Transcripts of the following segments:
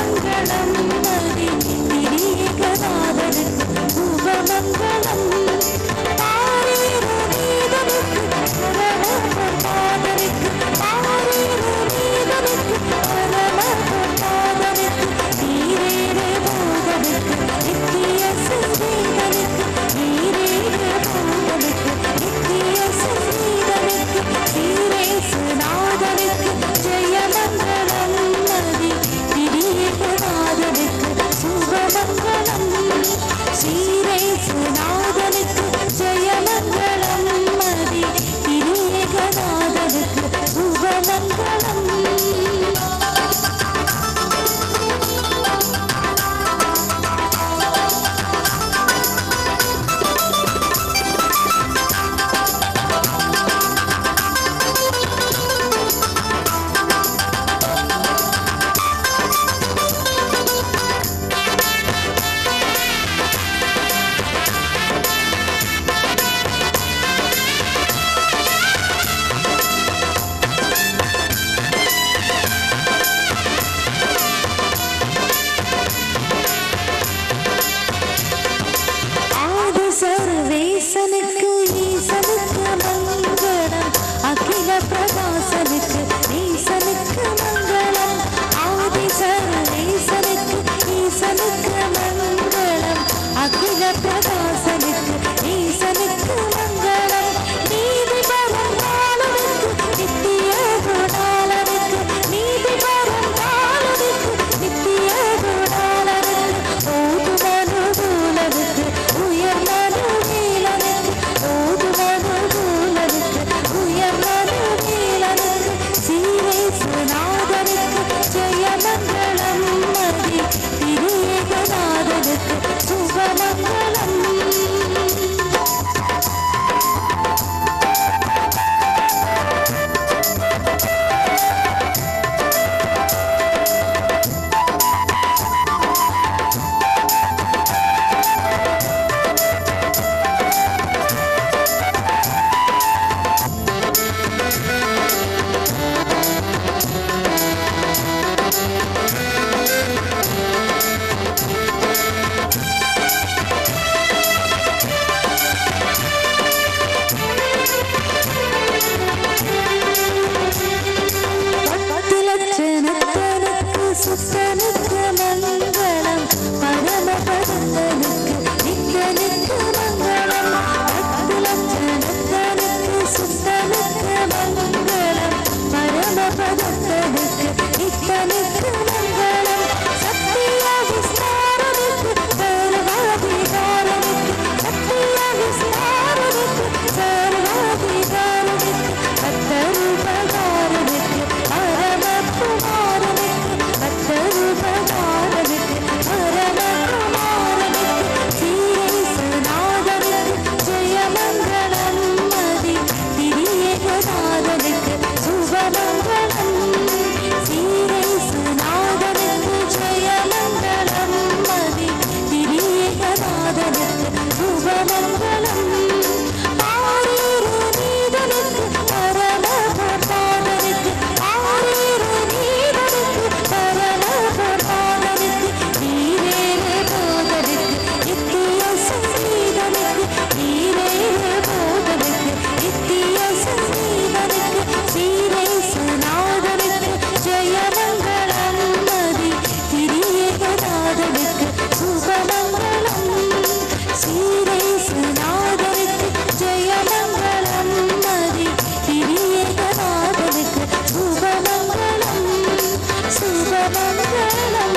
ശുഭമംഗളം മതി തിരികനാഥനുക്ക് ശുഭമംഗളം പാരീരു നീതനുക്ക് പരമപ്രസാദനുക്ക് പാരീരു നീതനുക്ക് പരമപ്രസാദനുക്ക് നീരേറെ ബോധനുക്ക് നിത്യ സംഗീതനുക്ക് നീരേറെ ബോധനുക്ക് നിത്യ സംഗീതനുക്ക് ശ്രീരേസുനാഥനുക്ക് ജയമംഗളം മതി തിരികനാഥനുക്ക് ശുഭമംഗളം ശ്രീരേസുനാഥനുക്ക് ജയമംഗളം മതി തിരികനാഥനുക്ക് ശുഭമംഗളം ആദി സർവേശനുക്ക് ഈശനുക്ക് മംഗളം അഖില പ്രകാശനുക്ക് ഈശനുക്ക് മംഗളം ആദി സർവേശനുക്ക് ഈശനുക്ക് മംഗളം അഖില പ്രകാശനുക്ക് ഈശനുക്ക് മംഗളം നീതി പരമാളനുക്ക് നിത്യ ഗുണാളനുക്ക് നീതി പരമാളനുക്ക് നിത്യ ഗുണാളനുക്ക് ഓതുമനുകൂലനുക്ക് ഉയർന്നനുകീലനുക്ക് ഓതുമനുകൂലനുക്ക് ഉയർന്നനുകീലനുക്ക് ശ്രീരേസുനാഥനുക്ക് ജയമംഗളം മതി തിരികനാഥനുക്ക് ശുഭമംഗളം പത്തിലക്ഷണത്തനുക്ക് സുത്തനുക്ക് മംഗളം പരമപദത്തനുക്ക് നിത്യനുക്ക് മംഗളം പത്തിലക്ഷണത്തനുക്ക് സുത്തനുക്ക് മംഗളം പരമപദത്തനുക്ക് നിത്യനുക്ക് മംഗളം സത്യ വിസ്താരനുക്ക് സർവാധികാരനുക്ക് സത്യ വിസ്താരനുക്ക് സർവാധികാരനുക്ക് ഭക്തരുപകാരനുക്ക് പരമകുമാരനുക്ക് ഭക്തരുപകാരനുക്ക് പരമകുമാരനുക്ക് ശ്രീരേസുനാഥനുക്ക് ജയമംഗളം മതി തിരികനാഥനുക്ക് ശുഭമംഗളം ശ്രീരേസുനാഥനുക്ക് ജയമംഗളം മതി തിരികനാഥനുക്ക് ശുഭമംഗളം ആരീരു നീതനുക്ക് പരമപ്രസാദനുക്ക് ആരീരു നീതനുക്ക് പരമപ്രസാദനുക്ക് നീരേറെ ബോധനുക്ക് നിത്യ സംഗീതനുക്ക് നീരേറെ ബോധനുക്ക് നിത്യ സംഗീതനുക്ക് ശ്രീരേസുനാഥനുക്ക് ജയമംഗളം മതി തിരികനാഥനുക്ക് ശുഭമംഗളം ശ്രീരേസുനാഥനുക്ക് ജയമംഗളം മതി തിരികനാഥനുക്ക് ശുഭമംഗളം ശുഭമംഗളം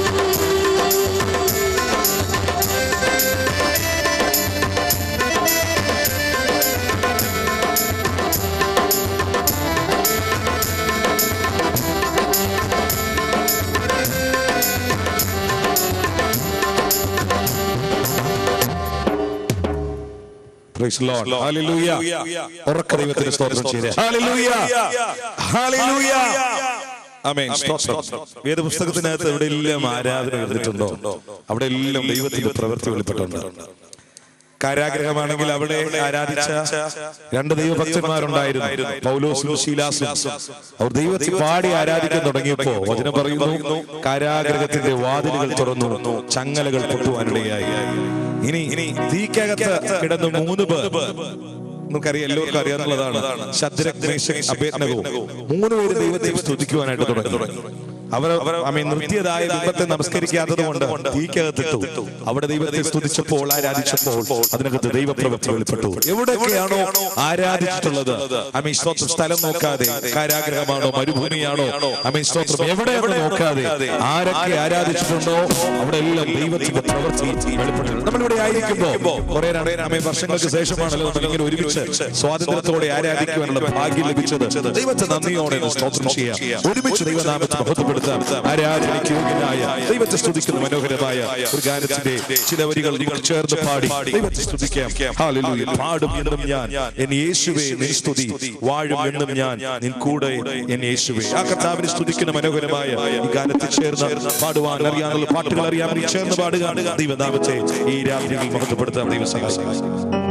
Praise the Lord. Hallelujah. ഉറക്ക ദൈവത്തിന് സ്തോത്രം ചെയ്തേ Hallelujah. Hallelujah. ആമേൻ. സ്തോത്രം. വേദപുസ്തകത്തിനകത്ത് എവിടെയെല്ലാം ആരാധന എഴുതിയിട്ടുണ്ടോ അവിടെ എല്ലാം ദൈവത്തിന്റെ പ്രവൃത്തി വെളിപ്പെട്ടുണ്ട് കാരാഗ്രഹമാണെങ്കിൽ അവിടെ ആരാധിച്ച രണ്ട് ദൈവഭക്തന്മാരുണ്ടായിരുന്നു പൗലോസും ശീലാസും അവർ ദൈവത്തെ പാടി ആരാധിക്കാൻ തുടങ്ങിയപ്പോ വചനം പറയുന്നു കാരാഗ്രഹത്തിന്റെ വാതിലുകൾ തുറന്നു ചങ്ങലകൾ പൊട്ടുവാനിടയായി ഇനി ഇനി തീക്കകത്ത് കിടന്ന് മൂന്ന് പേർ നമുക്കറിയാം എല്ലാവർക്കും അറിയാവുന്നതാണ് ശദ്രക് മേശക് അഭേദ്നകവും മൂന്ന് പേര് ദൈവത്തെ സ്തുതിക്കുവാനായിട്ട് തുടങ്ങി അവർ അമ്മ നിർത്തിയതായ ദൈവത്തെ നമസ്കരിക്കാത്തത് കൊണ്ട് തീക്കകത്തിട്ടു അവിടെ ദൈവത്തെ സ്തുതിച്ചപ്പോൾ ആരാധിച്ചപ്പോൾ അതിനകത്ത് ദൈവപ്രവൃത്തി വെളിപ്പെട്ടു എവിടെയൊക്കെയാണോ ആരാധിച്ചിട്ടുള്ളത് അമീ സ്തോത്രം സ്ഥലം നോക്കാതെ കാരാഗ്രഹമാണോ മരുഭൂമിയാണോ അമീ സ്തോത്രം എവിടെയാണ് നോക്കാതെ ആരൊക്കെ ആരാധിച്ചിട്ടുണ്ടോ അവിടെ എല്ലാം ദൈവത്തിന്റെ പ്രവൃത്തി വെളിപ്പെട്ടിട്ടുണ്ട് നമ്മളിവിടെ ആയിരിക്കുമ്പോ കുറെ അമേ വർഷങ്ങൾക്ക് ശേഷമാണല്ലോ നമ്മൾ ഇങ്ങനെ ഒരുമിച്ച് സ്വാതന്ത്ര്യത്തോടെ ആരാധിക്കുവാനുള്ള ഭാഗ്യം ലഭിച്ചത് ദൈവത്തെ നന്ദിയോടെ ഒന്ന് സ്തോത്രം ചെയ്യാം ഒരുമിച്ച് ദൈവനാമത്തെ മഹത്വപ്പെടുത്താം ആരാധനയ്ക്ക് യോഗ്യനായ ദൈവത്തെ സ്തുതിക്കുന്ന മനോഹരമായ ഒരു ഗാനത്തിന്റെ ചില വരികൾ നിങ്ങൾ ചേർന്ന് പാടി ദൈവത്തെ സ്തുതിക്കാം ഹല്ലേലൂയ പാടും എന്നും ഞാൻ എൻ യേശുവേ നിൻ സ്തുതി വാഴും എന്നും ഞാൻ നിൻ കൂടെ എൻ യേശുവേ ആ കർത്താവിനെ സ്തുതിക്കുന്ന മനോഹരമായ ഈ ഗാനത്തിൽ ചേർന്ന് പാടുവാൻ അറിയാനുള്ള പാട്ടുകൾ അറിയാമെങ്കിൽ ചേർന്ന് പാടുക ദൈവനാമത്തെ ഈ രാത്രിയിൽ മഹത്വപ്പെടുത്താം ദൈവ സഹായിക്കും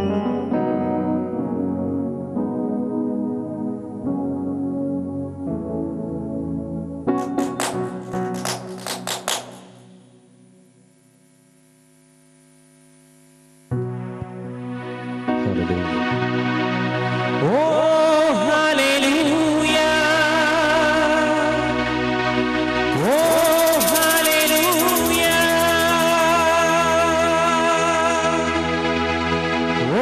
Oh, hallelujah. Oh, hallelujah.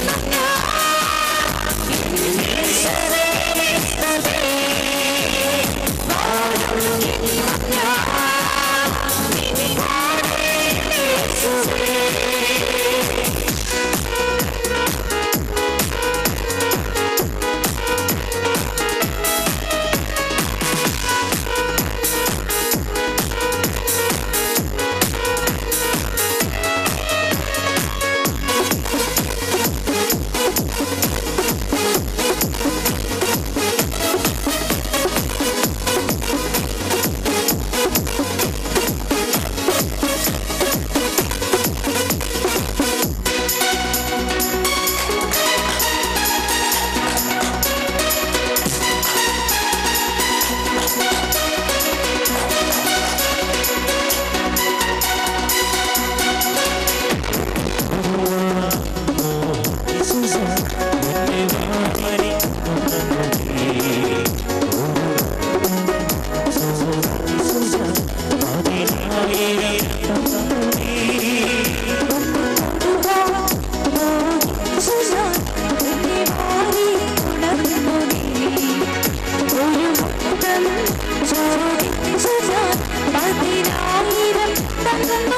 പതിനായിരം തന്നു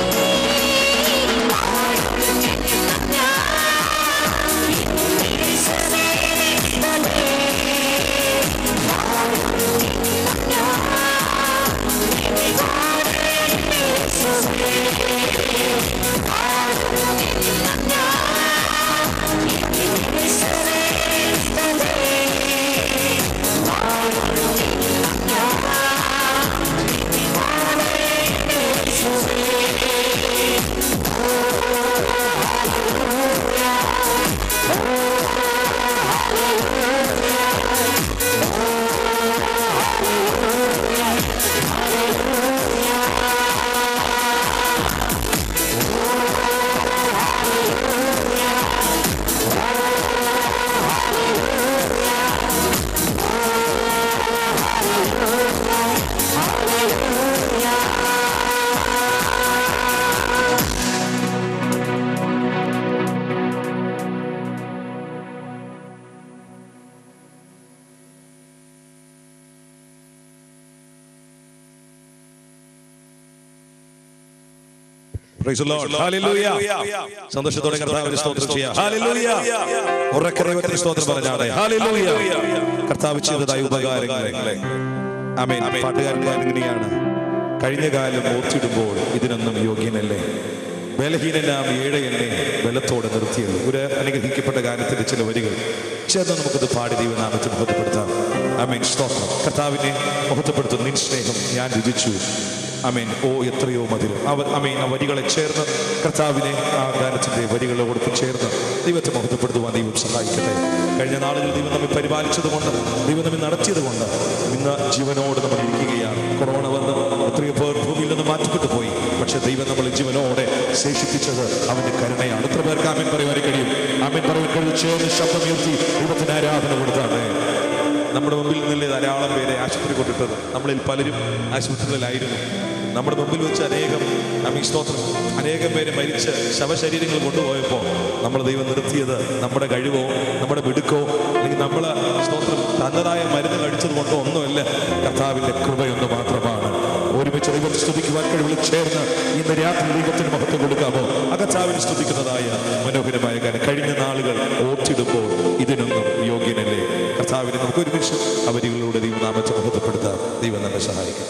Praise the Lord. Hallelujah. സന്തോഷത്തോടെ കർത്താവിന് സ്തോത്രം ചെയ്യാം Hallelujah. ഉറക്കെ ദൈവത്തിന് സ്തോത്രം പറഞ്ഞാടെ Hallelujah. കർത്താവ് ചെയ്തതായ ഉപകാരങ്ങളെ ആമേൻ പാട്ടുകാരൻ ഇങ്ങനെയാണ് കഴിഞ്ഞ കാലം ഓർത്തിടുമ്പോൾ ഇതിനൊന്നും യോഗ്യനല്ലേ ബലഹീനനാം ഏഴ എന്നെ ബലത്തോടെ നിർത്തിയത് ഒരു അനുഗ്രഹിക്കപ്പെട്ട ഗാനത്തിന്റെ ചില വരികൾ ചേർന്ന് നമുക്കത് പാടി ദൈവനാമത്തെ ബോധപ്പെടുത്താം ആമേൻ സ്തോത്രം കർത്താവിനെ മഹത്വപ്പെടുത്തുന്ന നിൻ സ്നേഹം ഞാൻ രുചിച്ചു അമീൻ ഓ എത്രയോ മധുരം അവർ അമീൻ ആ വരികളെ ചേർന്ന് കർത്താവിനെ ആ ഗാനത്തിന്റെ വരികളോടൊപ്പം ചേർന്ന് ദൈവത്തെ മഹത്വപ്പെടുത്തുവാൻ ദൈവം സഹായിക്കട്ടെ കഴിഞ്ഞ നാളുകളിൽ ദൈവം നമ്മെ പരിപാലിച്ചത് കൊണ്ട് ദൈവം നമ്മെ നടത്തിയത് കൊണ്ട് ഇന്ന് ജീവനോട് നമ്മൾ ഇരിക്കുകയാണ് കൊറോണ വന്ന് എത്രയോ പേർ ഭൂമിയിൽ നിന്ന് മാറ്റപ്പെട്ടു പോയി പക്ഷെ ദൈവം നമ്മൾ ജീവനോടെ ശേഷിപ്പിച്ചത് അവന്റെ കരുണയാണ് എത്ര പേർക്ക് ആമീൻ പറയുവാൻ കഴിയും ആമീൻ പറയുവാൻ കഴിയും ചേർന്ന് ശബ്ദമുയർത്തി ദൈവത്തിന് ആരാധന കൊടുത്താണ് നമ്മുടെ മുമ്പിൽ നിന്നല്ലേ ധാരാളം പേരെ ആശുപത്രി കൊണ്ടിട്ടത് നമ്മളിൽ പലരും ആശുപത്രികളിലായിരുന്നു നമ്മുടെ മുമ്പിൽ വെച്ച് അനേകം അമീ സ്തോത്രം അനേകം പേര് മരിച്ച് ശവശരീരങ്ങൾ കൊണ്ടുപോയപ്പോൾ നമ്മൾ ദൈവം നിർത്തിയത് നമ്മുടെ കഴിവോ നമ്മുടെ മിടുക്കോ അല്ലെങ്കിൽ നമ്മൾ സ്തോത്രം തന്നതായ മരുന്ന് കഴിച്ചത് കൊണ്ടോ ഒന്നുമല്ല കർത്താവിന്റെ കൃപയൊന്ന് മാത്രമാണ് ഒരുമിച്ച് ദൈവം സ്തുതിക്കുവാൻ കഴിവിൽ ചേർന്ന് ഇന്ന് രാത്രി ദൈവത്തിന് മഹത്വം കൊടുക്കാമോ അകച്ചാവിന് സ്തുതിക്കുന്നതായ മനോഹരമായ കാര്യം കഴിഞ്ഞ നാളുകൾ ഓർത്തിടുമ്പോൾ ഇതിനൊന്നും യോഗ്യനല്ലേ കർത്താവിനെ നമുക്ക് ഒരുമിച്ച് അവരികളിലൂടെ ദൈവനാമത്തെ മഹത്വപ്പെടുത്താം ദൈവം നമ്മെ സഹായിക്കും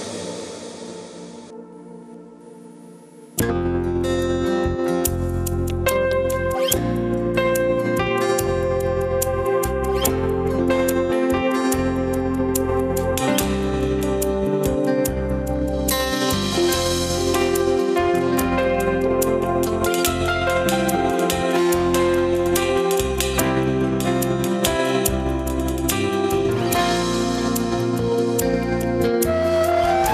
യേശുവേ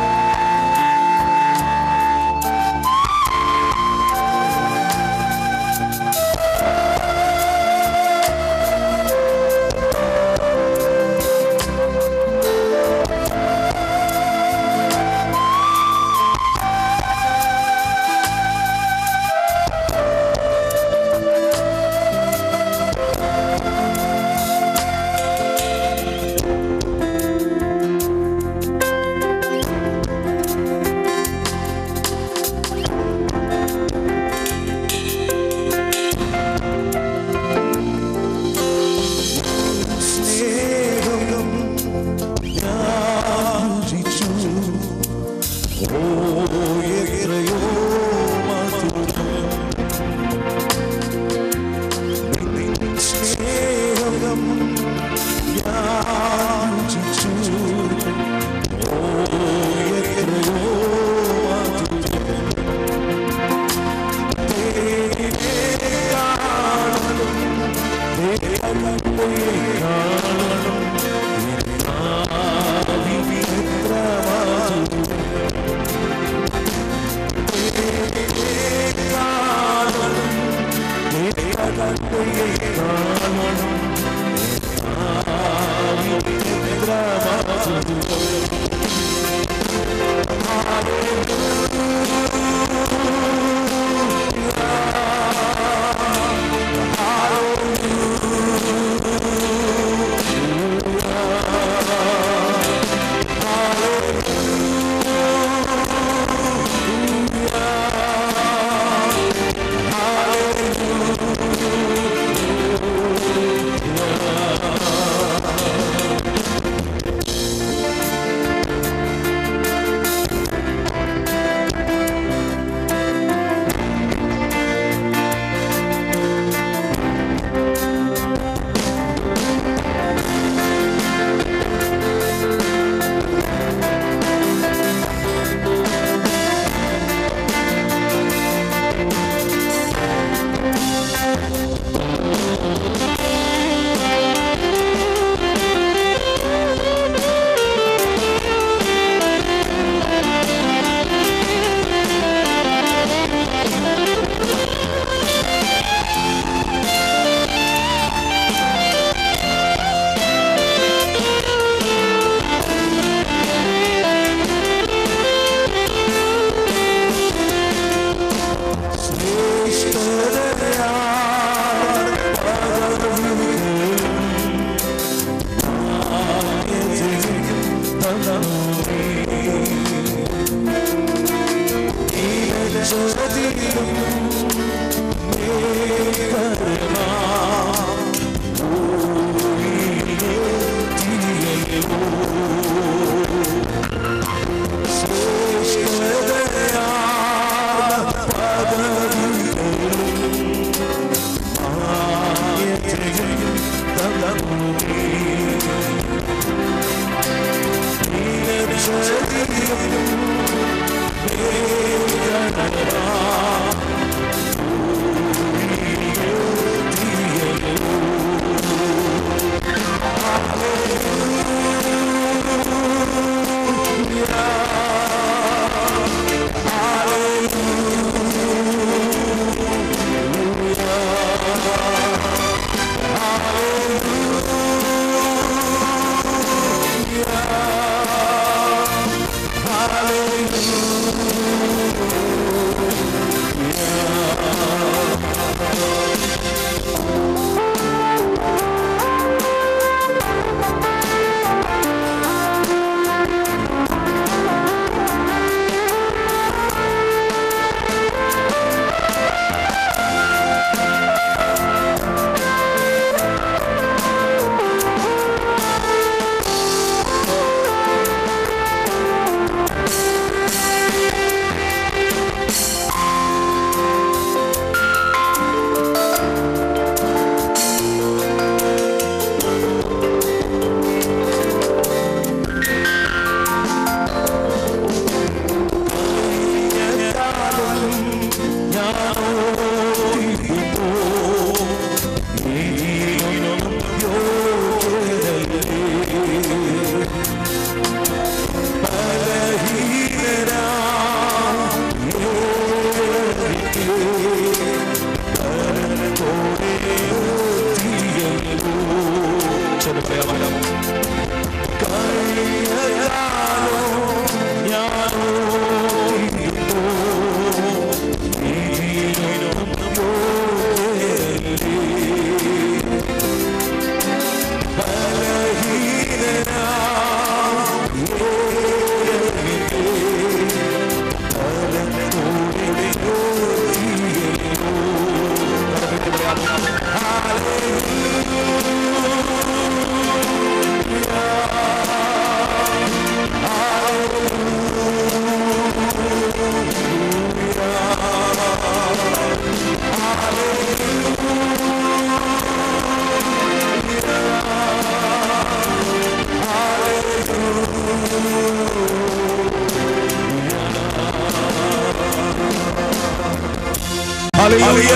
ഹല്ലേലൂയ.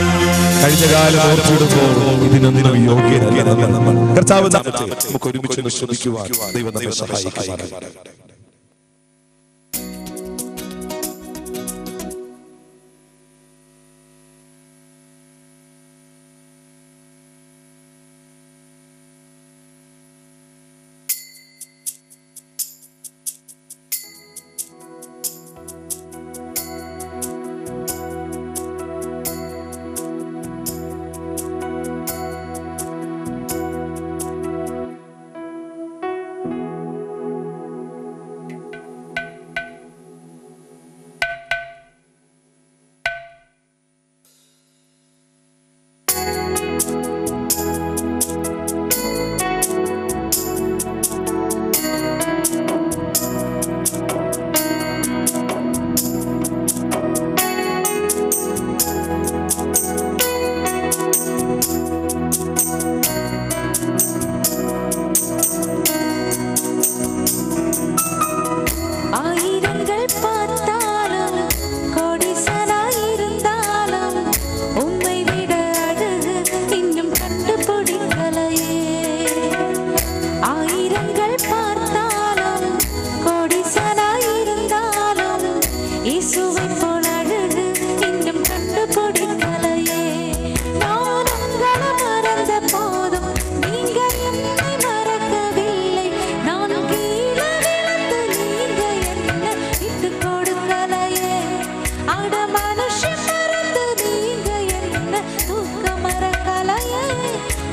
കഴിഞ്ഞ കാലം ഓർത്തിടുമ്പോൾ ഇതിനൊന്നിനും യോഗ്യരല്ല നമ്മൾ കർത്താവ് നാമത്തെ നമുക്ക് ഒരുമിച്ച് ശ്രമിക്കുവാൻ ദൈവം നമ്മെ സഹായിക്കുമാറാകട്ടെ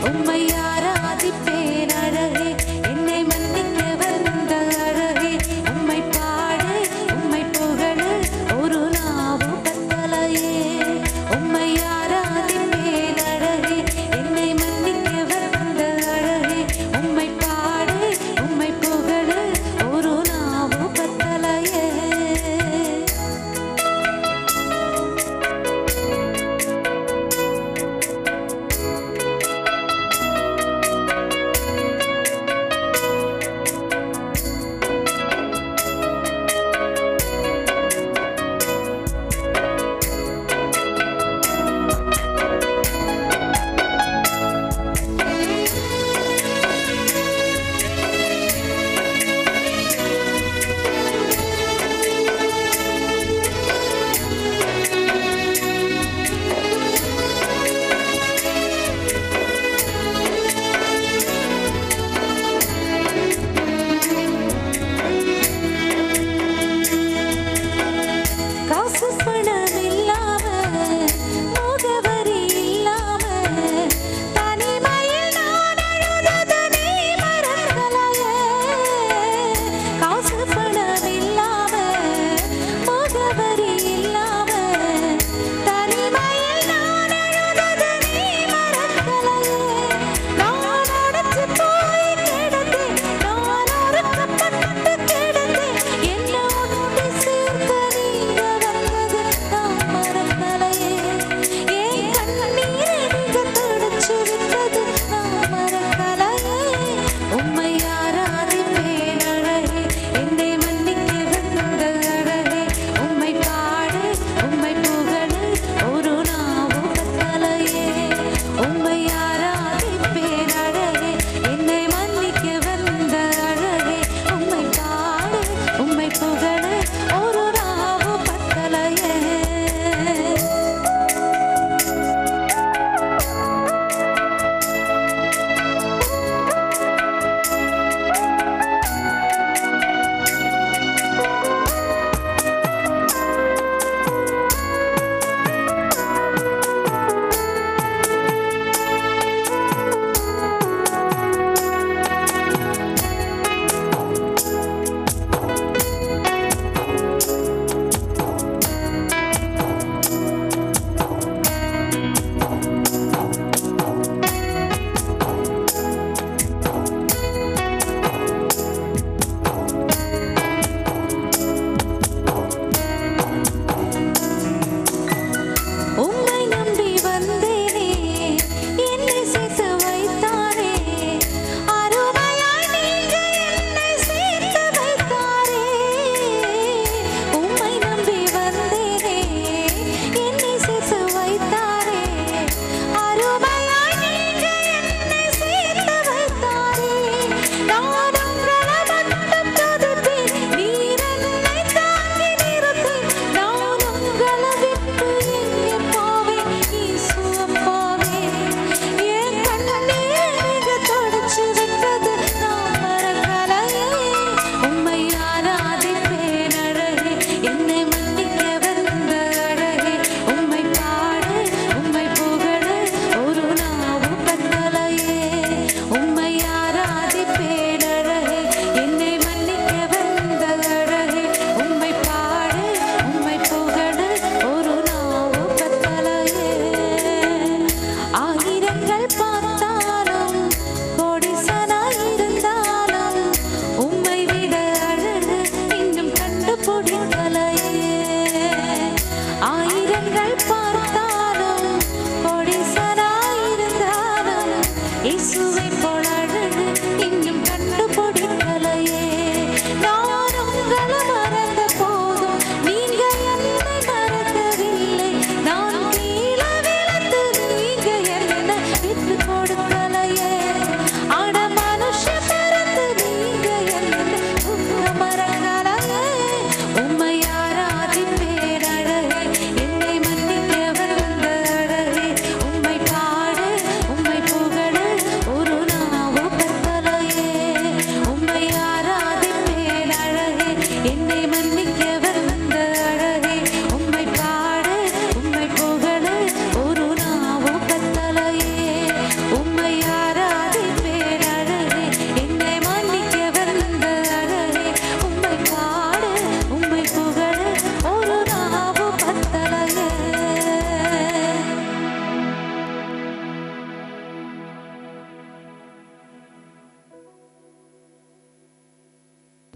உம்மை ஆராதிப்பேன் அழகே என்னை மன்னிக்க வந்த அழகே உம்மை பாடு உம்மை புகழு ஒரு நாவும் பத்தலையே உம்மை ஆராதிப்பேன் அழகே என்னை மன்னிக்க வந்த அழகே உம்மை பாடு உம்மை புகழு ஒரு நாவும் பத்தலையே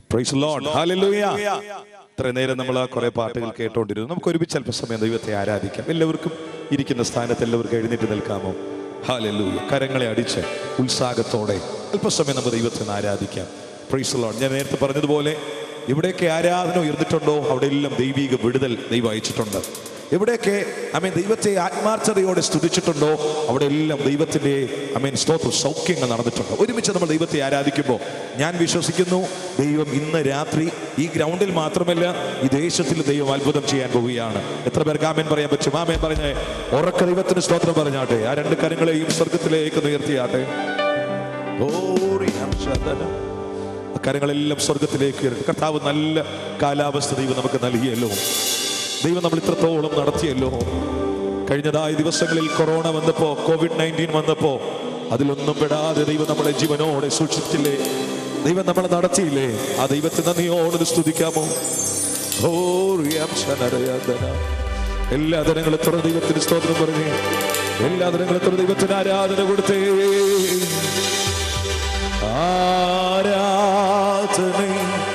Praise the Lord. Hallelujah. ഇത്രയും നേരം നമ്മൾ ആ കുറെ പാട്ടുകൾ കേട്ടോണ്ടിരുന്നു നമുക്ക് ഒരുമിച്ച് അല്പസമയം ദൈവത്തെ ആരാധിക്കാം എല്ലാവർക്കും ഇരിക്കുന്ന സ്ഥാനത്ത് എല്ലാവർക്കും എഴുന്നേറ്റ് നിൽക്കാമോ ഹാലല്ലൂയ കരങ്ങളെ അടിച്ച് ഉത്സാഹത്തോടെ അല്പസമയം നമുക്ക് ദൈവത്തെ ഒന്ന് ആരാധിക്കാം പ്രൈസ് the Lord. ഞാൻ നേരത്തെ പറഞ്ഞതുപോലെ എവിടെയൊക്കെ ആരാധന ഉയർന്നിട്ടുണ്ടോ അവിടെ എല്ലാം ദൈവിക വിടുതൽ ദൈവം അയച്ചിട്ടുണ്ട് എവിടെയൊക്കെ അമീൻ ദൈവത്തെ ആത്മാർത്ഥതയോടെ സ്തുതിച്ചിട്ടുണ്ടോ അവിടെ എല്ലാം ദൈവത്തിന്റെ അമീൻ സ്തോത്ര സൗഖ്യങ്ങൾ നടന്നിട്ടുണ്ട് ഒരുമിച്ച് നമ്മൾ ദൈവത്തെ ആരാധിക്കുമ്പോൾ ഞാൻ വിശ്വസിക്കുന്നു ദൈവം ഇന്ന് രാത്രി ഈ ഗ്രൗണ്ടിൽ മാത്രമല്ല ഈ ദേശത്തിൽ ദൈവം അത്ഭുതം ചെയ്യാൻ പോവുകയാണ് എത്ര പേർക്ക് ആമേൻ പറയാൻ പറ്റും ആമേൻ പറഞ്ഞേ ഉറക്ക ദൈവത്തിന് സ്തോത്രം പറഞ്ഞാട്ടെ ആ രണ്ട് കരങ്ങളെയും സ്വർഗത്തിലേക്ക് ഉയർത്തിയാട്ടെ ഓ റിയാം ശതന. ആ കരങ്ങളെല്ലാം സ്വർഗത്തിലേക്ക് ഉയരട്ടെ. കർത്താവ് നല്ല കാലാവസ്ഥ ദൈവം നമുക്ക് നൽകിയല്ലോ ദൈവം നമ്മൾ ഇത്രത്തോളം നടത്തിയല്ലോ കഴിഞ്ഞതായ ദിവസങ്ങളിൽ കൊറോണ വന്നപ്പോ കോവിഡ് നയൻറ്റീൻ വന്നപ്പോ അതിലൊന്നും പെടാതെ ദൈവം നമ്മളെ ജീവനോടെ സൂക്ഷിച്ചില്ലേ ദൈവം നമ്മളെ നടത്തിയില്ലേ ആ ദൈവത്തെ നന്ദിയോട് സ്തുതിക്കാമോ ഓ റിയാം ശനരയാതന. എല്ലാ ദിനങ്ങളും തുറ ദൈവത്തിന് സ്തോത്രം പറഞ്ഞേ എല്ലാ ദിനങ്ങളും തുറ ദൈവത്തിന് ആരാധന കൊടുത്തേ ആരാധനൈ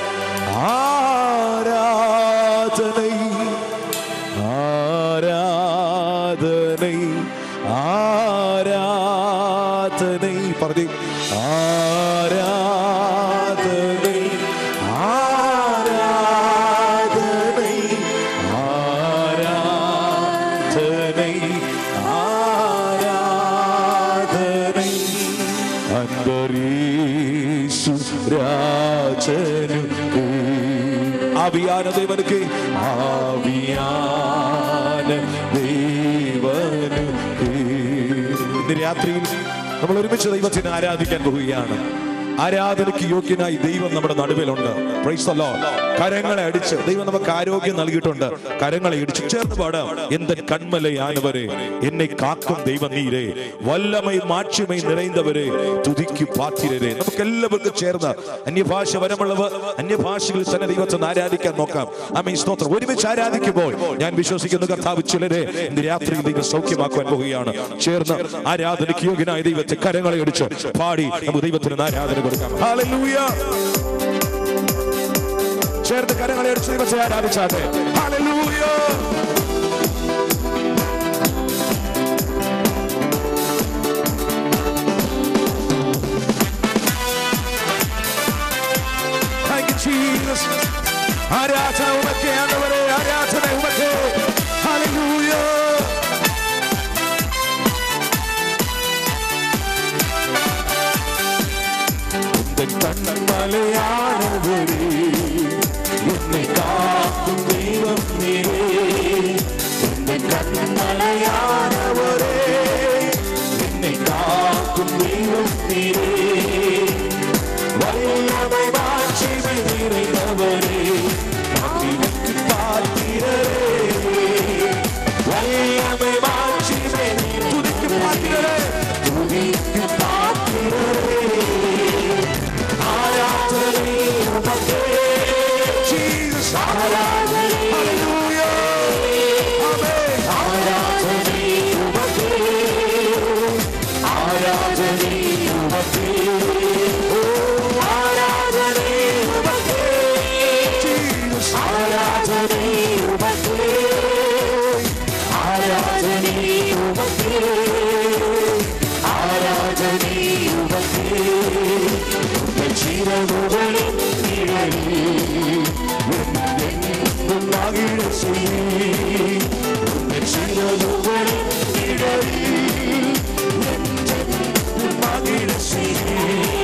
ആരാധനൈ ആരാധനൈ ആരാധനൈ പറഞ്ഞു ആരാധനൈ ആരാധനൈ ആരാധനൈ ആരാധനൈ അന്തരീശു രാജനുക്ക് ആവിയാന ദേവനുക്ക് ആവിയാന ദേവനുക്ക് ഇന്ന് രാത്രിയിൽ നമ്മൾ ഒരുമിച്ച് ദൈവത്തിനെ ആരാധിക്കാൻ പോവുകയാണ് ആരാധനയ്ക്ക് യോഗ്യനായി ദൈവം നമ്മുടെ നടുവിലുണ്ട് Praise the Lord. കരങ്ങളെ അടിച്ച് ദൈവം നമുക്ക് ആരോഗ്യം നൽകിയിട്ടുണ്ട് കരങ്ങളെ ഇടിച്ച് ചേർന്ന് പാടാം എന്തൻ കൺമലയാനവരെ എന്നെ കാക്കും ദൈവം നീരേ വല്ലമൈ മാക്ഷ്യമൈ നിറൈந்தവരെ തുതിക്ക് പാത്തിരരെ നമുക്ക് എല്ലാവർക്കും ചേർന്ന് അന്യഭാഷ വരമുള്ളവർ അന്യഭാഷകളിൽ തന്നെ ദൈവത്തെ ഒന്ന് ആരാധിക്കാൻ നോക്കാം ആമേ സ്തോത്രം ഒരുമിച്ച് ആരാധിക്കുമ്പോൾ ഞാൻ വിശ്വസിക്കുന്നു കർത്താവ് ചിലരെ ഇന്ന് രാത്രി ദൈവം സൗഖ്യമാക്കുവാൻ പോവുകയാണ് ചേർന്ന് ആരാധനയ്ക്ക് യോഗ്യനായ ദൈവത്തെ കരങ്ങളെ അടിച്ച് പാടി നമുക്ക് ദൈവത്തിന് ഒന്ന് ആരാധന കൊടുക്കാം Hallelujah. ചേർത്ത് കരങ്ങളെ അടിച്ച് ദൈവത്തെ ആരാധിച്ചാട്ടെ Hallelujah. Thank you, Jesus. ആരാധന ഉമക്കെ ആണ്ടവരെ ആരാധന ഉമക്കെ Hallelujah. എന്റെ കണ്ണമലയാണവരെ എന്നെ കാക്കും ദൈവം നീരേ എന്റെ കണ്ണമലയാണവരെ എന്നെ കാക്കും ദൈവം നീരേ വല്ലമൈ മാക്ഷിമൈ നിറൈந்தவரே மகிமைக்கு பாத்திரரே வல்லமை மாட்சிமை துதிக்கு பாத்திரரே துதிக்கு பாத்திரரே ஆராதனை உமக்கே Jesus ஆராதனை Hallelujah Amen ஆராதனை உமக்கே ஆராதனை உமக்கே ஓ ஆராதனை உமக்கே Jesus ஆராதனை உமக்கே ஆராதனை உமக்கே ஆராதனை உமக்கே ചിരമുകളിൽ ചിരമുകളിൽ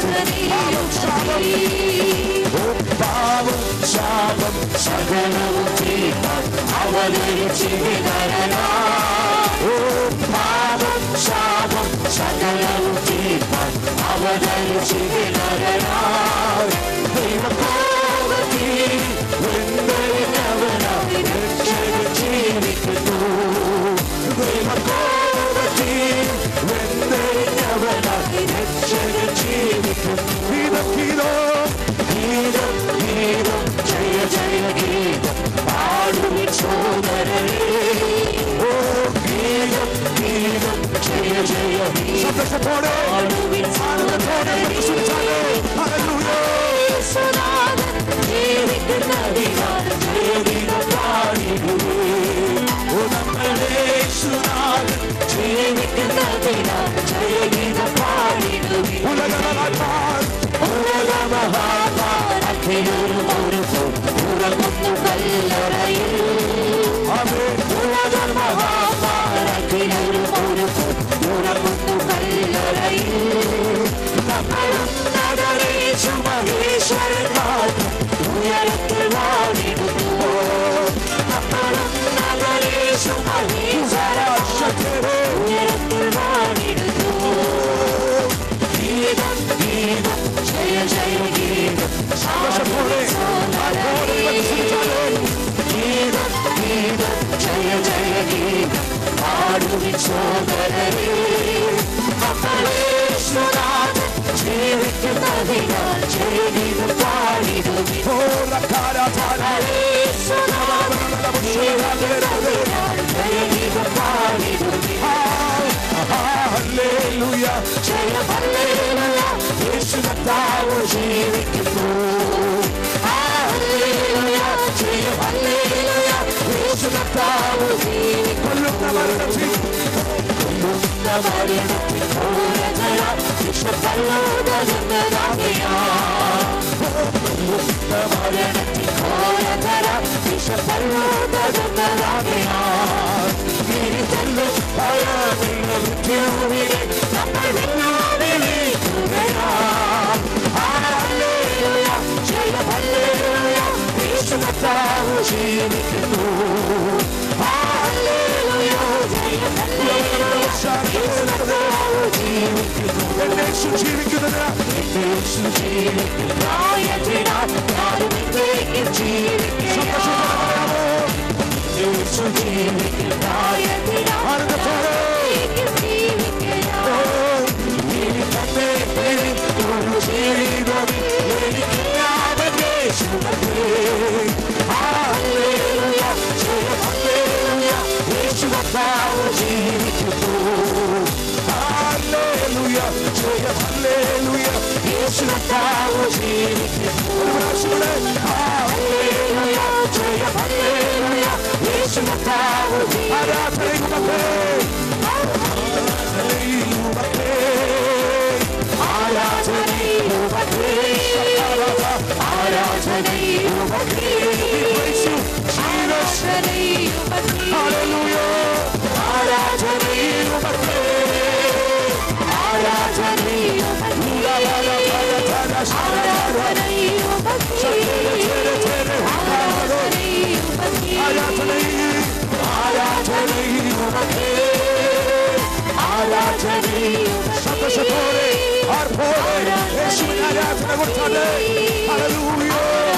ആരാധനയും പാപം ശാപം സകലവും തീർപ്പാൻ അവതരിച്ചിരുന്നവനാ. ഓ പാപം ശാപം സകലവും തീർപ്പാൻ അവതരിച്ചിരുന്നവനാ. ദൈവകോപത്തിൽ വെന്തരിഞ്ഞവനായി രക്ഷകൻ ജീവിക്കുന്നു. ദൈവകോപത്തിൽ വെന്തരിഞ്ഞവനായി രക്ഷകൻ ജീവിക്കുന്നു. ഗീതം ഗീതം ഗീതം ഗീതം ജയ ജയ ഗീതം പാടുവിൻ സോദരനേ ഓ ഗീതം ഗീതം ജയ ജയ ഗീതം സന്തോഷത്തോടെ പാടുവിൻ ആനന്ദത്തോടെ പ്രദർശിച്ചാലേ ഹല്ലേലൂയ യേശുനാഥൻ ജീവിക്കുന്നതിനാൽ ജയഗീതം പാടിടുവേ ഓ നമ്മുടെ യേശുനാഥൻ ജീവിക്കുന്നതിനാൽ ജയഗീതം പാടിടുവേ ഉലകമഹാൻ ഉലകമഹാൻ അഖിലൊരു ഒരുക്കും ഉറങ്ങുന്നു കല്ലറയിൽ അവേ അഖിലൊരു ഒരുക്കും ഉറങ്ങുന്നു കല്ലറയിൽ നഗരേശു മഹേശ്വരന്മാർ ഉയരത്തിൽ വാണിടുന്നു നഗരേശു മഹേശ്വരാശക്തരേ ഉയരത്തിൽ വാണിടുന്നു ഗീതം ഗീതം ജയ ജയ ഗീതം സന്തോഷത്തോടെ ആർപ്പോടെ പ്രദർശിച്ചാലേ ഗീതം ഗീതം ജയ ജയ ഗീതം പാടുവിൻ സോദരരേ മക്കളേശ്വരാജൻ ജീവിക്കുന്നതിനാൽ ജയഗീതം പാടിടുവിൻ ഓരക്കാരാധാരാ ജയഗീതം പാടിടുവിൻ ഹല്ലേലൂയ ജയ ഹല്ലേലൂയ യേശു കർത്താവ് ജീവിക്കുന്നു ഹല്ലേലൂയ ജയ ഹല്ലേലൂയ യേശു കർത്താവ് ജീവിക്കുന്നു കൊല്ലുന്ന മരണത്തിൽ മരണത്തിൽ ഘോരജയ വിഷപ്പല്ലോദരുന്നതാകിയാ മരണത്തിൽ ഘോരജയ വിഷപ്പല്ലോദരുന്നതാകിയാ തിരിച്ചെല്ലും ഭയമില്ല മൃത്യുവിനെ നമ്മൾ വിളിക്കുകയാം ഹല്ലേലൂയ ജയ ഹല്ലേലൂയ യേശു കർത്താവ് ജീവിക്കുന്നു ഹല്ലേലൂയ ജയ ഹല്ലേലൂയ യേശു കർത്താവ് ജീവിക്കുന്നു യേശു ജീവിക്കുന്നത് യേശു ജീവിക്കുന്നു പ്രായത്തിനാൽ ഞാനും ഇന്നേക്കും ജീവിക്കുന്നു യേശു ജീവിക്കുന്നു പ്രായത്തിനാൽ ആനന്ദത്തോടെ ഞാനും ജീവിക്കുന്നു ഇനി തന്നെ ഒരു ജീവിതം എനിക്കറിയാമൻ യേശുവേ. ഹല്ലേലൂയ ജയ ഹല്ലേലൂയ യേശു കർത്താവ് ജീവിക്കുന്നു ഹല്ലേലൂയ ജയ ഹല്ലേലൂയ യേശു കർത്താവ് ജീവിക്കുന്നു ഒരു പ്രാവശ്യം കൂടെ. ഹല്ലേലൂയ ജയ ഹല്ലേലൂയ യേശു കർത്താവ് ജീവിക്കുന്നു ആരാധനയുമൊക്കെ ആരാധനയുമൊക്കെ ആരാധനയുമൊക്കെ ആരാധനയുമൊക്കെ യേശു ആരാധനയുമൊക്കെ ഹല്ലേലൂയ ആരാധനയുമൊക്കെ സന്തോഷത്തോടെ ആർപ്പോടെ യേശുവിന് ആരാധന കൊടുത്താലേ ഹല്ലേലൂയ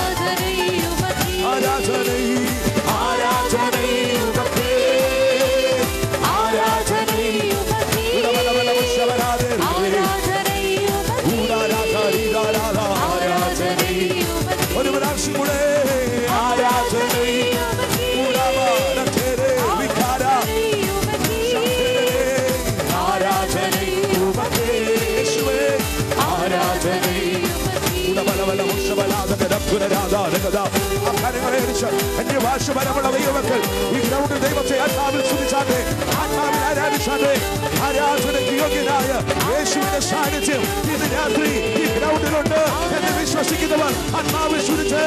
ആരാധന ആരാധനയുമൊക്കെ ഒരു പ്രാവശ്യം കൂടെ ആരാധന വികാര യേശുവേ എന്റെ ഭാഷപരമുള്ള ദൈവമക്കൾ ഈ ഗ്രൗണ്ടിൽ ദൈവത്തെ ആത്മാവിൽ സ്തുതിച്ചാട്ടെ ആത്മാവിൽ ആരാധിച്ചാട്ടെ ആരാധനയ്ക്ക് യോഗ്യനായ യേശുവിന്റെ സാന്നിധ്യം ഇന്ന് രാത്രി ഈ ഗ്രൗണ്ടിലുണ്ട് എന്ന് വിശ്വസിക്കുന്നവർ ആത്മാവിൽ സ്തുതിച്ചേ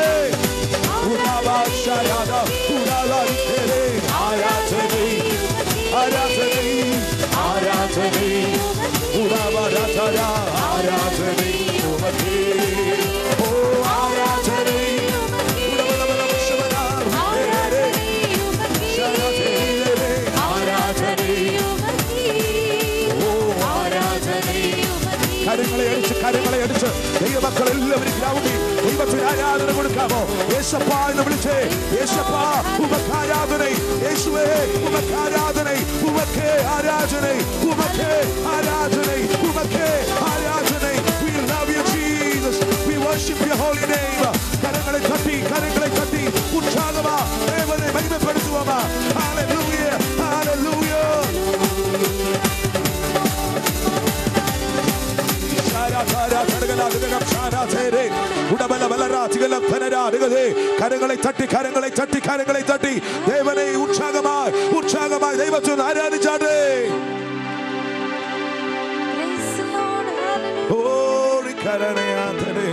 ആരാധന ആരാധന ആരാധന ആരാധന ദൈവമക്കൾ എല്ലാവരും ഗ്രൗണ്ടിൽ ദൈവത്തിന് ആരാധന കൊടുക്കാമോ യേശപ്പ എന്ന് വിളിച്ചേ യേശപ്പ ഉമക്ക് ആരാധന യേശുവേ ഉമക്ക് ആരാധന ഉമക്ക് ആരാധന ഉമക്ക് ആരാധന ഉമക്ക് ആരാധന we love you Jesus we worship your holy name കരങ്ങളെ തട്ടി കരങ്ങളെ തട്ടി ഉത്സാഹമാ ദേവനെ മഹിമപ്പെടുത്തുവാ hallelujah hallelujah കരങ്ങളെ തട്ടി കരങ്ങളെ തട്ടി കരങ്ങളെ തട്ടി ദേവനെ ഉത്സാഹമായി ഉത്സാഹമായി ദൈവത്തിന് ആരാധിച്ചാട്ടെ Praise the Lord, hallelujah. ഓടി കരണയാന്തരെ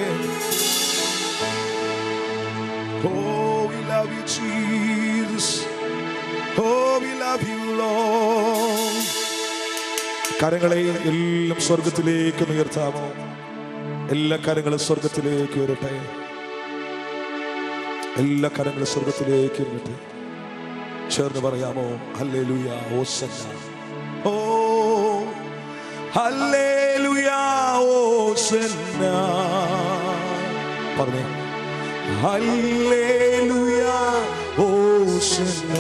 Oh, we love you, Jesus. Oh, we love you, Lord. കരങ്ങളെ എല്ലാം സ്വർഗത്തിലേക്ക് ഉയർത്താമോ എല്ലാ കരങ്ങളും സ്വർഗത്തിലേക്ക് ഉയരട്ടെ എല്ലാ കരങ്ങളും സ്വർഗത്തിലേക്ക് ഉയരട്ടെ ചേർന്ന് പറയാമോ ഹല്ലേലൂയ ഓസന്ന ഓ ഹല്ലേലൂയ ഓസന്ന പറഞ്ഞേ ഹല്ലേലൂയ ഓസന്ന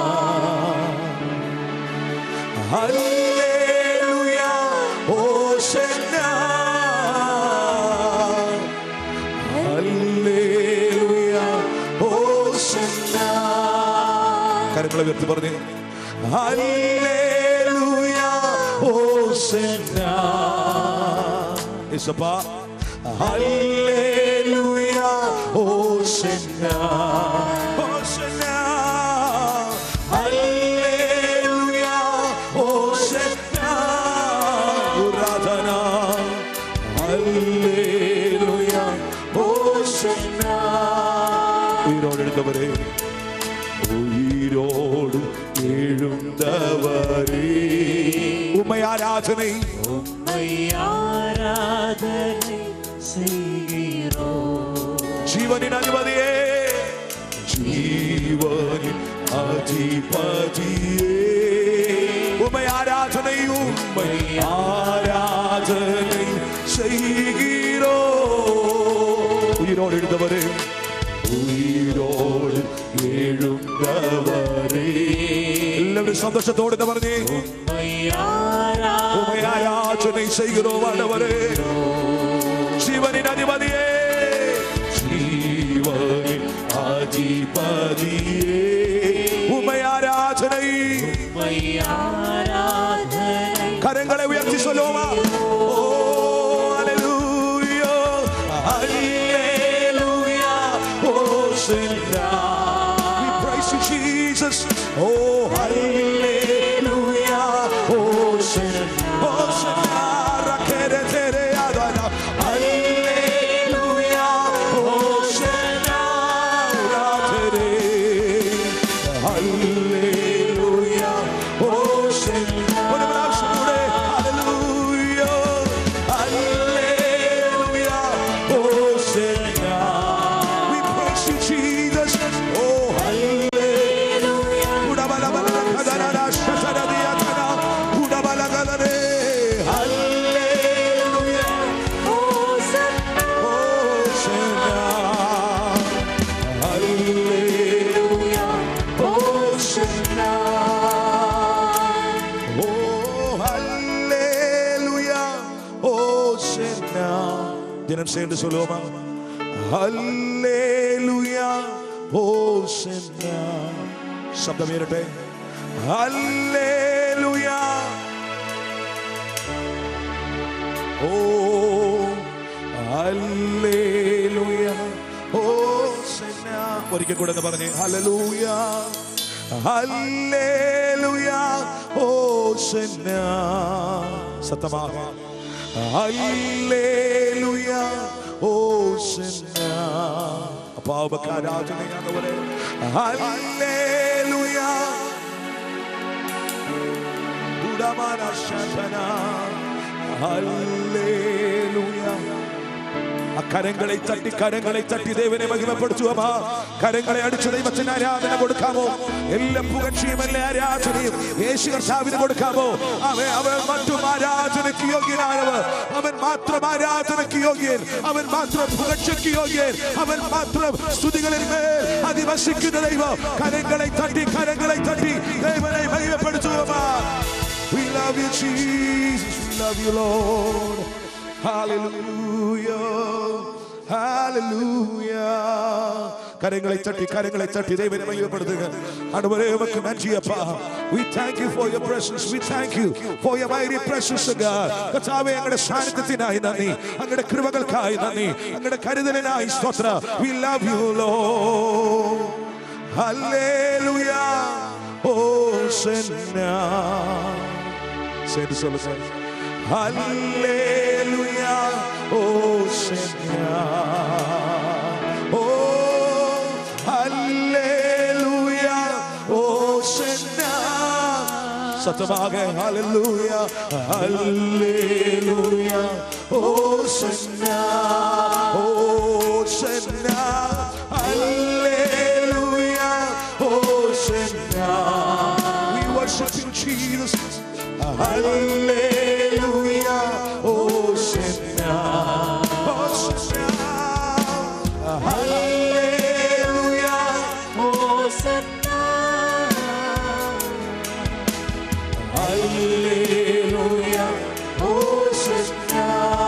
ഹല്ലേലൂയ ഓസന്ന ഹല്ലേലൂയ ഓസന്ന കരങ്ങളെ ഉയർത്തി പറഞ്ഞേ ഹല്ലേലൂയ ഓസന്ന യേശപ്പാ ഹല്ലേലൂയ ഓസന്ന ഓസന്ന ഹല്ലേലൂയ ഓസന്ന ആരാധന ഹല്ലേലൂയ ഓസന്ന ഉയരോടെടുത്തവരെ ഉയിരോട് എഴുന്തവരേ ഉമ്മയാരാധனை ആരാധனை செய்கிறோம் ജീവനിൻ അധിപതിയേ ജീവനിൻ അധിപതിയേ ഉമ്മയാരാധனை ഉമ്മ ആരാധனை செய்கிறோ ഉയിരോട് എഴുതവരെ ഉയിരോട് എഴുന്നവരേ എല്ലാവരും സന്തോഷത്തോടെ എന്ന് പറഞ്ഞേ ഉമയാരാധனை செய்கிறோம் ஆண்டவரே ஜீவனின் அதிபதியே ஜீவனின் அதிபதியே உமை ஆராதனை கரங்களை உயர்த்தி சொல்லுவோமா ஓ ஹalleluya ஹalleluya ஓ சின்னா we praise you jesus oh hallelujah oh சின்னா oh சின்னா rakere tere adana hallelujah oh சின்னா rakere hallelujah oh சின்னா ഒരു പ്രാവശ്യം കൂടെ hallelujah hallelujah oh சின்னா we praise you jesus oh hallelujah ഉടബലബലന കദനന ശതരദിയതന ഉടബലഗലനെ hallelujah Hosanna, Hosanna. Hallelujah. Hosanna. Oh, hallelujah. Hosanna. ജനം சேர்ந்து சொல்லுவோமா ഹല്ലേലൂയ ഹോസന്ന ശബ്ദം ഉയരട്ടെ ഹല്ലേലൂയ ഓ ഹല്ലേലൂയ ഹോസന്ന ഒരിക്കൽ കൂടെ ഒന്ന് പറഞ്ഞേ ഹല്ലേലൂയ ഹല്ലേലൂയ ഹോസന്ന സത്യமாக ഹല്ലേലൂയ ഹോസന്ന അപ്പാവക്ക് ആരാധനയാണവരെ ഹല്ലേലൂയ ഉടമന ശതന ഹല്ലേലൂയ ആ കരങ്ങളെ തട്ടി കരങ്ങളെ തട്ടി ദൈവനെ മഹിമപ്പെടുത്തുവാ കരങ്ങളെ അടിച്ച് ദൈവത്തിന് ആരാധന കൊടുക്കാമോ എല്ലാ പുകഴ്ചയും എല്ലാ ആരാധനയും യേശു കർത്താവിന് കൊടുക്കാമോ അവൻ അവൻ മറ്റും ആരാധനയ്ക്ക് യോഗ്യനായവർ അവൻ മാത്രം ആരാധനയ്ക്ക് യോഗ്യൻ അവൻ മാത്രം പുകഴ്ചയ്ക്ക് യോഗ്യൻ അവൻ മാത്രം സ്തുതികളിൽ മേൽ അധിവസിക്കുന്ന ദൈവം കരങ്ങളെ തട്ടി കരങ്ങളെ തട്ടി ദൈവനെ മഹിമപ്പെടുത്തുവാ We love you, Jesus. We love you, Lord. Hallelujah. Hallelujah. കരങ്ങളെ തട്ടി കരങ്ങളെ തട്ടി ദൈവനെ മഹിമപ്പെടുത്തുക അടുവരേവക്ക് നന്ദിയപ്പ we thank you for your presence we thank you for your mighty presence God കർത്താവേ അങ്ങയുടെ സാന്നിധ്യത്തിനായി നന്ദി അങ്ങയുടെ കൃപകൾക്കായി നന്ദി അങ്ങയുടെ കരുതലിനായി സ്തോത്ര we love you Lord hallelujah Hosanna Say this all again. Hallelujah, Hosanna. Oh, hallelujah, Hosanna. സത്യമാകെ hallelujah, hallelujah, Hosanna, Hosanna, hallelujah, Hosanna. We worship you, Jesus. Hallelujah, Hosanna, Hosanna, Hallelujah, Hallelujah, Hosanna.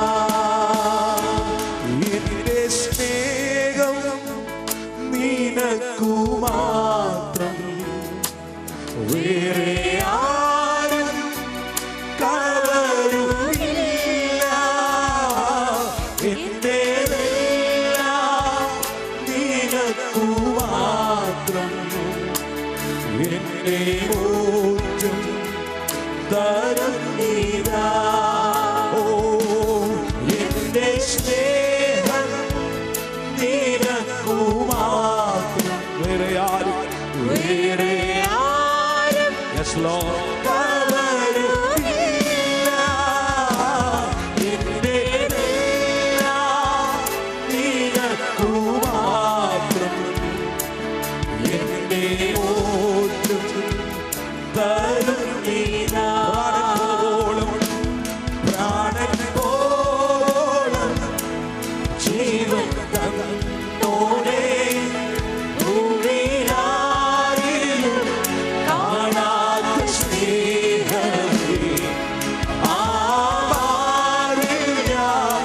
എന്റെ സ്നേഹം നിനക്കു മാത്രം വേറെ ആരും കവരുമില്ല എന്റെ എല്ലാം നിനക്കു മാത്രം എന്നെ ഊറ്റും തരുന്നിതാ ഓ എന്റെ സ്നേഹം നിനക്കു മാത്രം വേറെ ആരും വേറെ Yes, Lord. കവരുമില്ല. എന്റെ എല്ലാം നിനക്കു മാത്രം. എന്നെ ഓർത്തും തരുന്നിതാ. പ്രാണൻ പോലും ജീവൻ തന്നോടെ ഭൂമിയിലാരിലും കാണാത്ത സ്നേഹമേ ആരിൽ ഞാൻ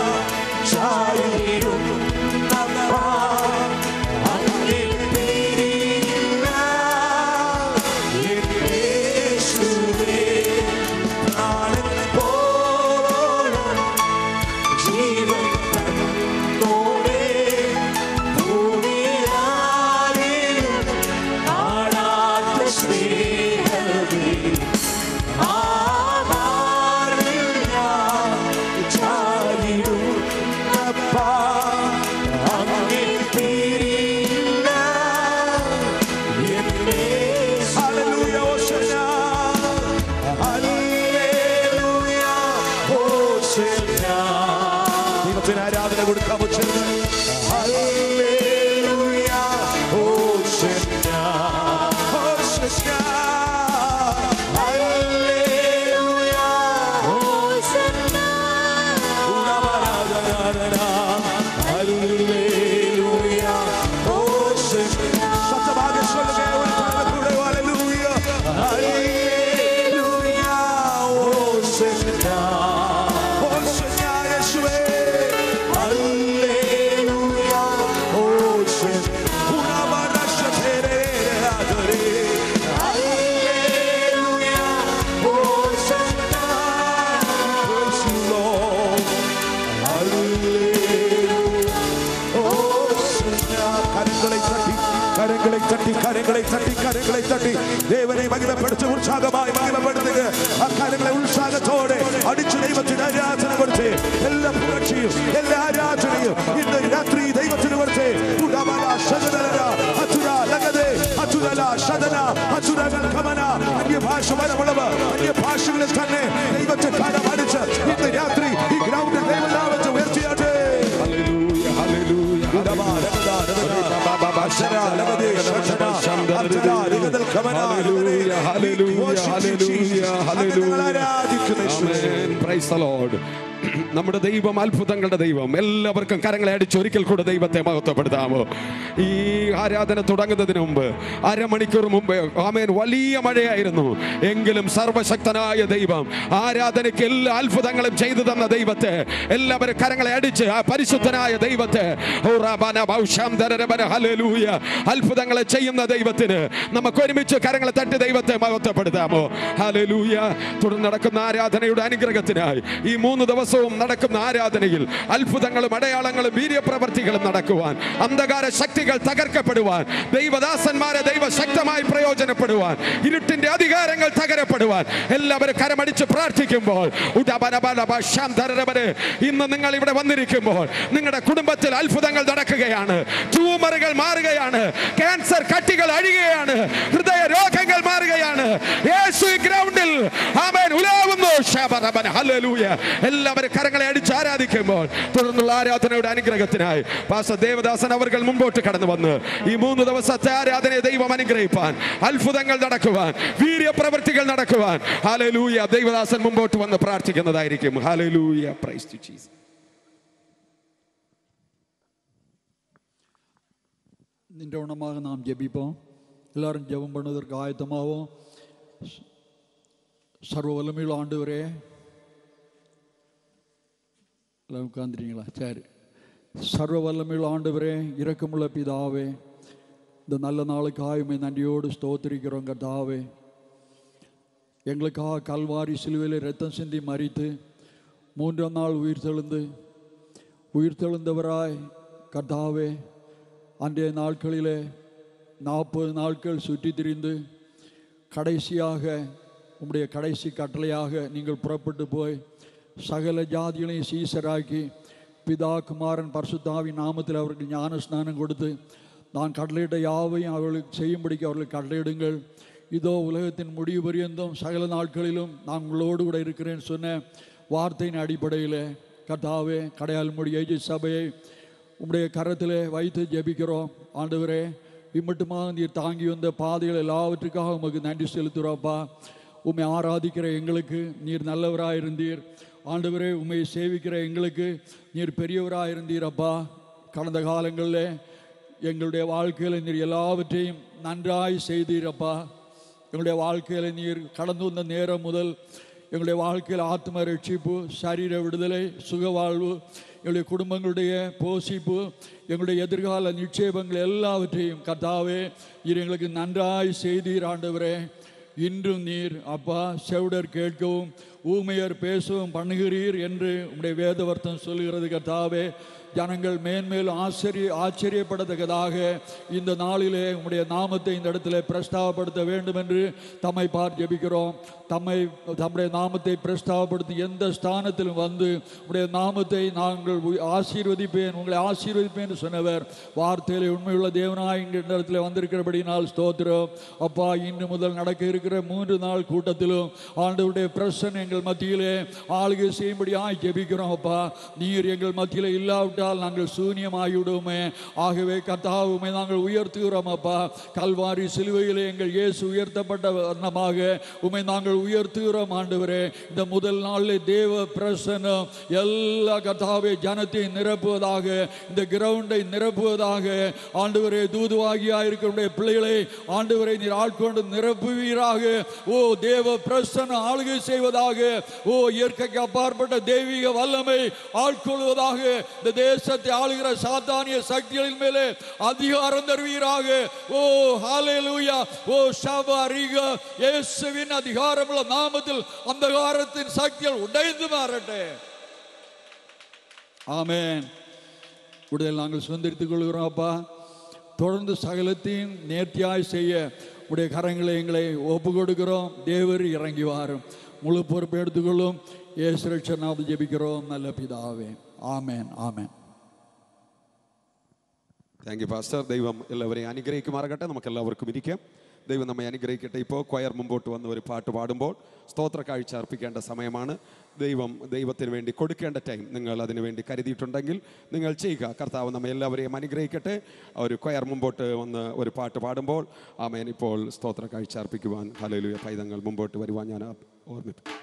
ചാരിടുന്നപ്പാ അങ്ങിൽ പിരിയില്ല എൻ യേശുവേ പ്രാണൻ പോലും ജീവൻ തന്നോടെ ഭൂമിയിലാരിലും കാണാത്ത സ്നേഹമേ ആരിൽ ഞാൻ ചാരിടുന്നപ്പാ അങ്ങിൽ പിരിയില്ല എന്നെ Hallelujah, Hosanna. Hallelujah, Hosanna. ദൈവത്തിന് ആരാധന കൊടുക്കാമോ ചെന്ന് Hallelujah, Hosanna. Hosanna. Hallelujah, ഉണവാരാധന. Hallelujah, Hosanna. ശബ്ദഭാഗം சொல்லுங்க ஒரு தடவை கூட Hallelujah. Hallelujah, Hosanna. Hosanna, യേശുവേ. Hallelujah, Hosanna. ഉണവാരാശധരേരാധരേ. Hallelujah, Hosanna. Praise you, Lord. Hallelujah. Hosanna. കരങ്ങളെ തട്ടി കരങ്ങളെ തട്ടി കരങ്ങളെ തട്ടി കരങ്ങളെ തട്ടി ദേവനെ മഹിമപ്പെടുത്തി ഉത്സാഹമായി മഹിമപ്പെടുത്തുക ആ കരങ്ങളെ ഉത്സാഹത്തോടെ അടിച്ചു ദൈവത്തിന് ആരാധന കൊടുത്ത് എല്ലാ പുകഴ്ചയും എല്ലാ ആരാധനയും ഇന്ന് രാത്രി ദൈവത്തിന് കൊടുത്ത് ഉടമല ശതനര അസുര ലഗതെ അസുരല ശതന അസുരകൾ കമന അന്യഭാഷ വരമുള്ളവർ അന്യഭാഷകളിൽ തന്നെ ദൈവത്തെ കരം അടിച്ച് ഇന്ന് രാത്രി ഈ ഗ്രൗണ്ടിൽ ദൈവനാമത്തെ ഉയർത്തിയാട്ടെ Hallelujah. Hallelujah, worship you, hallelujah, Jesus. അങ്ങ് hallelujah. ഞങ്ങൾ ആരാധിക്കുന്നു യേശുവേ. Amen. Praise the Lord. നമ്മുടെ ദൈവം അത്ഭുതങ്ങളുടെ ദൈവം എല്ലാവർക്കും കരങ്ങളെ അടിച്ച് ഒരിക്കൽ കൂടെ ദൈവത്തെ മഹത്വപ്പെടുത്താമോ ഈ ആരാധന തുടങ്ങുന്നതിന് മുമ്പ് അരമണിക്കൂർ മുമ്പ് ആമേൻ വലിയ മഴയായിരുന്നു എങ്കിലും സർവശക്തനായ ദൈവം ആരാധനയ്ക്ക് എല്ലാ അത്ഭുതങ്ങളും ചെയ്തു തന്ന ദൈവത്തെ എല്ലാവരും കരങ്ങളെ അടിച്ച് ആ പരിശുദ്ധനായ ദൈവത്തെ ഓ റബന ബൗഷം ദരരബന ഹല്ലേലൂയ. അത്ഭുതങ്ങളെ ചെയ്യുന്ന ദൈവത്തിന് നമുക്ക് ഒരുമിച്ച് കരങ്ങളെ തട്ടി ദൈവത്തെ മഹത്വപ്പെടുത്താമോ ഹല്ലേലൂയ തുടർന്ന് നടക്കുന്ന ആരാധനയുടെ അനുഗ്രഹത്തിനായി ഈ മൂന്ന് ദിവസവും നടക്കുന്ന ആരാധനയിൽ അത്ഭുതങ്ങളും അടയാളങ്ങളും വീര്യപ്രവർത്തികളും നടക്കുവാൻ അന്ധകാര ശക്തികൾ തകർക്കപ്പെടുവാൻ ദൈവദാസന്മാരെ ദൈവശക്തമായി പ്രയോജനപ്പെടുവാൻ ഇരുട്ടിന്റെ അധികാരങ്ങൾ തകരപ്പെടുവാൻ എല്ലാവരും കരമടിച്ച് പ്രാർത്ഥിക്കുമ്പോൾ ഉടബനബലബ ശാന്തരരബരെ ഇന്ന് നിങ്ങൾ ഇവിടെ വന്നിരിക്കുമ്പോൾ നിങ്ങളുടെ കുടുംബത്തിൽ അത്ഭുതങ്ങൾ നടക്കുകയാണ് ട്യൂമറുകൾ മാറുകയാണ് ക്യാൻസർ കട്ടികൾ അഴിയുകയാണ് ഹൃദയ രോഗങ്ങൾ മാറുകയാണ് യേശു ഈ ഗ്രൗണ്ടിൽ ആമേൻ ഉലാവുന്നു ശബറബന ഹല്ലേലൂയ എല്ലാവരും കരങ്ങളെ അടിച്ച് ആരാധിക്കുമ്പോൾ തുടർന്നുള്ള ആരാധനയുടെ അനുഗ്രഹത്തിനായി പാസ ദേവദാസൻ അവർ മുമ്പോട്ട് കടന്നു വന്ന് ഈ മൂന്ന് ദിവസത്തെ ആരാധനയെ ദൈവം അനുഗ്രഹിപ്പാൻ അത്ഭുതങ്ങൾ നടക്കുവാൻ വീര്യപ്രവൃത്തികൾ നടക്കുവാൻ ഹാലലൂയ ദൈവദാസൻ മുമ്പോട്ട് വന്ന് പ്രാർത്ഥിക്കുന്നതായിരിക്കും ഹാലലൂയ പ്രൈസ് ടു ജീസസ് നിന്റെ உணமாக நாம் ஜெபிப்போம் எல்லாரும் ஜெபம் பண்ணுவதற்கு ஆயத்தமாவோம் ச- சர்வ வல்லமையுள்ள ஆண்டவரே எல்லாம் உட்காந்துறீங்களா சரி சர்வ வல்லமையுள்ள ஆண்டவரே இரக்கமுள்ள பிதாவே இந்த நல்ல நாளுக்காக உம்மை நன்றியோடு ஸ்தோத்திரிக்கிறோம் கர்த்தாவே எங்களுக்காக கல்வாரி சிலுவையில் ரத்தம் சிந்தி மறித்து மூன்றாம் நாள் உயிர் தெழுந்து உயிர் தெழுந்தவராய் கர்த்தாவே அன்றைய நாட்களிலே நாற்பது நாட்கள் சுற்றி திரிந்து கடைசியாக உம்முடைய கடைசி கட்டளையாக நீங்கள் புறப்பட்டு போய் சகல ஜாதிகளையும் சீசராக்கி பிதா குமாரன் பரிசுத்தாவின் நாமத்தில் அவருக்கு ஞான ஸ்நானம் கொடுத்து நான் கட்டளையிட்ட யாவையும் அவர்களுக்கு செய்யும்படிக்கு அவர்களுக்கு கட்டளையிடுங்கள் இதோ உலகத்தின் முடிவு பரியந்தம் சகல நாட்களிலும் நான் உங்களோடு கூட இருக்கிறேன்னு சொன்ன வார்த்தையின் அடிப்படையில் கர்த்தாவே கடையால் முடி ஏஜி சபையை உம்முடைய கரத்தில் வைத்து ஜெபிக்கிறோம் ஆண்டவரே இம்மட்டுமாக நீர் தாங்கி வந்த பாதைகள் எல்லாவற்றுக்காக உமக்கு நன்றி செலுத்துகிறோப்பா உம்மை ஆராதிக்கிற எங்களுக்கு நீர் நல்லவராக இருந்தீர் ஆண்டவரே உம்மை சேவிக்கிற எங்களுக்கு நீர் பெரியவராக இருந்தீரப்பா கடந்த காலங்களில் எங்களுடைய வாழ்க்கையில் நீர் எல்லாவற்றையும் நன்றாய் செய்தீரப்பா எங்களுடைய வாழ்க்கையில் நீர் கடந்து வந்த நேரம் முதல் எங்களுடைய வாழ்க்கையில் ஆத்ம ரட்சிப்பு சரீர விடுதலை சுகவாழ்வு எங்களுடைய குடும்பங்களுடைய போஷிப்பு எங்களுடைய எதிர்கால நிட்சேபங்கள் எல்லாவற்றையும் கர்த்தாவே நீர் எங்களுக்கு நன்றாய் செய்தீர் ஆண்டவரே இன்றும் நீர் அப்பா செவிடர் கேட்கவும் ஊமையர் பேசவும் பண்ணுகிறீர் என்று உம்முடைய வேதவர்த்தம் சொல்லுகிறது கர்த்தாவே ஜனங்கள் மேன்மேலும் ஆச்சரிய ஆச்சரியப்படத்தக்கதாக இந்த நாளிலே உம்முடைய நாமத்தை இந்த இடத்துல பிரஸ்தாபப்படுத்த வேண்டும் என்று தம்மை பார் ஜெபிக்கிறோம் தம்மை தம்முடைய நாமத்தை பிரஸ்தாபப்படுத்தி எந்த ஸ்தானத்திலும் வந்து உடைய நாமத்தை நாங்கள் உ- ஆசீர்வதிப்பேன் உங்களை ஆசீர்வதிப்பேன் என்று சொன்னவர் வார்த்தையிலே உண்மையுள்ள தேவனாய் இந்த இடத்துல வந்திருக்கிறபடினால் ஸ்தோத்திரம் அப்பா இன்று முதல் நடக்க இருக்கிற மூன்று நாள் கூட்டத்திலும் ஆண்டவருடைய பிரசன் எங்கள் மத்தியிலே ஆளுகை செய்யும்படியாய் ஜெபிக்கிறோம் அப்பா நீர் எங்கள் மத்தியிலே இல்லாவிட்டால் நாங்கள் சூன்யமாகிவிடுவோமே ஆகவே கர்த்தாவுமே நாங்கள் உயர்த்துகிறோம் அப்பா கல்வாரி சிலுவையிலே எங்கள் இயேசு உயர்த்தப்பட்ட வண்ணமாக உமை நாங்கள் உயர்த்துகிறோம் ஆண்டவரே இந்த முதல் நாளில் தேவ பிரசனம் எல்லா கர்த்தாவே ஜனத்தையும் நிரப்புவதாக இந்த கிரவுண்டை நிரப்புவதாக ஆண்டவரே தூதுவாகியா இருக்கிற பிள்ளைகளை ஆண்டவரை நீர் ஆட்கொண்டு நிரப்புவீராக ஓ தேவ பிரசன ஆளுகை செய்வதாக ஓ இயற்கைக்கு அப்பாற்பட்ட தெய்வீக வல்லமை ஆட்கொள்வதாக இந்த தேசத்தை ஆளுகிற சாத்தானிய சக்திகளின் மேலே அதிகாரம் தருவீராக ஓ ஹalleluya ஓ ஷபரிக இயேசுவின் அதிகாரமுள்ள நாமத்தில் அந்தகாரத்தின் சக்திகள் உடைந்து மாறட்டே ஆமென் விடுதலை நாங்கள் சுதந்திரித்துக் கொள்கிறோம் அப்பா தொடர்ந்து சகலத்தையும் நேர்த்தியாய் செய்ய உடைய கரங்களை எங்களை ஒப்பு கொடுக்கிறோம் தேவர் இறங்கி வாரும் முழு பொறுப்பு எடுத்துக்கொள்ளும் இயேசு ரட்சர் நாம ஜெபிக்கிறோம் நல்ல பிதாவே ஆமென் ஆமென் താങ്ക് യു പാസ്റ്റർ ദൈവം എല്ലാവരെയും അനുഗ്രഹിക്കുമാറാകട്ടെ നമുക്ക് എല്ലാവർക്കും ഇരിക്കാം ദൈവം നമ്മെ അനുഗ്രഹിക്കട്ടെ ഇപ്പോൾ കൊയർ മുമ്പോട്ട് വന്ന് ഒരു പാട്ട് പാടുമ്പോൾ സ്തോത്ര കാഴ്ച അർപ്പിക്കേണ്ട സമയമാണ് ദൈവം ദൈവത്തിന് വേണ്ടി കൊടുക്കേണ്ട ടൈം നിങ്ങൾ അതിനു വേണ്ടി കരുതിയിട്ടുണ്ടെങ്കിൽ നിങ്ങൾ ചെയ്യുക കർത്താവ് നമ്മെ എല്ലാവരെയും അനുഗ്രഹിക്കട്ടെ ഒരു കൊയർ മുമ്പോട്ട് വന്ന് ഒരു പാട്ട് പാടുമ്പോൾ ആമേൻ ഇപ്പോൾ സ്തോത്ര കാഴ്ച അർപ്പിക്കുവാൻ ഹലലുയ പൈതങ്ങൾ മുമ്പോട്ട് വരുവാൻ ഞാൻ ഓർമ്മിപ്പിക്കും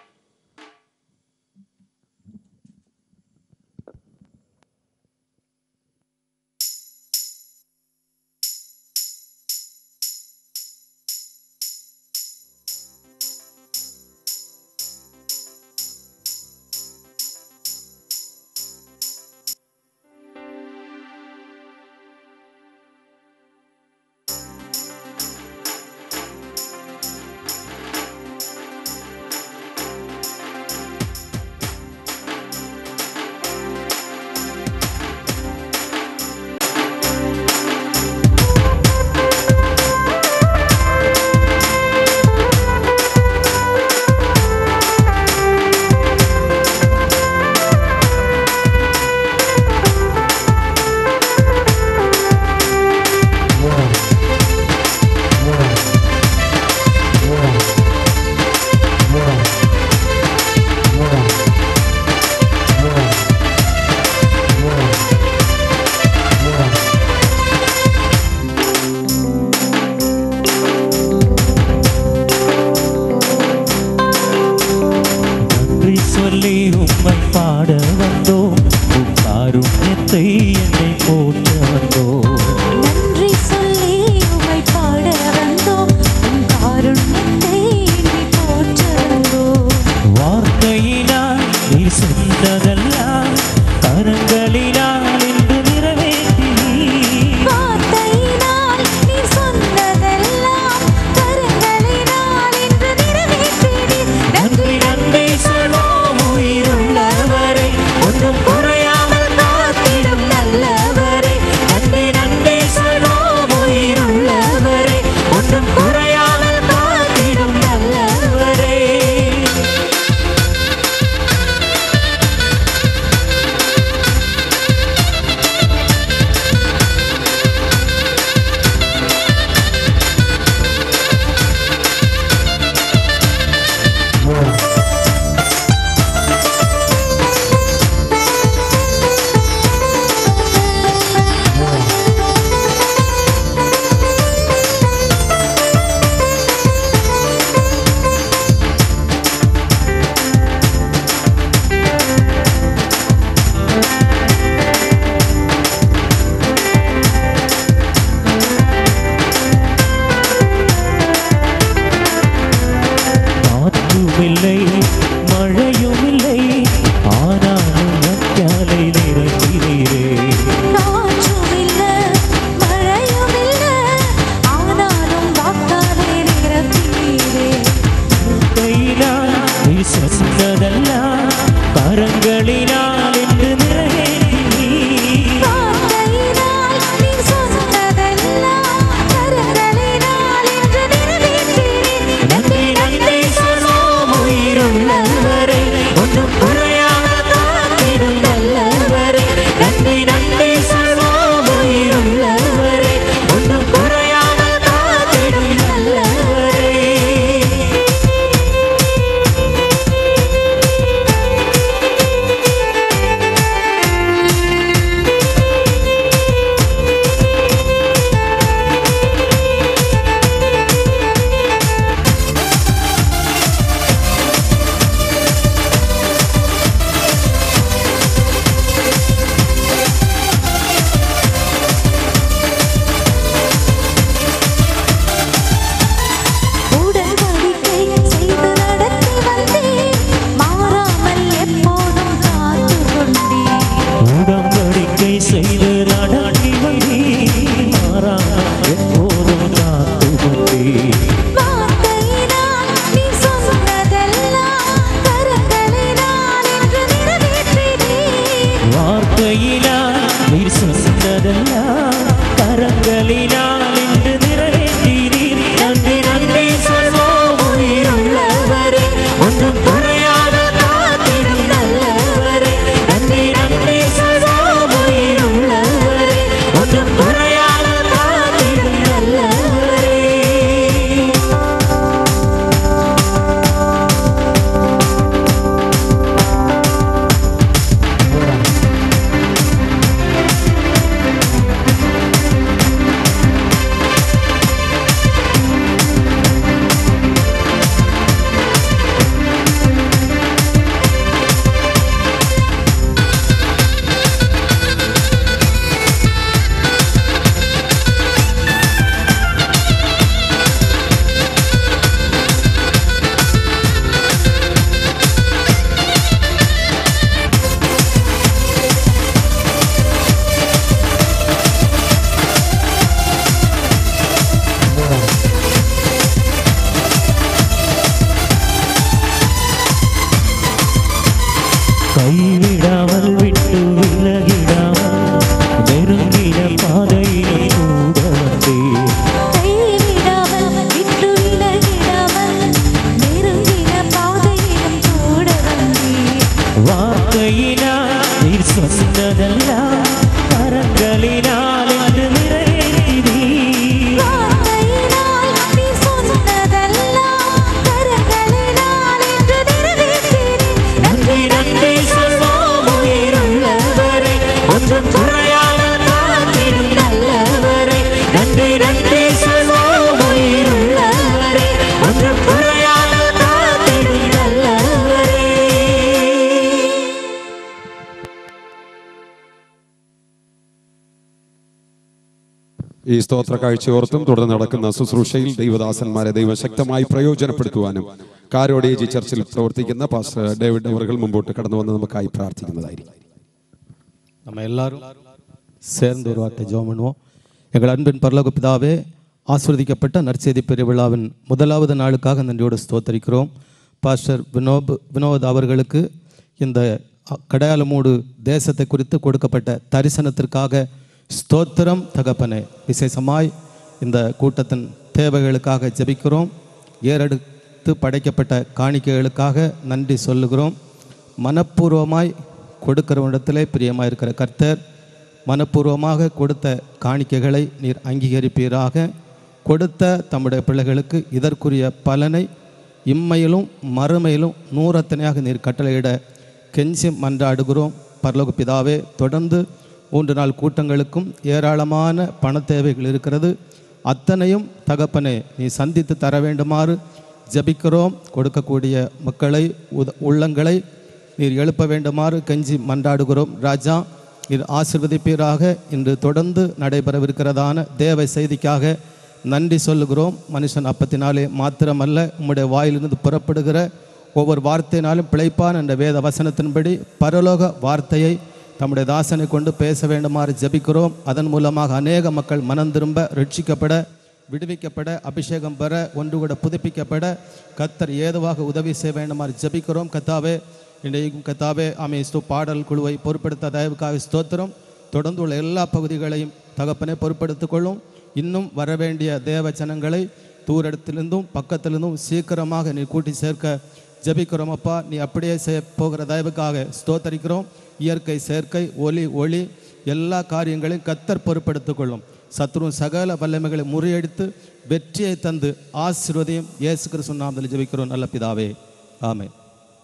நன்றி சொல்லி உம்மை பாட வந்தோம் உம் காருண்யத்தை என்னை போற்ற வந்தோம் நன்றி சொல்லி உம்மை பாட வந்தோம் உம் காருண்யத்தை எண்ணி போற்ற வந்தோம் வார்த்தையினால் நீ சொன்னதெல்லாம் கரங்களினால் இன்று நிறைவேற்றி வார்த்தையினால் நீ சொன்னதெல்லாம் கரங்களினால் இன்று நிறைவேற்றினீர் நன்றி நன்றி சொல்வோம் உயிருள்ளவரை ஒன்றும் குறையாமல் காத்திடும் நல்லவரை நன்றி நன்றி சொல்வோம் உயிருள்ளவரை ஒன்றும் குறையாமல் காத்திடும் நல்லவரை காற்றுமில்லை மழையுமில்லை ஆனாலும் நற்காலை நிறைந்தீரே காற்றுமில்ல மழையுமில்ல ஆனாலும் வாக்காலே நிரப்பீரே கையினால் நீ சொன்னதெல்லாம் கரங்களினால் என்று நிறைவேற்றி வார்த்தையினால் நீ சொன்னதெல்லாம் கரங்களினால் இன்று நிறைவேற்றினீர் நன்றி நன்றி சொல்வோம் உயிருள்ளவரை ஒன்றும் குறையாமல் காத்திடும் நல்லவரை நன்றி நன்றி சொல்வோம் உயிருள்ளவரை. நெருங்கின பாதையிலும் கூட வந்தீர் கைவிடாமல் விட்டு விலகிடாமல் நெருங்கின பாதையிலும் கூட வந்தீர் வார்த்தையினால் நீர் சொன்னதெல்லாம் கரங்களினால் என்று நிறைவேற்றினீர் வார்த்தையினால் நீ சொன்னதெல்லாம் கரங்களினால் என்று நிறைவேற்றினீர் நன்றி நன்றி சொல்வோம் உயிருள்ளவரே ஒன்றும் குறையாத காத்திடும் நல்லவரே நன்றி நன்றி சொல்வோம் உயிருள்ளவரே ஒன்றும் குறையாத காத்திடும் நல்லவரே ഈ സ്തോത്ര കാഴ്ചയോർത്തും തുടർന്ന് നടക്കുന്ന ശുശ്രൂഷയിൽ ദൈവദാസന്മാരെ ദൈവം ശക്തമായി പ്രയോജനപ്പെടുത്തുവാനും കാരോടേജി ചർച്ചിൽ പ്രവർത്തിക്കുന്ന പാസ്റ്റർ ഡേവിഡ് അവர்கள் മുമ്പോട്ട് കടന്നു വന്ന് നമുക്കായി പ്രാർത്ഥിക്കുന്നതായിരിക്കും நம்ம எல்லாரும் சேர்ந்து ஒரு வார்த்தை ஜெபம் பண்ணுவோம் எங்கள் அன்பின் பரலோக பிதாவே ஆஸ்வதிக்கப்பட்ட நற்செய்தி பெருவிழாவின் முதலாவது நாளுக்காக நன்றியோடு ஸ்தோத்தரிக்கிறோம் பாஸ்டர் வினோப் வினோத் அவர்களுக்கு இந்த கடையாளமூடு தேசத்தை குறித்து கொடுக்கப்பட்ட தரிசனத்திற்காக ஸ்தோத்திரம் தகப்பனே விசேஷமாய் இந்த கூட்டத்தின் தேவைகளுக்காக ஜெபிக்கிறோம் ஏறெடுத்து படைக்கப்பட்ட காணிக்கைகளுக்காக நன்றி சொல்லுகிறோம் மனப்பூர்வமாய் கொடுக்கிறவனிடத்திலே பிரியமாக இருக்கிற கர்த்தர் மனப்பூர்வமாக கொடுத்த காணிக்கைகளை நீர் அங்கீகரிப்பீராக கொடுத்த தம்முடைய பிள்ளைகளுக்கு இதற்குரிய பலனை இம்மையிலும் மறுமையிலும் நூறத்தனையாக நீர் கட்டளையிட கெஞ்சி மன்றாடுகிறோம் பரலோக பிதாவே தொடர்ந்து மூன்று நாள் கூட்டங்களுக்கும் ஏராளமான பண தேவைகள் இருக்கிறது அத்தனையும் தகப்பனே நீ சந்தித்து தர வேண்டுமாறு ஜெபிக்கிறோம் கொடுக்கக்கூடிய மக்களை உத உள்ளங்களை நீர் எழுப்ப வேண்டுமாறு கெஞ்சி மன்றாடுகிறோம் ராஜா நீர் ஆசிர்வதிப்பீராக இன்று தொடர்ந்து நடைபெறவிருக்கிறதான தேவ செய்திக்காக நன்றி சொல்லுகிறோம் மனுஷன் அப்பத்தினாலே மாத்திரமல்ல உம்முடைய வாயிலிருந்து புறப்படுகிற ஒவ்வொரு வார்த்தையினாலும் பிழைப்பான் என்ற வேத வசனத்தின்படி பரலோக வார்த்தையை தம்முடைய தாசனை கொண்டு பேச வேண்டுமாறு ஜெபிக்கிறோம் அதன் மூலமாக அநேக மக்கள் மனம் திரும்ப ரட்சிக்கப்பட விடுவிக்கப்பட அபிஷேகம் பெற ஒன்று கூட புதுப்பிக்கப்பட கத்தர் ஏதுவாக உதவி செய்ய வேண்டுமாறு ஜெபிக்கிறோம் கத்தாவே இன்றைக்கும் கத்தாவே அமேஸ்து பாடல் குழுவை பொறுப்படுத்த தயவுக்காக ஸ்தோத்திரம் தொடர்ந்து உள்ள எல்லா பகுதிகளையும் தகப்பனை பொறுப்படுத்திக் கொள்ளும் இன்னும் வரவேண்டிய தேவ ஜனங்களை தூரத்திலிருந்தும் பக்கத்திலிருந்தும் சீக்கிரமாக நீ கூட்டி சேர்க்க ஜெபிக்கிறோம் அப்பா நீ அப்படியே செய்ய போகிற தயவுக்காக ஸ்தோத்தரிக்கிறோம் இயற்கை சேர்க்கை ஒளி ஒளி எல்லா காரியங்களையும் கத்தர் பொறுப்படுத்திக் கொள்ளும் சத்ரு சகல வல்லமைகளை முறியடித்து வெற்றியை தந்து ஆசீர்வதியும் இயேசு கிறிஸ்து நாமத்தில் ஜெபிக்கிறோம் நல்ல பிதாவே ஆமென்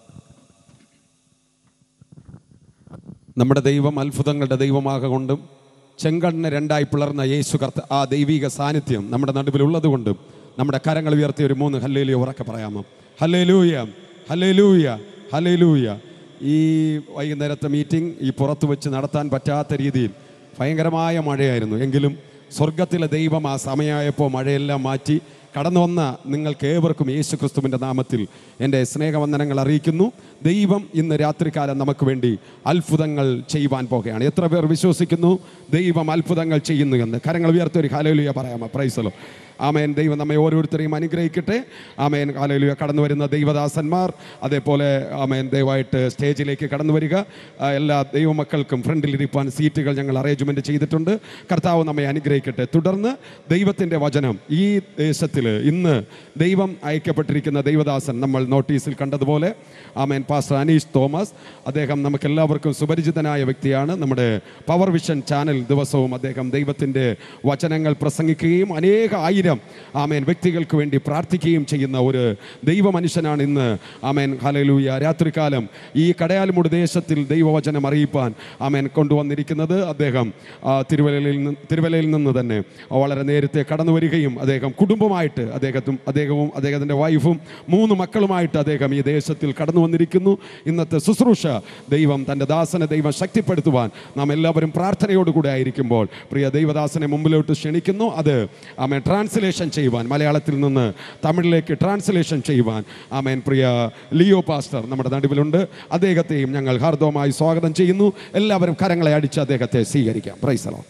നമ്മുടെ ദൈവം അത്ഭുതങ്ങളുടെ ദൈവமாக കൊണ്ടും ചെങ്കണ്ണ് രണ്ടായി പിളർന്ന യേശു കർത്ത ആ ദൈവിക സാന്നിധ്യം നമ്മുടെ നടുവിലുള്ളത് കൊണ്ടും നമ്മുടെ കരങ്ങൾ ഉയർത്തി ഒരു മൂന്ന് ഹല്ലേലൂയ ഉറക്കെ പറയാമോ ഹല്ലേലൂയ ഹല്ലേലൂയ ഹല്ലേലൂയ ഈ വൈകുന്നേരത്തെ മീറ്റിംഗ് ഈ പുറത്ത് വെച്ച് നടത്താൻ പറ്റാത്ത രീതിയിൽ ഭയങ്കരമായ മഴയായിരുന്നു എങ്കിലും സ്വർഗത്തിലെ ദൈവം ആ സമയമായപ്പോൾ മഴയെല്ലാം മാറ്റി കടന്നു വന്ന നിങ്ങൾക്ക് ഏവർക്കും യേശു ക്രിസ്തുവിൻ്റെ നാമത്തിൽ എൻ്റെ സ്നേഹവന്ദനങ്ങൾ അറിയിക്കുന്നു ദൈവം ഇന്ന് രാത്രികാലം നമുക്ക് വേണ്ടി അത്ഭുതങ്ങൾ ചെയ്യുവാൻ പോകുകയാണ് എത്ര പേർ വിശ്വസിക്കുന്നു ദൈവം അത്ഭുതങ്ങൾ ചെയ്യുന്നു എന്ന് കരങ്ങൾ ഉയർത്തി ഒരു ഹാലലുയ പറയാമോ പ്രൈസലോ ആമേൻ ദൈവം നമ്മെ ഓരോരുത്തരെയും അനുഗ്രഹിക്കട്ടെ ആമേൻ ഹാലലുയ കടന്നു വരുന്ന ദൈവദാസന്മാർ അതേപോലെ ആമേൻ ദയവായിട്ട് സ്റ്റേജിലേക്ക് കടന്നു വരിക ആ, എല്ലാ ദൈവമക്കൾക്കും ഫ്രണ്ടിലിരിപ്പാൻ സീറ്റുകൾ ഞങ്ങൾ അറേഞ്ച്മെൻറ്റ് ചെയ്തിട്ടുണ്ട് കർത്താവ് നമ്മെ അനുഗ്രഹിക്കട്ടെ തുടർന്ന് ദൈവത്തിൻ്റെ വചനം ഈ ദേശത്തിൽ ഇന്ന് ദൈവം അയക്കപ്പെട്ടിരിക്കുന്ന ദൈവദാസൻ നമ്മൾ നോട്ടീസിൽ കണ്ടതുപോലെ ആമേൻ പാസ്റ്റർ അനീഷ് തോമസ് അദ്ദേഹം നമുക്ക് എല്ലാവർക്കും സുപരിചിതനായ വ്യക്തിയാണ് നമ്മുടെ പവർ വിഷൻ ചാനൽ ദിവസവും അദ്ദേഹം ദൈവത്തിൻ്റെ വചനങ്ങൾ പ്രസംഗിക്കുകയും അനേക ആയിരം ആമേൻ വ്യക്തികൾക്ക് വേണ്ടി പ്രാർത്ഥിക്കുകയും ചെയ്യുന്ന ഒരു ദൈവമനുഷ്യനാണ് ഇന്ന് ആമേൻ ഹലലൂയ രാത്രികാലം ഈ കടയാലുമുട് ദേശത്തിൽ ദൈവവചനം അറിയിപ്പാൻ ആമേൻ കൊണ്ടുവന്നിരിക്കുന്നത് അദ്ദേഹം ആ, തിരുവല്ലയിൽ നിന്ന് തിരുവല്ലയിൽ നിന്ന് തന്നെ വളരെ നേരത്തെ കടന്നു വരികയും അദ്ദേഹം കുടുംബമായിട്ട് അദ്ദേഹത്തും അദ്ദേഹവും അദ്ദേഹത്തിൻ്റെ വൈഫും മൂന്ന് മക്കളുമായിട്ട് അദ്ദേഹം ഈ ദേശത്തിൽ കടന്നു വന്നിരിക്കുന്നു ഇന്നത്തെ ശുശ്രൂഷ ദൈവം തൻ്റെ ദാസനെ ദൈവം ശക്തിപ്പെടുത്തുവാൻ നാം എല്ലാവരും പ്രാർത്ഥനയോടുകൂടെ ആയിരിക്കുമ്പോൾ പ്രിയ ദൈവദാസനെ മുമ്പിലോട്ട് ക്ഷണിക്കുന്നു അത് ആമേൻ ട്രാൻസ്ലേഷൻ ചെയ്യുവാൻ മലയാളത്തിൽ നിന്ന് തമിഴിലേക്ക് ട്രാൻസ്ലേഷൻ ചെയ്യുവാൻ ആമേൻ പ്രിയ ലിയോ പാസ്റ്റർ നമ്മുടെ നടുവിലുണ്ട് അദ്ദേഹത്തെയും ഞങ്ങൾ ഹാർദവമായി സ്വാഗതം ചെയ്യുന്നു എല്ലാവരും കരങ്ങളെ അടിച്ച് അദ്ദേഹത്തെ സ്വീകരിക്കാം പ്രൈസലോ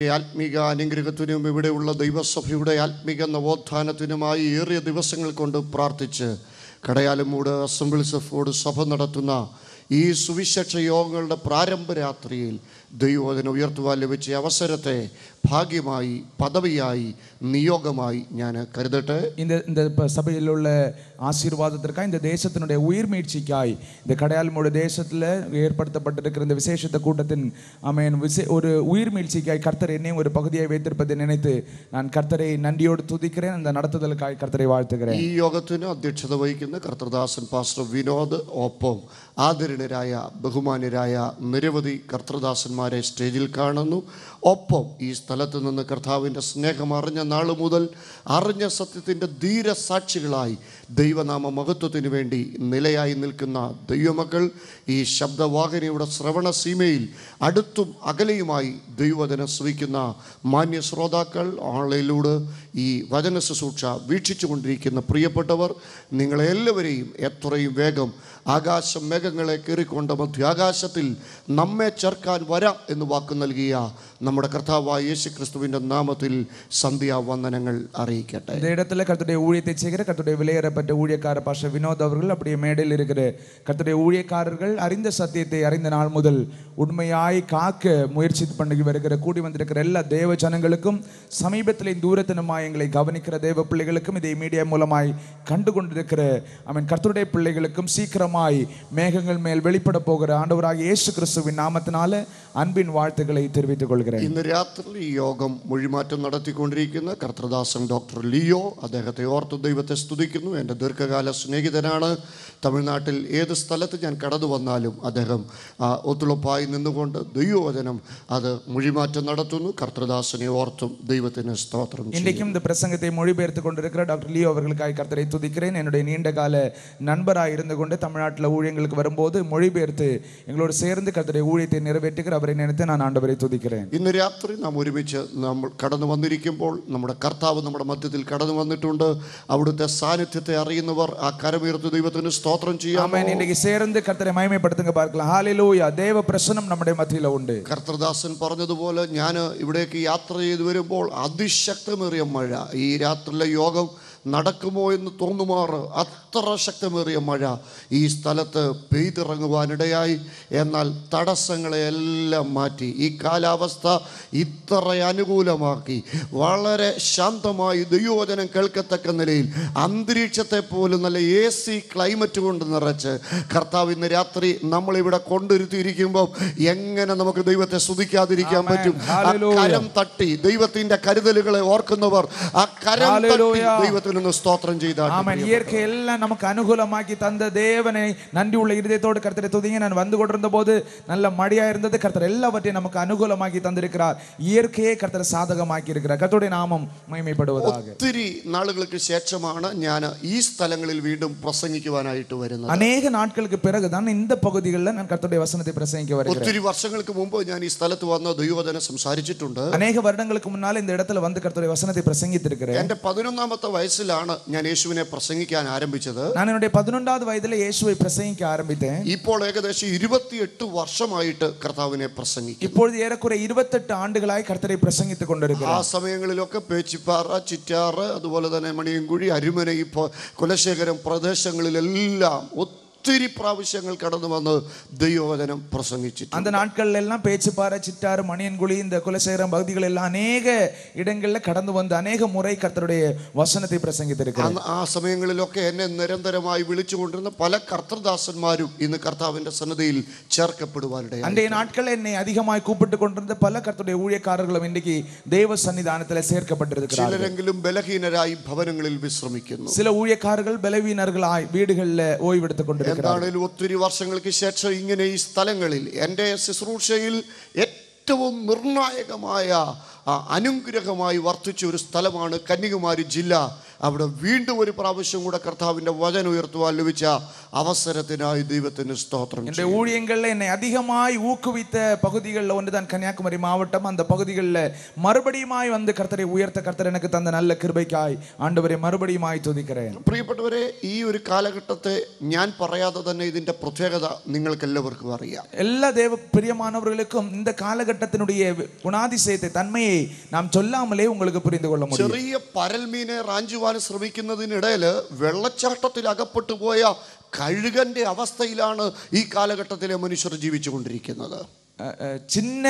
ഈ ആത്മീക അനുഗ്രഹത്തിനും ഇവിടെയുള്ള ദൈവസഭയുടെ ആത്മീക നവോത്ഥാനത്തിനുമായി ഏറിയ ദിവസങ്ങൾ കൊണ്ട് പ്രാർത്ഥിച്ച് കടയാലുമൂട് അസംബ്ലീസ് ഓഫ് ഗോഡ് സഭ നടത്തുന്ന ഈ സുവിശേഷ യോഗങ്ങളുടെ പ്രാരംഭ രാത്രിയിൽ ദൈവവചന ഉയർത്തുവാൻ ലഭിച്ച അവസരത്തെ ഭാഗ്യമായി പദവിയായി നിയോഗമായി ഞാൻ കരുതട്ടെ இந்த இந்த ப- சபையில் உள்ள ஆசீர்வாதத்திற்காக இந்த தேசத்தினுடைய உயிர் மீட்சிக்காய் இந்த கடையாளமோட தேசத்தில் ஏற்படுத்தப்பட்டிருக்கிற இந்த விசேஷத்த கூட்டத்தின் அமேன் விசே ஒரு உயிர் மீட்சிக்காய் கர்த்தர் என்னையும் ஒரு பகுதியை வைத்திருப்பதை நினைத்து நான் கர்த்தரை நன்றியோடு துதிக்கிறேன் அந்த நடத்துதலுக்காய் கர்த்தரை வாழ்த்துகிறேன் ഈ യോഗത്തിന് അധ്യക്ഷത വഹിക്കുന്ന കർത്തൃദാസൻ പാസ്റ്റർ വിനോദ് ഒപ്പം ആദരണരായ ബഹുമാന്യരായ നിരവധി കർത്തൃദാസന്മാരെ സ്റ്റേജിൽ കാണുന്നു ഒപ്പം ഈ സ്ഥലത്ത് നിന്ന് കർത്താവിൻ്റെ സ്നേഹം അറിഞ്ഞ നാൾ മുതൽ അറിഞ്ഞ സത്യത്തിൻ്റെ ധീരസാക്ഷികളായി ദൈവനാമ മഹത്വത്തിന് വേണ്ടി നിലയായി നിൽക്കുന്ന ദൈവമക്കൾ ഈ ശബ്ദവാഹിനിയുടെ ശ്രവണ സീമയിൽ അടുത്തും അകലെയുമായി ദൈവവചനം ശ്രവിക്കുന്ന മാന്യ ശ്രോതാക്കൾ ഓൺലൈനിലൂടെ ഈ വചന ശുശ്രൂഷ വീക്ഷിച്ചു കൊണ്ടിരിക്കുന്ന പ്രിയപ്പെട്ടവർ നിങ്ങളെല്ലാവരെയും എത്രയും വേഗം ആകാശം മേഘങ്ങളെ കയറിക്കൊണ്ട് മധ്യാകാശത്തിൽ നമ്മെ ചേർക്കാൻ വരാം എന്ന് വാക്ക് നൽകിയ നമ്മുടെ കർത്താവായ യേശു ക്രിസ്തുവിൻ്റെ നാമത്തിൽ സന്ധ്യാവന്ദനങ്ങൾ അറിയിക്കട്ടെ இந்த இடத்துல கர்த்தருடைய ஊழியத்தை செய்கிற கர்த்தருடைய விலையேறப்பட்ட ஊழியக்கார பாஷ வினோத் அவர்கள் அப்படியே மேடையில் இருக்கிற கர்த்தருடைய ஊழியக்காரர்கள் அறிந்த சத்தியத்தை அறிந்த நாள் முதல் உண்மையாய் காக்க முயற்சி பண்ணி வருகிற கூடி வந்திருக்கிற எல்லா தேவ ஜனங்களுக்கும் சமீபத்தில் தூரத்தினுமாய் எங்களை கவனிக்கிற தேவ பிள்ளைகளுக்கும் இதை மீடியா மூலமாய் கண்டு கொண்டிருக்கிற அவன் கர்த்தருடைய பிள்ளைகளுக்கும் சீக்கிரமாய் மேகங்கள் மேல் வெளிப்பட போகிற ஆண்டவராகிய இயேசு கிறிஸ்துவின் நாமத்தினால அன்பின் வாழ்த்துக்களை தெரிவித்துக் கொள்கிறேன் ഇന്ന് രാത്രി ഈ യോഗം മൊഴിമാറ്റം നടത്തിക്കൊണ്ടിരിക്കുന്ന കർത്തൃദാസൻ ഡോക്ടർ ലിയോ അദ്ദേഹത്തെ ഓർത്ത് ദൈവത്തെ സ്തുതിക്കുന്നു എൻ്റെ ദീർഘകാല സ്നേഹിതനാണ് തമിഴ്നാട്ടിൽ ഏത് സ്ഥലത്ത് ഞാൻ കടന്നു വന്നാലും അദ്ദേഹം ആ, ഒത്തുളപ്പായി നിന്നുകൊണ്ട് ദൈവവചനം അത് മൊഴിമാറ്റം നടത്തുന്നു കർത്തൃദാസനെ ഓർത്തും ദൈവത്തിന് സ്തോത്രം ചെയ്യുന്നു. இன்றைக்கும் இந்த பிரசங்கத்தை மொழிபெயர்த்து கொண்டிருக்கிற டாக்டர் லியோ அவர்களுக்காக கர்த்தரை துதிக்கிறேன் என்னுடைய நீண்ட கால நண்பராக இருந்து கொண்டு தமிழ்நாட்டில் ஊழியங்களுக்கு வரும்போது மொழிபெயர்த்து எங்களோடு சேர்ந்து கர்த்தருடைய ஊழியத்தை நிறைவேற்றுகிற அவரை நினைத்து நான் ஆண்டவரை துதிக்கிறேன் ഇന്ന് രാത്രി നാം ഒരുമിച്ച് നമ്മൾ കടന്നു വന്നിരിക്കുമ്പോൾ നമ്മുടെ കർത്താവ് നമ്മുടെ മധ്യത്തിൽ കടന്നു വന്നിട്ടുണ്ട് അവിടുത്തെ സാന്നിധ്യത്തെ അറിയുന്നവർ ആ കരമുയർത്ത് ദൈവത്തിന് സ്തോത്രം ചെയ്യാം ஆமென் இன்னைக்கு சேர்ந்து கர்த்தரை மகிமைப்படுத்துங்க பார்க்கலாம் ஹalleluya தேவ பிரசனம் நம்முடைய மத்தியில உண்டு കർത്തൃദാസൻ പറഞ്ഞതുപോലെ ഞാൻ ഇവിടേക്ക് യാത്ര ചെയ്തു വരുമ്പോൾ അതിശക്തമേറിയ മഴ ഈ രാത്രിയിലെ യോഗം നടക്കുമോ എന്ന് തോന്നുമാറ് അത്ര ശക്തമേറിയ മഴ ഈ സ്ഥലത്ത് പെയ്തിറങ്ങുവാനിടയായി എന്നാൽ തടസ്സങ്ങളെയെല്ലാം മാറ്റി ഈ കാലാവസ്ഥ ഇത്ര അനുകൂലമാക്കി വളരെ ശാന്തമായി ദൈവവചനം കേൾക്കത്തക്ക നിലയിൽ അന്തരീക്ഷത്തെ പോലും നല്ല എ സി ക്ലൈമറ്റ് കൊണ്ട് നിറച്ച് കർത്താവ് ഇന്ന് രാത്രി നമ്മളിവിടെ കൊണ്ടിരുത്തിയിരിക്കുമ്പോൾ എങ്ങനെ നമുക്ക് ദൈവത്തെ സ്തുതിക്കാതിരിക്കാൻ ആമേൻ. പറ്റും ആ ഹല്ലേലൂയ. കരം തട്ടി ദൈവത്തിന്റെ കരുതലുകളെ ഓർക്കുന്നവർ ആ കരം തട്ടി ഹല്ലേലൂയ. ദൈവത്തിന് സ്തോത്രം ചെയ്താൽ ஆமென் இயற்கை எல்லாம் நமக்கு அனுகூலமாக்கி தந்த தேவனை நன்றி உள்ள இருதயத்தோடு கர்த்தரை துதிங்க நான் வந்து கொண்டிருந்த போது நல்ல மழையா இருந்தது கர்த்தர் எல்லாவற்றையும் நமக்கு அனுகூலமாக்கி தந்திருக்கிறார் இயற்கையே கர்த்தர் சாதகமாக்கி இருக்கிறார் கர்த்தருடைய நாமம் மகிமைப்படுவதாக ഒത്തിരി നാളുകൾക്ക് ശേഷമാണ് ഞാൻ ഈ സ്ഥലങ്ങളിൽ വീണ്ടും പ്രസംഗിക്കുവാനായിട്ട് വരുന്നത് அநேக நாட்களுக்கு பிறகுதான் இந்த பகுதிகளில் நான் கர்த்தருடைய வசனத்தை பிரசங்கிக்க வருகிறேன் ഒത്തിരി വർഷങ്ങൾക്ക് മുമ്പ് ഞാൻ ഈ സ്ഥലത്ത് വന്ന് ദൈവവചനം സംസാരിച്ചിട്ടുണ്ട് அநேக வருடங்களுக்கு முன்னால் இந்த இடத்துல வந்து கர்த்தருடைய வசனத்தை பிரசங்கித்திருக்கிறேன் എന്റെ പതിനൊന്നാമത്തെ വയസ്സിലാണ് ഞാൻ യേശുവിനെ പ്രസംഗിക്കാൻ ആരംഭിച്ചത് நான் என்னுடைய பதினொன்றாவது வயதுல இயேசுவை பிரசங்கிக்க ஆரம்பித்தேன் ഇപ്പോൾ ഏകദേശം ഇരുപത്തിയെട്ട് വർഷമായിട്ട് കർത്താവിനെ പ്രസംഗിക്കും இப்பொழுது ஏறக்குறை இருபத்தெட்டு ஆண்டுகளாய் கர்த்தரை பிரசங்கித்துக் ആ கொண்டிருக்கிறார் സമയങ്ങളിലൊക്കെ പേച്ചിപ്പാറ ചിറ്റാറ് അതുപോലെ തന്നെ മണിയൻകുഴി അരുമന ഇപ്പോൾ കുലശേഖരം പ്രദേശങ്ങളിലെല്ലാം ഒത്തിരി പ്രാവശ്യങ്ങൾ കടന്നു വന്ന് ദൈവവചനം പ്രസംഗിച്ചിട്ടുണ്ട് அந்த நாட்கள்ல எல்லாம் பேச்சுப்பாறை சிட்டாறு மணியன்குழி இந்த குலசேகரம் பகுதிகள் எல்லாம் அநேக இடங்கள்ல கடந்து வந்து அநேக முறை கர்த்தருடைய வசனத்தை பிரசங்கித்திருக்கிறார் അന്ന് ആ സമയങ്ങളിലൊക്കെ എന്നെ നിരന്തരമായി വിളിച്ചുകൊണ്ടിരുന്ന പല കർത്തൃദാസന്മാരും ഇന്ന് കർത്താവിന്റെ സന്നദ്ധയിൽ ചേർക്കപ്പെടുവാനിടയായി அன்றைய நாட்கள் என்னை அதிகமாய் கூப்பிட்டு கொண்டிருந்த பல கர்த்தருடைய ஊழியக்காரர்களும் இன்றைக்கு தேவ சன்னிதானத்தில் சேர்க்கப்பட்டிருக்கிறார்கள் ചിലരെങ്കിലും ബലഹീനരായി ഭവനങ്ങളിൽ വിശ്രമിക്കുന്നു சில ஊழியக்காரர்கள் பலவீனர்களாய் வீடுகளில் ஓய்வெடுத்துக் கொண்டிருக்கிறார்கள் എന്താണേലും ഒത്തിരി വർഷങ്ങൾക്ക് ശേഷം ഇങ്ങനെ ഈ സ്ഥലങ്ങളിൽ എൻ്റെ ശുശ്രൂഷയിൽ ഏറ്റവും നിർണായകമായ ആ, അനുഗ്രഹമായി വർദ്ധിച്ച ഒരു സ്ഥലമാണ് കന്യാകുമാരി ജില്ല അവിടെ വീണ്ടും ഒരു പ്രാവശ്യം കൂടെ കർത്താവിൻ്റെ വചനം ഉയർത്തുവാൻ ലഭിച്ച അവസരത്തിനായി ദൈവത്തിന് സ്തോത്രം என்னுடைய ஊழியங்கள்ல என்னை அதிகமாய் ஊக்குவித்த பகுதிகளில் ஒன்றுதான் கன்னியாகுமரி மாவட்டம் அந்த பகுதிகளில் மறுபடியுமாய் வந்து கர்த்தரை உயர்த்த கர்த்தர் எனக்கு தந்த நல்ல கிருபைக்காய் ஆண்டவரை மறுபடியுமாய் துதிக்கிறேன் പ്രിയപ്പെട്ടവരെ ഈ ഒരു കാലഘട്ടത്തെ ഞാൻ പറയാതെ തന്നെ ഇതിൻ്റെ പ്രത്യേകത നിങ്ങൾക്ക് എല്ലാവർക്കും അറിയാം எல்லா தேவ பிரியமானவர்களுக்கும் இந்த காலகட்டத்தினுடைய குணாதிசயத்தை தன்மையை நாம் சொல்லாமலே உங்களுக்கு புரிந்து கொள்ள முடியும் ചെറിയ പരൽമീനെ റാഞ്ചുവാൻ ശ്രമിക്കുന്നതിനിടയിൽ വെള്ളച്ചാട്ടത്തിൽ അകപ്പെട്ടു പോയ കഴുകന്റെ അവസ്ഥയിലാണ് ഈ കാലഘട്ടത്തിലെ മനുഷ്യർ ജീവിച്ചുകൊണ്ടിരിക്കുന്നത് அஹ், அஹ், சின்ன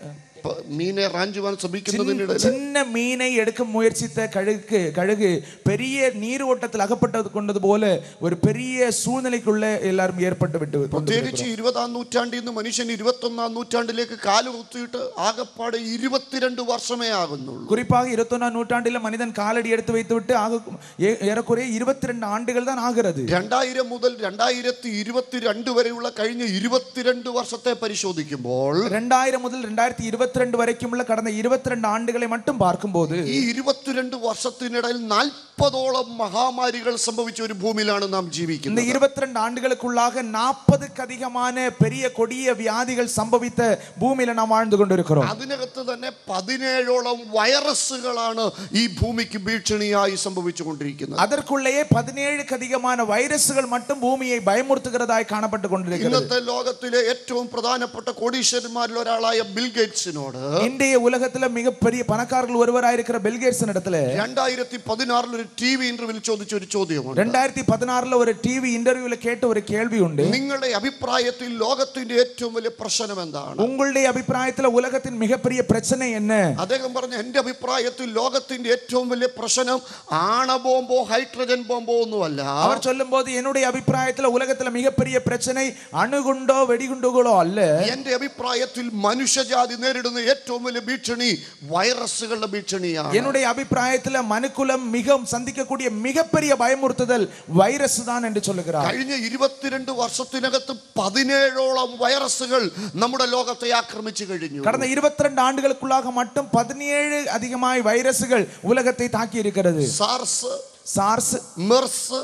പ- മീനെ റാഞ്ചുവാൻ சின்ன- ശ്രമിക്കുന്നതിനിടയിൽ சின்ன மீனை எடுக்க முயற்சித்த கழுகு கழுகு பெரிய நீர் ஓட்டத்தில் அகப்பட்டது கொண்டது போல ஒரு பெரிய சூழ்நிலைக்குள்ள எல்லாரும் ஏற்பட்டு விட்டு പ്രത്യേകിച്ച് ഇരുപതാം നൂറ്റാണ്ടിൽ നിന്ന് മനുഷ്യൻ ഇരുപത്തൊന്നാം നൂറ്റാണ്ടിലേക്ക് കാലുകുത്തിയിട്ട് ആകപ്പാടെ ഇരുപത്തിരണ്ട് വർഷമേ ആകുന്നുള്ളൂ குறிப்பாக இருபத்தொன்னாம் நூற்றாண்டில் மனிதன் காலடி எடுத்து வைத்து விட்டு ஆக ஏ- ஏறக்குறைய இருபத்தி ரெண்டு ஆண்டுகள் தான் ஆகிறது രണ്ടായിരം മുതൽ രണ്ടായിരത്തി ഇരുപത്തിരണ്ട് വരെയുള്ള കഴിഞ്ഞ ഇരുപത്തിരണ്ട് വർഷത്തെ പരിശോധിക്കുമ്പോൾ ரெண்டாயிரம் முதல் ரெண்டாயிரத்தி இருபத்தி ரெண்டு வரைக்கும் உள்ள கடந்த இருபத்தி ரெண்டு ஆண்டுகளை மட்டும் பார்க்கும்போது ഈ ഇരുപത്തിരണ്ട് വർഷത്തിനിടയിൽ നാൽപ്പതോളം മഹാമാരികൾ സംഭവിച്ച ഒരു ഭൂമിയിലാണ് നാം இந்த ജീവിക്കുന്നത് இருபத்தி ரெண்டு ஆண்டுகளுக்குள்ளாக நாற்பதுக்கு அதிகமான பெரிய கொடிய வியாதிகள் சம்பவித்த பூமியில நாம் வாழ்ந்து கொண்டிருக்கிறோம் അതിനകത്ത് തന്നെ പതിനേഴോളം വൈറസുകളാണ് ഈ ഭൂമിക്ക് ഭീഷണിയായി സംഭവിച്ചുകൊണ്ടിരിക്കുന്നത് அதற்குள்ளேயே பதினேழுக்கு அதிகமான வைரஸ்கள் மட்டும் பூமியை பயமுறுத்துகிறதாய் காணப்பட்டு கொண்டிருக்கிறது ഇന്നത്തെ ലോകത്തിലെ ഏറ്റവും പ്രധാനപ്പെട്ട കോടീശ്വരന്മാരിൽ ഒരാളായ ബിൽ ഗേറ്റ്സിനോട് இன்றைய உலகத்துல மிகப்பெரிய பணக்காரர்கள் ஒருவராயிருக்கிற பில்கேட்ஸ் இடத்துல രണ്ടായിരത്തി പതിനാറിൽ ഒരു ടി വി ഇന്റർവ്യൂവിൽ ചോദിച്ച ഒരു ചോദ്യമുണ്ട് ரெண்டாயிரத்தி பதினாறுல ஒரு டிவி இன்டர்வியூல கேட்ட ஒரு கேள்வி உண்டு നിങ്ങളുടെ അഭിപ്രായത്തിൽ ലോകത്തിന്റെ ഏറ്റവും വലിയ പ്രശ്നം എന്താണ് உங்களுடைய அபிப்பிராயத்துல உலகத்தின் மிகப்பெரிய பிரச்சனை என்ன അദ്ദേഹം പറഞ്ഞു എന്റെ അഭിപ്രായത്തിൽ ലോകത്തിന്റെ ഏറ്റവും വലിയ പ്രശ്നം ആണബോംബോ ഹൈഡ്രജൻ ബോംബോ ഒന്നുമല്ല அவர் சொல்லும்போது என்னுடைய அபிப்பிராயத்துல உலகத்துல மிகப்பெரிய பிரச்சனை அணுகுண்டோ வெடிகுண்டுகளோ அல்ல എന്റെ അഭിപ്രായത്തിൽ മനുഷ്യജാതി നേരിടുന്ന ഏറ്റവും വലിയ ഭീഷണി വൈറസുകളുടെ ഭീഷണിയാണ് என்னுடைய அபிப்பிராயத்துல மனுக்குலம் மிக சந்திக்கக்கூடிய மிகப்பெரிய பயமுறுத்துதல் வைரஸ் தான் என்று சொல்லுகிறார் കഴിഞ്ഞ ഇരുപത്തിരണ്ട് വർഷത്തിനകത്ത് പതിനേഴോളം വൈറസുകൾ നമ്മുടെ ലോകത്തെ ആക്രമിച്ചു കഴിഞ്ഞു கடந்த 22 ஆண்டுகளுக்குள்ளாக மட்டும் பதினேழு அதிகமாய் வைரசுகள் உலகத்தை தாக்கி இருக்கிறது SARS SARS MERS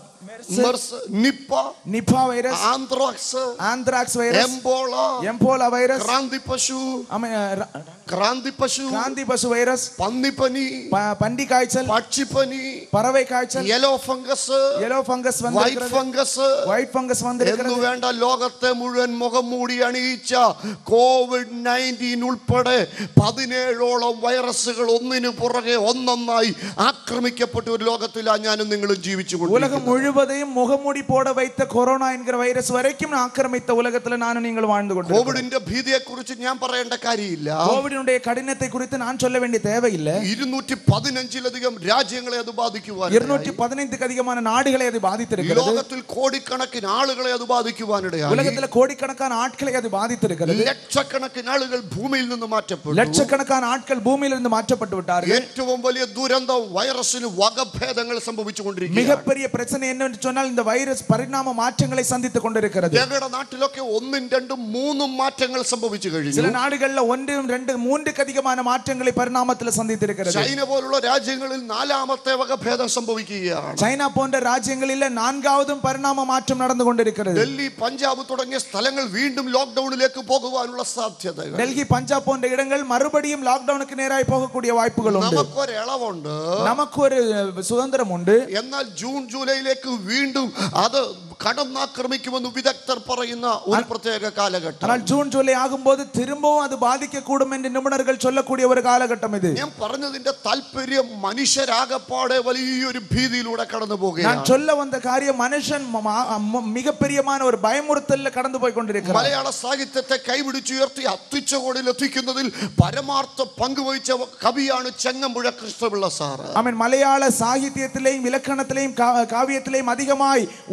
MERS Nipah Nipah virus anthrax anthrax virus Ebola Ebola virus ക്രാന്തി പശു ஆமா, ர- ക്രാന്തി പശു கிராந்தி பசு வைரஸ் പന്നിപ്പനി ப- பன்றி காய்ச்சல் പക്ഷിപ്പനി பறவை காய்ச்சல் yellow fungus yellow fungus white வந்து ഫംഗസ് ஒயிட் ஃபங்கஸ் എന്ന് வந்திருக்கிறது വേണ്ട ലോകത്തെ മുഴുവൻ മുഖം മൂടി അണിയിച്ച കോവിഡ് നയൻറ്റീൻ ഉൾപ്പെടെ പതിനേഴോളം വൈറസുകൾ ഒന്നിനു പുറകെ ഒന്നൊന്നായി ആക്രമിക്കപ്പെട്ട ഒരു ലോകത്തിലാണ് ഞാനും നിങ്ങളും ജീവിച്ചു உலகம் முழுவதையும் முகமூடி போட வைத்த கொரோனா என்கிற வைரஸ் வரைக்கும் ஆக்கிரமித்த உலகத்துல நானும் நீங்கள் வாழ்ந்து கொண்டு കോവിഡിന്റെ ഭീതിയെ കുറിച്ച് ഞാൻ പറയേണ്ട കാര്യമില്ല கோவிடினுடைய கடினத்தை குறித்து நான் சொல்ல வேண்டிய தேவையில்லை ഇരുന്നൂറ്റി പതിനഞ്ചിലധികം രാജ്യങ്ങളെ അത് ബാധിക്കുവാൻ இருநூற்றி பதினைந்துக்கு அதிகமான நாடுகளை அது பாதித்திருக்கிறது ലോകത്തിൽ കോടിക്കണക്കിന് ആളുകളെ അത് ബാധിക്കുവാനിടയായി உலகத்துல கோடிக்கணக்கான ஆட்களை அது பாதித்திருக்கிறது ലക്ഷക്കണക്കിന് ആളുകൾ ഭൂമിയിൽ നിന്ന് മാറ്റപ്പെട്ടു லட்சக்கணக்கான ஆட்கள் பூமியிலிருந்து மாற்றப்பட்டு விட்டார்கள் ഏറ്റവും വലിയ ദുരന്തം വൈറസിന് വകഭേദങ്ങൾ സംഭവിച്ചുകൊണ്ടിരിക്കുക மிகப்பெரிய பிரச்சனை என்னவென்று சொன்னால் இந்த வைரஸ் பரிணாம மாற்றங்களை சந்தித்துக் கொண்டிருக்கிறது ഞങ്ങളുടെ നാട്ടിലൊക്കെ ഒന്നും രണ്ടും മൂന്നും മാറ്റങ്ങൾ സംഭവിച്ചു சில കഴിഞ്ഞു நாடுகள்ல ஒன்று ரெண்டு மூன்றுக்கு அதிகமான மாற்றங்களை பரிணாமத்தில் சந்தித்திருக்கிறது ചൈന പോലുള്ള രാജ്യങ്ങളിൽ നാലാമത്തെ വകഭേദം സംഭവിക്കുകയാണ് சைனா போன்ற ராஜ்யங்களில் நான்காவதும் பரிணாம மாற்றம் நடந்து கொண்டிருக்கிறது ഡൽഹി പഞ്ചാബ് തുടങ്ങിയ സ്ഥലങ്ങൾ വീണ്ടും ലോക്ക്ഡൌണിലേക്ക് പോകുവാനുള്ള സാധ്യതകൾ டெல்லி பஞ்சாப் போன்ற இடங்கள் மறுபடியும் லாக்டவுனுக்கு நேராய் போகக்கூடிய வாய்ப்புகள் உண்டு നമുക്കൊരിളവുണ്ട് நமக்கு ஒரு சுதந்திரம் உண்டு എന്നാൽ ജൂൺ ജൂലൈയിലേക്ക് വീണ്ടും അത് കടന്നാക്രമിക്കുമെന്ന് വിദഗ്ധർ പറയുന്ന ഒരു പ്രത്യേക കാലഘട്ടം ஆனால் ஜூன் ஜூலை ஆகும்போது திரும்பவும் அது பாதிக்கக்கூடும் என்று நிபுணர்கள் சொல்லக்கூடிய ஒரு காலகட்டம் இது ഞാൻ പറഞ്ഞതിന്റെ താല്പര്യം മനുഷ്യരാകപ്പാടെ വലിയൊരു ഭീതിയിലൂടെ കടന്നു நான் പോകുകയാണ് சொல்ல வந்த காரியம் மனுஷன் ம- ம- ம- மிகப்பெரியமான ஒரு பயமுறுத்தல்ல கடந்து போய் கொண்டிருக்கிறார் മലയാള സാഹിത്യത്തെ കൈപിടിച്ചുയർത്തി അത്യുച്ചകോടിൽ എത്തിക്കുന്നതിൽ പരമാർത്ഥ പങ്കുവഹിച്ച കവിയാണ് ചെങ്ങമ്പുഴ കൃഷ്ണപിള്ള സാറ് ஆமென் மலையாள சாகித்யத்திலேயும் இலக்கணத்திலேயும் கா- காவியத்திலேயும் அதிகமாய் உயரிய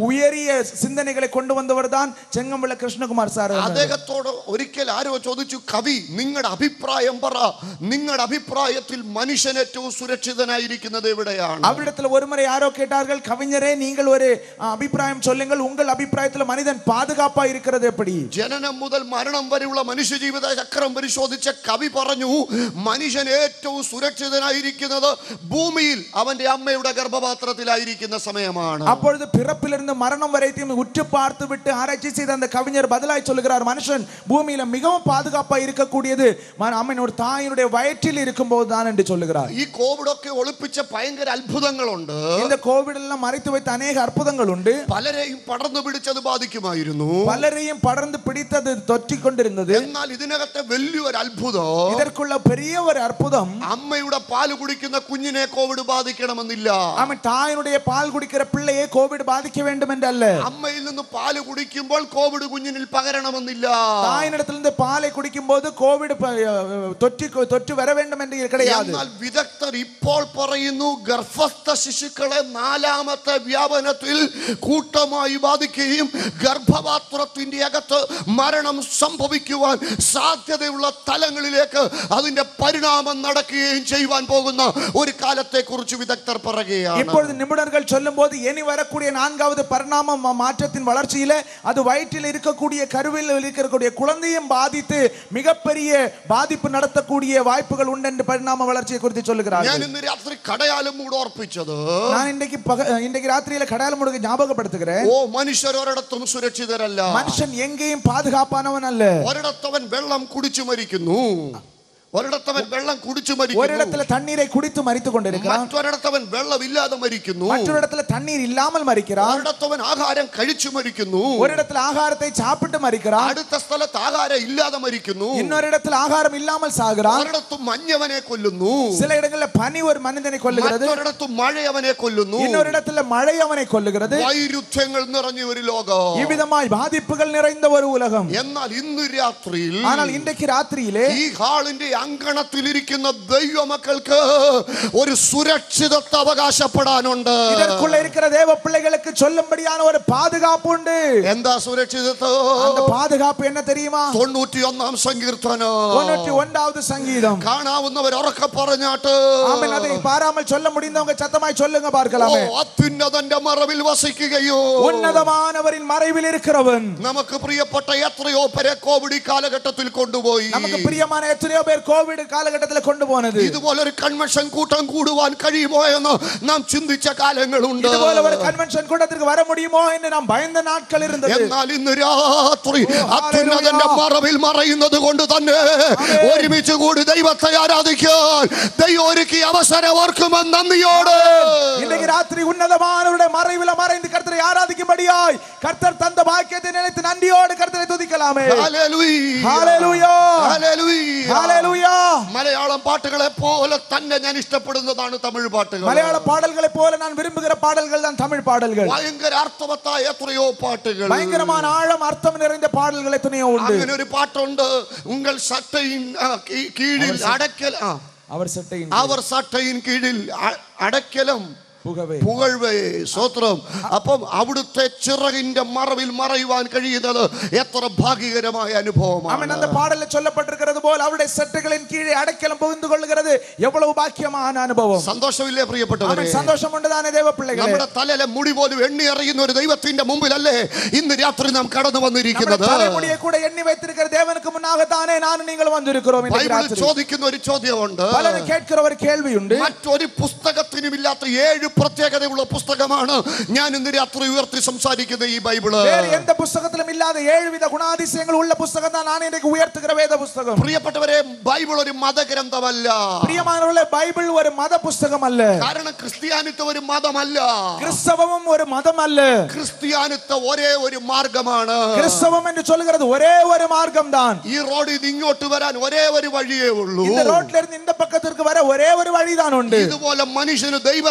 சிந்தனைகளை கொண்டு வந்தவர் தான் செங்கம்பல கிருஷ்ணகுமார் சார் അദ്ദേഹത്തോട് ഒരിക്കൽ ആരോ ചോദിച്ചു കവി നിങ്ങളുടെ അഭിപ്രായം പറ നിങ്ങളുടെ അഭിപ്രായത്തിൽ മനുഷ്യൻ ഏറ്റവും സുരക്ഷിതനായിരിക്കുന്നത് എവിടെയാണ് அவரிடத்துல ஒருமுறை யாரோ கேட்டார்கள் கவிஞரே நீங்கள் ஒரு அஹ், அபிப்பிராயம் சொல்லுங்கள் உங்கள் அபிப்பிராயத்துல மனிதன் பாதுகாப்பா இருக்கிறது எப்படி ജനനം മുതൽ മരണം വരെയുള്ള മനുഷ്യജീവിത ചക്രം പരിശോധിച്ച കവി പറഞ്ഞു മനുഷ്യൻ ഏറ്റവും സുരക്ഷിതനായിരിക്കുന്നത് ഭൂമിയിൽ അവന്റെ അമ്മയുടെ ഗർഭപാത്രത്തിലായിരിക്കുന്ന സമയമാണ് அப்பொழுது பிறப்பிலிருந்து மரணம் வரைக்கும் உற்று பார்த்து விட்டு ஆராய்ச்சி செய்த அந்த கவிஞர் பதிலாய் சொல்லுகிறார் மனுஷன் பூமியில மிகவும் பாதுகாப்பா இருக்கக்கூடியது ம- അമ്മയുടെ തായിനുடைய വയറ്റിൽ இருக்கும்போது தான் என்று சொல்லுகிறார் ഈ കോവിഡൊക്കെ ഒളിപ്പിച്ച ഭയങ്കര അത്ഭുതങ്ങളുണ്ട് இந்த கோவிட் எல்லாம் மறைத்து வைத்த அநேக அற்புதங்கள் உண்டு പലരെയും പടർന്നു പിടിച്ചത് ബാധിക്കുമായിരുന്നു பலரையும் படர்ந்து பிடித்தது தொற்றிக் கொண்டிருந்தது എന്നാൽ ഇതിനകത്തെ വലിയൊരു അത്ഭുതം இதற்குள்ள பெரிய ஒரு அற்புதம் അമ്മയുടെ പാല് കുടിക്കുന്ന കുഞ്ഞിനെ കോവിഡ് ബാധിക്കണമെന്നില്ല அவன் தாயினுடைய பால் குடிக்கிற பிள்ளையை கோவிட் பாதிக்க வேண்டும் என்று அல்ல അമ്മയിൽ നിന്ന് പാല് കുടിക്കുമ്പോൾ കോവിഡ് കുഞ്ഞിനിൽ പകരണമെന്നില്ല தாயினிடத்திலிருந்து பாலை குடிக்கும் போது கோவிட் ப- தொற்று தொற்று வர வேண்டும் என்று கிடையாது എന്നാൽ വിദഗ്ധർ ഇപ്പോൾ പറയുന്നു ഗർഭസ്ഥ ശിശുക്കളെ നാലാമത്തെ വ്യാപനത്തിൽ കൂട്ടമായി ബാധിക്കുകയും ഗർഭപാത്രത്തിന്റെ അകത്ത് മരണം സംഭവിക്കുവാൻ സാധ്യതയുള്ള തലങ്ങളിലേക്ക് അതിന്റെ പരിണാമം നടക്കുകയും ചെയ്യുവാൻ പോകുന്ന ഒരു കാലത്തെ കുറിച്ച് വിദഗ്ധർ പറയുകയാണ് இப்பொழுது நிபுணர்கள் சொல்லும்போது இனி வரக்கூடிய நான்காவது பரிணாம மா- மாற்றத்தின் வளர்ச்சியில அது வயிற்றில் இருக்கக்கூடிய கருவில் இருக்கக்கூடிய குழந்தையும் பாதித்து மிகப்பெரிய பாதிப்பு நடத்தக்கூடிய வாய்ப்புகள் உண்டு என்று பரிணாம வளர்ச்சியை குறித்து ഞാൻ சொல்லுகிறார்கள் ഇന്ന് രാത്രി കടയാലും കൂടെ ഓർപ്പിച്ചത് நான் இன்றைக்கு பக இன்றைக்கு ராத்திரியில கடாலம் முடுக்க ஞாபகப்படுத்துகிறேன் ഓ മനുഷ്യർ ഒരിടത്തും സുരക്ഷിതരല്ല மனுஷன் எங்கேயும் பாதுகாப்பானவன் அல்ல ഒരിടത്തവൻ വെള്ളം കുടിച്ചു മരിക്കുന്നു ഒരിടത്തവൻ വെള്ളം കുടിച്ചു ஒரு മരിക്കുന്നു இடத்துல தண்ணீரை குடித்து மறித்து கொண்டிருக்கிறான் മറ്റൊരിടത്തവൻ വെള്ളമില്ലാതെ മരിക്കുന്നു மற்றொரு இடத்துல தண்ணீர் இல்லாமல் மறிக்கிறான் ഒരിടത്തവൻ ആഹാരം കഴിച്ചു മരിക്കുന്നു ஒரு இடத்துல ஆகாரத்தை சாப்பிட்டு மறிக்கிறான் അടുത്ത സ്ഥലത്ത് ആഹാരം ഇല്ലാതെ മരിക്കുന്നു இன்னொரு இடத்துல ஆகாரம் இல்லாமல் சாகிறான் ഒരിടത്തും മഞ്ഞവനെ കൊല്ലുന്നു சில இடங்கள்ல பனி ஒரு மனிதனை கொல்லுகிறது മറ്റൊരിടത്തും മഴയവനെ കൊല്ലുന്നു இன்னொரு இடத்துல மழை அவனை கொல்லுகிறது വൈരുദ്ധ്യങ്ങൾ നിറഞ്ഞ ഒരു ലോകം இவ்விதமாய் பாதிப்புகள் நிறைந்த ஒரு உலகம் എന്നാൽ ഇന്ന് രാത്രിയിൽ ஆனால் இன்றைக்கு ராத்திரியிலே ഈ ഹാളിന്റെ അങ്കണത്തിലിരിക്കുന്ന ദൈവമക്കൾക്ക് ഒരു സുരക്ഷിതത്വ അവകാശപ്പെടാനുണ്ട് இதற்குள்ள இருக்கிற தேவ பிள்ளைகளுக்கு சொல்லும்படியான ஒரு பாதுகாப்பு உண்டு എന്താ സുരക്ഷിതത്വം அந்த பாதுகாப்பு என்ன தெரியுமா തൊണ്ണൂറ്റി ഒന്നാം സങ്കീർത്തനം தொண்ணூற்றி ஒன்றாவது சங்கீதம் കാണാവുന്നവർ ഉറക്കെ പറഞ്ഞാട്ട് ஆமென் அதை பாராமல் சொல்ல முடிந்தவங்க சத்தமாய் சொல்லுங்க ഓ பார்க்கலாமே അത്യുന്നതന്റെ മറവിൽ വസിക്കുകയോ உன்னதமானவரின் மறைவில் இருக்கிறவன் നമുക്ക് പ്രിയപ്പെട്ട എത്രയോ പേരെ കോവിഡ് ഈ കാലഘട്ടത്തിൽ കൊണ്ടുപോയി நமக்கு பிரியமான எத்தனையோ பேர் கோவிட் காலகட்டத்தில் கொண்டு போனது ഇതുപോലൊരു കൺവെൻഷൻ കൂട്ടം കൂടുവാൻ കഴിയുമോ എന്ന് നാം ചിന്തിച്ച കാലങ്ങളുണ്ട് இதுபோல ஒரு கன்வென்ஷன் கூட்டத்திற்கு வர முடியுமோ என்று நாம் பயந்த நாட்கள் இருந்தது എന്നാൽ ഇന്ന് രാത്രി അത്യുന്നതന്റെ മറവിൽ മറയുന്നത് കൊണ്ട് തന്നെ ഒരുമിച്ച് കൂടി ദൈവത്തെ ആരാധിക്കാൻ ദൈവം ഒരുക്കിയ അവസരം ഓർക്കുമെന്ന് നന്ദിയോട് இன்றைக்கு ராத்திரி உன்னதமானவருடைய மறைவில மறைந்து கர்த்தரை ஆராதிக்கும்படியாய் கர்த்தர் தந்த பாக்கியத்தை நினைத்து நன்றியோடு கர்த்தரை துதிக்கலாமே ഹല്ലേലൂയ. ஹalleluya ഹല്ലേലൂയ. ஹalleluya മലയാളം പാട്ടുകളെ പോലെ തന്നെ ഞാൻ ഇഷ്ടപ്പെടുന്നതാണ് തമിഴ് പാട്ടുകൾ மலையாள பாடல்களை போல நான் விரும்புகிற பாடல்கள் தான் தமிழ் பாடல்கள் ഭയങ്കര അർത്ഥവത്തായ എത്രയോ പാട്ടുകൾ பயங்கரமான ஆழம் அர்த்தம் நிறைந்த பாடல்கள் எத்தனையோ உண்டு അങ്ങനെ ഒരു പാട്ടുണ്ട് ഉങ്ങൾ സട്ടയിൻ ആ, കീ- കീഴിൽ അടക്കൽ ആ, அவர் சட்டையின் അവർ സട്ടയിൻ കീഴിൽ അ- അടക്കലും புகவே പുകഴ്വേ സ്വത്രം അപ്പം അവിടുത്തെ ചിറകിന്റെ മറവിൽ മറയുവാൻ കഴിയുന്നത് എത്ര ഭാഗ്യകരമായ ஆமென் അനുഭവമാണ് அந்த பாடல்ல சொல்லப்பட்டிருக்கிறது போல் அவருடைய சட்டைகளின் கீழே அடைக்கலம் புகுந்து கொள்ளுகிறது எவ்வளவு பாக்கியமான அனுபவம் സന്തോഷമില്ലേ പ്രിയപ്പെട്ടവരെ ஆமென் சந்தோஷம் உண்டுதானே தேவ பிள்ளைகளே നമ്മുടെ തലയിലെ മുടി പോലും എണ്ണി അറിയുന്ന ഒരു ദൈവത്തിന്റെ മുമ്പിലല്ലേ ഇന്ന് രാത്രി നാം കടന്നു நம்முடைய വന്നിരിക്കുന്നത് தலைமுடியை கூட எண்ணி வைத்திருக்கிற தேவனுக்கு முன்னாகத்தானே நானும் நீங்களும் வந்திருக்கிறோம் இன்றைக்கு ബൈബിളിൽ ராத்திரி. ചോദിക്കുന്ന ഒരു ചോദ്യമുണ്ട് பலரும் கேட்கிற ஒரு கேள்வியுண்டு മറ്റൊരു പുസ്തകത്തിനും ഇല്ലാത്ത ഏഴ് പ്രത്യേകതയുള്ള പുസ്തകമാണ് ഞാൻ ഇന്ന് രാത്രി ഉയർത്തി സംസാരിക്കുന്ന ഈ ബൈബിള് வேறு எந்த புஸ்தகத்திலும் இல்லாத ஏழு வித குணாதிசயங்கள் உள்ள புஸ்தகம் தான் நான் இன்றைக்கு உயர்த்துகிற வேத புஸ்தகம் പ്രിയപ്പെട്ടവരെ ബൈബിൾ ഒരു മതഗ്രന്ഥമല്ല பிரியமானவர்களே பைபிள் ஒரு மத புஸ்தகம் அல்ல കാരണം ക്രിസ്ത്യാനിത്വം ഒരു മതമല്ല கிறிஸ்தவமும் ஒரு மதம் அல்ல ക്രിസ്ത്യാനിത്വം ഒരേ ഒരു മാർഗമാണ് கிறிஸ்தவம் என்று சொல்லுகிறது ஒரே ஒரு மார்க்கம் தான் ഈ റോഡിൽ നിന്ന് ഇങ്ങോട്ട് വരാൻ ഒരേ ഒരു വഴിയേ ഉള്ളൂ இந்த ரோட்ல இருந்து இந்த பக்கத்திற்கு வர ஒரே ஒரு வழிதான் உண்டு ഇതുപോലെ മനുഷ്യന് ദൈവത്തിങ്കിലേക്ക്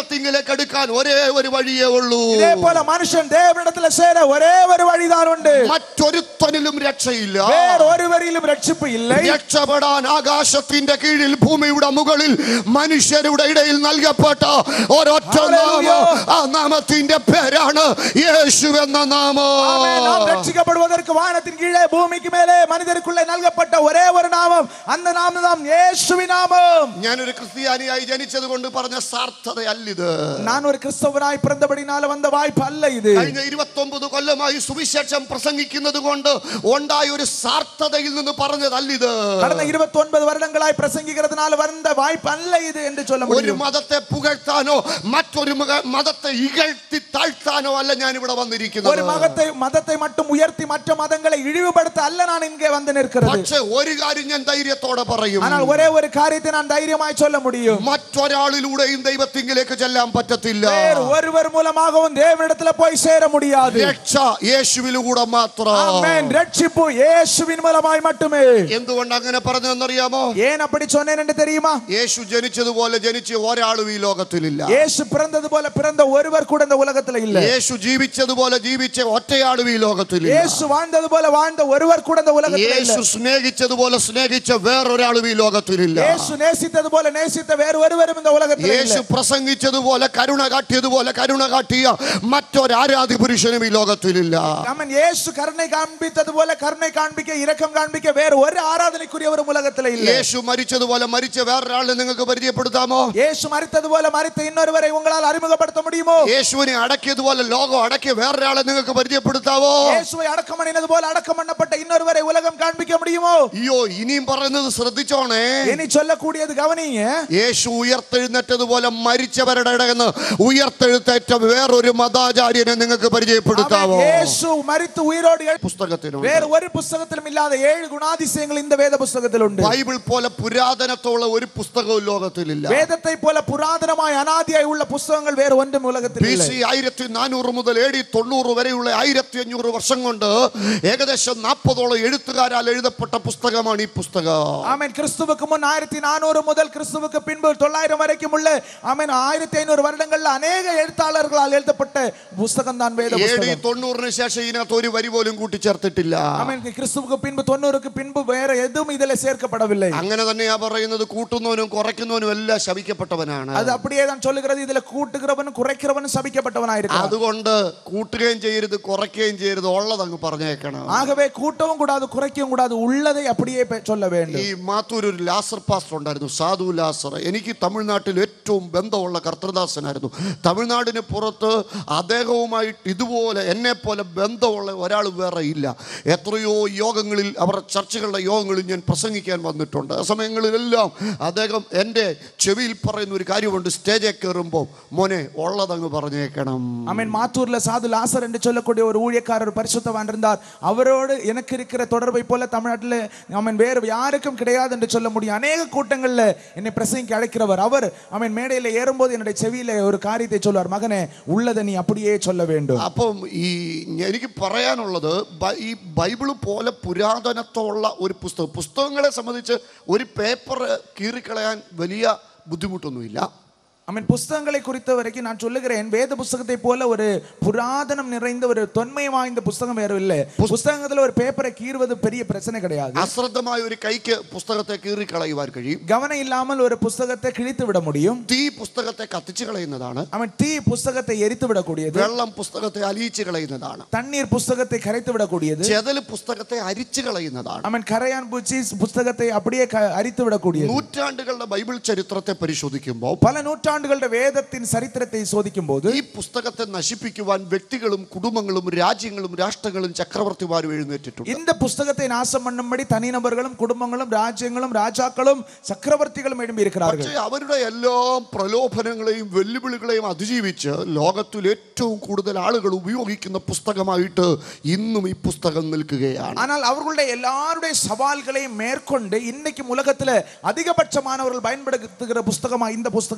ദൈവത്തിങ്കിലേക്ക് അടുക്കാൻ ഒരേ ഒരു വഴിയേ ഉള്ളൂ இதே போல மனுஷன் தேவனிடத்துல சேர ஒரே ஒரு வழிதான் உண்டு മറ്റൊരുത്തനിലും രക്ഷയില്ല வேற ஒருவரிலும் ரட்சிப்பு இல்லை രക്ഷപ്പെടാൻ ആകാശത്തിന്റെ കീഴിൽ ഭൂമിയുടെ മുകളിൽ മനുഷ്യരുടെ ഇടയിൽ നൽകപ്പെട്ട ഒരൊറ്റ നാമം ആ നാമത്തിന്റെ പേരാണ് യേശു എന്ന നാമം ஆமென். நாம் ரட்சிக்கப்படுவதற்கு வானத்தின் கீழே பூமிக்கு மேலே மனிதருக்குள்ளே നൽകപ്പെട്ട ஒரே ஒரு நாமம் அந்த நாமம் தான் இயேசுவின் நாமம் ഞാനൊരു ക്രിസ്ത്യാനിയായി ജനിച്ചത് കൊണ്ട് പറഞ്ഞ സാർത്ഥതയല്ലിത് நான் ஒரு கிறிஸ்தவனாய் பிறந்தபடினால வந்த வாய்ப்பு அல்ல இது കഴിഞ്ഞ ഇരുപത്തി ഒമ്പത് കൊല്ലമായി സുവിശേഷം പ്രസംഗിക്കുന്നത് കൊണ്ട് ഉണ്ടായ ഒരു സാർത്ഥതയിൽ നിന്ന് പറഞ്ഞതല്ലിത് கடந்த 29 வருடங்களாய் பிரசங்கிக்கிறதுனால வந்த வாய்ப்பு அல்ல இது என்று சொல்ல ഒരു முடியும் മതത്തെ പുകഴ്ത്താനോ മറ്റൊരു മക- മതത്തെ ഇകഴ്ത്തി താഴ്ത്താനോ അല്ല ഞാൻ ഇവിടെ ஒரு വന്നിരിക്കുന്നത് மதத்தை மதத்தை மட்டும் உயர்த்தி மற்ற மதங்களை இழிவுபடுத்த அல்ல நான் இங்கே வந்து நிற்கிறது പക്ഷെ ഒരു കാര്യം ഞാൻ ധൈര്യത്തോടെ പറയും ஆனால் ஒரே ஒரு காரியத்தை நான் தைரியமாய் சொல்ல முடியும் മറ്റൊരാളിലൂടെയും ദൈവത്തിങ്കിലേക്ക് ചെല്ലാൻ പറ്റത്തില്ല வேறு ஒருவர் மூலமாகவும் தேவனிடத்துல போய் சேர முடியாது രക്ഷ യേശുവിലൂടെ മാത്രം ஆமென் ரட்சிப்பு இயேசுவின் மூலமாய் மட்டுமே എന്തുകൊണ്ട് അങ്ങനെ പറഞ്ഞതെന്നറിയാമോ ஏன் அப்படி சொன்னேன் என்று தெரியுமா യേശു ജനിച്ചതുപോലെ ജനിച്ച ഒരാളും ഈ ലോകത്തിലില്ല இயேசு பிறந்தது போல பிறந்த ஒருவர் கூட இந்த உலகத்துல இல்ல യേശു ജീവിച്ചതുപോലെ ജീവിച്ച ഒറ്റയാളും ഈ ലോകത്തിലില്ല இயேசு வாழ்ந்தது போல வாழ்ந்த ஒருவர் கூட இந்த உலகத்துல இல்ல യേശു സ്നേഹിച്ചതുപോലെ സ്നേഹിച്ച വേറൊരാളും ഈ ലോകത്തിലില്ല இயேசு நேசித்தது போல நேசித்த வேறு ஒருவரும் இந்த உலகத்துல യേശു இல்ல പ്രസംഗിച്ചതുപോലെ കരുണ കാട്ടിയതുപോലെ കരുണ കാട്ടിയ മറ്റൊരാരാധ്യ പുരുഷനും ഈ ലോകത്തിലില്ല அவன் இயேசு கருணை காண்பித்தது போல கருணை காண்பிக்க இரக்கம் காண்பிக்க வேறு ஒரு ஆராதனைக்குரியவரும் உலகத்துல இல்ல യേശു മരിച്ചതുപോലെ മരിച്ച വേറൊരാളിനെ നിങ്ങൾക്ക് പരിചയപ്പെടുത്താമോ இயேசு மரித்தது போல மரித்த இன்னொருவரை உங்களால் அறிமுகப்படுத்த முடியுமோ യേശുവിനെ അടക്കിയതുപോലെ ലോകം അടക്കിയ വേറൊരാളെ നിങ്ങൾക്ക് പരിചയപ്പെടുത്താവോ இயேசுவை அடக்கம் பண்ணினது போல அடக்கம் பண்ணப்பட்ட இன்னொருவரை உலகம் காண்பிக்க முடியுமோ അയ്യോ ഇനിയും പറയുന്നത് ശ്രദ്ധിച്ചോണേ இனி சொல்லக்கூடியது கவனிங்க യേശു ഉയർത്തെഴുന്നേറ്റതുപോലെ മരിച്ചവരുടെ ഇടയിൽ നിന്ന് ഉയർത്തെഴുന്നേറ്റ വേറൊരു മതാചാര്യനെ നിങ്ങൾക്ക് പരിചയപ്പെടുത്താവോ அவன் இயேசு மரித்து உயிரோடு எழு- പുസ്തകത്തിനുണ്ട് வேறு ஒரு புஸ்தகத்திலும் இல்லாத ஏழு குணாதிசயங்கள் இந்த வேத புஸ்தகத்தில் உண்டு ബൈബിൾ പോലെ പുരാതനത്തുള്ള ഒരു പുസ്തകവും ലോകത്തിലില്ല வேதத்தை போல புராதனமாய் அனாதியாய் உள்ள புஸ்தகங்கள் வேறு ஒன்றும் உலகத்தில் ബി இல்லை സി ആയിരത്തി നാനൂറ് മുതൽ എ ഡി തൊണ്ണൂറ് വരെയുള്ള ആയിരത്തി അഞ്ഞൂറ് വർഷം കൊണ്ട് ഏകദേശം നാൽപ്പതോളം എഴുത്തുകാരാൽ എഴുതപ്പെട്ട പുസ്തകമാണ് ഈ പുസ്തകം ஆமென் கிறிஸ்துவுக்கு முன் ஆயிரத்தி நானூறு முதல் கிறிஸ்துவுக்கு பின்பு தொள்ளாயிரம் வரைக்கும் உள்ள ஆமென் ஆயிரத்தி ஐநூறு வருடங்கள்ல அநேக எழுத்தாளர்களால் எழுதப்பட்ட புஸ்தகம் தான் வேத എ ഡി புஸ்தகம் തൊണ്ണൂറിന് ശേഷം ഇതിനകത്ത് ഒരു വരി പോലും കൂട്ടിച്ചേർത്തിട്ടില്ല ஆமென் கிறிஸ்துவுக்கு பின்பு தொண்ணூறுக்கு பின்பு வேற எதுவும் இதுல சேர்க்கப்படவில்லை അങ്ങനെ തന്നെയാ പറയുന്നത് കൂട്ടുന്നവനും കുറയ്ക്കുന്നവനും എല്ലാം ശപിക്കപ്പെട്ടവനാണ് அது அப்படியே தான் சொல்லுகிறது இதுல கூட்டுகிறவனும் குறைக்கிறவனும் சபிக்கப்பட்டவனாயிருக்கிறான் അതുകൊണ്ട് കൂട്ടുകയും ചെയ്യരുത് കുറയ്ക്കുകയും ചെയ്യരുത് ഉള്ളത് അങ്ങ് പറഞ്ഞേക്കണം ஆகவே கூட்டவும் கூடாது குறைக்கவும் கூடாது உள்ளதை அப்படியே பே- சொல்ல வேண்டும் ഈ മാത്തൂർ ഒരു ലാസർ പാസ്റ്റർ ഉണ്ടായിരുന്നു സാധു ലാസർ എനിക്ക് തമിഴ്നാട്ടിൽ ഏറ്റവും ബന്ധമുള്ള കർത്തൃദാസനായിരുന്നു തമിഴ്നാടിന് പുറത്ത് അദ്ദേഹവുമായിട്ട് ഇതുപോലെ എന്നെ പോലെ ബന്ധമുള്ള ഒരാൾ വേറെ ഇല്ല എത്രയോ യോഗങ്ങളിൽ അവരുടെ ചർച്ചകളുടെ യോഗങ്ങളിൽ ഞാൻ പ്രസംഗിക്കാൻ വന്നിട്ടുണ്ട് ആ സമയങ്ങളിലെല്ലാം അദ്ദേഹം എൻ്റെ ചെവിയിൽ പറയുന്ന ഒരു കാര്യമുണ്ട് സ്റ്റേജിൽ കയറുമ്പോൾ മോനെ ഉള്ളതങ്ങ് പറഞ്ഞേക്കണം ஆமென் மாத்தூர்ல சாது லாசர் என்று சொல்லக்கூடிய ஒரு ஊழியக்காரர் பரிசுத்தவான் இருந்தார் அவரோடு எனக்கு இருக்கிற தொடர்பை போல தமிழ்நாட்டில் ஆமென் வேறு யாருக்கும் கிடையாது என்று சொல்ல முடியும் அநேக கூட்டங்கள்ல என்னை பிரசங்கிக்க அழைக்கிறவர் அவர் ஆமென் மேடையில ஏறும்போது என்னுடைய செவியில ஒரு காரியத்தை சொல்வார் மகனே உள்ளதை நீ அப்படியே சொல்ல வேண்டும் അപ്പം ഈ എനിക്ക് പറയാനുള്ളത് ബ- ഈ ബൈബിള് പോലെ പുരാതനത്തുള്ള ഒരു പുസ്തകം പുസ്തകങ്ങളെ സംബന്ധിച്ച് ഒരു പേപ്പർ കീറിക്കളയാൻ വലിയ ബുദ്ധിമുട്ടൊന്നുമില്ല ஆமென் புஸ்தகங்களை குறித்த வரைக்கும் நான் சொல்லுகிறேன் வேத புஸ்தகத்தை போல ஒரு புராதனம் நிறைந்த ஒரு தொன்மை வாய்ந்த புஸ்தகம் வேறு இல்லை புஸ்தகத்துல ஒரு பேப்பரை கீறுவது பெரிய பிரச்சனை கிடையாது അശ്രദ്ധമായ ഒരു കൈക്ക് പുസ്തകത്തെ കീറിക്കളയുവാൻ കഴിയും கவனம் இல்லாமல் ஒரு புஸ்தகத்தை கிழித்து விட முடியும் തീ പുസ്തകത്തെ കത്തിച്ചു കളയുന്നതാണ് அவன் தீ புஸ்தகத்தை எரித்து விடக்கூடியது വെള്ളം പുസ്തകത്തെ അലിയിച്ചു കളയുന്നതാണ് தண்ணீர் புஸ்தகத்தை கரைத்து விடக்கூடியது ചെതല് പുസ്തകത്തെ അരിച്ചു കളയുന്നതാണ് அவன் கரையான் பூச்சி புஸ்தகத்தை அப்படியே க- அரித்து விடக்கூடியது നൂറ്റാണ്ടുകളുടെ ബൈബിൾ ചരിത്രത്തെ പരിശോധിക്കുമ്പോൾ பல நூற்றாண்டுകളുടെ வேதத்தின் சரித்திரத்தை சோதிக்கும் போது ഈ പുസ്തകത്തെ നശിപ്പിക്കുവാൻ വ്യക്തികളും കുടുംബങ്ങളും രാജ്യങ്ങളും രാഷ്ട്രങ്ങളും ചക്രവർത്തിമാരും എഴുന്നേറ്റിട്ടുണ്ട് இந்த புஸ்தகத்தை நாசம் பண்ணும்படி தனிநபர்களும் குடும்பங்களும் ராஜ்யங்களும் ராஜாக்களும் சக்கரவர்த்திகளும் எழும்பி இருக்கிறார்கள் പക്ഷേ അവരുടെ എല്ലാ പ്രലോഭനങ്ങളെയും വെല്ലുവിളികളെയും അതിജീവിച്ച് ലോകത്തിൽ ഏറ്റവും കൂടുതൽ ആളുകൾ ഉപയോഗിക്കുന്ന പുസ്തകമായിട്ട് ഇന്നും ഈ പുസ്തകം നിൽക്കുകയാണ് ஆனால் அவர்களுடைய எல்லாருடைய சவால்களையும் மேற்கொண்டு இன்னைக்கு உலகத்துல அதிகபட்சமானவர்கள் பயன்படுத்துகிற புஸ்தகமா இந்த புஸ்தகம் மாறி இருக்கிறது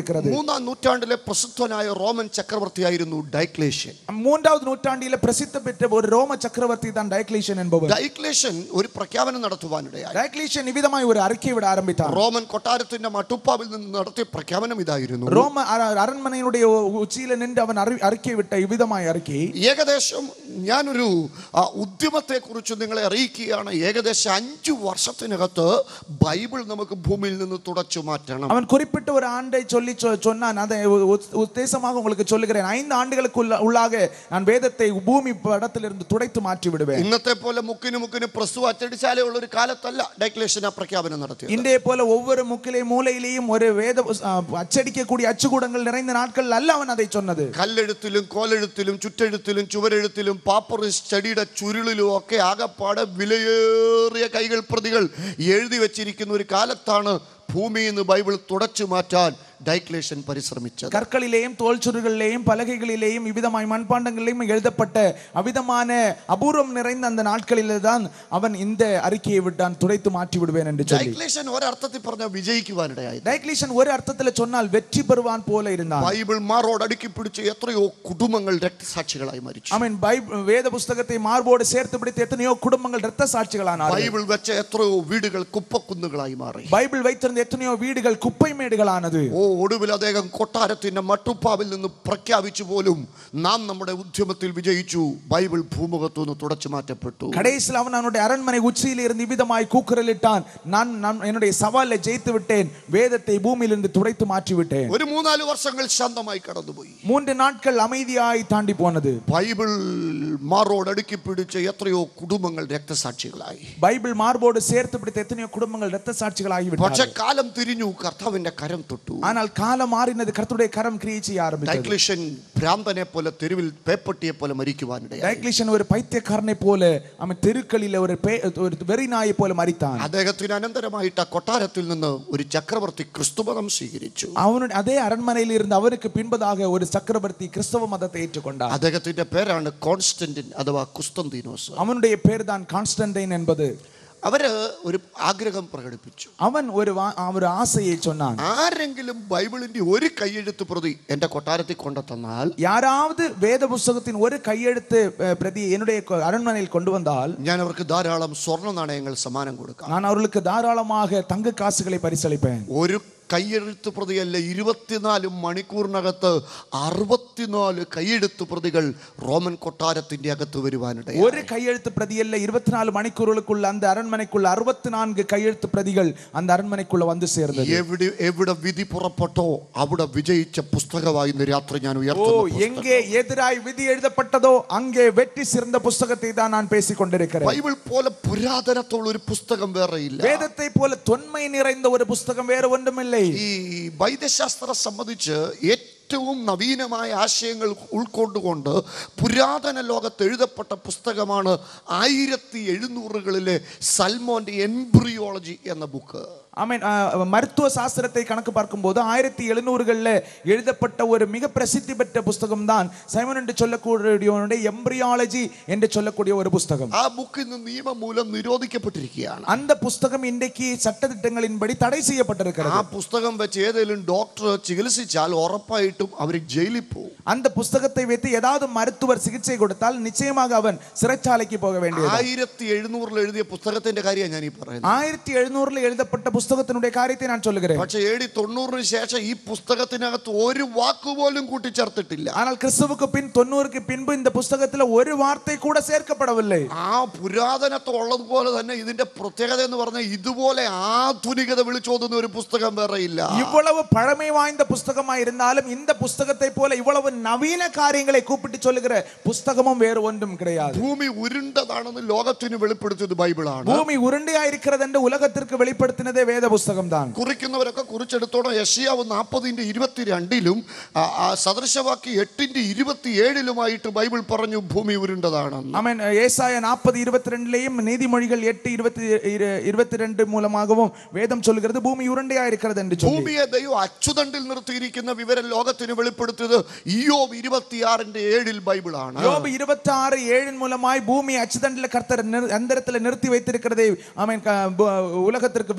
இருக்கிறது മൂന്നാം നൂറ്റാണ്ടിലെ പ്രസിദ്ധനായ റോമൻ ചക്രവർത്തിയായിരുന്നു ഡൈക്ലേഷ്യൻ மூன்றாவது நூற்றாண்டில பிரசித்தி பெற்ற ஒரு ரோம சக்கரவர்த்தி தான் டயக்லீஷன் என்பவர் ഡൈക്ലേഷ്യൻ ഒരു പ്രഖ്യാപനം നടത്തുവാനിടയായി டயக்லீஷன் இவ்விதமாய் ஒரு அறிக்கை விட ஆரம்பித்தார் റോമൻ കൊട്ടാരത്തിന്റെ മട്ടുപ്പാവിൽ നിന്ന് നടത്തിയ പ്രഖ്യാപനം ഇതായിരുന്നു ரோம அர- அரண்மனையினுடைய உச்சியில நின்று அவன் அறி- அறிக்கை விட்ட இவ்விதமாய் அறிக்கை ഏകദേശം ഞാനൊരു ആ, ഉദ്യമത്തെ കുറിച്ച് നിങ്ങളെ അറിയിക്കുകയാണ് ഏകദേശം അഞ്ചു വർഷത്തിനകത്ത് ബൈബിൾ നമുക്ക് ഭൂമിയിൽ നിന്ന് തുടച്ചു മാറ്റണം அவன் குறிப்பிட்ட ஒரு ஆண்டை சொல்லி சொ- சொன்னான் அதை உ- உத்- உத்தேசமாக உங்களுக்கு சொல்லுகிறேன் ஐந்து ஆண்டுகளுக்கு உள்ள- உள்ளாக நான் வேதத்தை பூமி படத்திலிருந்து துடைத்து மாற்றி விடுவேன் ഇന്നത്തെ പോലെ മുക്കിന് മുക്കിന് പ്രസ്തു അച്ചടിച്ചാലേ ഉള്ള ഒരു കാലത്തല്ല ഡൈക്ലേഷൻ ആ പ്രഖ്യാപനം നടത്തിയത് இன்றைய போல ஒவ்வொரு முக்கிலே மூலையிலேயும் ஒரு வேத ஆ, அச்சடிக்கக்கூடிய அச்சுக்கூடங்கள் நிறைந்த நாட்கள் அல்ல அவன் அதை சொன்னது കല്ലെഴുത്തിലും കോലെഴുത്തിലും ചുറ്റെഴുത്തിലും ചുവരെഴുത്തിലും പാപ്പറിസ് സ്റ്റഡിയുടെ ചുരുളിലും ഒക്കെ ആകപ്പാടെ വിലയേറിയ കൈകൾ പ്രതികൾ എഴുതി വെച്ചിരിക്കുന്ന ഒരു കാലത്താണ് ഭൂമിയിൽ നിന്ന് ബൈബിൾ തുടച്ചു മാറ്റാൻ ഡൈക്ലേഷൻ പരിശ്രമിച്ചത് கற்களிலேயும் தோல் சுருகளிலேயும் பலகைகளிலேயும் இவ்விதமாய் மண்பாண்டங்களிலேயும் எழுதப்பட்ட அவ்விதமான அபூர்வம் நிறைந்த அந்த நாட்களிலே தான் அவன் இந்த அறிக்கையை விட்டான் துடைத்து மாற்றி விடுவேன் என்று சொல்லி ഡൈക്ലേഷൻ ഒരർത്ഥത്തിൽ പറഞ്ഞാൽ വിജയിക്കുവാനിടയായി டைக்லீஷன் ஒரு அர்த்தத்துல சொன்னால் வெற்றி பெறுவான் போல இருந்தான் ബൈബിൾ മാറോട് അടുക്കി പിടിച്ച് എത്രയോ കുടുംബങ്ങൾ രക്തസാക്ഷികളായി മരിച്ചു அவன் பைப் வேத புஸ்தகத்தை மார்போடு சேர்த்து பிடித்து எத்தனையோ குடும்பங்கள் இரத்த சாட்சிகளானார்கள் ബൈബിൾ വെച്ച എത്രയോ വീടുകൾ കുപ്പക്കുന്നുകളായി മാറി பைபிள் வைத்திருந்த எத்தனையோ வீடுகள் குப்பை மேடுகளானது ഓ ഒടുവിൽ അദ്ദേഹം കൊട്ടാരത്തിന്റെ മട്ടുപ്പാവിൽ നിന്ന് പ്രഖ്യാപിച്ചു പോലും നാം നമ്മുടെ ഉദ്യമത്തിൽ വിജയിച്ചു ബൈബിൾ ഭൂമുഖത്തു നിന്ന് തുടച്ചു മാറ്റപ്പെട്ടു கடைசியில் அவன் அவனுடைய அரண்மனை உச்சியில் இருந்து இவ்விதமாய் கூக்குரலிட்டான் நான் நான் என்னுடைய சவாலை ஜெயித்து விட்டேன் வேதத்தை பூமியிலிருந்து துடைத்து மாற்றி விட்டேன் ഒരു മൂന്നാല് വർഷങ്ങൾ ശാന്തമായി കടന്നുപോയി மூன்று நாட்கள் அமைதியாய் தாண்டி போனது ബൈബിൾ മാറോട് അടുക്കി പിടിച്ച് എത്രയോ കുടുംബങ്ങൾ രക്തസാക്ഷികളായി பைபிள் மார்போடு சேர்த்து பிடித்த எத்தனையோ குடும்பங்கள் இரத்த சாட்சிகளாகி പക്ഷെ விட்டது കാലം തിരിഞ്ഞു കർത്താവിന്റെ കരം തൊട്ടു ஆனால் காலம் மாறினது கர்த்தருடைய கரம் கிரியை செய்ய ஆரம்பித்தது ഡൈക്ലിഷൻ ഭ്രാന്തനെ പോലെ തെരുവിൽ പേപ്പട്ടിയെ പോലെ മരിക്കുവാനിടയായി டைக்லிஷன் ஒரு பைத்தியக்காரனை போல அவன் தெருக்களில் ஒரு பே- ஒரு வெறி நாயை போல மறித்தான் അദ്ദേഹത്തിന് അനന്തരമായിട്ട് ആ കൊട്ടാരത്തിൽ നിന്ന് ഒരു ചക്രവർത്തി ക്രിസ്തുമതം സ്വീകരിച്ചു அவனுடைய அதே அரண்மனையில் இருந்து அவனுக்கு பின்பதாக ஒரு சக்கரவர்த்தி கிறிஸ்தவ மதத்தை ஏற்றுக்கொண்டான் അദ്ദേഹത്തിന്റെ പേരാണ് കോൺസ്റ്റന്റിൻ അഥവാ കുസ്തന്തീനോസ് அவனுடைய பேர் தான் கான்ஸ்டன்டைன் என்பது അവര് ഒരു ആഗ്രഹം പ്രകടിപ്പിച്ചു அவன் ஒரு வா- ஒரு ஆசையை சொன்னான் ആരെങ്കിലും ബൈബിളിന്റെ ഒരു കൈയെഴുത്ത് പ്രതി എന്റെ കൊട്ടാരത്തിൽ കൊണ്ടെത്തന്നാൽ யாராவது வேத புஸ்தகத்தின் ஒரு கையெழுத்து அஹ், பிரதி என்னுடைய கொ- அரண்மனையில் கொண்டு வந்தால் ഞാൻ അവർക്ക് ധാരാളം സ്വർണ്ണ നാണയങ്ങൾ സമ്മാനം കൊടുക്കാം நான் அவர்களுக்கு தாராளமாக தங்க காசுகளை பரிசளிப்பேன் ഒരു കൈയെഴുത്ത് പ്രതിയല്ല ഇരുപത്തിനാല് മണിക്കൂറിനകത്ത് അറുപത്തിനാല് കൈയെഴുത്ത് പ്രതികൾ റോമൻ കൊട്ടാരത്തിന്റെ അകത്ത് വരുവാനിടയായി ஒரு கையெழுத்து பிரதி அல்ல இருபத்தி நாலு மணிக்கூறுகளுக்குள்ள அந்த அரண்மனைக்குள்ள அறுபத்தி நான்கு கையெழுத்து பிரதிகள் அந்த அரண்மனைக்குள்ள வந்து சேர்ந்தது എവിടെ എവിടെ വിധി പുറപ്പെട്ടോ അവിടെ വിജയിച്ച പുസ്തകമായി ഇന്ന് രാത്രി ഞാൻ ஓ ഉയർത്തുന്നു எங்கே எதிராய் விதி எழுதப்பட்டதோ அங்கே வெற்றி சிறந்த புஸ்தகத்தை தான் நான் பேசிக் கொண்டிருக்கிறேன் ബൈബിൾ പോലെ പുരാതനത്തുള്ള ഒരു പുസ്തകം വേറെ ഇല്ല வேதத்தை போல தொன்மை நிறைந்த ஒரு புஸ்தகம் வேற ஒன்றுமில்லை ഈ വൈദ്യശാസ്ത്രം സംബന്ധിച്ച് ഏറ്റവും നവീനമായ ആശയങ്ങൾ ഉൾക്കൊണ്ടുകൊണ്ട് പുരാതന ലോകത്ത് എഴുതപ്പെട്ട പുസ്തകമാണ് ആയിരത്തി എഴുന്നൂറുകളിലെ സൽമോന്റെ എംബ്രിയോളജി എന്ന ബുക്ക് ஆமென் அஹ், மருத்துவ சாஸ்திரத்தை கணக்கு பார்க்கும்போது ஆயிரத்தி எழுநூறுகளில் எழுதப்பட்ட ஒரு மிக பிரசித்தி பெற்ற புஸ்தகம் தான் சைமன் என்று சொல்லக்கூடிய எம்பிரியாலஜி என்று சொல்லக்கூடிய ஒரு புஸ்தகம் ആ ബുക്ക് ഇന്ന് നിയമം മൂലം നിരോധിക്കപ്പെട്ടിരിക്കുകയാണ് அந்த புஸ்தகம் இன்றைக்கு சட்டத்திட்டங்களின்படி தடை ആ செய்யப்பட்டிருக்கிறது പുസ്തകം വെച്ച് ഏതെങ്കിലും ഡോക്ടർ ചികിത്സിച്ചാൽ ഉറപ്പായിട്ടും അവർ ജയിലിൽ പോകും அந்த புஸ்தகத்தை வைத்து ஏதாவது மருத்துவர் சிகிச்சை கொடுத்தால் நிச்சயமாக அவன் சிறைச்சாலைக்கு போக வேண்டியது ആയിരത്തി എഴുന്നൂറിൽ എഴുതിയ പുസ്തകത്തിന്റെ കാര്യമാണ് ഞാൻ ഈ പറയുന്നത് ஆயிரத்தி எழுநூறுல எழுதப்பட்ட புஸ்தகத்தினுடைய காரியத்தை நான் சொல்லுகிறேன் പക്ഷെ എ ഡി തൊണ്ണൂറിന് ശേഷം ഈ പുസ്തകത്തിനകത്ത് ഒരു വാക്കുപോലും കൂട്ടിച്ചേർത്തിട്ടില്ല ஆனால் கிறிஸ்துவுக்கு பின் தொண்ணூறுக்கு பின்பு இந்த புஸ்தகத்துல ஒரு வார்த்தை கூட சேர்க்கப்படவில்லை ആ പുരാതനത്വം ഉള്ളതുപോലെ തന്നെ ഇതിന്റെ പ്രത്യേകത എന്ന് പറഞ്ഞാൽ ഇതുപോലെ ആധുനികത വിളിച്ചോതുന്ന ഒരു പുസ്തകം വേറെ ഇല്ല இவ்வளவு பழமை வாய்ந்த புஸ்தகமா இருந்தாலும் இந்த புஸ்தகத்தை போல இவ்வளவு நவீன காரியங்களை கூப்பிட்டு சொல்லுகிற புஸ்தகமும் வேறு ஒன்றும் கிடையாது ഭൂമി ഉരുണ്ടതാണെന്ന് ലോകത്തിന് വെളിപ്പെടുത്തിയത് ബൈബിളാണ് பூமி உருண்டையா இருக்கிறது என்று உலகத்திற்கு வெளிப்படுத்தினதே வேத புஸ்தகம் தான் കുറിക്കുന്നവരൊക്കെ കുറിച്ചെടുത്തോളം യഷിയാവ് നാൽപ്പതിന്റെ ഇരുപത്തിരണ്ടിലും ആ, ആ സദൃശവാക്യ എട്ടിന്റെ ഇരുപത്തിയേഴിലുമായിട്ട് ബൈബിൾ പറഞ്ഞു ഭൂമി ഉരുണ്ടതാണെന്ന് ஆமென் ஏசாய நாற்பது இருபத்தி ரெண்டுலையும் நீதிமொழிகள் எட்டு இருபத்தி இரு- இருபத்தி ரெண்டு மூலமாகவும் வேதம் சொல்கிறது பூமி உருண்டையா இருக்கிறது என்று சொல்லி ഭൂമിയെ ദൈവം അച്ചുതണ്ടിൽ നിർത്തിയിരിക്കുന്ന വിവരം ലോകത്തിന് വെളിപ്പെടുത്തിയത് ഇയോബ് ഇരുപത്തിയാറിന്റെ ഏഴിൽ ബൈബിളാണ് யோபு இருபத்தி ஆறு ஏழின் மூலமாய் பூமி அச்சுதண்டில் கர்த்தர் நிறு- அந்தரத்தில் நிறுத்தி வைத்திருக்கிறதை ஆமென் க- பு- உலகத்திற்கு வேதம் கூப்பிட்டு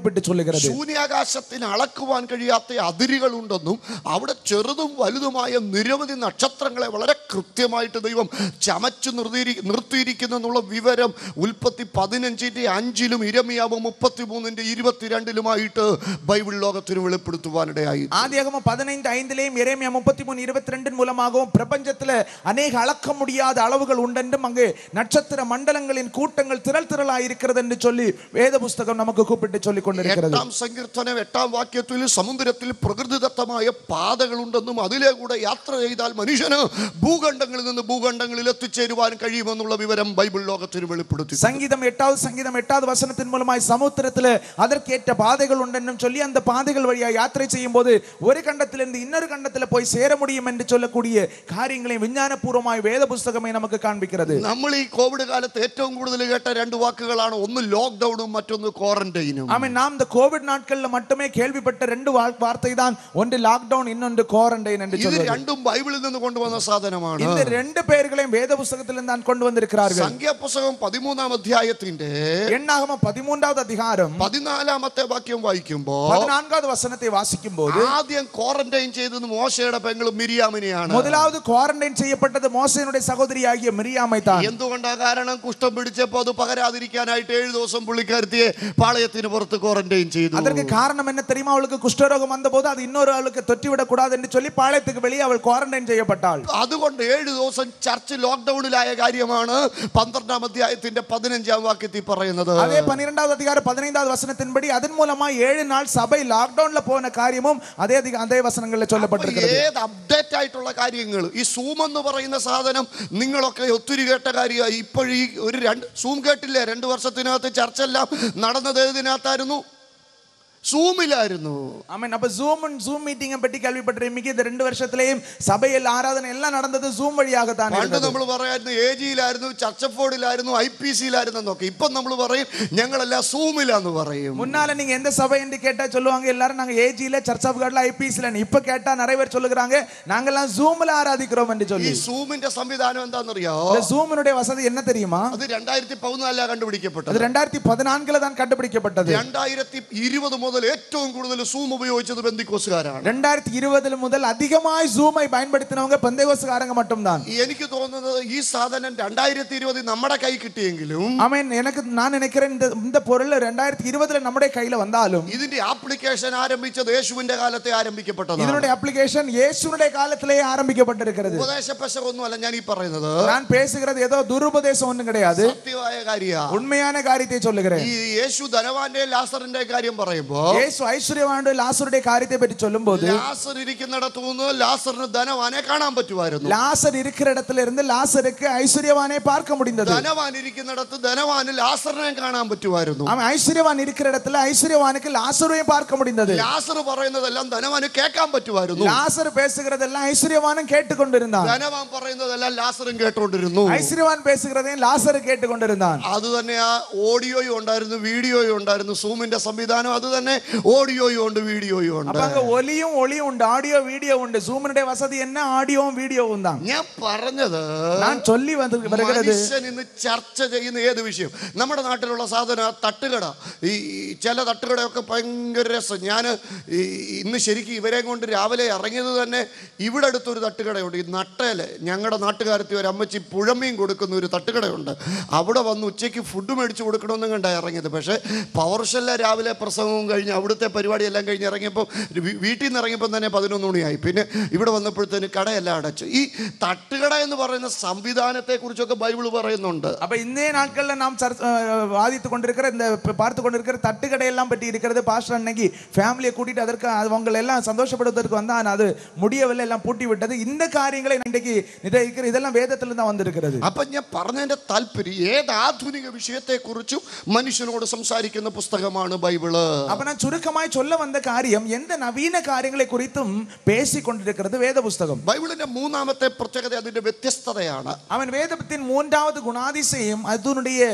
குறிப்பிட்டு சொல்லுகிறது ശൂന്യാകാശത്തിന് അളക്കുവാൻ കഴിയാത്ത അതിരുകളുണ്ടെന്നും അവിടെ ചെറുതും വലുതുമായ നിരവധി നക്ഷത്രങ്ങളെ വളരെ കൃത്യമായിട്ട് ദൈവം ചമച്ചു നിർത്തിയിരി നിർത്തിയിരിക്കുന്നു എന്നുള്ള വിവരം ഉൽപ്പത്തി പതിനഞ്ചിന്റെ അഞ്ചിലും ഇരമിയാവ് മുപ്പത്തിമൂന്നിന്റെ ഇരുപത്തിരണ്ടിലുമായിട്ട് ബൈബിൾ ലോകത്തിന് വെളിപ്പെടുത്തുവാനിടയായി ஆதியாகமம் பதினைந்து ஐந்துலேயும் எரேமியா முப்பத்தி மூணு இருபத்தி ரெண்டின் மூலமாகவும் பிரபஞ்சத்துல அநேக அளக்க முடியாத அளவுகள் உண்டென்றும் அங்கு நட்சத்திர மண்டலங்களின் கூட்டங்கள் திரள் திரளாய் இருக்கிறது என்று சொல்லி வேத புஸ்தகம் நமக்கு கூப்பிட்டு சொல்லிக் கொண்டிருக்கிறது എട്ടാം സങ്കീർത്തനം എട്ടാം വാക്യത്തിൽ സമുദ്രത്തിൽ പ്രകൃതിദത്തമായ പാതകളുണ്ടെന്നും അതിലെ കൂടെ യാത്ര ചെയ്താൽ മനുഷ്യന് ഭൂഖണ്ഡങ്ങളിൽ നിന്ന് ഭൂഖണ്ഡങ്ങളിൽ എത്തിച്ചേരുവാൻ കഴിയുമെന്നുള്ള വിവരം ബൈബിൾ ലോകത്തിന് വെളിപ്പെടുത്തി சங்கீதம் எட்டாவது சங்கீதம் எட்டாவது வசனத்தின் மூலமாய் சமுத்திரத்துல அதற்கேற்ற பாதைகள் உண்டென்றும் சொல்லி அந்த பாதைகள் வழியா யாத்திரை செய்யும் போது ஒரு கண்டத்திலிருந்து இன்னொரு கண்டத்துல போய் சேர முடியும் என்று சொல்லக்கூடிய காரியங்களை விஞ்ஞானபூர்வமாய் வேத புஸ்தகமே நமக்கு காண்பிக்கிறது നമ്മൾ ഈ കോവിഡ് കാലത്ത് ഏറ്റവും കൂടുതൽ കേട്ട രണ്ട് വാക്കുകളാണ് ഒന്ന് ലോക്ക്ഡൌണും മറ്റൊന്ന് ക്വാറന്റൈനും ஆமென் நாம் இந்த கோவிட் நாட்கள்ல மட்டுமே கேள்விப்பட்ட ரெண்டு வா- வார்த்தை தான் ஒன்று லாக்டவுன் இன்னொன்று குவாரண்டைன் என்று ഇത് சொல்வது രണ്ടും ബൈബിളിൽ നിന്ന് കൊണ്ടുവന്ന സാധനമാണ് இந்த ரெண்டு பெயர்களையும் வேத புஸ்தகத்திலிருந்து தான் கொண்டு வந்திருக்கிறார்கள் സംഖ്യാപുസ്തകം പതിമൂന്നാം അധ്യായത്തിന്റെ எண்ணாகம பதிமூன்றாவது அதிகாரம் പതിനാലാമത്തെ വാക്യം വായിക്കുമ്പോ பதினான்காவது வசனத்தை வாசிக்கும் போது ആദ്യം ക്വാറന്റൈൻ ചെയ്തത് മോശയുടെ പെങ്ങളും മിരിയാമിനെയാണ് முதலாவது குவாரண்டைன் செய்யப்பட்டது மோசையினுடைய சகோதரியாகிய மிரியாமை தான் എന്തുകൊണ്ടാ കാരണം കുഷ്ഠം പിടിച്ചപ്പോ അത് പകരാതിരിക്കാനായിട്ട് ഏഴു ദിവസം പുള്ളിക്കാരത്തിയെ പാളയത്തിന് പുറത്ത് ക്വാറന്റൈൻ ചെയ്തു அதற்கு காரணம் என்ன தெரியுமா அவளுக்கு குஷ்டரோகம் வந்தபோது அது இன்னொரு ஆளுக்கு தொற்றிவிடக் கூடாது என்று சொல்லி பாளையத்துக்கு வெளியே அவள் குவாரண்டைன் செய்யப்பட்டாள் അതുകൊണ്ട് ഏഴു ദിവസം ചർച്ച് ലോക്ക്ഡൌണിലായ കാര്യമാണ് പന്ത്രണ്ടാം അധ്യായത്തിന്റെ പതിനഞ്ചാം വാക്യത്തിൽ പറയുന്നത് அதே பன்னிரெண்டாவது அதிகாரம் பதினைந்தாவது வசனத்தின்படி அதன் மூலமா ஏழு நாள் சபை லாக்டவுன்ல போன காரியமும் அதே அதிக- അതേ വസനങ്ങളിൽ ചൊല്ലപ്പെട്ടിരിക്കുന്നത് ഏത് അപ്ഡേറ്റ് ആയിട്ടുള്ള കാര്യങ്ങൾ ഈ സൂം എന്ന് പറയുന്ന സാധനം നിങ്ങളൊക്കെ ഒത്തിരി കേട്ട കാര്യമായി ഇപ്പോഴീ ഒരു രണ്ട് സൂം കേട്ടില്ലേ രണ്ട് വർഷത്തിനകത്ത് ചർച്ചെല്ലാം നടന്നത് ഏതിനകത്തായിരുന്നു സൂമിലായിരുന്നു ஆமென் அப்ப ஜூம் ஜூம் மீட்டிங்கை பற்றி கேள்விப்பட்டிருக்கீங்க இந்த ரெண்டு வருஷத்திலேயும் சபையில் ஆராதனை எல்லாம் நடந்தது ஜூம் வழியாகத்தான் പണ്ട് இருந்தது. നമ്മൾ പറയായിരുന്നു എ ജിയിലായിരുന്നു ചർച്ചഫോർഡിലായിരുന്നു ഐ പി സിയിലായിരുന്നു എന്നൊക്കെ ഇപ്പം നമ്മൾ പറയും ഞങ്ങളെല്ലാം സൂമിലാന്ന് പറയും முன்னால நீங்க எந்த சபை என்று கேட்டா சொல்லுவாங்க எல்லாரும் நாங்க ஏஜில சர்ச் ஆஃப் காட்ல ஐபிசில இப்ப கேட்டா நிறைய பேர் சொல்லுகிறாங்க நாங்கெல்லாம் ஜூம்ல ஆராதிக்கிறோம் என்று ഈ சொல்லி സൂമിന്റെ സംവിധാനം എന്താണെന്നറിയോ இந்த ஜூமினுடைய வசதி என்ன தெரியுமா അത് രണ്ടായിരത്തി പതിനാലിലാണ് அது കണ്ടുപിടിക്കപ്പെട്ടത് ரெண்டாயிரத்தி பதினான்குல தான் கண்டுபிடிக்கப்பட்டது രണ്ടായിരത്തി ഇരുപത് മുതൽ ഏറ്റവും കൂടുതൽ സൂം ഉപയോഗിച്ചത് ബന്ധിക്കോസുകാരാണ് ரெண்டாயிரத்தி இருபதுல முதல் அதிகமாய் ஜூமை பயன்படுத்தினவங்க பெந்தைகோசுகாரங்க மட்டும்தான் എനിക്ക് തോന്നുന്നത് ഈ സാധനം രണ്ടായിരത്തി ഇരുപതിൽ നമ്മുടെ കൈ കിട്ടിയെങ്കിലും ஆமென் எனக்கு நான் நினைக்கிறேன் இந்த இந்த பொருள் ரெண்டாயிரத்தி இருபதுல நம்முடைய கையில வந்தாலும் ഇതിന്റെ ആപ്ലിക്കേഷൻ ആരംഭിച്ചത് യേശുവിന്റെ കാലത്തെ ആരംഭിക്കപ്പെട്ടതാണ് இதனுடைய அப்ளிகேஷன் இயேசுனுடைய காலத்திலேயே ஆரம்பிக்கப்பட்டிருக்கிறது ഉപദേശ പെശകൊന്നുമല്ല ഞാൻ ഈ പറയുന്നത് நான் பேசுகிறது ஏதோ துருபதேசம் ஒன்றும் கிடையாது സത്യമായ കാര്യ உண்மையான காரியத்தை சொல்லுகிறேன் ഈ യേശു ധനവാന്റെ ലാസറിന്റെ കാര്യം പറയുമ്പോ இயேசு ஐஸ்வர்யவாண்டு லாசருடைய காரியத்தை பற்றி சொல்லும்போது ലാസർ ഇരിക്കുന്നിടത്തു നിന്ന് ലാസറിന് ധനവാനെ കാണാൻ പറ്റുമായിരുന്നു லாசர் இருக்கிற இடத்துல இருந்து லாசருக்கு ஐஸ்வர்யவானை பார்க்க முடிந்தது ധനവാൻ ഇരിക്കുന്നിടത്ത് ധനവാന് ലാസറിനെ കാണാൻ പറ്റുമായിരുന്നു அவன் ஐஸ்வர்யவான் இருக்கிற இடத்துல ஐஸ்வர்யவானுக்கு லாசரையும் பார்க்க முடிந்தது ലാസർ പറയുന്നതെല്ലാം ധനവാന് കേൾക്കാൻ പറ്റുമായിരുന്നു லாசர் பேசுகிறதெல்லாம் ஐஸ்வர்யவானும் கேட்டுக்கொண்டிருந்தான் ധനവാൻ പറയുന്നതെല്ലാം ലാസറും കേട്ടോണ്ടിരുന്നു ஐஸ்வர்யவான் பேசுகிறதையும் லாசர் கேட்டுக்கொண்டிருந்தான் അത് തന്നെ ആ ഓഡിയോയും ഉണ്ടായിരുന്നു വീഡിയോയും ഉണ്ടായിരുന്നു സൂമിന്റെ സംവിധാനം അത് തന്നെ ഓഡിയോയും ഉണ്ട് വീഡിയോയും ഉണ്ട് அப்ப அங்க ஒலியும் ஒளியும் உண்டு ஆடியோ வீடியோ உண்டு ஜூமினுடைய வசதி என்ன ஆடியோவும் வீடியோவும் தான் ഞാൻ പറഞ്ഞത് நான் சொல்லி வந்து வருகிறது മനുഷ്യൻ ഇന്ന് ചർച്ച ചെയ്യുന്ന ഏത് വിഷയം നമ്മുടെ നാട്ടിലുള്ള സാധനം ആ തട്ടുകട ഈ ഈ ചില തട്ടുകടയൊക്കെ ഭയങ്കര രസം ഞാൻ ഇന്ന് ശരിക്കും ഇവരെ കൊണ്ട് രാവിലെ ഇറങ്ങിയത് തന്നെ ഇവിടെ അടുത്തൊരു തട്ടുകടയുണ്ട് ഈ നട്ടയില് ഞങ്ങളുടെ നാട്ടുകാരത്തി ഒരു അമ്മച്ചി പുഴമീൻ കൊടുക്കുന്ന ഒരു തട്ടുകടയുണ്ട് അവിടെ വന്ന് ഉച്ചയ്ക്ക് ഫുഡ് മേടിച്ച് കൊടുക്കണമെന്നും കണ്ടാണ് ഇറങ്ങിയത് പക്ഷേ പവർഷല്ല രാവിലെ പ്രസംഗവും കഴിഞ്ഞ് അവിടുത്തെ പരിപാടിയെല്ലാം കഴിഞ്ഞ് ഇറങ്ങിയപ്പോൾ വീ- വീട്ടിൽ നിന്ന് ഇറങ്ങിയപ്പോൾ തന്നെ പതിനൊന്ന് മണിയായി പിന്നെ ഇവിടെ വന്നപ്പോഴത്തേന് കടയെല്ലാം അടച്ചു ഈ തട്ടുകട എന്ന് പറയുന്ന സംവിധാനത്തെ കുറിച്ചൊക്കെ ബൈബിൾ പറയുന്നുണ്ട് அப்ப இந்திய நாட்கள்ல நாம் சர்ச் அஹ், வாதித்து கொண்டிருக்கிற இந்த ப- பார்த்து கொண்டிருக்கிற தட்டுக்கடை எல்லாம் பற்றி இருக்கிறது பாஸ்டர் அன்னைக்கு ஃபேமிலியை கூட்டிட்டு அதற்கு அவங்க எல்லாம் சந்தோஷப்படுவதற்கு வந்தா ஆனா அது முடியவில்லை எல்லாம் பூட்டி விட்டது இந்த காரியங்களை இன்றைக்கு நிர்வகிக்கிற இதெல்லாம் வேதத்துல தான் வந்திருக்கிறது അപ്പൊ ഞാൻ പറഞ്ഞതിന്റെ താല്പര്യം ഏത് ആധുനിക വിഷയത്തെ കുറിച്ചും മനുഷ്യനോട് സംസാരിക്കുന്ന പുസ്തകമാണ് ബൈബിള് அப்ப நான் சுருக்கமாய் சொல்ல வந்த காரியம் எந்த நவீன காரியங்களை குறித்தும் பேசி கொண்டிருக்கிறது வேத புஸ்தகம் ബൈബിളിന്റെ മൂന്നാമത്തെ പ്രത്യേകത അതിന്റെ വ്യത്യസ്തതയാണ് அவன் வேதத்தின் மூன்றாவது குணாதிசயம் அதனுடைய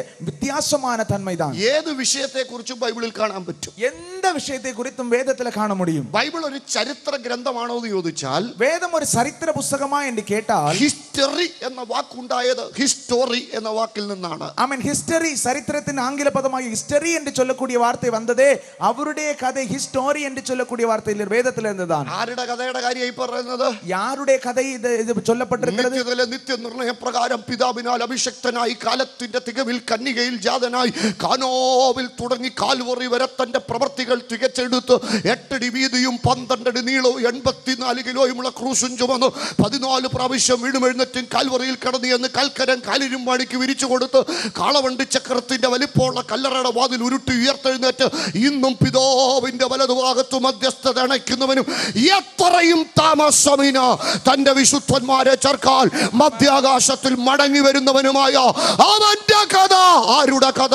வித்தியாசமான தன்மை தான் ഏത് വിഷയത്തെക്കുറിച്ചും ബൈബിളിൽ കാണാൻ പറ്റും எந்த விஷயத்தை குறித்தும் வேதத்துல காண முடியும் ബൈബിൾ ഒരു ചരിത്ര ഗ്രന്ഥമാണോ എന്ന് ചോദിച്ചാൽ வேதம் ஒரு சரித்திர புஸ்தகமா என்று கேட்டால் ഹിസ്റ്ററി എന്ന വാക്കുണ്ടായത് ഹിസ്റ്റോറി എന്ന വാക്കിൽ നിന്നാണ് ஆமென் ஹிஸ்டரி சரித்திரத்தின் ஆங்கில பதமாக ஹிஸ்டரி என்று சொல்லக்கூடிய வார்த்தை வந்ததே அவருடைய கதை ஹிஸ்டோரி என்று சொல்லக்கூடிய வார்த்தையில் வேதத்தில் இருந்துதான் ആരുടെ കഥയുടെ കാര്യമായി പറയുന്നത് யாருடைய கதை இது இது சொல்லப்பட்டிருக்கிறது നിത്യതയിലെ നിത്യനിർണയ പ്രകാരം പിതാവിനാൽ അഭിഷക്തനായി കാലത്തിന്റെ തികവിൽ കന്നികയിൽ ജാതനായി കാനോവിൽ തുടങ്ങി കാൽവറി വരെ തന്റെ പ്രവർത്തികൾ തികച്ചെടുത്ത് എട്ടടി വീതിയും പന്ത്രണ്ടടി നീളവും എൺപത്തിനാല് കിലോയുമുള്ള ക്രൂസും ചുമന്ന് പതിനാല് പ്രാവശ്യം വീടുമെഴുന്നറ്റും കാൽവറിയിൽ കടന്നു എന്ന് കൽക്കരം കാലിരും മണിക്ക് വിരിച്ചു കൊടുത്ത് കാളവണ്ടി ചക്രത്തിന്റെ വലിപ്പമുള്ള കല്ലറയുടെ വാതിൽ ഉരുട്ടി ഉയർത്തെഴുന്നേറ്റ് ഇന്നും പിതാവിന്റെ വലതുഭാഗത്ത് മധ്യസ്ഥത അണയ്ക്കുന്നവനും എത്രയും താമസമിന തന്റെ വിശുദ്ധന്മാരെ ചേർക്കാൽ മധ്യാകാശത്തിൽ മടങ്ങി വരുന്നവനുമായ അവന്റെ കഥ ആരുടെ കഥ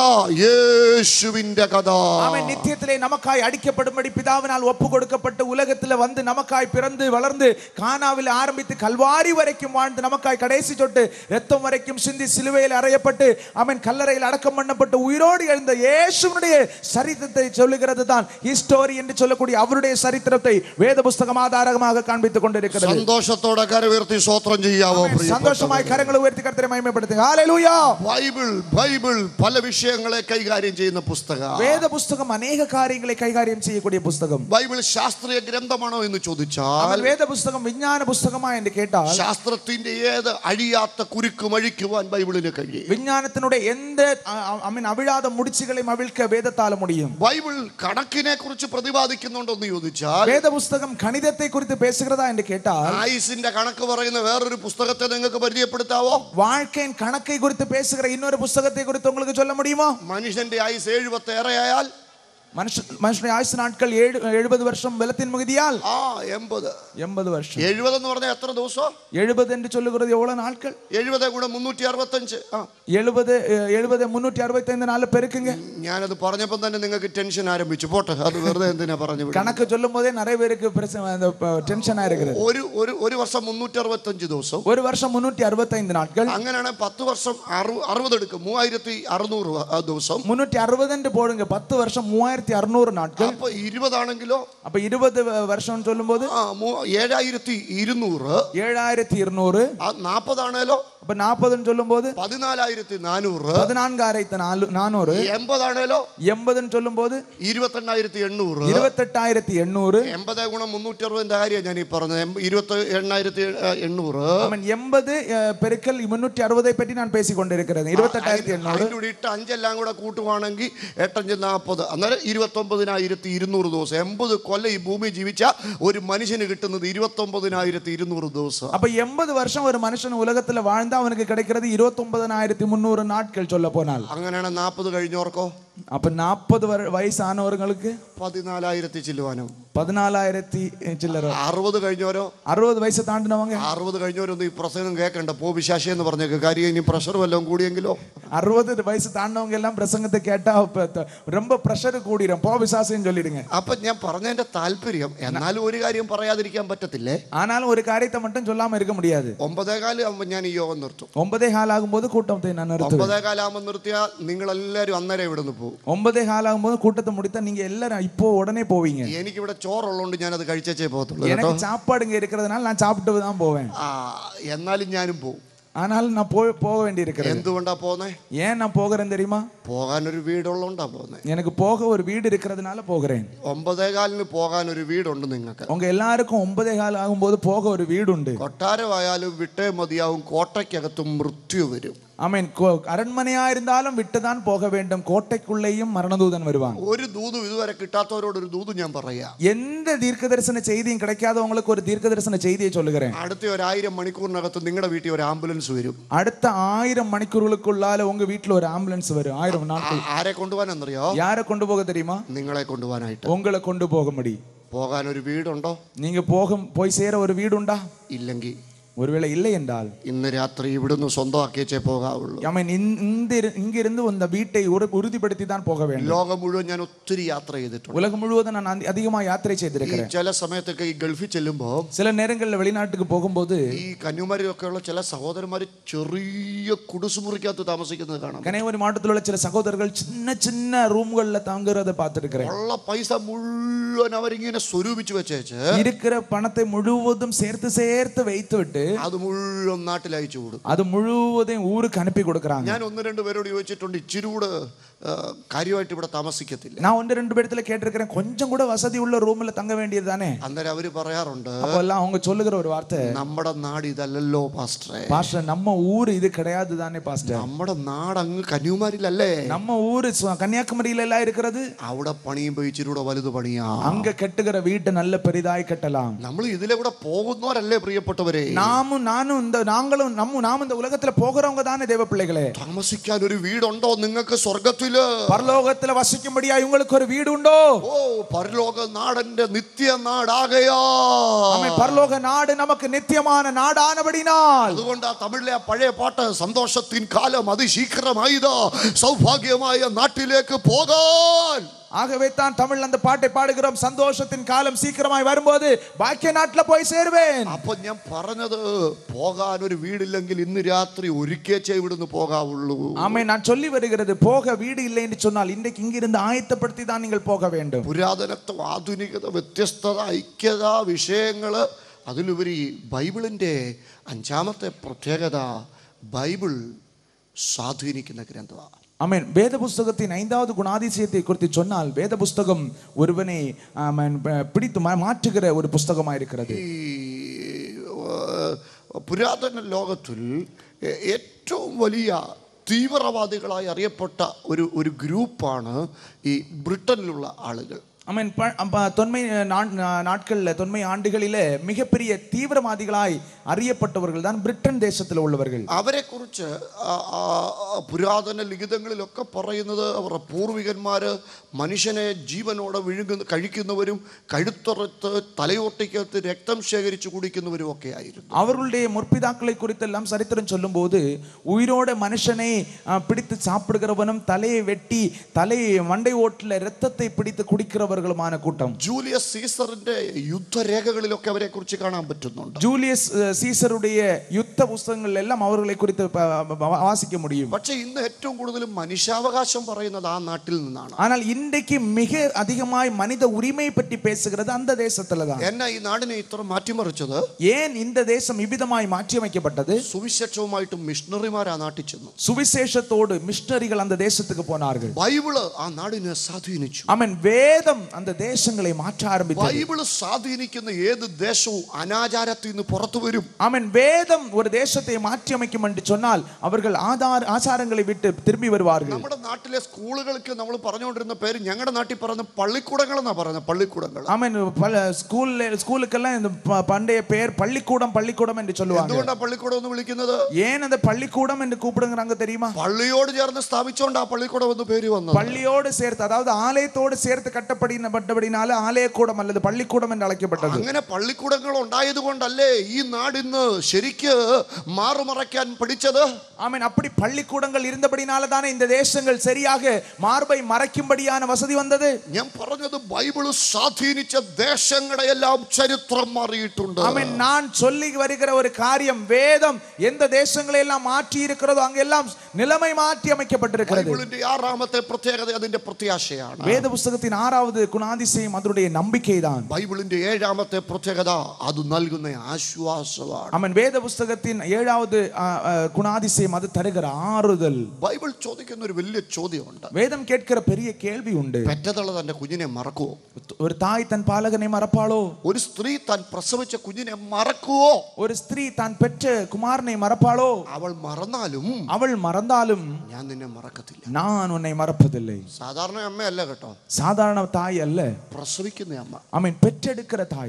യേശുവിന്റെ കഥ அவன் நித்தியத்திலே நமக்காய் அடிக்கப்படும்படி பிதாவினால் ஒப்பு கொடுக்கப்பட்டு உலகத்துல வந்து நமக்காய் பிறந்து வளர்ந்து கானாவில் ஆரம்பித்து கல்வாரி வரைக்கும் வாழ்ந்து நமக்காய் கடைசி சொட்டு ரத்தம் வரைக்கும் சிந்தி சிலுவையில் அறையப்பட்டு அவன் கல்லறையில் அடக்கம் பண்ணப்பட்டு உயிரோடு எழுந்த இயேசுவினுடைய சரித்திரத்தை சொல்லுகிறது தான் ஹிஸ்டோரி என்று சொல்லக்கூடிய அவருடைய சரித்திரத்தை வேத புஸ்தகம் ஆதாரமாக காண்பித்துக் கொண்டிருக்கிறது സന്തോഷത്തോടെ കരവീർത്തി സ്വോത്രം ചെയ്യാവോ പ്രിയപ്പെട്ടവരെ? சந்தோஷமாய் கரங்களை உயர்த்தி கருத்தரை மகிமைப்படுத்துங்க ஹalleluya ബൈബിൾ ബൈബിൾ പല വിഷയങ്ങളെ കൈകാര്യം ചെയ്യുന്ന പുസ്തകം வேத புஸ்தகம் அநேக காரியங்களை கைகாரியம் செய்யக்கூடிய புஸ்தகம் ബൈബിൾ ശാസ്ത്രീയ ഗ്രന്ഥമാണോ എന്ന് ചോദിച്ചാൽ அவன் வேத புஸ்தகம் விஞ்ஞான புஸ்தகமா என்று கேட்டால் ശാസ്ത്രത്തിന്റെ ഏത് അഴിയാത്ത കുരുക്കും അഴിക്കുവാൻ ബൈബിളിന് കഴിയും விஞ்ஞானத்தினுடைய எந்த ஐ மீன் அவிழாத முடிச்சுகளையும் அவிழ்க்க வேதத்தால முடியும் ബൈബിൾ കണക്കിനെ കുറിച്ച് പ്രതിപാദിക്കുന്നുണ്ടോ എന്ന് ചോദിച്ചാൽ வேத புஸ்தகம் கணிதத்தை குறித்து பேசுகிறதா என்று கேட்டால் ആയുസിന്റെ കണക്ക് പറയുന്ന വേറൊരു പുസ്തകത്തെ നിങ്ങൾക്ക് പരിചയപ്പെടുത്താവോ வாழ்க்கையின் கணக்கை குறித்து பேசுகிற இன்னொரு புஸ்தகத்தை குறித்து உங்களுக்கு சொல்ல முடியுமா മനുഷ്യന്റെ ആയുസ് എഴുപത്തി ഏറെയായാൽ மனுஷ மனுஷனுடைய ஆயுசு நாட்கள் ஏழு எழுபது வருஷம் வெள்ளத்தின் மிகுதியால் ആ എൺപത് எண்பது வருஷம் എഴുപത് എന്ന് പറഞ്ഞാൽ എത്ര ദിവസം எழுபது என்று சொல்லுகிறது எவ்வளவு நாட்கள் എഴുപത് കൂടെ മുന്നൂറ്റി അറുപത്തഞ്ച് ആ எழுபது எழுபது முன்னூற்றி அறுபத்தி ஐந்து நாள்ல பெருக்குங்க ഞാനത് പറഞ്ഞപ്പോൾ തന്നെ നിങ്ങൾക്ക് ടെൻഷൻ ആരംഭിച്ചു പോട്ടെ അത് വെറുതെ എന്തിനാ പറഞ്ഞു വിടുന്നത്? கணக்கு சொல்லும் போதே நிறைய பேருக்கு பிரச்சனை அந்த டென்ஷனா இருக்கிறது ഒരു ഒരു ഒരു വർഷം മുന്നൂറ്റി അറുപത്തഞ്ച് ദിവസം ஒரு வருஷம் முன்னூற்றி அறுபத்தைந்து நாட்கள் അങ്ങനെയാണെങ്കിൽ പത്ത് വർഷം അറു അറുപത് എടുക്കും മൂവായിരത്തി അറുന്നൂറ് വ- ആ ദിവസം முன்னூற்றி அறுபது போடுங்க பத்து வருஷம் மூவாயிரத்தி அறுநூறு நாட்கள் അപ്പൊ ഇരുപതാണെങ്കിലോ அப்ப இருபது வருஷம் சொல்லும்போது ആ മൂ- ഏഴായിരത്തി ഇരുന്നൂറ് ஏழாயிரத்தி இருநூறு ആ നാൽപ്പതാണേലോ அப்ப நாற்பதுன்னு சொல்லும்போது പതിനാലായിരത്തി നാനൂറ് பதினான்காயிரத்தி நாலு நானூறு എൺപതാണേലോ எண்பதுன்னு சொல்லும்போது ഇരുപത്തെണ്ണായിരത്തി എണ്ണൂറ് இருபத்தெட்டாயிரத்தி எண்ணூறு എൺപത് ഗുണം മുന്നൂറ്റി അറുപതിന്റെ കാര്യം ഞാൻ ഈ പറഞ്ഞത് എൺപ- ഇരുപത്തി എണ്ണായിരത്തി എണ്ണൂറ് அவன் எண்பது அஹ், பெருக்கல் முன்னூற்றி அறுபதை பற்றி நான் பேசிக் கொண்டிருக்கிறேன் இருபத்தெட்டாயிரத்தி எண்ணூறு അതിൻ്റെ കൂടി ഇട്ട് അഞ്ചെല്ലാം കൂടെ കൂട്ടുവാണെങ്കിൽ എട്ടഞ്ച് നാൽപ്പത് അന്നേരം ഇരുപത്തൊമ്പതിനായിരത്തി ഇരുന്നൂറ് ദിവസം എൺപത് കൊല്ലം ഈ ഭൂമി ജീവിച്ച ഒരു മനുഷ്യന് കിട്ടുന്നത് ഇരുപത്തൊമ്പതിനായിരത്തി ഇരുന്നൂറ് ദിവസം அப்ப எண்பது வருஷம் ஒரு மனுஷன் உலகத்துல வாழ்ந்தா அவனுக்கு கிடைக்கிறது இருபத்தி ஒன்பதனாயிரத்தி முந்நூறு நாட்கள் சொல்ல போனால் അങ്ങനെയാണ് നാൽപ്പത് കഴിഞ്ഞോർക്കോ அப்ப நாற்பது வயசானவர்களுக்கு പതിനാലായിരത്തി ചില്ലുവാനും பதினாலாயிரத்தி சில்லற അറുപത് കഴിഞ്ഞോരോ அறுபது வயசு தாண்டினவங்க അറുപത് കഴിഞ്ഞവരൊന്നും ഈ പ്രസംഗം കേൾക്കണ്ട പോ വിശാശി എന്ന് പറഞ്ഞേക്ക് കാര്യം ഇനി പ്രഷർ വല്ലതും കൂടിയെങ്കിലോ அறுபது வயசு தாண்டவங்க எல்லாம் பிரசங்கத்தை கேட்டா இப்ப த- ரொம்ப ப்ரெஷர் கூடிரும் போ விசாசின்னு சொல்லிடுங்க അപ്പൊ ഞാൻ പറഞ്ഞതിന്റെ താല്പര്യം എന്നാലും ഒരു കാര്യം പറയാതിരിക്കാൻ പറ്റത്തില്ലേ ஆனாலும் ஒரு காரியத்தை மட்டும் சொல்லாம இருக்க முடியாது ഒമ്പതേകാല് ആകുമ്പോൾ ഞാൻ ഈ യോഗം നിർത്തും ஒன்பதே கால் ஆகும்போது கூட்டத்தை நான் நிறுத்துவேன் ഒമ്പതേകാലാകുമ്പോൾ നിർത്തിയാൽ നിങ്ങൾ എല്ലാവരും അന്നേരം ഇവിടെ നിന്ന് പോകും ஒன்பதே கால் ஆகும்போது கூட்டத்தை முடித்தா நீங்க எல்லாரும் இப்போ உடனே போவீங்க എനിക്കിവിടെ ചോറുള്ളതുകൊണ്ട് ഞാനത് കഴിച്ചേ പോകത്തുള്ളൂ കേട്ടോ எனக்கு சாப்பாடு இங்க இருக்கிறதுனால நான் சாப்பிட்டு தான் போவேன் ആ എന്നാലും ഞാനും പോകും ஆனாலும் நான் போய் போக வேண்டி இருக்கிறது എന്തുകൊണ്ടാ പോന്നേ ஏன் நான் போகிறேன் தெரியுமா പോകാൻ ഒരു വീടുള്ളതുകൊണ്ടാ പോന്നേ எனக்கு போக ஒரு வீடு இருக்கிறதுனால போகிறேன் ഒമ്പതേകാലിന് പോകാൻ ഒരു വീടുണ്ട് നിങ്ങൾക്ക് உங்க எல்லாருக்கும் ஒன்பதே கால் ஆகும்போது போக ஒரு வீடு உண்டு കൊട്ടാരമായാലും വിട്ടേ മതിയാവും കോട്ടയ്ക്കകത്തും മൃത്യു വരും ஆமீன் கோ- அரண்மனையா இருந்தாலும் விட்டுதான் போக வேண்டும் கோட்டைக்குள்ளேயும் மரணதூதன் வருவான் ഒരു ദൂതും ഇതുവരെ കിട്ടാത്തവരോട് ഒരു ദൂതും ഞാൻ പറയാം எந்த தீர்க்க தரிசன செய்தியும் கிடைக்காதவங்களுக்கு ஒரு தீர்க்க தரிசன செய்தியை சொல்லுகிறேன் അടുത്ത ഒരായിരം മണിക്കൂറിനകത്ത് നിങ്ങളുടെ വീട്ടിൽ ഒരു ആംബുലൻസ് വരും அடுத்த ஆயிரம் மணிக்கூறுகளுக்குள்ளால உங்க வீட்டுல ஒரு ஆம்புலன்ஸ் வரும் ஆயிரம் நாட்கள் ആ- ആരെ കൊണ്ടുപോകാനെന്നറിയോ யாரை கொண்டு போக தெரியுமா നിങ്ങളെ കൊണ്ടുപോകാനായിട്ട് உங்களை கொண்டு போகும்படி പോകാൻ ഒരു വീടുണ്ടോ நீங்க போகும் போய் சேர ஒரு வீடு உண்டா ഇല്ലെങ്കിൽ ஒருவேளை இல்லை என்றால் ഇന്ന് രാത്രി ഇവിടുന്ന് സ്വന്തമാക്കിയേ പോകാവുള്ളൂ அவன் இந்த இங்கிருந்து அந்த வீட்டை உறு- உறுதிப்படுத்தி தான் போக வேண்டும் ലോകം മുഴുവൻ ഞാൻ ഒത്തിരി യാത്ര ചെയ്തിട്ടുണ്ട് உலகம் முழுவதும் நான் அதி- அதிகமா யாத்திரை ഈ செய்திருக்கிறேன் ചില സമയത്തൊക്കെ ഈ ഗൾഫിൽ ചെല്ലുമ്പോ சில நேரங்களில் வெளிநாட்டுக்கு போகும்போது ഈ കന്യാകുമാരിയൊക്കെ ഉള്ള ചില സഹോദരന്മാര് ചെറിയ കുടുസുമുറിക്കകത്ത് താമസിക്കുന്നത് കാണാം கன்னியாகுமரி மாவட்டத்தில் உள்ள சில சகோதரர்கள் சின்ன சின்ன ரூம்கள்ல தங்குறத பார்த்திருக்கிறேன் ഉള്ള പൈസ മുഴുവൻ അവരിങ്ങനെ സ്വരൂപിച്ച് വെച്ചേച്ച് இருக்கிற பணத்தை முழுவதும் சேர்த்து சேர்த்து வைத்து விட்டு അത് മുഴുവൻ നാട്ടിൽ അയച്ചു കൊടുക്കും அது முழுவதையும் ஊருக்கு அனுப்பி கொடுக்கறாங்க ഞാൻ ഒന്ന് രണ്ട് പേരോട് ചോദിച്ചിട്ടുണ്ട് ഇച്ചിരി കൂടെ ആ, കാര്യമായിട്ട് ഇവിടെ താമസിക്കത്തില്ല நான் ஒன்று ரெண்டு பேர்த்துல கேட்டிருக்கிறேன் கொஞ்சம் கூட வசதி உள்ள ரூம்ல தங்க வேண்டியது தானே അന്നേരം അവര് പറയാറുണ്ട് அப்போ எல்லாம் அவங்க சொல்லுகிற ஒரு வார்த்தை നമ്മുടെ നാട് ഇതല്ലല്ലോ പാസ്റ്ററെ பாஸ்டர் நம்ம ஊர் இது கிடையாது தானே பாஸ்டர் നമ്മുടെ നാട് അങ്ങ് കന്യാകുമാരിലല്ലേ நம்ம ஊரு சு- கன்னியாகுமரியில எல்லாம் இருக்கிறது അവിടെ പണിയുമ്പോ ഇച്ചിരി കൂടെ വലുത് പണിയാ அங்க கட்டுகிற வீட்டை நல்ல பெரிதாய் கட்டலாம் നമ്മൾ ഇതിലെ കൂടെ പോകുന്നവരല്ലേ പ്രിയപ്പെട്ടവരെ நாமும் நானும் இந்த நாங்களும் நம்ம நாம இந்த உலகத்துல போகிறவங்க தானே தேவ பிள்ளைகளே താമസിക്കാൻ ഒരു വീടുണ്ടോ നിങ്ങൾക്ക് സ്വർഗത്തില് பரலோகத்துல வசிக்கும்படியா உங்களுக்கு ஒரு வீடு உண்டோ ഓ പരലോക നാടന്റെ നിത്യ നാടാകയാ ஆமென். பரலோக நாடு நமக்கு நித்தியமான நாடானபடினால் അതുകൊണ്ട് ആ തമിഴിലെ ആ പഴയ പാട്ട് സന്തോഷത്തിൻ കാലം അതിശീഘ്രമായതാ സൗഭാഗ്യമായ നാട്ടിലേക്ക് പോകാൻ ஆகவே தான் தமிழ் அந்த பாட்டை பாடுகிறோம் சந்தோஷத்தின் காலம் சீக்கிரமாய் வரும்போது பாக்கிய நாட்டுல போய் சேருவேன் അപ്പൊ ഞാൻ പറഞ്ഞത് പോകാൻ ഒരു വീടില്ലെങ്കിൽ ഇന്ന് രാത്രി ഒരിക്കച്ചേ ഇവിടുന്ന് പോകാവുള്ളൂ ஆமை நான் சொல்லி வருகிறது போக வீடு இல்லை என்று சொன்னால் இன்றைக்கு இங்கிருந்து ஆயத்தப்படுத்தி தான் நீங்கள் போக வேண்டும் പുരാതനത്വം ആധുനികത വ്യത്യസ്തത ഐക്യത വിഷയങ്ങള് അതിലുപരി ബൈബിളിൻ്റെ അഞ്ചാമത്തെ പ്രത്യേകത ബൈബിൾ സ്വാധീനിക്കുന്ന ഗ്രന്ഥമാണ് ஆமென் வேத புஸ்தகத்தின் ஐந்தாவது குணாதிசயத்தை குறித்து சொன்னால் வேத புஸ்தகம் ஒருவனை ஆமென், ப- பிடித்து மா- மாற்றுகிற ஒரு புஸ்தகமா இருக்கிறது ഈ ഏർ, പുരാതന ലോകത്തിൽ ഏ- ഏറ്റവും വലിയ തീവ്രവാദികളായി അറിയപ്പെട്ട ഒരു ഒരു ഗ്രൂപ്പാണ് ഈ ബ്രിട്ടനിലുള്ള ആളുകൾ ஆமென் ப- அப்ப தொன்மை நா- நா- நாட்கள்ல தொன்மை ஆண்டுகளிலே மிகப்பெரிய தீவிரவாதிகளாய் அறியப்பட்டவர்கள் தான் பிரிட்டன் தேசத்தில் உள்ளவர்கள் അവരെക്കുറിച്ച് ആ, ആ, ആ, പുരാതന ലിഖിതങ്ങളിലൊക്കെ പറയുന്നത് അവരുടെ പൂർവികന്മാര് മനുഷ്യനെ ജീവനോടെ വിഴുങ്ങുന്ന കഴിക്കുന്നവരും കഴുത്തുറത്ത് തലയോട്ടിക്കകത്ത് രക്തം ശേഖരിച്ചു കുടിക്കുന്നവരും ഒക്കെ ആയിരുന്നു அவர்களுடைய முற்பிதாக்களை குறித்தெல்லாம் சரித்திரம் சொல்லும்போது உயிரோட மனுஷனை ஆ, பிடித்து சாப்பிடுகிறவனும் தலையை வெட்டி தலையை மண்டை ஓட்டில் ரத்தத்தை பிடித்து குடிக்கிறவர்களுமான கூட்டம் ജൂലിയസ് സീസറിന്റെ യുദ്ധരേഖകളിലൊക്കെ അവരെ കുറിച്ച് കാണാൻ പറ്റുന്നുണ്ട് ஜூலியஸ் அஹ், சீசருடைய யுத்த புஸ்தகங்கள் எல்லாம் அவர்களை குறித்து ப- ப- வாசிக்க முடியும் പക്ഷെ ഇന്ന് ഏറ്റവും കൂടുതൽ മനുഷ്യാവകാശം പറയുന്നത് ആ നാട്ടിൽ നിന്നാണ് ஆனால் இன்றைக்கு மிக அதிகமாய் மனித உரிமை பற்றி பேசுகிறது அந்த தேசத்துல தான் എന്നാ ഈ നാടിനെ ഇത്ര മാറ്റിമറിച്ചത് ஏன் இந்த தேசம் இவ்விதமாய் மாற்றியமைக்கப்பட்டது സുവിശേഷവുമായിട്ട് മിഷണറിമാർ ആ നാട്ടിൽ ചെന്നു சுவிசேஷத்தோடு மிஷனரிகள் அந்த தேசத்துக்கு போனார்கள் ബൈബിള് ആ നാടിനെ സ്വാധീനിച്ചു ஆமென் வேதம் அந்த தேசங்களை மாற்ற ஆரம்பித்தது ബൈബിള് സ്വാധീനിക്കുന്ന ഏത് ദേശവും അനാചാരത്തിൽ നിന്ന് പുറത്തു വരും ஆமென் வேதம் ஒரு தேசத்தை மாற்றி அமைக்கும் என்று சொன்னால் அவர்கள் ஆதார ஆசாரங்களை விட்டு திரும்பி வருவார்கள் നമ്മുടെ നാട്ടിലെ സ്കൂളുകൾക്ക് നമ്മൾ പറഞ്ഞുകൊണ്ടിരുന്ന പേര് ഞങ്ങളുടെ നാട്ടിൽ പറയുന്ന പള്ളിക്കൂടങ്ങൾ എന്നാ പറയുന്നത് പള്ളിക്കൂടങ്ങൾ ஆமென் பல ஸ்கூல்ல ஸ்கூலுக்கெல்லாம் இந்த ப- பண்டைய பெயர் பள்ளிக்கூடம் பள்ளிக்கூடம் என்று சொல்லுவாங்க എന്തുകൊണ്ടാ പള്ളിക്കൂടം എന്ന് വിളിക്കുന്നത് ஏன் அந்த பள்ளிக்கூடம் என்று கூப்பிடுங்கிறாங்க தெரியுமா പള്ളിയോട് ചേർന്ന് സ്ഥാപിച്ചോണ്ട് ആ പള്ളിക്കൂടം എന്ന് പേര് വന്നത് பள்ளியோடு சேர்த்து அதாவது ஆலயத்தோடு சேர்த்து கட்டப்படினப்பட்டபடினால ஆலயக்கூடம் அல்லது பள்ளிக்கூடம் என்று அழைக்கப்பட்டது അങ്ങനെ പള്ളിക്കൂടങ്ങൾ ഉണ്ടായത് കൊണ്ടല്ലേ ഈ നാടിന്ന് ശരിക്ക് മാറുമറയ്ക്കാൻ പഠിച്ചത് ஆமென் அப்படி பள்ளிக்கூடங்கள் இருந்தபடினால தானே இந்த தேசங்கள் சரியாக மார்பை மறைக்கும்படியான வசதி வந்தது ഞാൻ പറഞ്ഞത് ബൈബിള് സ്വാധീനിച്ച ദേശങ്ങളുടെ എല്ലാം ചരിത്രം മാറിയിട്ടുണ്ട് ஆமென் நான் சொல்லி வருகிற ஒரு காரியம் வேதம் எந்த தேசங்களை எல்லாம் மாற்றி இருக்கிறதோ அங்கெல்லாம் நிலைமை மாற்றி அமைக்கப்பட்டிருக்கிறது ബൈബിളിന്റെ ആറാമത്തെ പ്രത്യേകത അതിന്റെ പ്രത്യാശയാണ് வேத புஸ்தகத்தின் ஆறாவது குணாதிசயம் அதனுடைய நம்பிக்கை தான் ബൈബിളിന്റെ ഏഴാമത്തെ പ്രത്യേകത അത് നൽകുന്ന ആശ്വാസമാണ് அவன் வேத புஸ்தகத்தின் ஏழாவது ஆ, ஆ, குணாதிசயம் அது தருகிற ஆறுதல் ബൈബിൾ ചോദിക്കുന്ന ഒരു വലിയ ചോദ്യമുണ്ട് வேதம் கேட்கிற பெரிய கேள்வி உண்டு പെറ്റതള്ള തന്റെ കുഞ്ഞിനെ മറക്കുവോ ஒரு தாய் தன் பாலகனை மறப்பாளோ ഒരു സ്ത്രീ താൻ പ്രസവിച്ച കുഞ്ഞിനെ മറക്കുവോ ஒரு ஸ்திரீ தான் பெற்ற குமாரனை மறப்பாளோ അവൾ മറന്നാലും அவள் மறந்தாலும் ഞാൻ നിന്നെ മറക്കത്തില്ല நான் உன்னை மறப்பதில்லை സാധാരണ അമ്മയല്ല കേട്ടോ சாதாரண தாய் அல்ல പ്രസവിക്കുന്ന അമ്മ அவன் பெற்றெடுக்கிற தாய்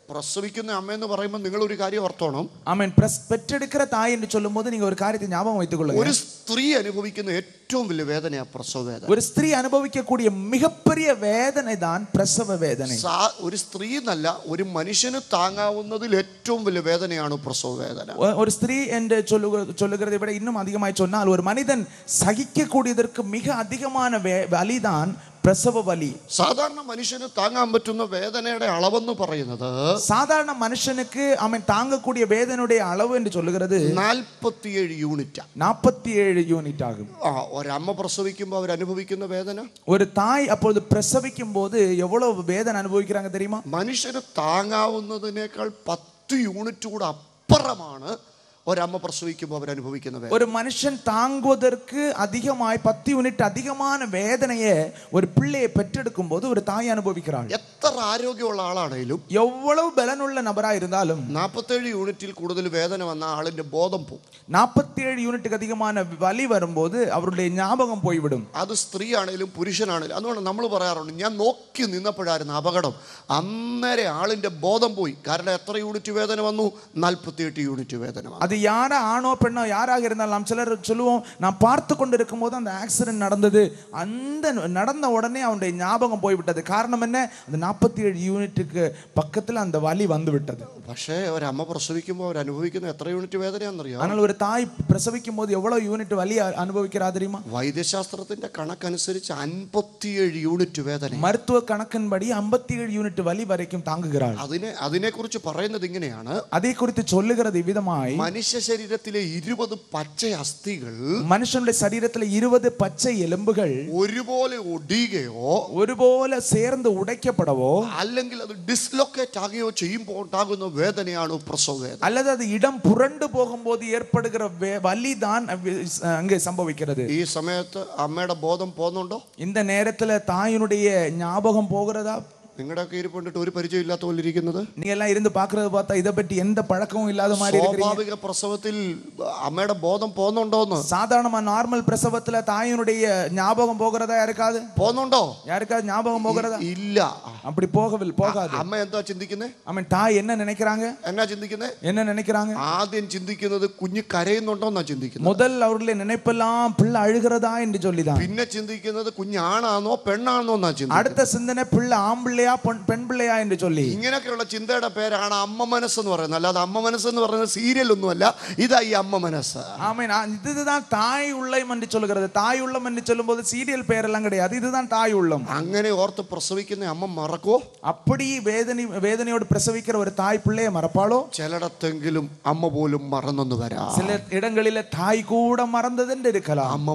പ്രസവിക്കുന്ന അമ്മ എന്ന് പറയുമ്പോൾ നിങ്ങൾ ഒരു കാര്യം ഓർത്തോണം ஆமென் பிரஸ் பெற்றெடுக்கிற தாய் என்று சொல்லும்போது நீங்க ஒரு காரியத்தை ஞாபகம் வைத்துக் கொள்ளுங்க ഒരു സ്ത്രീ അനുഭവിക്കുന്ന ഏറ്റവും വലിയ വേദനയാ പ്രസവ വേദന ஒரு ஸ்திரீ அனுபவிக்கக்கூடிய மிகப்பெரிய வேதனை தான் பிரசவ வேதனை സാ- ഒരു സ്ത്രീ എന്നല്ല ഒരു മനുഷ്യന് താങ്ങാവുന്നതിൽ ഏറ്റവും വലിയ വേദനയാണ് പ്രസവ വേദന ஒ- ஒரு ஸ்திரீ என்று சொல்லுக சொல்லுகிறதை விட இன்னும் அதிகமாய் சொன்னால் ஒரு மனிதன் சகிக்கக்கூடியதற்கு மிக அதிகமான வே- வலிதான் பிரசவ வலி സാധാരണ മനുഷ്യന് താങ്ങാൻ പറ്റുന്ന വേദനയുടെ അളവെന്ന് പറയുന്നത് சாதாரண மனுஷனுக்கு அவன் தாங்கக்கூடிய வேதனுடைய அளவு என்று சொல்லுகிறது നാൽപ്പത്തിയേഴ് യൂണിറ്റാ நாற்பத்தி ஏழு யூனிட் ஆகும் ആ ഒരമ്മ പ്രസവിക്കുമ്പോൾ അവർ അനുഭവിക്കുന്ന വേദന ஒரு தாய் அப்பொழுது பிரசவிக்கும் போது எவ்வளவு வேதனை அனுபவிக்கிறாங்க தெரியுமா മനുഷ്യന് താങ്ങാവുന്നതിനേക്കാൾ പത്ത് യൂണിറ്റ് കൂടെ അപ്പുറമാണ് ഒരമ്മ പ്രസവിക്കുമ്പോൾ അവർ അനുഭവിക്കുന്ന വേദന ஒரு மனுஷன் தாங்குவதற்கு அதிகமாய் பத்து யூனிட் அதிகமான வேதனையை ஒரு பிள்ளையை பெற்றெடுக்கும் போது ஒரு தாய் அனுபவிக்கிறாள் എത്ര ആരോഗ്യമുള്ള ആളാണേലും எவ்வளவு பலனுள்ள நபரா இருந்தாலும் നാൽപ്പത്തേഴ് യൂണിറ്റിൽ കൂടുതൽ വേദന വന്ന ആളിന്റെ ബോധം പോകും நாற்பத்தி ஏழு யூனிட்டுக்கு அதிகமான வலி வரும்போது அவருடைய ஞாபகம் போய்விடும் അത് സ്ത്രീയാണേലും പുരുഷനാണേലും അതുകൊണ്ട് നമ്മൾ പറയാറുണ്ട് ഞാൻ നോക്കി നിന്നപ്പോഴായിരുന്നു അപകടം അന്നേരം ആളിന്റെ ബോധം പോയി കാരണം എത്ര യൂണിറ്റ് വേദന വന്നു നാൽപ്പത്തിയെട്ട് യൂണിറ്റ് വേദന വന്നു அது யாரா ஆணோ பெண்ணோ யாராக இருந்தாலும் நாம் சிலர் சொல்லுவோம் நான் பார்த்து கொண்டு இருக்கும்போது அந்த ஆக்சிடென்ட் நடந்தது அந்த நடந்த உடனே அவனுடைய ஞாபகம் போய்விட்டது காரணம் என்ன அந்த நாற்பத்தி ஏழு யூனிட்டுக்கு பக்கத்தில் அந்த வலி வந்து விட்டது പക്ഷേ ഒരമ്മ പ്രസവിക്കുമ്പോൾ അവർ അനുഭവിക്കുന്ന എത്ര യൂണിറ്റ് വേദനയാണെന്നറിയാം ஆனால் ஒரு தாய் பிரசவிக்கும் போது எவ்வளவு யூனிட் வலி அ- அனுபவிக்கிறா தெரியுமா വൈദ്യശാസ്ത്രത്തിന്റെ കണക്കനുസരിച്ച് അൻപത്തിയേഴ് യൂണിറ്റ് വേദന மருத்துவ கணக்கின்படி ஐம்பத்தி ஏழு யூனிட் வலி வரைக்கும் தாங்குகிறாள் അതിനെ അതിനെക്കുറിച്ച് പറയുന്നത് ഇങ്ങനെയാണ് அதை குறித்து சொல்லுகிறது விதமாய் മനുഷ്യ ശരീരത്തിലെ ഇരുപത് പച്ച അസ്ഥികൾ மனுஷனுடைய சரீரத்துல இருபது பச்சை எலும்புகள் ഒരുപോലെ ഒടിയുകയോ ஒருபோல சேர்ந்து உடைக்கப்படவோ അല്ലെങ്കിൽ അത് ഡിസ്ലൊക്കേറ്റ് ആകുകയോ ചെയ്യുമ്പോൾ ഉണ്ടാകുന്ന വേദനയാണ് പ്രസവ വേദന அல்லது அது இடம் புரண்டு போகும்போது ஏற்படுகிற வே- வலிதான் அவ்வி- அங்கே சம்பவிக்கிறது ഈ സമയത്ത് അമ്മയുടെ ബോധം പോകുന്നുണ്ടോ இந்த நேரத்துல தாயினுடைய ஞாபகம் போகிறதா നിങ്ങളുടെയൊക്കെ ഇരിപ്പുണ്ടിട്ട് ഒരു പരിചയം ഇല്ലാത്ത പോലെ ഇരിക്കുന്നത് நீங்க எல்லாம் இருந்து பாக்குறது பார்த்தா இதை பற்றி எந்த பழக்கமும் இல்லாத மாதிரி இருக்கிறீங்க സ്വാഭാവിക പ്രസവത്തിൽ അമ്മയുടെ ബോധം പോകുന്നുണ്ടോന്ന് சாதாரணமா நார்மல் பிரசவத்துல தாயினுடைய ஞாபகம் போகிறதா யாருக்காது പോകുന്നുണ്ടോ யாருக்காவது ஞாபகம் போகிறதா ഇല്ല அப்படி போகவில்லை போகாது അമ്മ എന്താ ചിന്തിക്കുന്നത് அவன் தாய் என்ன நினைக்கிறாங்க എന്നാ ചിന്തിക്കുന്നത് என்ன நினைக்கிறாங்க ആദ്യം ചിന്തിക്കുന്നത് കുഞ്ഞ് കരയുന്നുണ്ടോന്നാ ചിന്തിക്കുന്നത് முதல் அவர்களுடைய நினைப்பெல்லாம் பிள்ளை அழுகிறதா என்று சொல்லிதான் പിന്നെ ചിന്തിക്കുന്നത് കുഞ്ഞാണാന്നോ പെണ്ണാണോ എന്നാ ചിന്തിക്കുന്നത് அடுத்த சிந்தனை பிள்ளை ஆம்பிள்ளையா பொன்- பெண் பிள்ளையா என்று சொல்லி ഇങ്ങനെയൊക്കെയുള്ള ചിന്തയുടെ പേരാണ് അമ്മ മനസ്സെന്ന് പറയുന്നത് അല്ലാതെ അമ്മ മനസ്സെന്ന് പറയുന്നത് സീരിയൽ ഒന്നുമല്ല ഇതാ ഈ അമ്മ മനസ്സ് ஆமென் ஆ, இதுதான் தாய் உள்ளம் என்று சொல்லுகிறது தாய் உள்ளம் என்று சொல்லும்போது சீரியல் பெயரெல்லாம் கிடையாது இதுதான் தாய் உள்ளம் അങ്ങനെ ഓർത്ത് പ്രസവിക്കുന്ന അമ്മ മറക്കോ அப்படி வேதனை வேதனையோடு பிரசவிக்கிற ஒரு தாய் பிள்ளையை மறப்பாளோ ചിലയിടത്തെങ്കിലും അമ്മ പോലും മറന്നെന്ന് വരാം சில இடங்களில தாய் கூட മറന്നതെന്ന് இருக்கலாம் അമ്മ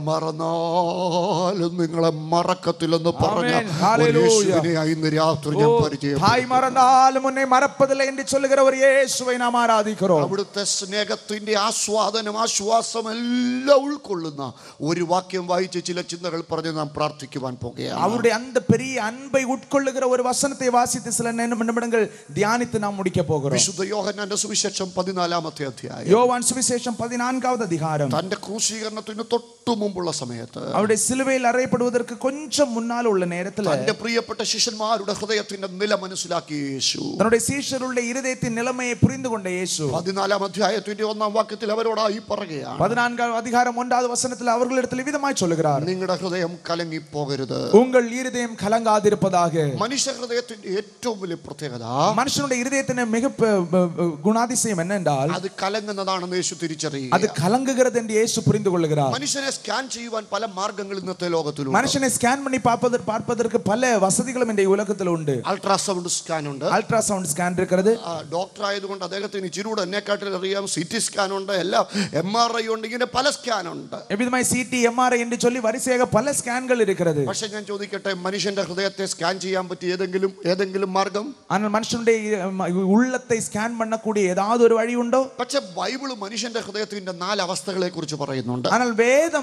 മറന്നാലും നിങ്ങളെ മറക്കത്തില്ലെന്ന് പറഞ്ഞ ആമേൻ. ഒരു ഹല്ലേലൂയ. യേശുവിനെ ഇന്ന് രാത്രി ഞാൻ ஓ, പരിചയം தாய் மறந்தாலும் உன்னை மறப்பதில்லை என்று சொல்லுகிற ஒரு இயேசுவை நாம் ஆராதிக்கிறோம் അവിടുത്തെ സ്നേഹത്തിന്റെ ആസ്വാദനം ആശ്വാസം എല്ലാം ഉൾക്കൊള്ളുന്ന ഒരു വാക്യം വായിച്ച് ചില ചിന്തകൾ പറഞ്ഞ് നാം പ്രാർത്ഥിക്കുവാൻ പോകുകയാണ് அவருடைய அந்த பெரிய அன்பை உட்கொள்ளுகிற ஒரு வசனத்தை வாசித்து சில நிமி- நிமிடங்கள் தியானித்து நாம் முடிக்க போகிறோம் വിശുദ്ധ യോഹന്നാന്റെ സുവിശേഷം പതിനാലാമത്തെ അധ്യായം யோவான் சுவிசேஷம் பதினான்காவது அதிகாரம் തന്റെ ക്രൂശീകരണത്തിന് തൊട്ടു മുമ്പുള്ള സമയത്ത് அவருடைய சிலுவையில் அறையப்படுவதற்கு கொஞ்சம் முன்னால் உள்ள நேரத்துல തന്റെ പ്രിയപ്പെട്ട ശിഷ്യന്മാരുടെ ഹൃദയത്തിന്റെ നില മനസ്സിലാക്കി യേശു தன்னுடைய சீஷருடைய இருதயத்தின் நிலைமையை புரிந்து கொண்ட இயேசு പതിനാലാം അധ്യായത്തിന്റെ ഒന്നാം വാക്യത്തിൽ അവരോടായി പറയുകയാണ് பதினான்காவது அதிகாரம் ஒன்றாவது வசனத்தில் அவர்களிடத்தில் விதமாய் சொல்லுகிறார் നിങ്ങളുടെ ഹൃദയം കലങ്ങിപ്പോകരുത് உங்கள் இருதயம் கலங்காதிருப்பதாக മനുഷ്യ ഹൃദയത്തിന്റെ ഏറ്റവും വലിയ പ്രത്യേകത மனுஷனுடைய இருதயத்தின் மிக ப- ப- ப- குணாதிசயம் என்னென்றால் അത് കലങ്ങുന്നതാണെന്ന് യേശു அது തിരിച്ചറിയുക கலங்குகிறது என்று இயேசு புரிந்து கொள்ளுகிறார் മനുഷ്യനെ സ്കാൻ ചെയ്യുവാൻ പല മാർഗങ്ങൾ ഇന്നത്തെ ലോകത്തിലുണ്ട് மனுஷனை ஸ்கேன் பண்ணி பார்ப்பதற்கு பார்ப்பதற்கு பல வசதிகளும் இன்றைய உலகத்தில் உண்டு അൾട്രാസൗണ്ട് സ്കാൻ ഉണ്ട് அல்ட்ராசவுண்ட் ஸ்கேன் இருக்கிறது ആ, ഡോക്ടർ ആയതുകൊണ്ട് അദ്ദേഹത്തിന് ഇച്ചിരൂടെ എന്നെക്കാട്ടിൽ അറിയാം സി ടി സ്കാൻ ഉണ്ട് എല്ലാം എം ആർ ഐ ഉണ്ട് ഇങ്ങനെ പല സ്കാൻ ഉണ്ട് எவ்விதமாய் சிடி எம்ஆர்ஐ என்று சொல்லி வரிசையாக பல ஸ்கேன்கள் இருக்கிறது പക്ഷെ ഞാൻ ചോദിക്കട്ടെ മനുഷ്യന്റെ ഹൃദയത്തെ സ്കാൻ ചെയ്യാൻ പറ്റിയ ഏതെങ്കിലും ഏതെങ്കിലും മാർഗം ஆனால் மனுஷனுடைய அஹ், உள்ளத்தை ஸ்கேன் பண்ணக்கூடிய ஏதாவது ஒரு வழி உண்டோ പക്ഷെ ബൈബിള് മനുഷ്യന്റെ ഹൃദയത്തിന്റെ നാല് അവസ്ഥകളെ കുറിച്ച് പറയുന്നുണ്ട് ஆனால் வேதம்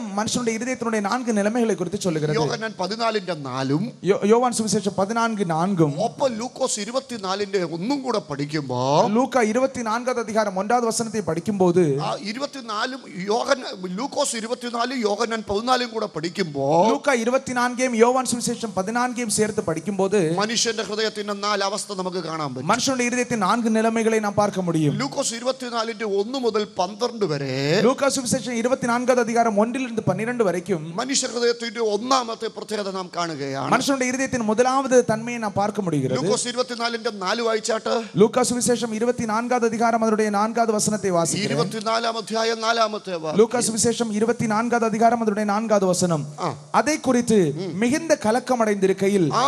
வேதம் மனுஷனுடைய இருதயத்தினுடைய நான்கு நிலைமைகளை குறித்து சொல்லுகிறது യോഹന്നാൻ പതിനാലിന്റെ നാലും யோ- யோவான் சுவிசேஷம் பதினான்கு நான்கும் ഒപ്പം ലൂക്കോസ് ഇരുപത്തിനാലിന്റെ ഒന്നും കൂടെ പഠിക്കുമ്പോ லூக்கா இருபத்தி நான்காவது அதிகாரம் ஒன்றாவது வசனத்தை படிக்கும்போது ആ ഇരുപത്തിനാലും യോഹൻ ലൂക്കോസ് ഇരുപത്തിനാലും യോഹന്നാൻ പതിനാലും കൂടെ പഠിക്കുമ്പോ லூக்கா இருபத்தி நான்கையும் யோவான் சுவிசேஷம் பதினான்கையும் சேர்த்து படிக்கும்போது മനുഷ്യന്റെ ഹൃദയത്തിന്റെ നാല് അവസ്ഥ നമുക്ക് കാണാൻ പറ്റും மனுஷனுடைய இருதயத்தின் நான்கு நிலைமைகளை நாம் பார்க்க முடியும் ലൂക്കോസ് ഇരുപത്തിനാലിന്റെ ഒന്ന് മുതൽ പന്ത്രണ്ട് വരെ லூக்கா சுவிசேஷம் இருபத்தி நான்காவது அதிகாரம் ஒன்றிலிருந்து பன்னிரண்டு வரைக்கும் മനുഷ്യ ഹൃദയത്തിന്റെ ഒന്നാമത്തെ പ്രത്യേകത നാം കാണുകയാണ് மனுஷனுடைய இருதயத்தின் முதலாவது தன்மையை நாம் பார்க்க முடிகிறது ലൂക്കോസ് ഇരുപത്തിനാലിന്റെ നാല് വായിച്ചാട്ട് லூக்கா சுவிசேஷம் இருபத்தி நான்காவது அதிகாரம் அதனுடைய நான்காவது வசனத்தை வாசிக்கிறேன் ഇരുപത്തിനാലാം അധ്യായം നാലാമത്തെ വാ- லூக்கா சுவிசேஷம் இருபத்தி நான்காவது அதிகாரம் அதனுடைய நான்காவது வசனம் அதை குறித்து மிகுந்த கலக்கம் அடைந்திருக்கையில் ആ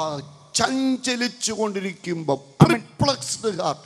ചഞ്ചലിച്ചു കൊണ്ടിരിക്കുമ്പോ perplexed heart,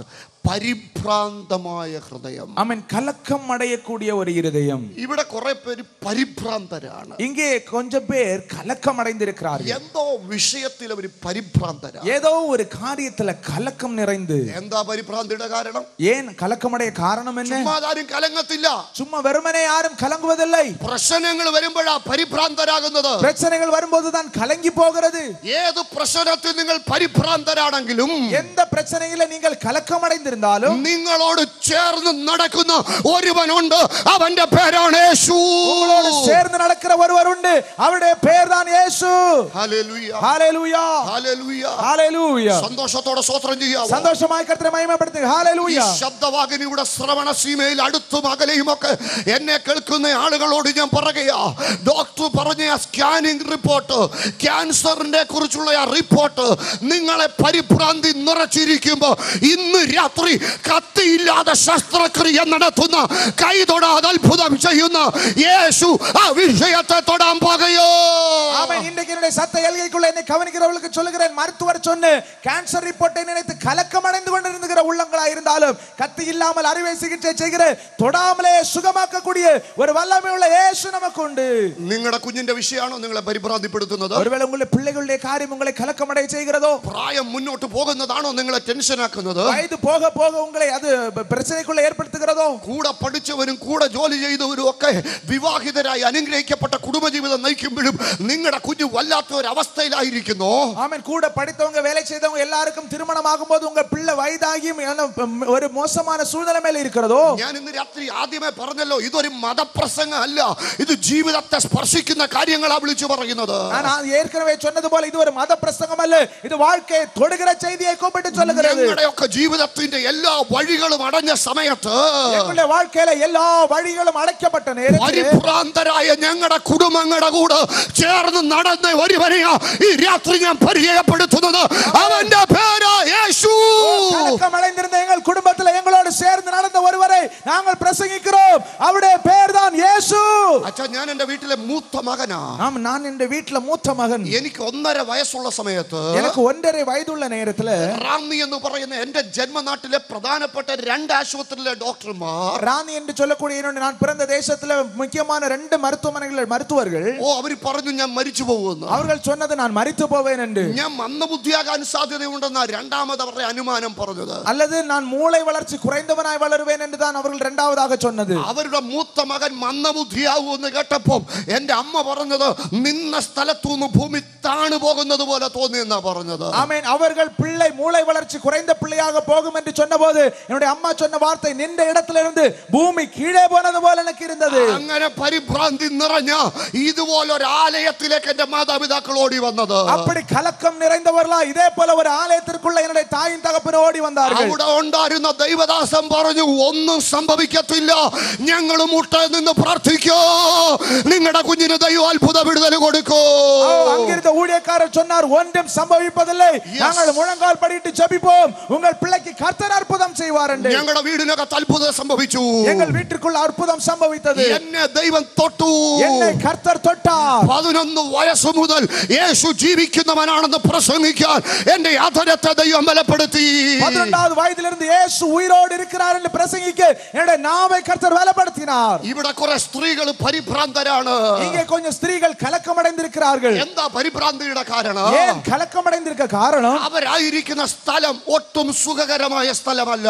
പരിഭ്രാന്തമായ ഹൃദയം அவன் கலக்கம் அடையக்கூடிய ஒரு இருதயம் ഇവിടെ കുറെ പേര് പരിഭ്രാന്തരാണ് இங்கே கொஞ்சம் பேர் கலக்கம் அடைந்திருக்கிறார்கள் എന്തോ വിഷയത്തിൽ അവർ പരിഭ്രാന്തരാണ് ஏதோ ஒரு காரியத்துல கலக்கம் நிறைந்து എന്താ പരിഭ്രാന്തിയുടെ കാരണം ஏன் கலக்கமடைய காரணம் என்ன ചുമ്മാതാരും കലങ്ങത്തില്ല சும்மா வெறுமனே யாரும் கலங்குவதில்லை പ്രശ്നങ്ങൾ വരുമ്പോഴാ പരിഭ്രാന്തരാകുന്നത് பிரச்சனைகள் வரும்போதுதான் கலங்கி போகிறது ഏത് പ്രശ്നത്തിൽ നിങ്ങൾ പരിഭ്രാന്തരാണെങ്കിലും எந்த பிரச்சனையில நீங்கள் கலக்கம் அடைந்திருந்தாலும் നിങ്ങളോട് ചേർന്ന് നടക്കുന്ന ഒരുവനുണ്ട് അവന്റെ പേരാണ് യേശു உங்களோடு சேர்ந்து நடக்கிற ஒருவர் உண்டு அவருடைய பேர் தான் இயேசு ഹല്ലേലൂയ. ஹalleluya ഹല്ലേലൂയ. ஹalleluya സന്തോഷത്തോടെ സ്വത്രം ചെയ്യാമോ சந்தோஷமாய் கர்த்தரை மகிமைப்படுத்துங்க ഈ ஹalleluya ശബ്ദവാഹിനിയുടെ ശ്രവണ സീമയിൽ അടുത്തും അകലെയും ഒക്കെ എന്നെ കേൾക്കുന്ന ആളുകളോട് ഞാൻ പറയുകയാ ഡോക്ടർ പറഞ്ഞ ആ സ്കാനിംഗ് റിപ്പോർട്ട് ക്യാൻസറിനെ കുറിച്ചുള്ള ആ റിപ്പോർട്ട് നിങ്ങളെ പരിഭ്രാന്തി നിറച്ചിരിക്കുമ്പോ ഇന്ന് രാത്രി കത്തിയില്ലാതെ ശസ്ത്രക്രിയ നടത്തുന്ന കൈ തൊടാതെ അത്ഭുതം ചെയ്യുന്ന യേശു ആ വിഷയത്തെ തൊടാൻ പോകുകയോ ஆமென் இன்றைக்கு என்னுடைய சத்த எல்கைக்குள்ள என்னை கவனிக்கிறவர்களுக்கு சொல்லுகிறேன் மருத்துவர் சொன்ன கேன்சர் ரிப்போர்ட்டை நினைத்து கலக்கம் அடைந்து கொண்டிருந்துகிற உள்ளங்களா இருந்தாலும் கத்தி இல்லாமல் அறுவை சிகிச்சை செய்கிற தொடாமலே சுகமாக்கக்கூடிய ஒரு வல்லமை உள்ள இயேசு நமக்கு உண்டு നിങ്ങളുടെ കുഞ്ഞിന്റെ വിഷയമാണോ നിങ്ങളെ പരിഭ്രാന്തിപ്പെടുത്തുന്നത് ஒருவேளை உங்களுடைய பிள்ளைகளுடைய காரியம் உங்களை கலக்கமடைய செய்கிறதோ പ്രായം മുന്നോട്ട് പോകുന്നതാണോ നിങ്ങളെ ടെൻഷനാക്കുന്നത് வயது போக போக உங்களை அது பிரச்சனைக்குள்ள ஏற்படுத்துகிறதோ കൂടെ പഠിച്ചവരും കൂടെ ജോലി ചെയ്തവരും ഒക്കെ വിവാഹിതരായി അനുഗ്രഹിക്കപ്പെട്ട കുടുംബജീവിതം നയിക്കുമ്പോഴും നിങ്ങളുടെ കുഞ്ഞു വല്ലാത്ത ഒരു അവസ്ഥയിലായിരിക്കുന്നു ஆமென் கூட படித்தவங்க வேலை செய்தவங்க எல்லாருக்கும் திருமணம் ஆகும்போது உங்க பிள்ளை வயதாகியும் என்ன, ஒரு மோசமான சூழ்நிலை மேல இருக்கிறதோ ഞാൻ ഇന്ന് രാത്രി ആദ്യമേ പറഞ്ഞല്ലോ ഇതൊരു മതപ്രസംഗം അല്ല ഇത് ജീവിതത്തെ സ്പർശിക്കുന്ന കാര്യങ്ങളാ വിളിച്ചു പറയുന്നത് நான் ஏற்கனவே சொன்னது போல இது ஒரு மத பிரசங்கம் அல்ல இது வாழ்க்கையை தொடுகிற செய்தியை கூப்பிட்டு சொல்லுகிறது ഞങ്ങളുടെയൊക്കെ ജീവിതത്തിന്റെ എല്ലാ വഴികളും അടഞ്ഞ സമയത്ത് எங்களுடைய வாழ்க்கையில எல்லா வழிகளும் அடைக்கப்பட்ட நேரத்தில் പരിഭ്രാന്തരായ ഞങ്ങളുടെ കുടുംബങ്ങളുടെ കൂടെ ചേർന്ന് നടന്ന ഒരുവനെയാ ഈ രാത്രി ഞാൻ പരിചയപ്പെടുത്തുന്നത് അവന്റെ പേരാ യേശു கலக்கம் அடைந்திருந்த எங்கள் குடும்பத்தில் எங்களோடு சேர்ந்து நடந்த ஒருவரை நாங்கள் பிரசங்கிக்கிறோம் அவருடைய பேர் தான் இயேசு അച്ഛാ ഞാൻ എന്റെ വീട്ടിലെ മൂത്ത മകനാ ஆம் நான் என் வீட்டுல மூத்த மகன் എനിക്ക് ഒന്നര വയസ്സുള്ള സമയത്ത് எனக்கு ஒன்றரை வயதுள்ள நேரத்துல റാന്നി എന്ന് പറയുന്ന എന്റെ ജന്മനാട്ടിലെ പ്രധാനപ്പെട്ട രണ്ട് ആശുപത്രിയിലെ ഡോക്ടർമാർ ராணி என்று சொல்லக்கூடிய என்னுடைய நான் பிறந்த தேசத்துல முக்கியமான ரெண்டு மருத்துவமனைகள் மருத்துவர்கள் ഓ അവര് പറഞ്ഞു ഞാൻ മരിച്ചു പോകുമെന്ന് அவர்கள் சொன்னது நான் மரித்து போவேன் என்று ഞാൻ മന്ദബുദ്ധിയാകാൻ സാധ്യതയുണ്ടെന്ന രണ്ടാമത് അവരുടെ അനുമാനം പറഞ്ഞത് அல்லது நான் மூளை வளர்ச்சி குறைந்தவனாய் வளருவேன் என்று தான் அவர்கள் இரண்டாவதாக சொன்னது അവരുടെ മൂത്ത മകൻ മന്ദബുദ്ധിയാകുമെന്ന് കേട്ടപ്പോൾ എന്റെ അമ്മ പറഞ്ഞത് നിന്ന സ്ഥലത്തുനിന്ന് ഭൂമി താണു പോകുന്നത് പോലെ തോന്നി എന്നാ പറഞ്ഞത് ஆமென் அவர்கள் பிள்ளை மூளை வளர்ச்சி குறைந்த பிள்ளையாக போகும் என்று சொன்னபோது என்னுடைய அம்மா சொன்ன வார்த்தை நின்ற இடத்திலிருந்து பூமி கீழே போனது போல எனக்கு இருந்தது അങ്ങനെ പരിഭ്രാന്തി നിറഞ്ഞ ഇതുപോലൊരു ആലയത്തിലേക്ക് എന്റെ മാതാപിതാക്കൾ ഓടി വന്നത് அப்படி கலக்கம் நிறைந்தவர்களா இதே போல ஒரு ஆலயத்திற்குள்ள என்னுடைய தாயின் தகப்பன் ஓடி வந்தார்கள் അവിടെ ഉണ്ടായിരുന്ന ദൈവദാസൻ പറഞ്ഞു ഒന്നും സംഭവിക്കത്തില്ല ഞങ്ങൾ മുട്ട നിന്ന് പ്രാർത്ഥിക്കോ നിങ്ങളുടെ കുഞ്ഞിന് ദൈവം അത്ഭുത വിടുതൽ കൊടുക്കോ ஓ, அங்கிருந்த ஊழியக்காரர் சொன்னார் ஒன்றும் சம்பவிப்பதில்லை நாங்கள் முழங்கால் படிட்டு ஜெபிப்போம் உங்கள் பிள்ளைக்கு கர்த்தர் அற்புதம் செய்வார் என்று ഞങ്ങളുടെ വീടിനകത്ത് അത്ഭുതം സംഭവിച്ചു எங்கள் வீட்டிற்குள்ள அற்புதம் சம்பவித்தது എന്നെ ദൈവം തൊട്ടു என்னை கர்த்தர் தொட்டார் പതിനൊന്ന് വയസ്സ് മുതൽ യേശു ജീവിക്കുന്നവനാണെന്ന് പ്രസംഗിക്കാൻ എന്റെ അധരത്തെ ദൈവം ബലപ്പെടുത്തി பதினொன்றாவது வயதிலிருந்து இயேசு உயிரோடு இருக்கிறார் என்று பிரசங்கிக்க என்னுடைய நாவை கர்த்தர் பலப்படுத்தினார் ഇവിടെ കുറെ സ്ത്രീകൾ പരിഭ്രാന്തരാണ് இங்கே கொஞ்சம் ஸ்திரீகள் கலக்கமடைந்திருக்கிறார்கள் എന്താ പരിഭ്രാന്തിയുടെ കാരണം ஏன் கலக்கமடைந்திருக்க காரணம் അവരായിരിക്കുന്ന സ്ഥലം ഒട്ടും സുഖകരമായ സ്ഥലമല്ല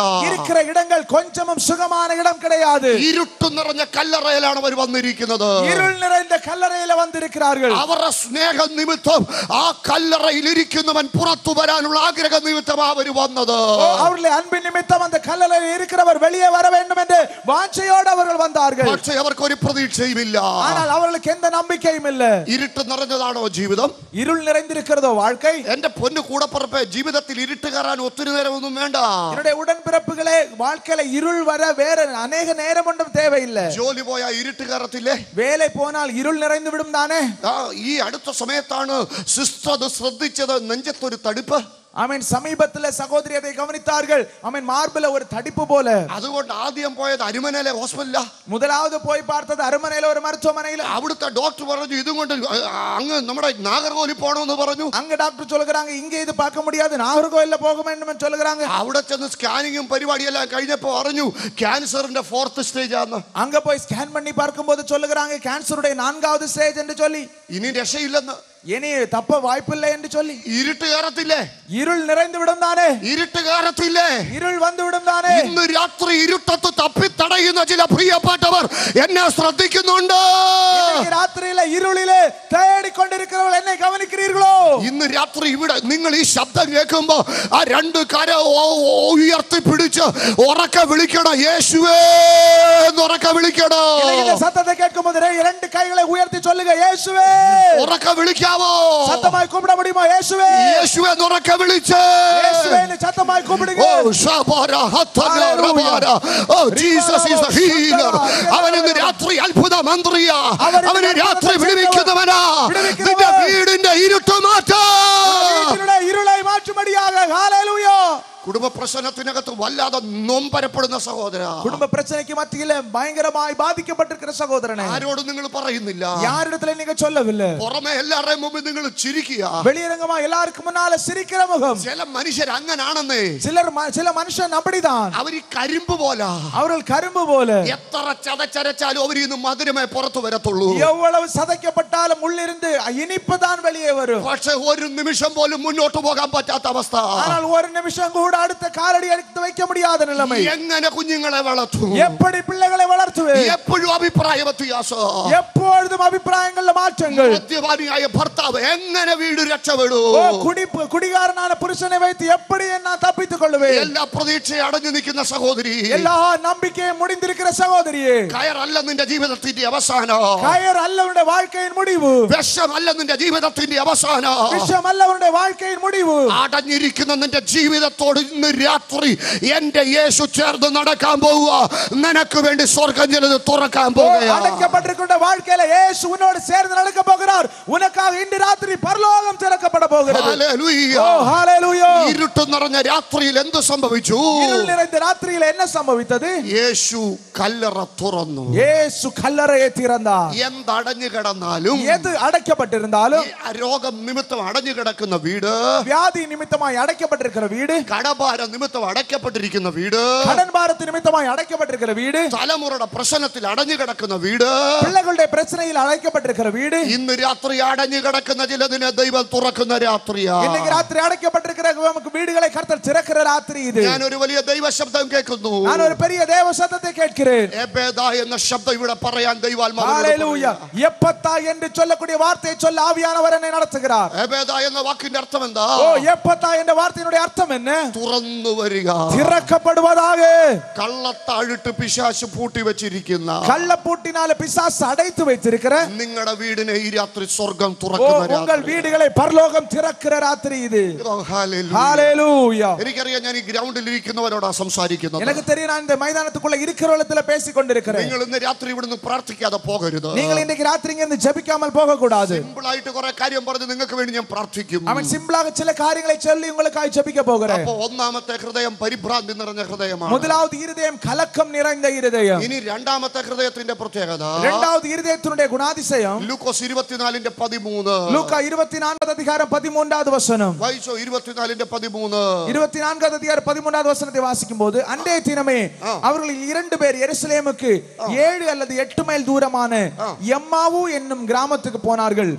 இருக்கிற இடங்கள் கொஞ்சமும் சுகமான இடம் கிடையாது ഇരുട്ടു നിറഞ്ഞ കല്ലറയിലാണ് അവർ വന്നിരിക്കുന്നത് இருள் நிறைந்த கல்லறையில வந்திருக்கிறார்கள் അവരുടെ സ്നേഹ നിമിത്തം ആ കല്ലറയിൽ ഇരിക്കുന്നവൻ പുറത്തു വരാനുള്ള ആഗ്രഹ നിമിത്തം അവർ വന്നത് அவர்களை அன்பின் நிமித்தம் அந்த கல்லறையில் இருக்கிறவர் வெளியே வர வேண்டும் என்று வாஞ்சையோடு அவர்கள் வந்தார்கள் പക്ഷെ അവർക്ക് ഒരു പ്രതീക്ഷയുമില്ല ஆனால் அவர்களுக்கு எந்த நம்பிக்கையும் இல்ல ഇരുട്ട് നിറഞ്ഞതാണോ ജീവിതം இருள் நிறைந்திருக்கிறதோ வாழ்க்கை എന്റെ പൊന്നു കൂടപ്പുറപ്പെ ജീവിതത്തിൽ ഇരുട്ട് കയറാൻ ഒത്തിരി നേരമൊന്നും വേണ്ട என்னுடைய உடன்பிறப்புகளே வாழ்க்கையில இருள் வர வேற அநேக நேரம் ஒன்றும் தேவையில்லை ജോലി പോയാൽ ഇരുട്ട് കയറത്തില്ലേ வேலை போனால் இருள் நிறைந்து விடும் தானே ആ, ഈ അടുത്ത സമയത്താണ് സിസ്റ്റർ അത് ശ്രദ്ധിച്ചത് നെഞ്ചത്തൊരു തടുപ്പ് ஆமென் சமீபத்துல சகோதரி அதை கவனித்தார்கள் ஆமென் மார்பில ஒரு தடிப்பு போல അതുകൊണ്ട് ആദ്യം പോയത് അരുമനയിലെ ഹോസ്പിറ്റലാ முதலாவது போய் பார்த்தது அருமனையில ஒரு மருத்துவமனையில അവിടുത്തെ ഡോക്ടർ പറഞ്ഞു ഇതും കൊണ്ട് അങ്ങ് നമ്മുടെ നാഗർകോലി പോണമെന്ന് പറഞ്ഞു அங்க டாக்டர் சொல்லுகிறாங்க இங்க இது பார்க்க முடியாது நாகர்கோயில்ல போக வேண்டும் என்று சொல்லுகிறாங்க അവിടെ ചെന്ന് സ്കാനിങ്ങും പരിപാടിയെല്ലാം കഴിഞ്ഞപ്പോ അറിഞ്ഞു ക്യാൻസറിന്റെ ഫോർത്ത് സ്റ്റേജ് ആന്ന് அங்க போய் ஸ்கேன் பண்ணி பார்க்கும்போது சொல்லுகிறாங்க கேன்சருடைய நான்காவது ஸ்டேஜ் என்று சொல்லி ഇനി രക്ഷയില്ലെന്ന് இனி தப்ப வாய்ப்பில்லை என்று சொல்லி ഇരുട്ട് കയറത്തില്ലേ இருள் நிறைந்து விடும் தானே ഇരുട്ട് കയറത്തില്ലേ இருள் வந்து விடும் தானே ഇന്ന് രാത്രി ഇരുട്ടത്ത് തപ്പിത്തടയുന്ന ചില പ്രിയപ്പെട്ടവർ എന്നെ ശ്രദ്ധിക്കുന്നുണ്ട് இன்னைக்கு ராத்திரியில இருளிலே தேடிக் கொண்டிருக்கிறவர்கள் என்னை கவனிக்கிறீர்களோ ഇന്ന് രാത്രി ഇവിടെ നിങ്ങൾ ഈ ശബ്ദം കേൾക്കുമ്പോ ആ രണ്ട് കര ഓ- ഓ- ഉയർത്തി പിടിച്ച് ഉറക്കെ വിളിക്കണം യേശുവേ എന്ന് ഉറക്കെ വിളിക്കണം இன்னைக்கு இந்த சத்தத்தை கேட்கும் போது இரண்டு கைகளை உயர்த்தி சொல்லுங்க இயேசுவே ഉറക്കെ വിളിക്കാവോ சத்தமாய் கூப்பிட முடியுமா இயேசுவே യേശുവേ എന്ന് ഉറക്കെ വിളിച്ച് இயேசுவே என்று சத்தமாய் கூப்பிடுங்க ഓ ഷബാര ഹത്തന റബാര oh Jesus is the healer അവൻ ഇന്ന് രാത്രി അത്ഭുത മന്ത്രിയാ അവന് രാത്രി വിടുവിക്കുന്നവനാ നിന്റെ വീടിന്റെ ഇരുട്ട് മാറ്റാ வீட்டினுடைய இருளை மாற்றும்படியாக ஹalleluya കുടുംബ പ്രശ്നത്തിനകത്ത് വല്ലാതെ നൊമ്പരപ്പെടുന്ന സഹോദര குடும்ப பிரச்சனைக்கு மத்தியில பயங்கரமாய் பாதிக்கப்பட்டிருக்கிற சகோதரனே ആരോടും നിങ്ങൾ പറയുന്നില്ല யாரிடத்துல நீங்க சொல்லவில்லை പുറമെ എല്ലാവരുടെയും മുമ്പിൽ നിങ്ങൾ ചിരിക്കുക வெளியரங்கமா எல்லாருக்கும் முன்னால சிரிக்கிற முகம் ചില മനുഷ്യർ അങ്ങനാണെന്നേ சிலர் ம- சில மனுஷன் அப்படிதான் അവർ ഈ കരിമ്പ് പോലാ அவர்கள் கரும்பு போல എത്ര ചതച്ചരച്ചാലും അവർ ഇന്ന് മധുരമേ പുറത്തു വരത്തുള്ളൂ எவ்வளவு சதைக்கப்பட்டாலும் உள்ளிருந்து இனிப்பு தான் வெளியே வரும் പക്ഷെ ഒരു നിമിഷം പോലും മുന്നോട്ട് പോകാൻ പറ്റാത്ത അവസ്ഥ ஆனால் ஒரு நிமிஷம் கூட அடுத்த காலடி எடுத்து வைக்க முடியாத நிலைமை എങ്ങനെ കുഞ്ഞുങ്ങളെ വളർത്തും எப்படி பிள்ளைகளை வளர்த்துவேன் എപ്പോഴും അഭിപ്രായ വ്യത്യാസം எப்பொழுதும் அபிப்பிராயங்கள்ல மாற்றங்கள் മദ്യപാനിയായ ഭർത്താവ് എങ്ങനെ വീട് രക്ഷപ്പെടൂ ஓ குடி குடிகாரனான புருஷனை வைத்து எப்படி நான் தப்பித்துக் கொள்ளுவேன் എല്ലാ പ്രതീക്ഷയും അടഞ്ഞു നിൽക്കുന്ന സഹോദരി எல்லா நம்பிக்கையும் முடிந்திருக்கிற சகோதரியே കയറല്ല നിന്റെ ജീവിതത്തിന്റെ അവസാനം கயர் அல்ல உன்னுடைய வாழ்க்கையின் முடிவு വിഷമല്ല നിന്റെ ജീവിതത്തിന്റെ അവസാനം விஷம் அல்ல உன்னுடைய வாழ்க்கையின் முடிவு അടഞ്ഞിരിക്കുന്ന നിന്റെ ജീവിതത്തോട് ഇന്ന് രാത്രി എന്റെ യേശു ചേർന്ന് നടക്കാൻ പോവുക നിനക്ക് വേണ്ടി സ്വർഗം ചിലത് തുറക്കാൻ ஓ, പോവുകയാണ് அடைக்கப்பட்டிருக்கின்ற வாழ்க்கையில இயேசு உன்னோடு சேர்ந்து நடக்க போகிறார் உனக்காக இன்று ராத்திரி பரலோகம் திறக்கப்பட போகிறது ഹല്ലേലൂയ. ஓ ஹalleluya ഇരുട്ട് നിറഞ്ഞ രാത്രിയിൽ എന്ത് സംഭവിച്ചു இருள் நிறைந்த ராத்திரியில என்ன சம்பவித்தது യേശു കല്ലറ തുറന്നു இயேசு கல்லறையை திறந்தார் എന്തടഞ്ഞു കിടന്നാലും எது அடைக்கப்பட்டிருந்தாலும் ഈ രോഗം നിമിത്തം അടഞ്ഞു കിടക്കുന്ന വീട് வியாதி நிமித்தமாய் அடைக்கப்பட்டிருக்கிற வீடு കടഭാര നിമിത്തം അടയ്ക്കപ്പെട്ടിരിക്കുന്ന വീട് கடன் பாரத்து நிமித்தமாய் அடைக்கப்பட்டிருக்கிற வீடு തലമുറയുടെ പ്രശ്നത്തിൽ അടഞ്ഞു കിടക്കുന്ന വീട് பிள்ளைகளுடைய பிரச்சனையில் அழைக்கப்பட்டிருக்கிற வீடு ഇന്ന് രാത്രി അടഞ്ഞു കിടക്കുന്ന ചിലതിനെ ദൈവം തുറക്കുന്ന രാത്രിയാ இன்னைக்கு ராத்திரி அடைக்கப்பட்டிருக்கிற நமக்கு வீடுகளை கர்த்தர் திறக்கிற ராத்திரி இது ഞാൻ ഒരു വലിയ ദൈവശബ്ദം കേൾക്കുന്നു நான் ஒரு பெரிய தேவ சத்தத்தை கேட்கிறேன் എബേദ എന്ന ശബ്ദം ഇവിടെ പറയാൻ ദൈവാത്മാവ് ஹalleluya எப்பத்தா என்று சொல்லக்கூடிய வார்த்தையை சொல்ல ஆவியானவர் என்னை நடத்துகிறார் എബേദ എന്ന വാക്കിന്റെ അർത്ഥം എന്താ ஓ எப்பத்தா என்ற வார்த்தையினுடைய அர்த்தம் என்ன തുറന്നു വരിക திறக்கப்படுவதாக കള്ളത്താഴിട്ട് പിശാശ് പൂട്ടി വെച്ചിരിക്കുന്ന கள்ளப்பூட்டினால பிசாசு அடைத்து வைத்திருக்கிற നിങ്ങളുടെ വീടിനെ ഈ രാത്രി സ്വർഗം ஓ തുറക്കുന്ന உங்கள் രാത്രി வீடுகளை പരലോകം திறக்கிற ராத்திரி இது ഓ, ഹല്ലേലൂയ. ஹalleluya എനിക്കറിയാം ഞാൻ ഈ ഗ്രൗണ്ടിൽ ഇരിക്കുന്നവരോടാ സംസാരിക്കുന്നത് எனக்கு தெரியும் நான் இந்த மைதானத்துக்குள்ள இருக்கிறவளத்துல பேசிக் கொண்டிருக்கிறேன் നിങ്ങൾ ഇന്ന് രാത്രി ഇവിടുന്ന് പ്രാർത്ഥിക്കാതെ പോകരുത് நீங்கள் இன்றைக்கு ராத்திரி இங்க இருந்து ஜெபிக்காமல் போக கூடாது സിമ്പിൾ ആയിട്ട് കുറെ കാര്യം പറഞ്ഞ് നിങ്ങൾക്ക് വേണ്ടി ഞാൻ പ്രാർത്ഥിക്കും அவன் சிம்பிளாக சில காரியங்களை சொல்லி உங்களுக்காக ஜெபிக்க போகிறேன் അപ്പൊ ഒന്നാമത്തെ ഹൃദയം പരിഭ്രാന്തി നിറഞ്ഞ ഹൃദയമാണ് முதலாவது இருதயம் கலக்கம் நிறைந்த இருதயம் ഇനി രണ്ടാമത്തെ ഹൃദയത്തിന്റെ പ്രത്യേകത இரண்டாவது இருதயத்தினுடைய குணாதிசயம் ലൂക്കോസ് ഇരുപത്തിനാലിന്റെ പതിമൂന്ന് லூக்கா இருபத்தி நான்காவது அதிகாரம் பதிமூன்றாவது வசனம் വായിച്ചോ ഇരുപത്തിനാലിന്റെ പതിമൂന്ന് இருபத்தி நான்காவது அதிகாரம் பதிமூன்றாவது வசனத்தை வாசிக்கும் போது அன்றைய தினமே அவர்களில் இரண்டு பேர் எருசலேமுக்கு ஏழு அல்லது எட்டு மைல் தூரமான எம்மாவு என்னும் கிராமத்துக்கு போனார்கள்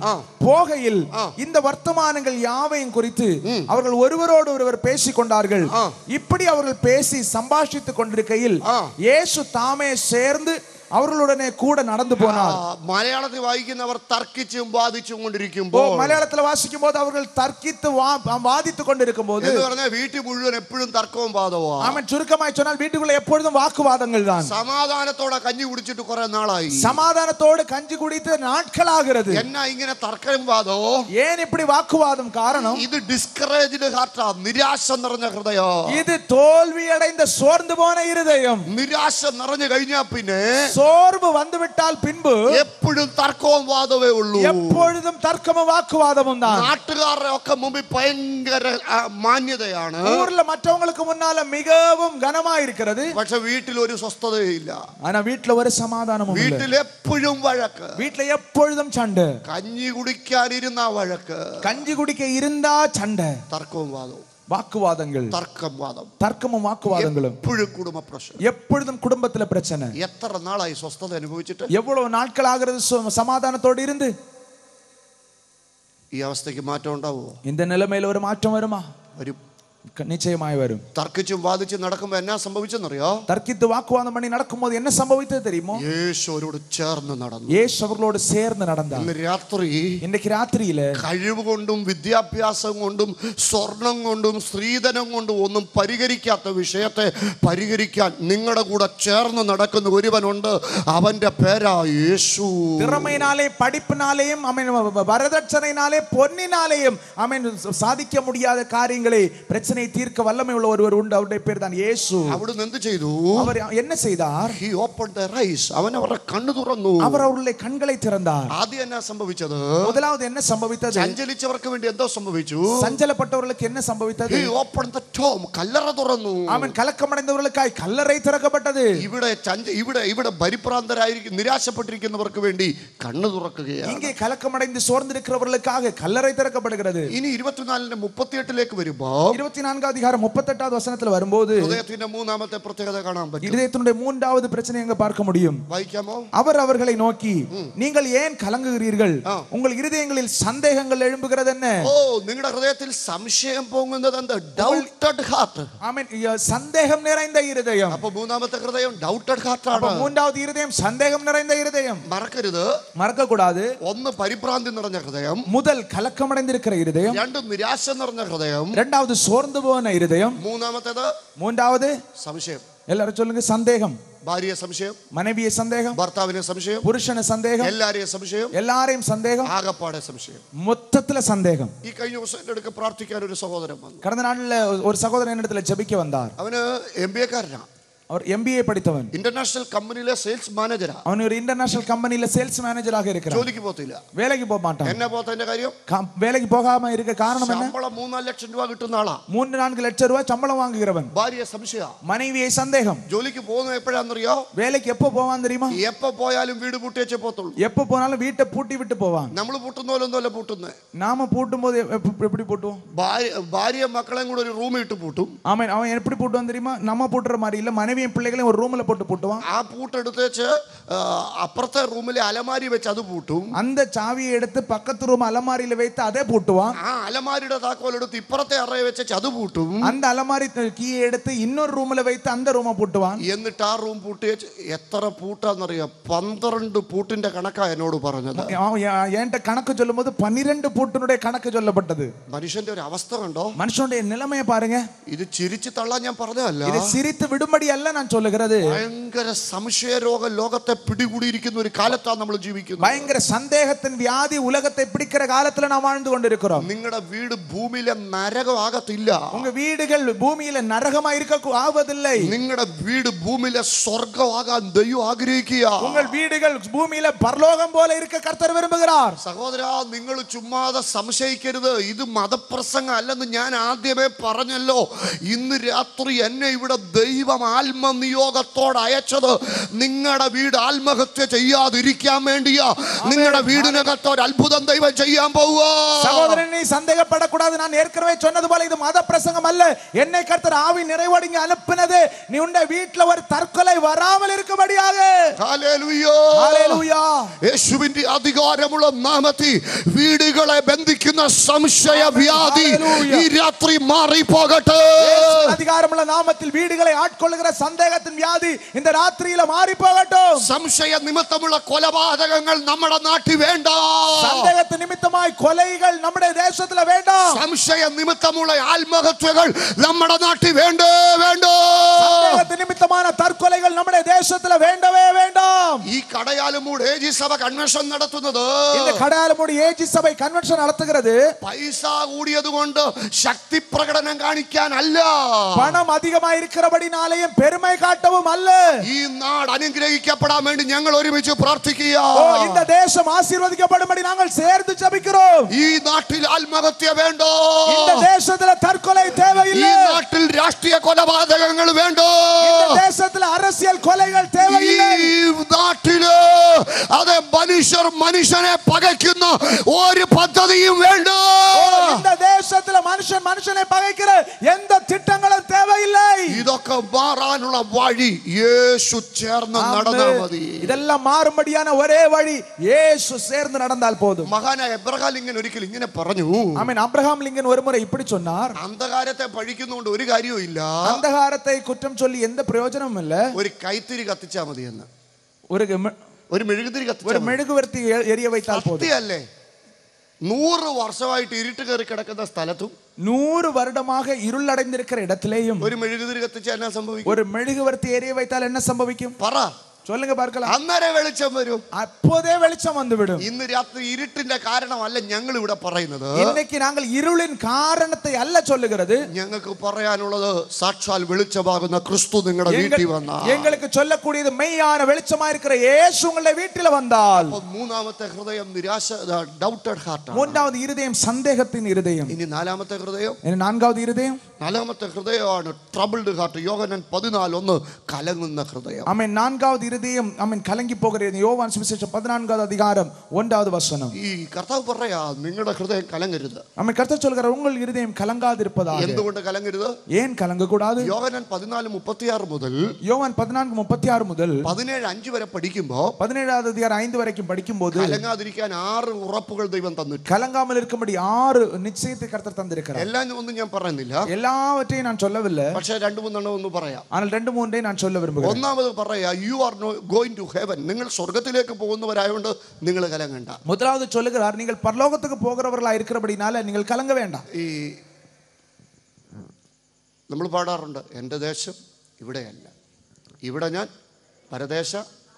போகையில் இந்த வர்த்தமானங்கள் யாவையும் குறித்து அவர்கள் ஒருவரோடு ஒருவர் பேசிக் கொண்டார்கள் இப்படி அவர்கள் பேசி சம்பாஷித்துக் கொண்டிருக்கையில் இயேசு தாமே சேர்ந்து அவர்களுடனே கூட நடந்து ആ, போனார் മലയാളത്തിൽ വായിക്കുന്നവർ തർക്കിച്ചും വാദിച്ചും ஓ, കൊണ്ടിരിക്കുമ്പോൾ மலையாளத்துல வாசிக்கும் போது அவர்கள் தர்க்கித்து வா- வாதித்துக் கொண்டிருக்கும் போது എന്ന് പറഞ്ഞാൽ വീട്ടിൽ മുഴുവൻ എപ്പോഴും തർക്കവും വാദവും அவன் சுருக்கமாய் சொன்னால் வீட்டுக்குள்ள எப்பொழுதும் வாக்குவாதங்கள் தான் സമാധാനത്തോടെ കഞ്ഞി കുടിച്ചിട്ട് കുറെ നാളായി சமாதானத்தோடு கஞ்சி குடித்து நாட்களாகிறது എന്നാ ഇങ്ങനെ തർക്കം വാദവും ஏன் இப்படி வாக்குவாதம் காரணம் ഇത് ഡിസ്കറേജ്ഡ് ഹാർട്ടാ നിരാശ നിറഞ്ഞ ഹൃദയം இது தோல்வி அடைந்த சோர்ந்து போன இருதயம் നിരാശ നിറഞ്ഞു കഴിഞ്ഞാ പിന്നെ சோர்வு வந்துவிட்டால் பின்பு എപ്പോഴും തർക്കവും വാദവേ ഉള്ളൂ எப்பொழுதும் தர்க்கமும் வாக்குவாதமும் தான் നാട്ടുകാരുടെ ഒക്കെ മുമ്പിൽ ഭയങ്കര ആ, മാന്യതയാണ് ஊர்ல மற்றவங்களுக்கு முன்னால மிகவும் கனமா இருக்கிறது പക്ഷെ വീട്ടിൽ ഒരു സ്വസ്ഥതയില്ല ஆனா வீட்டுல ஒரு சமாதானமும் இல்ல വീട്ടിൽ എപ്പോഴും വഴക്ക് வீட்டுல எப்பொழுதும் சண்டை കഞ്ഞി കുടിക്കാനിരുന്ന വഴക്ക് கஞ்சி குடிக்க இருந்தா சண்டை തർക്കവും വാദവും வாக்குவாதங்கள் തർക്കം വാദം தர்க்கமும் வாக்குவாதங்களும் എപ്പോഴും കുടുംബ പ്രശ്നം எப்பொழுதும் குடும்பத்துல பிரச்சனை എത്ര നാളായി സ്വസ്ഥത അനുഭവിച്ചിട്ട് எவ்வளவு நாட்கள் ஆகிறது சு- சமாதானத்தோடு இருந்து ഈ അവസ്ഥയ്ക്ക് മാറ്റം ഉണ്ടാവുമോ இந்த நிலைமையில ஒரு மாற்றம் வருமா ഒരു க- நிச்சயமாய் வரும் തർക്കിച്ചും വാദിച്ചും നടക്കുമ്പോ എന്നാ സംഭവിച്ചെന്നറിയോ தர்க்கித்து வாக்குவாதம் பண்ணி நடக்கும்போது என்ன சம்பவித்தது தெரியுமோ യേശു അവരോട് ചേർന്ന് നടന്നു ஏசு அவர்களோடு சேர்ந்து நடந்தார் ഇന്ന് രാത്രി இன்னைக்கு ராத்திரியில കഴിവ് കൊണ്ടും വിദ്യാഭ്യാസം കൊണ്ടും സ്വർണം കൊണ്ടും സ്ത്രീധനം കൊണ്ടും ഒന്നും പരിഹരിക്കാത്ത വിഷയത്തെ പരിഹരിക്കാൻ നിങ്ങളുടെ കൂടെ ചേർന്ന് നടക്കുന്ന ഒരുവനുണ്ട് അവന്റെ പേരാ യേശു திறமையினாலே படிப்பினாலேயும் அமீன் வரதட்சணையினாலே பொன்னினாலேயும் அமீன் சாதிக்க முடியாத காரியங்களை பிரச்சனையை தீர்க்க வல்லமை உள்ள ஒருவர் உண்டு அவருடைய பேர் தான் இயேசு അവിടുന്ന് എന്ത് ചെയ്തു அவர் என்ன செய்தார் ഹി ഓപ്പൺ ദ റൈസ് അവൻ അവരുടെ കണ്ണു തുറന്നു அவர் அவருடைய கண்களை திறந்தார் ആദ്യം എന്നാ സംഭവിച്ചത് முதலாவது என்ன சம்பவித்தது ചഞ്ചലിച്ചവർക്ക് വേണ്ടി എന്തോ സംഭവിച്ചു சஞ்சலப்பட்டவர்களுக்கு என்ன சம்பவித்தது ഹി ഓപ്പൺ ദ ടോം കല്ലറ തുറന്നു அவன் கலக்கமடைந்தவர்களுக்காய் கல்லறை திறக்கப்பட்டது ഇവിടെ ചഞ്ച ഇവിടെ ഇവിടെ പരിഭ്രാന്തരായിരിക്കും നിരാശപ്പെട്ടിരിക്കുന്നവർക്ക് വേണ്ടി കണ്ണു തുറക്കുകയാണ് இங்கே கலக்கமடைந்து சோர்ந்திருக்கிறவர்களுக்காக கல்லறை திறக்கப்படுகிறது ഇനി ഇരുപത്തിനാലിന്റെ മുപ്പത്തിയെട്ടിലേക്ക് വരുമ്പോ இருபத்தி நான்காவது அதிகாரம் முப்பத்தெட்டாவது வசனத்துல வரும்போது ഹൃദയത്തിന്റെ മൂന്നാമത്തെ പ്രത്യേകത കാണാൻ പറ്റും இருதயத்தினுடைய மூன்றாவது பிரச்சனை எங்க பார்க்க முடியும் വായിക്കാമോ அவர் அவர்களை நோக்கி நீங்கள் ஏன் கலங்குகிறீர்கள் உங்கள் இருதயங்களில் சந்தேகங்கள் எழும்புகிறது என்ன ഓ നിങ്ങളുടെ ഹൃദയത്തിൽ സംശയം പൊങ്ങുന്നത് എന്ത് ഡൗട്ടഡ് ഹാർട്ട് ஆமென் ஐயா, சந்தேகம் நிறைந்த இருதயம் അപ്പൊ മൂന്നാമത്തെ ഹൃദയം ഡൗട്ടഡ് ഹാർട്ട് அப்ப ആണ് மூன்றாவது இருதயம் சந்தேகம் நிறைந்த இருதயம் മറക്കരുത് மறக்க கூடாது ഒന്ന് പരിഭ്രാന്തി നിറഞ്ഞ ഹൃദയം முதல் கலக்கமடைந்திருக்கிற இருதயம் രണ്ട് നിരാശ നിറഞ്ഞ ഹൃദയം இரண்டாவது சோர்ந்து போன இருதயம் മൂന്നാമത്തേത് மூன்றாவது സംശയം எல்லாரும் சொல்லுங்க சந்தேகம் ഭാര്യയെ സംശയം மனைவியை சந்தேகம் ഭർത്താവിനെ സംശയം புருஷனை சந்தேகம் എല്ലാരെയും സംശയം எல்லாரையும் சந்தேகம் ആകപ്പാടെ സംശയം மொத்தத்துல சந்தேகம் ഈ കഴിഞ്ഞ ദിവസം എൻ്റെ അടുക്ക് പ്രാർത്ഥിക്കാൻ ഒരു സഹോദരൻ വന്നു கடந்த நாள்ல ஒரு சகோதரன் என்னிடத்துல ஜெபிக்க வந்தார் അവന് എം ബി എക്കാരനാ அவர் எம்பிஏ படித்தவன் ഇന്റർനാഷണൽ കമ്പനിയിലെ സെയിൽസ് മാനേജരാ அவன் ஒரு இன்டர்நேஷனல் கம்பெனில சேல்ஸ் மேனேஜராக இருக்கிறான் ജോലിക്ക് പോത്തില്ല வேலைக்கு போக மாட்டான் എന്നെ പോത്തതിന്റെ കാര്യം கம்- வேலைக்கு போகாம இருக்க காரணம் என்ன ശമ്പളം മൂന്നാല് ലക്ഷം രൂപ കിട്ടുന്ന ആളാ மூன்று நான்கு லட்சம் ரூபாய் சம்பளம் வாங்குகிறவன் ഭാര്യ സംശയ மனைவியை சந்தேகம் ജോലിക്ക് പോകുന്നത് എപ്പോഴാണെന്നറിയോ வேலைக்கு எப்போ போவான் தெரியுமா എപ്പോ പോയാലും വീട് പൂട്ടിയേ പോത്തുള്ളൂ எப்போ போனாலும் வீட்டை பூட்டி விட்டு போவான் നമ്മൾ പൂട്ടുന്ന പോലെ ഒന്നുമല്ല പൂട്ടുന്നത് நாம பூட்டும் போது எப்ப- எப்படி பூட்டுவோம் ഭാര്യ ഭാര്യ മക്കളെയും കൂടെ ഒരു റൂമിൽ ഇട്ട് പൂട്ടും அவன் அவன் எப்படி பூட்டுவான் தெரியுமா நம்ம பூட்டுற மாதிரி இல்ல மனைவியும் பிள்ளைகளையும் ஒரு ரூம்ல போட்டு பூட்டுவான் ആ പൂട്ടെടുത്തേച്ച് ആ, അപ്പുറത്തെ റൂമിലെ അലമാരി വെച്ച് അത് പൂട്ടും அந்த சாவியை எடுத்து பக்கத்து ரூம் அலமாரியில வைத்து அதே பூட்டுவான் ആ അലമാരിയുടെ താക്കോൽ എടുത്ത് ഇപ്പുറത്തെ അറയെ വെച്ച് അത് പൂട്ടും அந்த அலமாரி கீயை எடுத்து இன்னொரு ரூம்ல வைத்து அந்த ரூமை பூட்டுவான் എന്നിട്ട് ആ റൂം പൂട്ടിയേച്ച് എത്ര പൂട്ടാന്നറിയാം പന്ത്രണ്ട് പൂട്ടിന്റെ കണക്കാ എന്നോട് പറഞ്ഞത് அவன் என்- என்கிட்ட கணக்கு சொல்லும்போது பன்னிரெண்டு பூட்டினுடைய கணக்கு சொல்லப்பட்டது മനുഷ്യന്റെ ഒരു അവസ്ഥ കണ്ടോ மனுஷனுடைய நிலைமையை பாருங்க ഇത് ചിരിച്ചു തള്ളാൻ ഞാൻ പറഞ്ഞതല്ല இது சிரித்து விடும்படி அல்ல நான் சொல்லுகிறது ഭയങ്കര സംശയരോഗ ലോകത്തെ പിടികൂടിയിരിക്കുന്ന ഒരു കാലത്താണ് നമ്മൾ ജീവിക്കുന്നത് பயங்கர சந்தேகத்தின் வியாதி உலகத்தை பிடிக்கிற காலத்துல நாம் வாழ்ந்து கொண்டிருக்கிறோம் നിങ്ങളുടെ വീട് ഭൂമിയിലെ നരകമാകത്തില്ല உங்க வீடுகள் பூமியில நரகமா இருக்க கூ- ஆவதில்லை നിങ്ങളുടെ വീട് ഭൂമിയിലെ സ്വർഗമാകാൻ ദൈവം ആഗ്രഹിക്കുക உங்கள் வீடுகள் பூமியில பரலோகம் போல இருக்க கர்த்தர் விரும்புகிறார் സഹോദര നിങ്ങൾ ചുമ്മാതെ സംശയിക്കരുത് ഇത് മതപ്രസംഗം അല്ലെന്ന് ഞാൻ ആദ്യമേ പറഞ്ഞല്ലോ ഇന്ന് രാത്രി എന്നെ ഇവിടെ ദൈവം ആത്മ ആത്മനിയോഗത്തോടെ അയച്ചത് നിങ്ങളുടെ വീട് ആത്മഹത്യ ചെയ്യാതിരിക്കാൻ വേണ്ടിയാ നിങ്ങളുടെ വീടിനകത്ത് ഒരു അത്ഭുതം ദൈവം ചെയ്യാൻ പോവുക சகோதரன் நீ சந்தேகப்படக்கூடாது நான் ஏற்கனவே சொன்னது போல இது மத பிரசங்கம் அல்ல என்னை கர்த்தர் ஆவி நிறைவடிங்க அனுப்பினது நீ உண்ட வீட்டுல ஒரு தற்கொலை வராமல் இருக்கும்படியாக ഹല്ലേലൂയ. ஹalleluya യേശുവിന്റെ അധികാരമുള്ള നാമത്തിൽ വീടുകളെ ബന്ധിക്കുന്ന സംശയ വ്യാധി ഹല്ലേലൂയ. ഈ രാത്രി മാറിപ്പോകട്ടെ இயேசுவின் அதிகாரமுள்ள நாமத்தில் வீடுகளை ஆட்கொள்ளுகிற சந்தேகத்தின் வியாதி இந்த ராத்திரியில மாறி போகட்டும் സംശയ നിമിത്തമുള്ള കൊലപാതകങ്ങൾ നമ്മുടെ നാട്ടിൽ വേണ്ട சந்தேகத்து நிமித்தமாய் கொலைகள் நம்முடைய தேசத்துல வேண்டாம் സംശയ നിമിത്തമുള്ള ആത്മഹത്യകൾ നമ്മുടെ നാട്ടിൽ വേണ്ടേ വേണ്ട சந்தேகத்து நிமித்தமான தற்கொலைகள் நம்முடைய தேசத்துல வேண்டவே வேண்டாம் ഈ കടയാലുമൂട് ഏജി സഭ കൺവെൻഷൻ നടത്തുന്നത് இந்த கடாலமுடி ஏஜி சபை கன்வென்ஷன் நடத்துகிறது പൈസ കൂടിയത് കൊണ്ട് ശക്തി പ്രകടനം കാണിക്കാനല്ല பணம் அதிகமா இருக்கிறபடினாலேயும் பெருமை காட்டவும் அல்ல ഈ നാട് അനുഗ്രഹിക്കപ്പെടാൻ വേണ്ടി ഞങ്ങൾ ഒരുമിച്ച് പ്രാർത്ഥിക്കുക ஓ இந்த தேசம் ஆசீர்வதிக்கப்படும்படி நாங்கள் சேர்ந்து ஜெபிக்கிறோம் ഈ നാട്ടിൽ ആത്മഹത്യ വേണ്ടോ இந்த தேசத்துல தற்கொலை ഈ தேவையில்லை നാട്ടിൽ രാഷ്ട്രീയ കൊലപാതകങ്ങൾ വേണ്ടോ இந்த தேசத்துல அரசியல் கொலைகள் ഈ தேவையில்லை നാട്ടില് അതെ മനുഷ്യർ മനുഷ്യനെ പകയ്ക്കുന്ന ഒരു പദ്ധതിയും വേണ്ടോ ஓ, இந்த தேசத்துல மனுஷன் மனுஷனை பகைக்கிற எந்த திட்டங்களும் தேவையில்லை ഇതൊക്കെ മാറാനുള്ള വഴി യേശു ചേർന്ന് നടന്നാ മതി இதெல்லாம் மாறும்படியான ஒரே வழி இயேசு சேர்ந்து நடந்தால் போதும் മഹാനായ എബ്രഹാം ഇങ്ങനെ ഒരിക്കൽ ഇങ്ങനെ പറഞ്ഞു ஆமென் அப்ரஹாம் லிங்கன் ஒரு முறை இப்படி சொன்னார் അന്ധകാരത്തെ പഴിക്കുന്നതുകൊണ്ട് ഒരു കാര്യവും ഇല്ല அந்தகாரத்தை குற்றம் சொல்லி எந்த பிரயோஜனமும் இல்ல ഒരു കൈത്തിരി കത്തിച്ചാ മതി എന്ന് ஒரு ம- ഒരു മെഴുകുതിരി ஒரு കത്തിച്ചാ മതി. மெழுகுவர்த்தி எ- எரிய வைத்தால் போதும் സത്യമല്ലേ നൂറ് വർഷമായിട്ട് ഇരുട്ട് കയറി കിടക്കുന്ന സ്ഥലത്തും நூறு வருடமாக இருளடைந்திருக்கிற இடத்திலேயும் ഒരു മെഴുകുതിരി കത്തിച്ചാൽ എന്നാ സംഭവിക്കും ஒரு மெழுகுவர்த்தி எரிய வைத்தால் என்ன சம்பவிக்கும் പറ சொல்லுங்க பார்க்கலாம் അന്നേരം വെളിച്ചം വരും அப்போதே வெளிச்சம் வந்துவிடும் ഇന്ന് രാത്രി ഇരുട്ടിന്റെ കാരണമല്ല ഞങ്ങൾ ഇവിടെ പറയുന്നത് இன்னைக்கு நாங்கள் இருளின் காரணத்தை அல்ல சொல்லுகிறது ഞങ്ങൾക്ക് പറയാനുള്ളത് സാക്ഷാൽ വെളിച്ചമാകുന്ന ക്രിസ്തു നിങ്ങളുടെ எங்கள்- വീട്ടിൽ വന്ന எங்களுக்கு சொல்லக்கூடியது மெய்யான வெளிச்சமா இருக்கிற இயேசு உங்களை வீட்டில் வந்தால் മൂന്നാമത്തെ ഹൃദയം നിരാശ ഡൗട്ടഡ് ഹാർട്ടാണ് மூன்றாவது இருதயம் சந்தேகத்தின் இருதயம் ഇനി നാലാമത്തെ ഹൃദയം இனி நான்காவது இருதயம் നാലാമത്തെ ഹൃദയമാണ് ട്രബിൾഡ് ഹാർട്ട് യോഗനൻ പതിനാലൊന്ന് കലങ്ങുന്ന ഹൃദയം ஆமென் நான்காவது இருதயம் ஆமென் கலங்கி போகிறது யோவான் சுவிசேஷம் பதினான்காவது அதிகாரம் ஒன்றாவது வசனம் ഈ കർത്താവ് പറയാ നിങ്ങളുടെ ഹൃദയം കലങ്ങരുത് ஆமென் கர்த்தர் சொல்கிறார் உங்கள் இருதயம் கலங்காதிருப்பதாக എന്തുകൊണ്ട് കലങ്ങരുത് ஏன் കലങ്കக்கூடாது യോഗനൻ പതിനാല് മുപ്പത്തിയാറ് മുതൽ யோவான் பதினான்கு முப்பத்தி ஆறு முதல் പതിനേഴ് അഞ്ച് വരെ പഠിക്കുമ്പോ பதினேழாவது அதிகாரம் ஐந்து வரைக்கும் படிக்கும்போது കലങ്ങാതിരിക്കാൻ ആറ് ഉറപ്പുകൾ ദൈവം തന്നിട്ടുണ്ട് கலங்காமல் இருக்கும்படி ஆறு நிச்சயத்தை கர்த்தர் தந்திருக்கிறார் എല്ലാം ഒന്നും ഞാൻ പറയുന്നില്ല எல்லாவற்றையும் நான் சொல்லவில்லை പക്ഷെ രണ്ടു മൂന്നെണ്ണം ഒന്ന് പറയാം ஆனால் ரெண்டு மூன்றே நான் சொல்ல விரும்புகிறேன் ഒന്നാമത് പറയാ you are no going to heaven നിങ്ങൾ സ്വർഗത്തിലേക്ക് പോകുന്നവരായതുകൊണ്ട് നിങ്ങൾ കലങ്ങണ്ട முதலாவது சொல்லுகிறார் நீங்கள் பரலோகத்துக்கு போகிறவர்களா இருக்கிறபடினால நீங்கள் கலங்க வேண்டாம் ഈ നമ്മൾ പാടാറുണ്ട് എൻ്റെ ദേശം ഇവിടെയല്ല ഇവിടെ ഞാൻ പരദേശ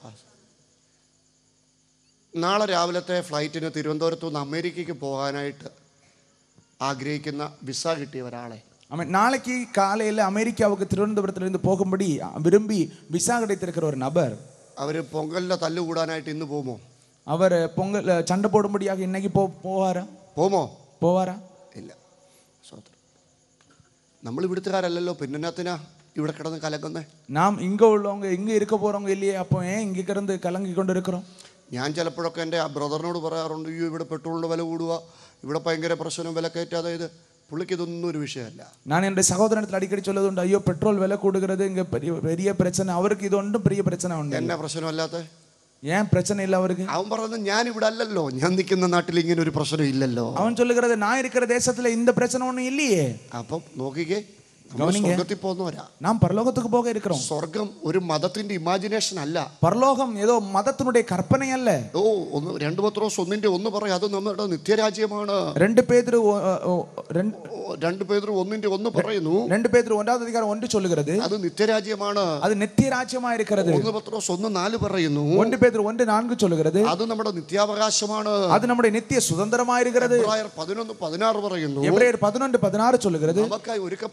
നാളെ രാവിലത്തെ ഫ്ലൈറ്റിന് തിരുവനന്തപുരത്തു നിന്ന് അമേരിക്കയ്ക്ക് പോകാനായിട്ട് ആഗ്രഹിക്കുന്ന വിസ കിട്ടിയ ഒരാളെ ஆமென் நாளைக்கு காலையில் அமெரிக்காவுக்கு திருவனந்தபுரத்திலிருந்து போகும்படி விரும்பி விசா கிடைத்திருக்கிற ஒரு நபர் അവർ പൊങ്കലിൻ്റെ തല്ല് കൂടാനായിട്ട് ഇന്ന് പോകുമോ அவர் பொங்கல் சண்டை போடும்படியாக இன்னைக்கு போ போவாரா പോകുമോ போவாரா ഇല്ല സ്വതന്ത്രം നമ്മൾ ഇവിടുത്തുകാരല്ലല്ലോ പിന്നെന്നാത്തിനാ ഇവിടെ കിടന്ന് കലക്കുന്നേ நாம் இங்க உள்ளவங்க இங்க இருக்க போறவங்க இல்லையே அப்போ ஏன் இங்க கிடந்து கலங்கி கொண்டு இருக்கிறோம் ഞാൻ ചിലപ്പോഴൊക്കെ എൻ്റെ ആ ബ്രദറിനോട് പറയാറുണ്ട് അയ്യോ ഇവിടെ പെട്രോളിൻ്റെ വില കൂടുക ഇവിടെ ഭയങ്കര പ്രശ്നം വില കയറ്റം അതായത് പുള്ളിക്ക് ഇതൊന്നും ഒരു വിഷയമല്ല நான் என்னுடைய சகோதரத்தில் அடிக்கடி சொல்வது உண்டு ஐயோ பெட்ரோல் விலை கூடுகிறது இங்க பெரிய பெரிய பிரச்சனை அவருக்கு இது ஒன்றும் பெரிய பிரச்சனை உண்டு എന്നെ പ്രശ്നമല്ലാത്ത ஏன் பிரச்சனை இல்லை அவருக்கு അവൻ പറയുന്നത് ഞാൻ ഇവിടെ അല്ലല്ലോ ഞാൻ നിൽക്കുന്ന നാട്ടിൽ ഇങ്ങനെ ഒരു പ്രശ്നം ഇല്ലല്ലോ அவன் சொல்லுகிறது நான் இருக்கிற தேசத்துல இந்த பிரச்சனை ஒண்ணும் இல்லையே അപ്പം നോക്കിക്കേ നമ്മൾ ഗവനിങ്ങേ. സ്വർഗത്തിൽ പോകുന്നവരാ நாம் பரலோகத்துக்கு போக இருக்கிறோம் സ്വർഗം ഒരു മതത്തിന്റെ ഇമാജിനേഷൻ അല്ല பரலோகம் ஏதோ மதத்தினுடைய கற்பனை அல்ல ഓ ഒന്ന് രണ്ട് പത്രോസ് ഒന്നിന്റെ ഒന്ന് പറയും അത് നമ്മുടെ നിത്യരാജ്യമാണ് ரெண்டு பேதுரு ஒ- ஒ- ரெண்டு ഓ, രണ്ട് പേര് ഒന്നിന്റെ ഒന്ന് പറയുന്നു ரெண்டு பேதுரு ஒன்றாவது அதிகாரம் ஒன்று சொல்லுகிறது അത് നിത്യരാജ്യമാണ് அது நித்திய ராஜ்யமா இருக்கிறது ഒന്ന് പത്രോസ് ഒന്ന് നാല് പറയുന്നു ஒன்று பேதுரு ஒன்று நான்கு சொல்லுகிறது അത് നമ്മുടെ നിത്യാവകാശമാണ് அது நம்முடைய நித்திய சுதந்திரமா இருக்கிறது എബ്രായർ പതിനൊന്ന് പതിനാറ് പറയുന്നു எபிரேயர் பதினொன்று பதினாறு சொல்லுகிறது നമുക്കായി ഒരുക്കപ്പെട്ട നഗരം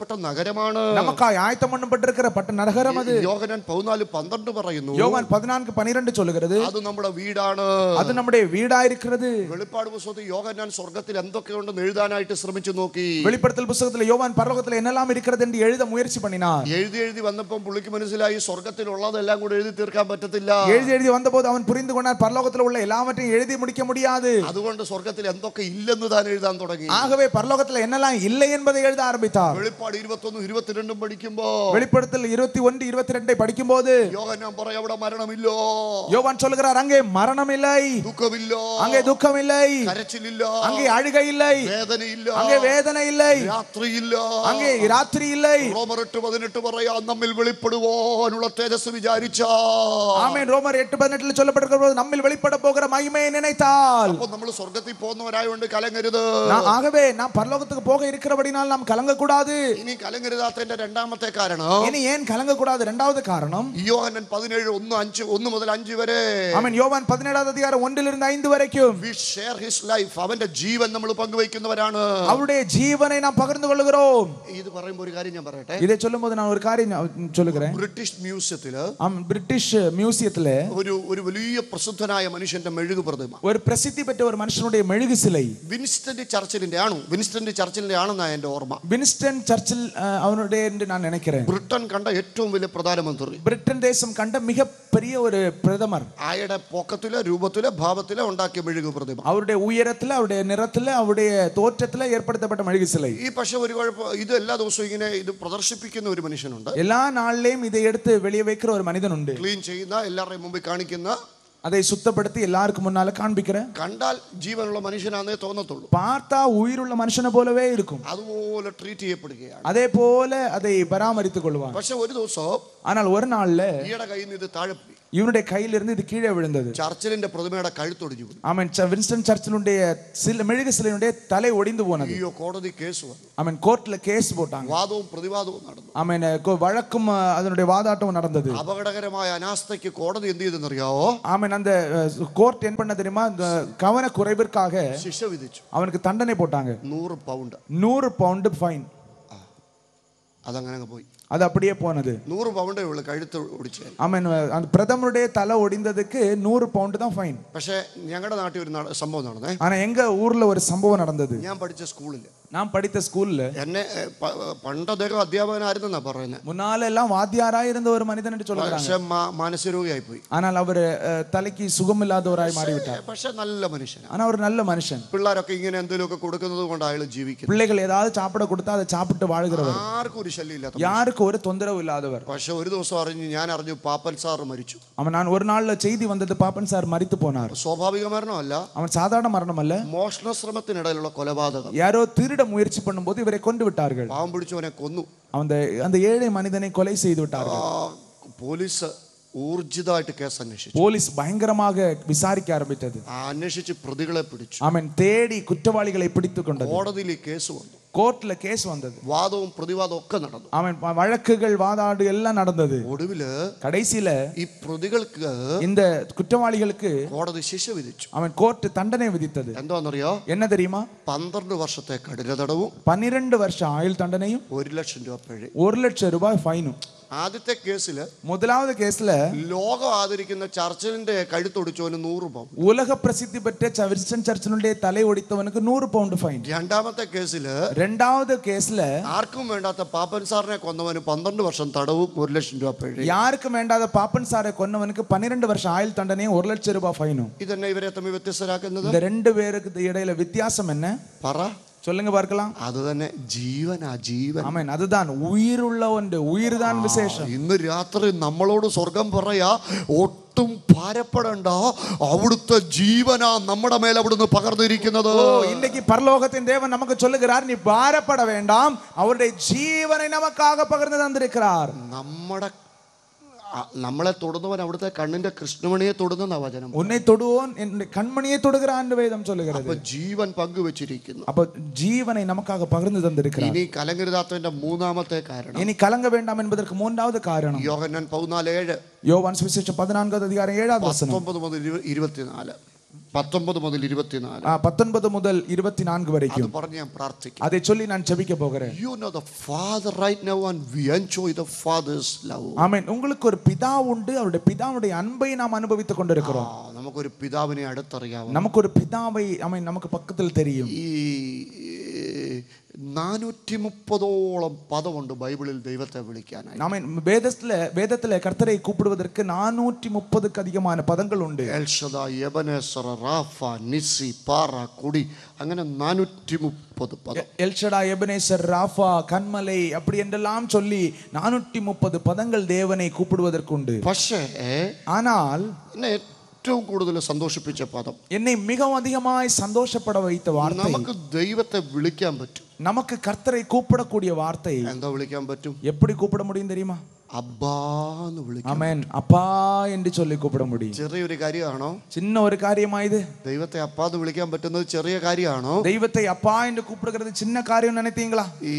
നഗരമാണ് நமக்காய் ஆயத்தம் பண்ணப்பட்டிருக்கிற பட்ட நகரம் அது യോഹനാൻ പതിനാല് പന്ത്രണ്ട് പറയുന്നു யோவான் பதினான்கு பனிரெண்டு சொல்லுகிறது അത് നമ്മുടെ വീടാണ് அது நம்முடைய வீடா இருக்கிறது വെളിപ്പാട് പുസ്തകത്തിൽ യോഹന്നാൻ സ്വർഗത്തിൽ എന്തൊക്കെയുണ്ടെന്ന് എഴുതാനായിട്ട് ശ്രമിച്ചു നോക്കി வெளிப்படுத்தல் புஸ்தகத்துல யோவான் பரலோகத்துல என்னெல்லாம் இருக்கிறது என்று எழுத முயற்சி பண்ணினார் എഴുതി എഴുതി വന്നപ്പം പുള്ളിക്ക് മനസ്സിലായി സ്വർഗത്തിലുള്ളതെല്ലാം കൂടെ എഴുതി തീർക്കാൻ പറ്റത്തില്ല எழுதி எழுதி வந்தபோது அவன் புரிந்து கொண்டான் பரலோகத்துல உள்ள எல்லாவற்றையும் எழுதி முடிக்க முடியாது അതുകൊണ്ട് സ്വർഗത്തിൽ എന്തൊക്കെ ഇല്ലെന്ന് താൻ എഴുതാൻ തുടങ്ങി ஆகவே பரலோகத்துல என்னெல்லாம் இல்லை என்பதை எழுத ஆரம்பித்தார் വെളിപ്പാട് ഇരുപത്തൊന്നും ഇരുപത്തിരണ്ടും പഠിക്കുമ്പോ வெளிப்படுத்தல் இருபத்தி ஒன்று இருபத்தி ரெண்டை படிக்கும்போது യോഹന്നാൻ പറയാം അവിടെ മരണമില്ലോ யோவான் சொல்லுகிறார் அங்கே மரணம் இல்லை ദുഃഖമില്ലോ அங்கே துக்கம் இல்லை കരച്ചിലില്ല அங்கே அழுகை இல்லை വേദനയില്ല அங்கே வேதனை இல்லை രാത്രിയില്ല அங்கே ராத்திரி இல்லை റോമർ എട്ട് പതിനെട്ട് പറയാം നമ്മിൽ വെളിപ്പെടുവാനുള്ള തേജസ് വിചാരിച്ച ஆமென் ரோமர் எட்டு பதினெட்டுல சொல்லப்பட்டிருக்கிற போது நம்மில் வெளிப்பட போகிற மகிமையை நினைத்தால் അപ്പൊ നമ്മൾ സ്വർഗത്തിൽ പോകുന്നവരായോണ്ട് കലങ്ങരുത് நான் ஆகவே நாம் பரலோகத்துக்கு போக இருக்கிறபடினால் நாம் கலங்க கூடாது ഇനി കലങ്ങരുതാത്തതിന്റെ രണ്ടാമത്തെ കാരണം இனி ஏன் கலங்க கூடாது இரண்டாவது காரணம் യോഹന്നൻ പതിനേഴ് ഒന്ന് അഞ്ച് ഒന്ന് മുതൽ അഞ്ച് വരെ ஆமென் யோவான் பதினேழாவது அதிகாரம் ஒன்றிலிருந்து ஐந்து வரைக்கும் വി ഷെയർ ഹിസ് ലൈഫ് അവന്റെ ജീവൻ നമ്മൾ പങ്കുവയ്ക്കുന്നവരാണ് அவருடைய ஜீவனை நாம் பகிர்ந்து கொள்ளுகிறோம் ഇത് പറയുമ്പോൾ ഒരു കാര്യം ഞാൻ പറയട്ടെ இதை சொல்லும்போது நான் ஒரு காரியம் ஞா- சொல்லுகிறேன் ബ്രിട്ടീഷ് മ്യൂസിയത്തില് ஆம், பிரிட்டிஷ் மியூசியத்துல ഒരു ഒരു വലിയ പ്രസിദ്ധനായ മനുഷ്യന്റെ മെഴുകു പ്രതിമ ஒரு பிரசித்தி பெற்ற ஒரு மனுஷனுடைய மெழுகு சிலை വിൻസ്റ്റന്റ് ചർച്ചിലിന്റെ ആണോ വിൻസ്റ്റന്റ് ചർച്ചിലിന്റെ ആണെന്നാ എന്റെ ഓർമ്മ வின்ஸ்டன் சர்ச்சில் அஹ், அவனுடைய என்று நான் நினைக்கிறேன் ബ്രിട്ടൻ കണ്ട ഏറ്റവും വലിയ പ്രധാനമന്ത്രി பிரிட்டன் தேசம் கண்ட மிகப்பெரிய ஒரு பிரதமர் ആയുടെ പൊക്കത്തിലെ രൂപത്തിലെ ഭാവത്തിലെ ഉണ്ടാക്കിയ മെഴുകു പ്രതിമ அவருடைய உயரத்துல அவருடைய நிறத்துல அவருடைய தோற்றத்துல ஏற்படுத்தப்பட்ட மெழுகு சிலை ഈ പക്ഷെ ഒരു കുഴപ്പം ഇത് എല്ലാ ദിവസവും ഇങ്ങനെ ഇത് പ്രദർശിപ്പിക്കുന്ന ഒരു മനുഷ്യനുണ്ട് எல்லா நாள்லயும் இதை எடுத்து வெளியே வைக்கிற ஒரு மனிதன் உண்டு ക്ലീൻ ചെയ്യുന്ന എല്ലാവരുടെയും മുമ്പിൽ കാണിക്കുന്ന அதை சுத்தப்படுத்தி எல்லாருக்கும் முன்னால காண்பிக்கிற കണ്ടാൽ ജീവനുള്ള മനുഷ്യനാന്നേ തോന്നത്തുള്ളൂ பார்த்தா உயிருள்ள மனுஷனை போலவே இருக்கும் അതുപോലെ ട്രീറ്റ് ചെയ്യപ്പെടുകയാണ് அதே போல அதை பராமரித்துக் கொள்வான் പക്ഷെ ഒരു ദിവസം ஆனால் ஒரு நாள்ல ഈയുടെ കയ്യിൽ നിന്ന് ഇത് താഴെ പോയി இவனுடைய கையிலிருந்து இது கீழே விழுந்தது ചർച്ചിലിന്റെ പ്രതിമയുടെ കഴുത്തൊടിഞ്ഞു പോയി அவன் ச- வின்ஸ்டன் சர்ச்சிலுடைய சில மெழுகு சிலையினுடைய தலை ஒடிந்து போனது അയ്യോ കോടതി കേസ് വന്നു அவன் கோர்ட்ல கேஸ் போட்டாங்க വാദവും പ്രതിവാദവും നടന്നു அவன் கொ- வழக்கும் அஹ், அதனுடைய வாதாட்டமும் நடந்தது അപകടകരമായ അനാസ്ഥയ്ക്ക് കോടതി എന്ത് ചെയ്തെന്നറിയാവോ அவன் அந்த கோர்ட் என்ன பண்ண தெரியுமா இந்த கவன குறைவிற்காக ശിക്ഷ വിധിച്ചു அவனுக்கு தண்டனை போட்டாங்க നൂറ് പൗണ്ട് நூறு பவுண்டு ஃபைன் അതങ്ങനെ അങ്ങ് പോയി அது அப்படியே போனது നൂറ് പൗണ്ടേ ഉള്ളു കഴുത്ത് ഒടിച്ചു அவன் அந்த பிரதமருடைய தலை ஒடிந்ததுக்கு நூறு பவுண்டு தான் ஃபைன் പക്ഷെ ഞങ്ങളുടെ നാട്ടിൽ ഒരു നട- സംഭവം നടന്നേ ஆனா எங்க ஊர்ல ஒரு சம்பவம் நடந்தது ഞാൻ പഠിച്ച സ്കൂളിൽ நான் படித்த ஸ்கூல்ல എന്നെ ഏ, പ- പണ്ട് അദ്ദേഹം അധ്യാപകനായിരുന്നെന്നാ പറയുന്നത് முன்னால எல்லாம் வாத்தியாராய் இருந்த ஒரு மனிதன் என்று சொல்லுறாங்க പക്ഷെ മാ- മാനസികരോഗിയായി പോയി ஆனால் அவர் அஹ், தலைக்கு சுகம் இல்லாதவராய் மாறிவிட்டார் പക്ഷെ നല്ല മനുഷ്യനാണ് ஆனா ஒரு நல்ல மனுஷன் പിള്ളേരൊക്കെ ഇങ്ങനെ എന്തെങ്കിലുമൊക്കെ കൊടുക്കുന്നത് കൊണ്ട് അയാൾ ജീവിക്കുന്നു பிள்ளைகள் ஏதாவது சாப்பிட கொடுத்தா அதை சாப்பிட்டு வாழ்கிறவர் ആർക്കും ഒരു ശല്യമില്ലാത്ത யாருக்கு ஒரு தொந்தரவு இல்லாதவர் പക്ഷെ ഒരു ദിവസം അറിഞ്ഞു ഞാൻ അറിഞ്ഞു പാപ്പൻ സാർ മരിച്ചു அவன் நான் ஒரு நாள்ல செய்தி வந்தது பாப்பன் சார் மரித்து போனார் സ്വാഭാവിക മരണമല്ല அவன் சாதாரண மரணம் அல்ல മോഷണ ശ്രമത്തിനിടയിലുള്ള കൊലപാതകം யாரோ திருட முயற்சி பண்ணும்போது இவரை கொண்டு விட்டார்கள் പാവം പിടിച്ചവനെ കൊന്നു அந்த அந்த ஏழை மனிதனை கொலை செய்து விட்டார்கள் ആ, പോലീസ് ഊർജിതമായിട്ട് കേസ് അന്വേഷിച്ചു போலீஸ் பயங்கரமாக விசாரிக்க ஆரம்பித்தது ആ അന്വേഷിച്ച് പ്രതികളെ പിടിച്ചു அவன் தேடி குற்றவாளிகளை பிடித்துக் கொண்டது കോടതിയിൽ ഈ കേസ് വന്നു கோர்ட்ல கேஸ் வந்தது വാദവും പ്രതിവാദവും ഒക്കെ നടന്നു அவன் வ- வழக்குகள் வாதாடு எல்லாம் நடந்தது ഒടുവില് கடைசியில ഈ പ്രതികൾക്ക് இந்த குற்றவாளிகளுக்கு കോടതി ശിക്ഷ വിധിച്ചു அவன் கோர்ட் தண்டனை விதித்தது എന്താണെന്നറിയോ என்ன தெரியுமா പന്ത്രണ്ട് വർഷത്തെ കഠിന തടവും பன்னிரண்டு வருஷம் ஆயுள் தண்டனையும் ഒരു ലക്ഷം രൂപ പിഴ ஒரு லட்சம் ரூபாய் ஃபைனும் ആദ്യത്തെ കേസിൽ முதலாவது கேஸ்ல ലോകം ആദരിക്കുന്ന ചർച്ചിലിന്റെ കഴുത്തൊടിച്ചവന് നൂറ് പൗണ്ട് உலக பிரசித்தி பெற்ற வின்ஸ்டன் சர்ச்சினுடைய தலை ஒடித்தவனுக்கு நூறு பவுண்டு ஃபைன் രണ്ടാമത്തെ കേസിൽ ரெண்டாவது கேஸ்ல ആർക്കും വേണ്ടാത്ത പാപ്പൻ സാറിനെ കൊന്നവന് പന്ത്രണ്ട് വർഷം തടവും ഒരു ലക്ഷം രൂപ പിഴ யாருக்கும் வேண்டாத பாப்பன் சாரை கொன்னவனுக்கு பன்னிரெண்டு வருஷம் ஆயுள் தண்டனையும் ஒரு லட்சம் ரூபாய் ஃபைனும் ഇതെന്നെ ഇവരെ തമ്മിൽ വ്യത്യസ്തരാക്കുന്നത് இந்த ரெண்டு பேருக்கு இடையில வித்தியாசம் என்ன പറ சொல்லுங்க பார்க்கலாம் അത് തന്നെ ജീവനാ ജീവൻ ஆமென் அதுதான் உயிருள்ள ஒன்று உயிர் தான் விசேஷம் ഇന്ന് രാത്രി നമ്മളോട് സ്വർഗം പറയാ ഒട്ടും ഭാരപ്പെടണ്ട അവിടുത്തെ ജീവനാ നമ്മുടെ മേൽ അവിടുന്ന് പകർന്നിരിക്കുന്നത് ஓ இன்னைக்கு பரலோகத்தின் தேவன் நமக்கு சொல்லுகிறார் நீ பாரப்பட வேண்டாம் அவருடைய ஜீவனை நமக்காக பகிர்ந்து தந்திருக்கிறார் നമ്മുടെ ആ, നമ്മളെ തൊടുന്നവൻ അവിടുത്തെ കണ്ണിന്റെ കൃഷ്ണമണിയെ തൊടുന്ന വചനം உன்னை தொடுவோன் என்னுடைய கண்மணியை தொடுகிறான் என்று வேதம் சொல்லுகிறது അപ്പൊ ജീവൻ പങ്കുവെച്ചിരിക്കുന്നു அப்ப ஜீவனை நமக்காக பகிர்ந்து தந்திருக்கிறார் ഇനി കലങ്കരുതാത്തതിന്റെ മൂന്നാമത്തെ കാരണം இனி கலங்க வேண்டாம் என்பதற்கு மூன்றாவது காரணம் യോഹന്നാൻ പതിനാല് ഏഴ് யோவான் சுவிசேஷம் பதினான்காவது அதிகாரம் ஏழாவது வசனம் പത്തൊമ്പത് മുതൽ ഇരു- ഇരുപത്തിനാല് പത്തൊമ്പത് മുതൽ ഇരുപത്തിനാല് ആ, പത്തൊൻപത് മുതൽ ഇരുപത്തിനാன்கு അത് വரைக்கும் പറഞ്ഞ് ഞാൻ പ്രാർത്ഥിക്കാം அதை சொல்லி நான் ஜெபிக்க போகிறேன் You know the Father right now, and we enjoy the Father's love. ஆமென் உங்களுக்கு ஒரு பிதா உண்டு அவருடைய பிதாவுடைய அன்பை நாம் அனுபவித்துக் ആ, கொண்டிருக்கிறோம் നമുക്കൊരു പിതാവിനെ അടുത്തറിയാവും நமக்கு ஒரு பிதாவை ஆமென் நமக்கு பக்கத்தில் தெரியும் ഈ നാനൂറ്റി മുപ്പതോളം പദമുണ്ട് ബൈബിളിൽ ദൈവത്തെ വിളിക്കാനായി ஆமென் வேதத்துல வேதத்துல கர்த்தரை கூப்பிடுவதற்கு நானூற்றி முப்பதுக்கு அதிகமான பதங்கள் உண்டு എൽഷദ യബനേസർ റാഫ നിസി പാറ കുടി അങ്ങനെ നാനൂറ്റി മുപ്പത് പദം எல்ஷடா எபனேசர் ராஃபா கண்மலை அப்படி என்றெல்லாம் சொல்லி நானூற்றி முப்பது பதங்கள் தேவனை கூப்பிடுவதற்குண்டு പക്ഷേ ஆனால் എന്നെ ഏറ്റവും കൂടുതൽ സന്തോഷിപ്പിച്ച പദം என்னை மிகவும் அதிகமாய் சந்தோஷப்பட வைத்த வார்த்தை നമുക്ക് ദൈവത്തെ വിളിക്കാൻ പറ്റും நமக்கு கர்த்தரை கூப்பிடக்கூடிய வார்த்தை എന്താ വിളിക്കാൻ പറ്റും எப்படி கூப்பிட முடியும் தெரியுமா അബ്ബാന്ന് വിളിക്കാം ஆமென் அப்பா என்று சொல்லி கூப்பிட முடியும் ചെറിയൊരു കാര്യമാണോ சின்ன ஒரு காரியமா இது ദൈവത്തെ അപ്പാന്ന് വിളിക്കാൻ പറ്റുന്നത് ചെറിയ കാര്യമാണോ தெய்வத்தை அப்பா என்று கூப்பிடுகிறது சின்ன காரியம் நினைத்தீங்களா ഈ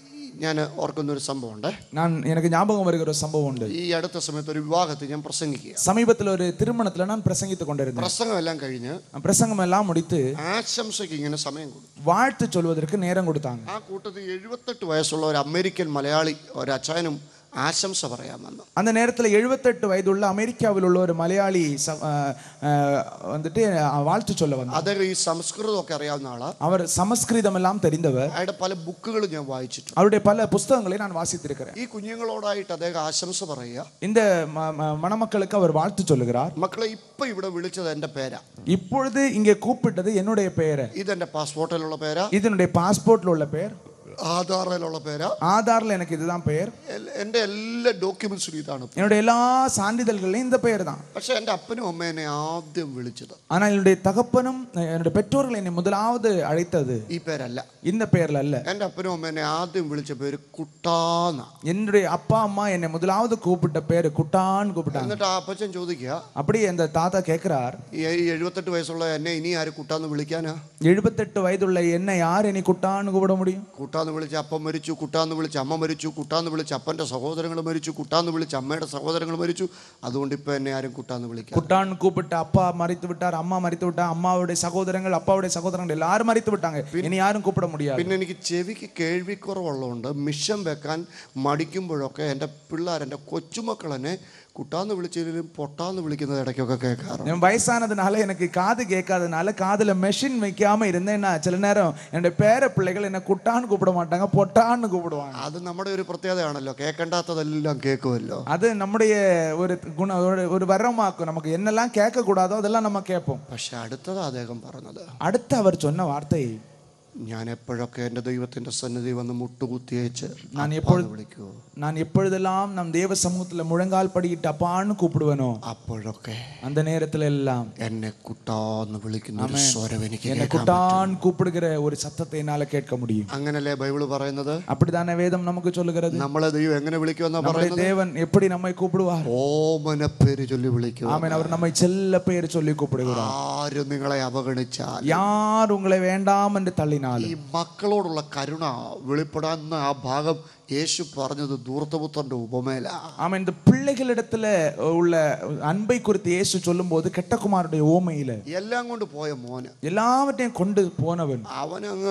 ഞാൻ ഓർക്കുന്ന ഒരു സംഭവമുണ്ട് நான் எனக்கு ஞாபகம் வருகிற ஒரு சம்பவம் உண்டு ഈ അടുത്ത സമയത്ത് ഒരു വിവാഹത്തിൽ ഞാൻ പ്രസംഗിക്കുക சமீபத்தில் ஒரு திருமணத்துல நான் பிரசங்கித்துக் கொண்டிருந்தேன் പ്രസംഗം എല്ലാം കഴിഞ്ഞ് பிரசங்கம் எல்லாம் முடித்து ആശംസയ്ക്ക് ഇങ്ങനെ സമയം കൊടുത്തു வாழ்த்து சொல்வதற்கு நேரம் கொடுத்தாங்க ആ കൂട്ടത്തിൽ എഴുപത്തെട്ട് വയസ്സുള്ള ഒരു അമേരിക്കൻ മലയാളി ഒരു അച്ചായനും ആശംസ പറയാമെന്ന് அந்த நேரத்தில் எழுபத்தெட்டு வயதுள்ள அமெரிக்காவில் உள்ள ஒரு மலையாளி ச- அஹ், அஹ், வந்துட்டு அஹ், வாழ்த்து சொல்ல வந்தார் അദ്ദേഹം ഈ സംസ്കൃതമൊക്കെ അറിയാവുന്ന ആളാ அவர் சமஸ்கிருதம் எல்லாம் தெரிந்தவர் അയാളുടെ പല ബുക്കുകളും ഞാൻ വായിച്ചിട്ടുണ്ട് அவருடைய பல புஸ்தகங்களை நான் வாசித்திருக்கிறேன் ഈ കുഞ്ഞുങ്ങളോടായിട്ട് അദ്ദേഹം ആശംസ പറയുക இந்த ம- ம- மணமக்களுக்கு அவர் வாழ்த்து சொல்லுகிறார் മക്കളെ ഇപ്പൊ ഇവിടെ വിളിച്ചത് എന്റെ പേരാ இப்பொழுது இங்கே கூப்பிட்டது என்னுடைய பெயர் ഇതെന്റെ പാസ്പോർട്ടിലുള്ള പേരാ இதனுடைய பாஸ்போர்ட்ல உள்ள பெயர் ആധാറിലുള്ള പേരാ ஆதார்ல எனக்கு இதுதான் பெயர் എൽ- എന്റെ എല്ലാ ഡോക്യുമെന്റ്സിലും ഇതാണ് என்னுடைய எல்லா சான்றிதழ்களையும் இந்த பெயர் தான் പക്ഷെ എന്റെ അപ്പനും അമ്മ എന്നെ ആദ്യം വിളിച്ചത് ஆனால் என்னுடைய தகப்பனும் என்னுடைய பெற்றோர்கள் என்னை முதலாவது அழைத்தது ഈ പേരല്ല இந்த பெயர்ல அல்ல എന്റെ അപ്പനും അമ്മ എന്നെ ആദ്യം വിളിച്ച പേര് കുട്ടാന്ന என்னுடைய அப்பா அம்மா என்னை முதலாவது கூப்பிட்ட பேரு குட்டான்னு கூப்பிட்டாங்க എന്നിട്ട് ആ അപ്പച്ചൻ ചോദിക്കുക அப்படி அந்த தாத்தா கேட்கிறார் ഈ ഈ എഴുപത്തെട്ട് വയസ്സുള്ള എന്നെ ഇനി ആര് കുട്ടാന്ന് വിളിക്കാനാ எழுபத்தெட்டு வயதுள்ள என்ன யார் என்னை குட்டான்னு கூப்பிட முடியும் കുട്ടാന്ന് വിളിച്ച അപ്പം മരിച്ചു കുട്ടാന്ന് വിളിച്ച അമ്മ മരിച്ചു കുട്ടാന്ന് വിളിച്ച അപ്പന്റെ സഹോദരങ്ങൾ മരിച്ചു കുട്ടാന്ന് വിളിച്ച അമ്മയുടെ സഹോദരങ്ങൾ മരിച്ചു അതുകൊണ്ട് ഇപ്പൊ എന്നെ ആരും കുട്ടാന്ന് വിളിക്കാം குட்டான்னு கூப்பிட்டு அப்பா மறித்து விட்டார் அம்மா மறித்து விட்டார் அம்மாவுடைய சகோதரங்கள் அப்பாவுடைய சகோதரங்கள் எல்லாரும் மறித்து விட்டாங்க இனி யாரும் கூப்பிட முடியாது പിന്നെ എനിക്ക് ചെവിക്ക് കേൾവിക്കുറവുള്ളതുകൊണ്ട് മിഷം വെക്കാൻ മടിക്കുമ്പോഴൊക്കെ എൻ്റെ പിള്ളേർ എൻ്റെ കൊച്ചുമക്കൾ എന്നെ കുട്ടാന്ന് വിളിച്ചതിലും പൊട്ടാന്ന് വിളിക്കുന്നത് ഇടയ്ക്കൊക്കെ കേൾക്കാറുണ്ട് என் வயசானதுனால எனக்கு காது கேட்காதனால காதுல மெஷின் வைக்காம இருந்தேன்னா சில நேரம் என்னுடைய பேர பிள்ளைகள் என்ன குட்டான்னு கூப்பிட மாட்டாங்க பொட்டான்னு கூப்பிடுவாங்க അത് നമ്മുടെ ഒരു പ്രത്യേകതയാണല്ലോ കേൾക്കേണ്ടാത്തതെല്ലാം കേൾക്കുമല്ലോ அது நம்முடைய ஒரு குணம் ஒரு- ஒரு வரமாக்கும் நமக்கு என்னெல்லாம் கேட்க கூடாதோ அதெல்லாம் நம்ம கேட்போம் പക്ഷെ അടുത്തത് അദ്ദേഹം പറഞ്ഞത് அடுத்து அவர் சொன்ன வார்த்தை ഞാൻ എപ്പോഴൊക്കെ എൻ്റെ ദൈവത്തിന്റെ സന്നിധി വന്ന് മുട്ടുകുത്തിയേച്ച് ഞാൻ അപ്പാന്ന് എപ്പോഴും- വിളിക്കുവോ நான் எப்பொழுதெல்லாம் நம் தேவ சமூகத்துல முழங்கால் படிக்கிட்டு அப்பான்னு கூப்பிடுவேனோ അപ്പോഴൊക്കെ அந்த நேரத்துல எல்லாம் എന്നെ കുട്ടാന്ന് വിളിക്കുന്ന ഒരു സ്വരം എനിക്ക് என்னை കേൾക്കാൻ പറ്റും. குட்டான் கூப்பிடுகிற ஒரு சத்தத்தை என்னால கேட்க முடியும் അങ്ങനല്ലേ ബൈബിള് പറയുന്നത് அப்படித்தானே வேதம் நமக்கு சொல்லுகிறது നമ്മളെ ദൈവം എങ്ങനെ വിളിക്കുമെന്നാ நம்முடைய പറയുന്നത് தேவன் எப்படி நம்மை கூப்பிடுவார் ഓമന പേര് ചൊല്ലി വിളിക്കുക ஆமென் அவர் நம்மை செல்ல பெயர் சொல்லி கூப்பிடுகிறார் ആരും നിങ്ങളെ അവഗണിച്ചാൽ யார் உங்களை வேண்டாம் என்று ഈ தள்ளினாலும் മക്കളോടുള്ള കരുണ വെളിപ്പെടാവുന്ന ആ ഭാഗം യേശു പറഞ്ഞത് ദൂർത്തപുത്രന്റെ ഉപമേല ஆமென் இந்த பிள்ளைகளிடத்துல உள்ள அன்பை குறித்து இயேசு சொல்லும்போது கெட்டகுமாருடைய ஓமையில എല്ലാം കൊണ്ട് പോയ മോന് எல்லாவற்றையும் கொண்டு போனவன் അവൻ അങ്ങ്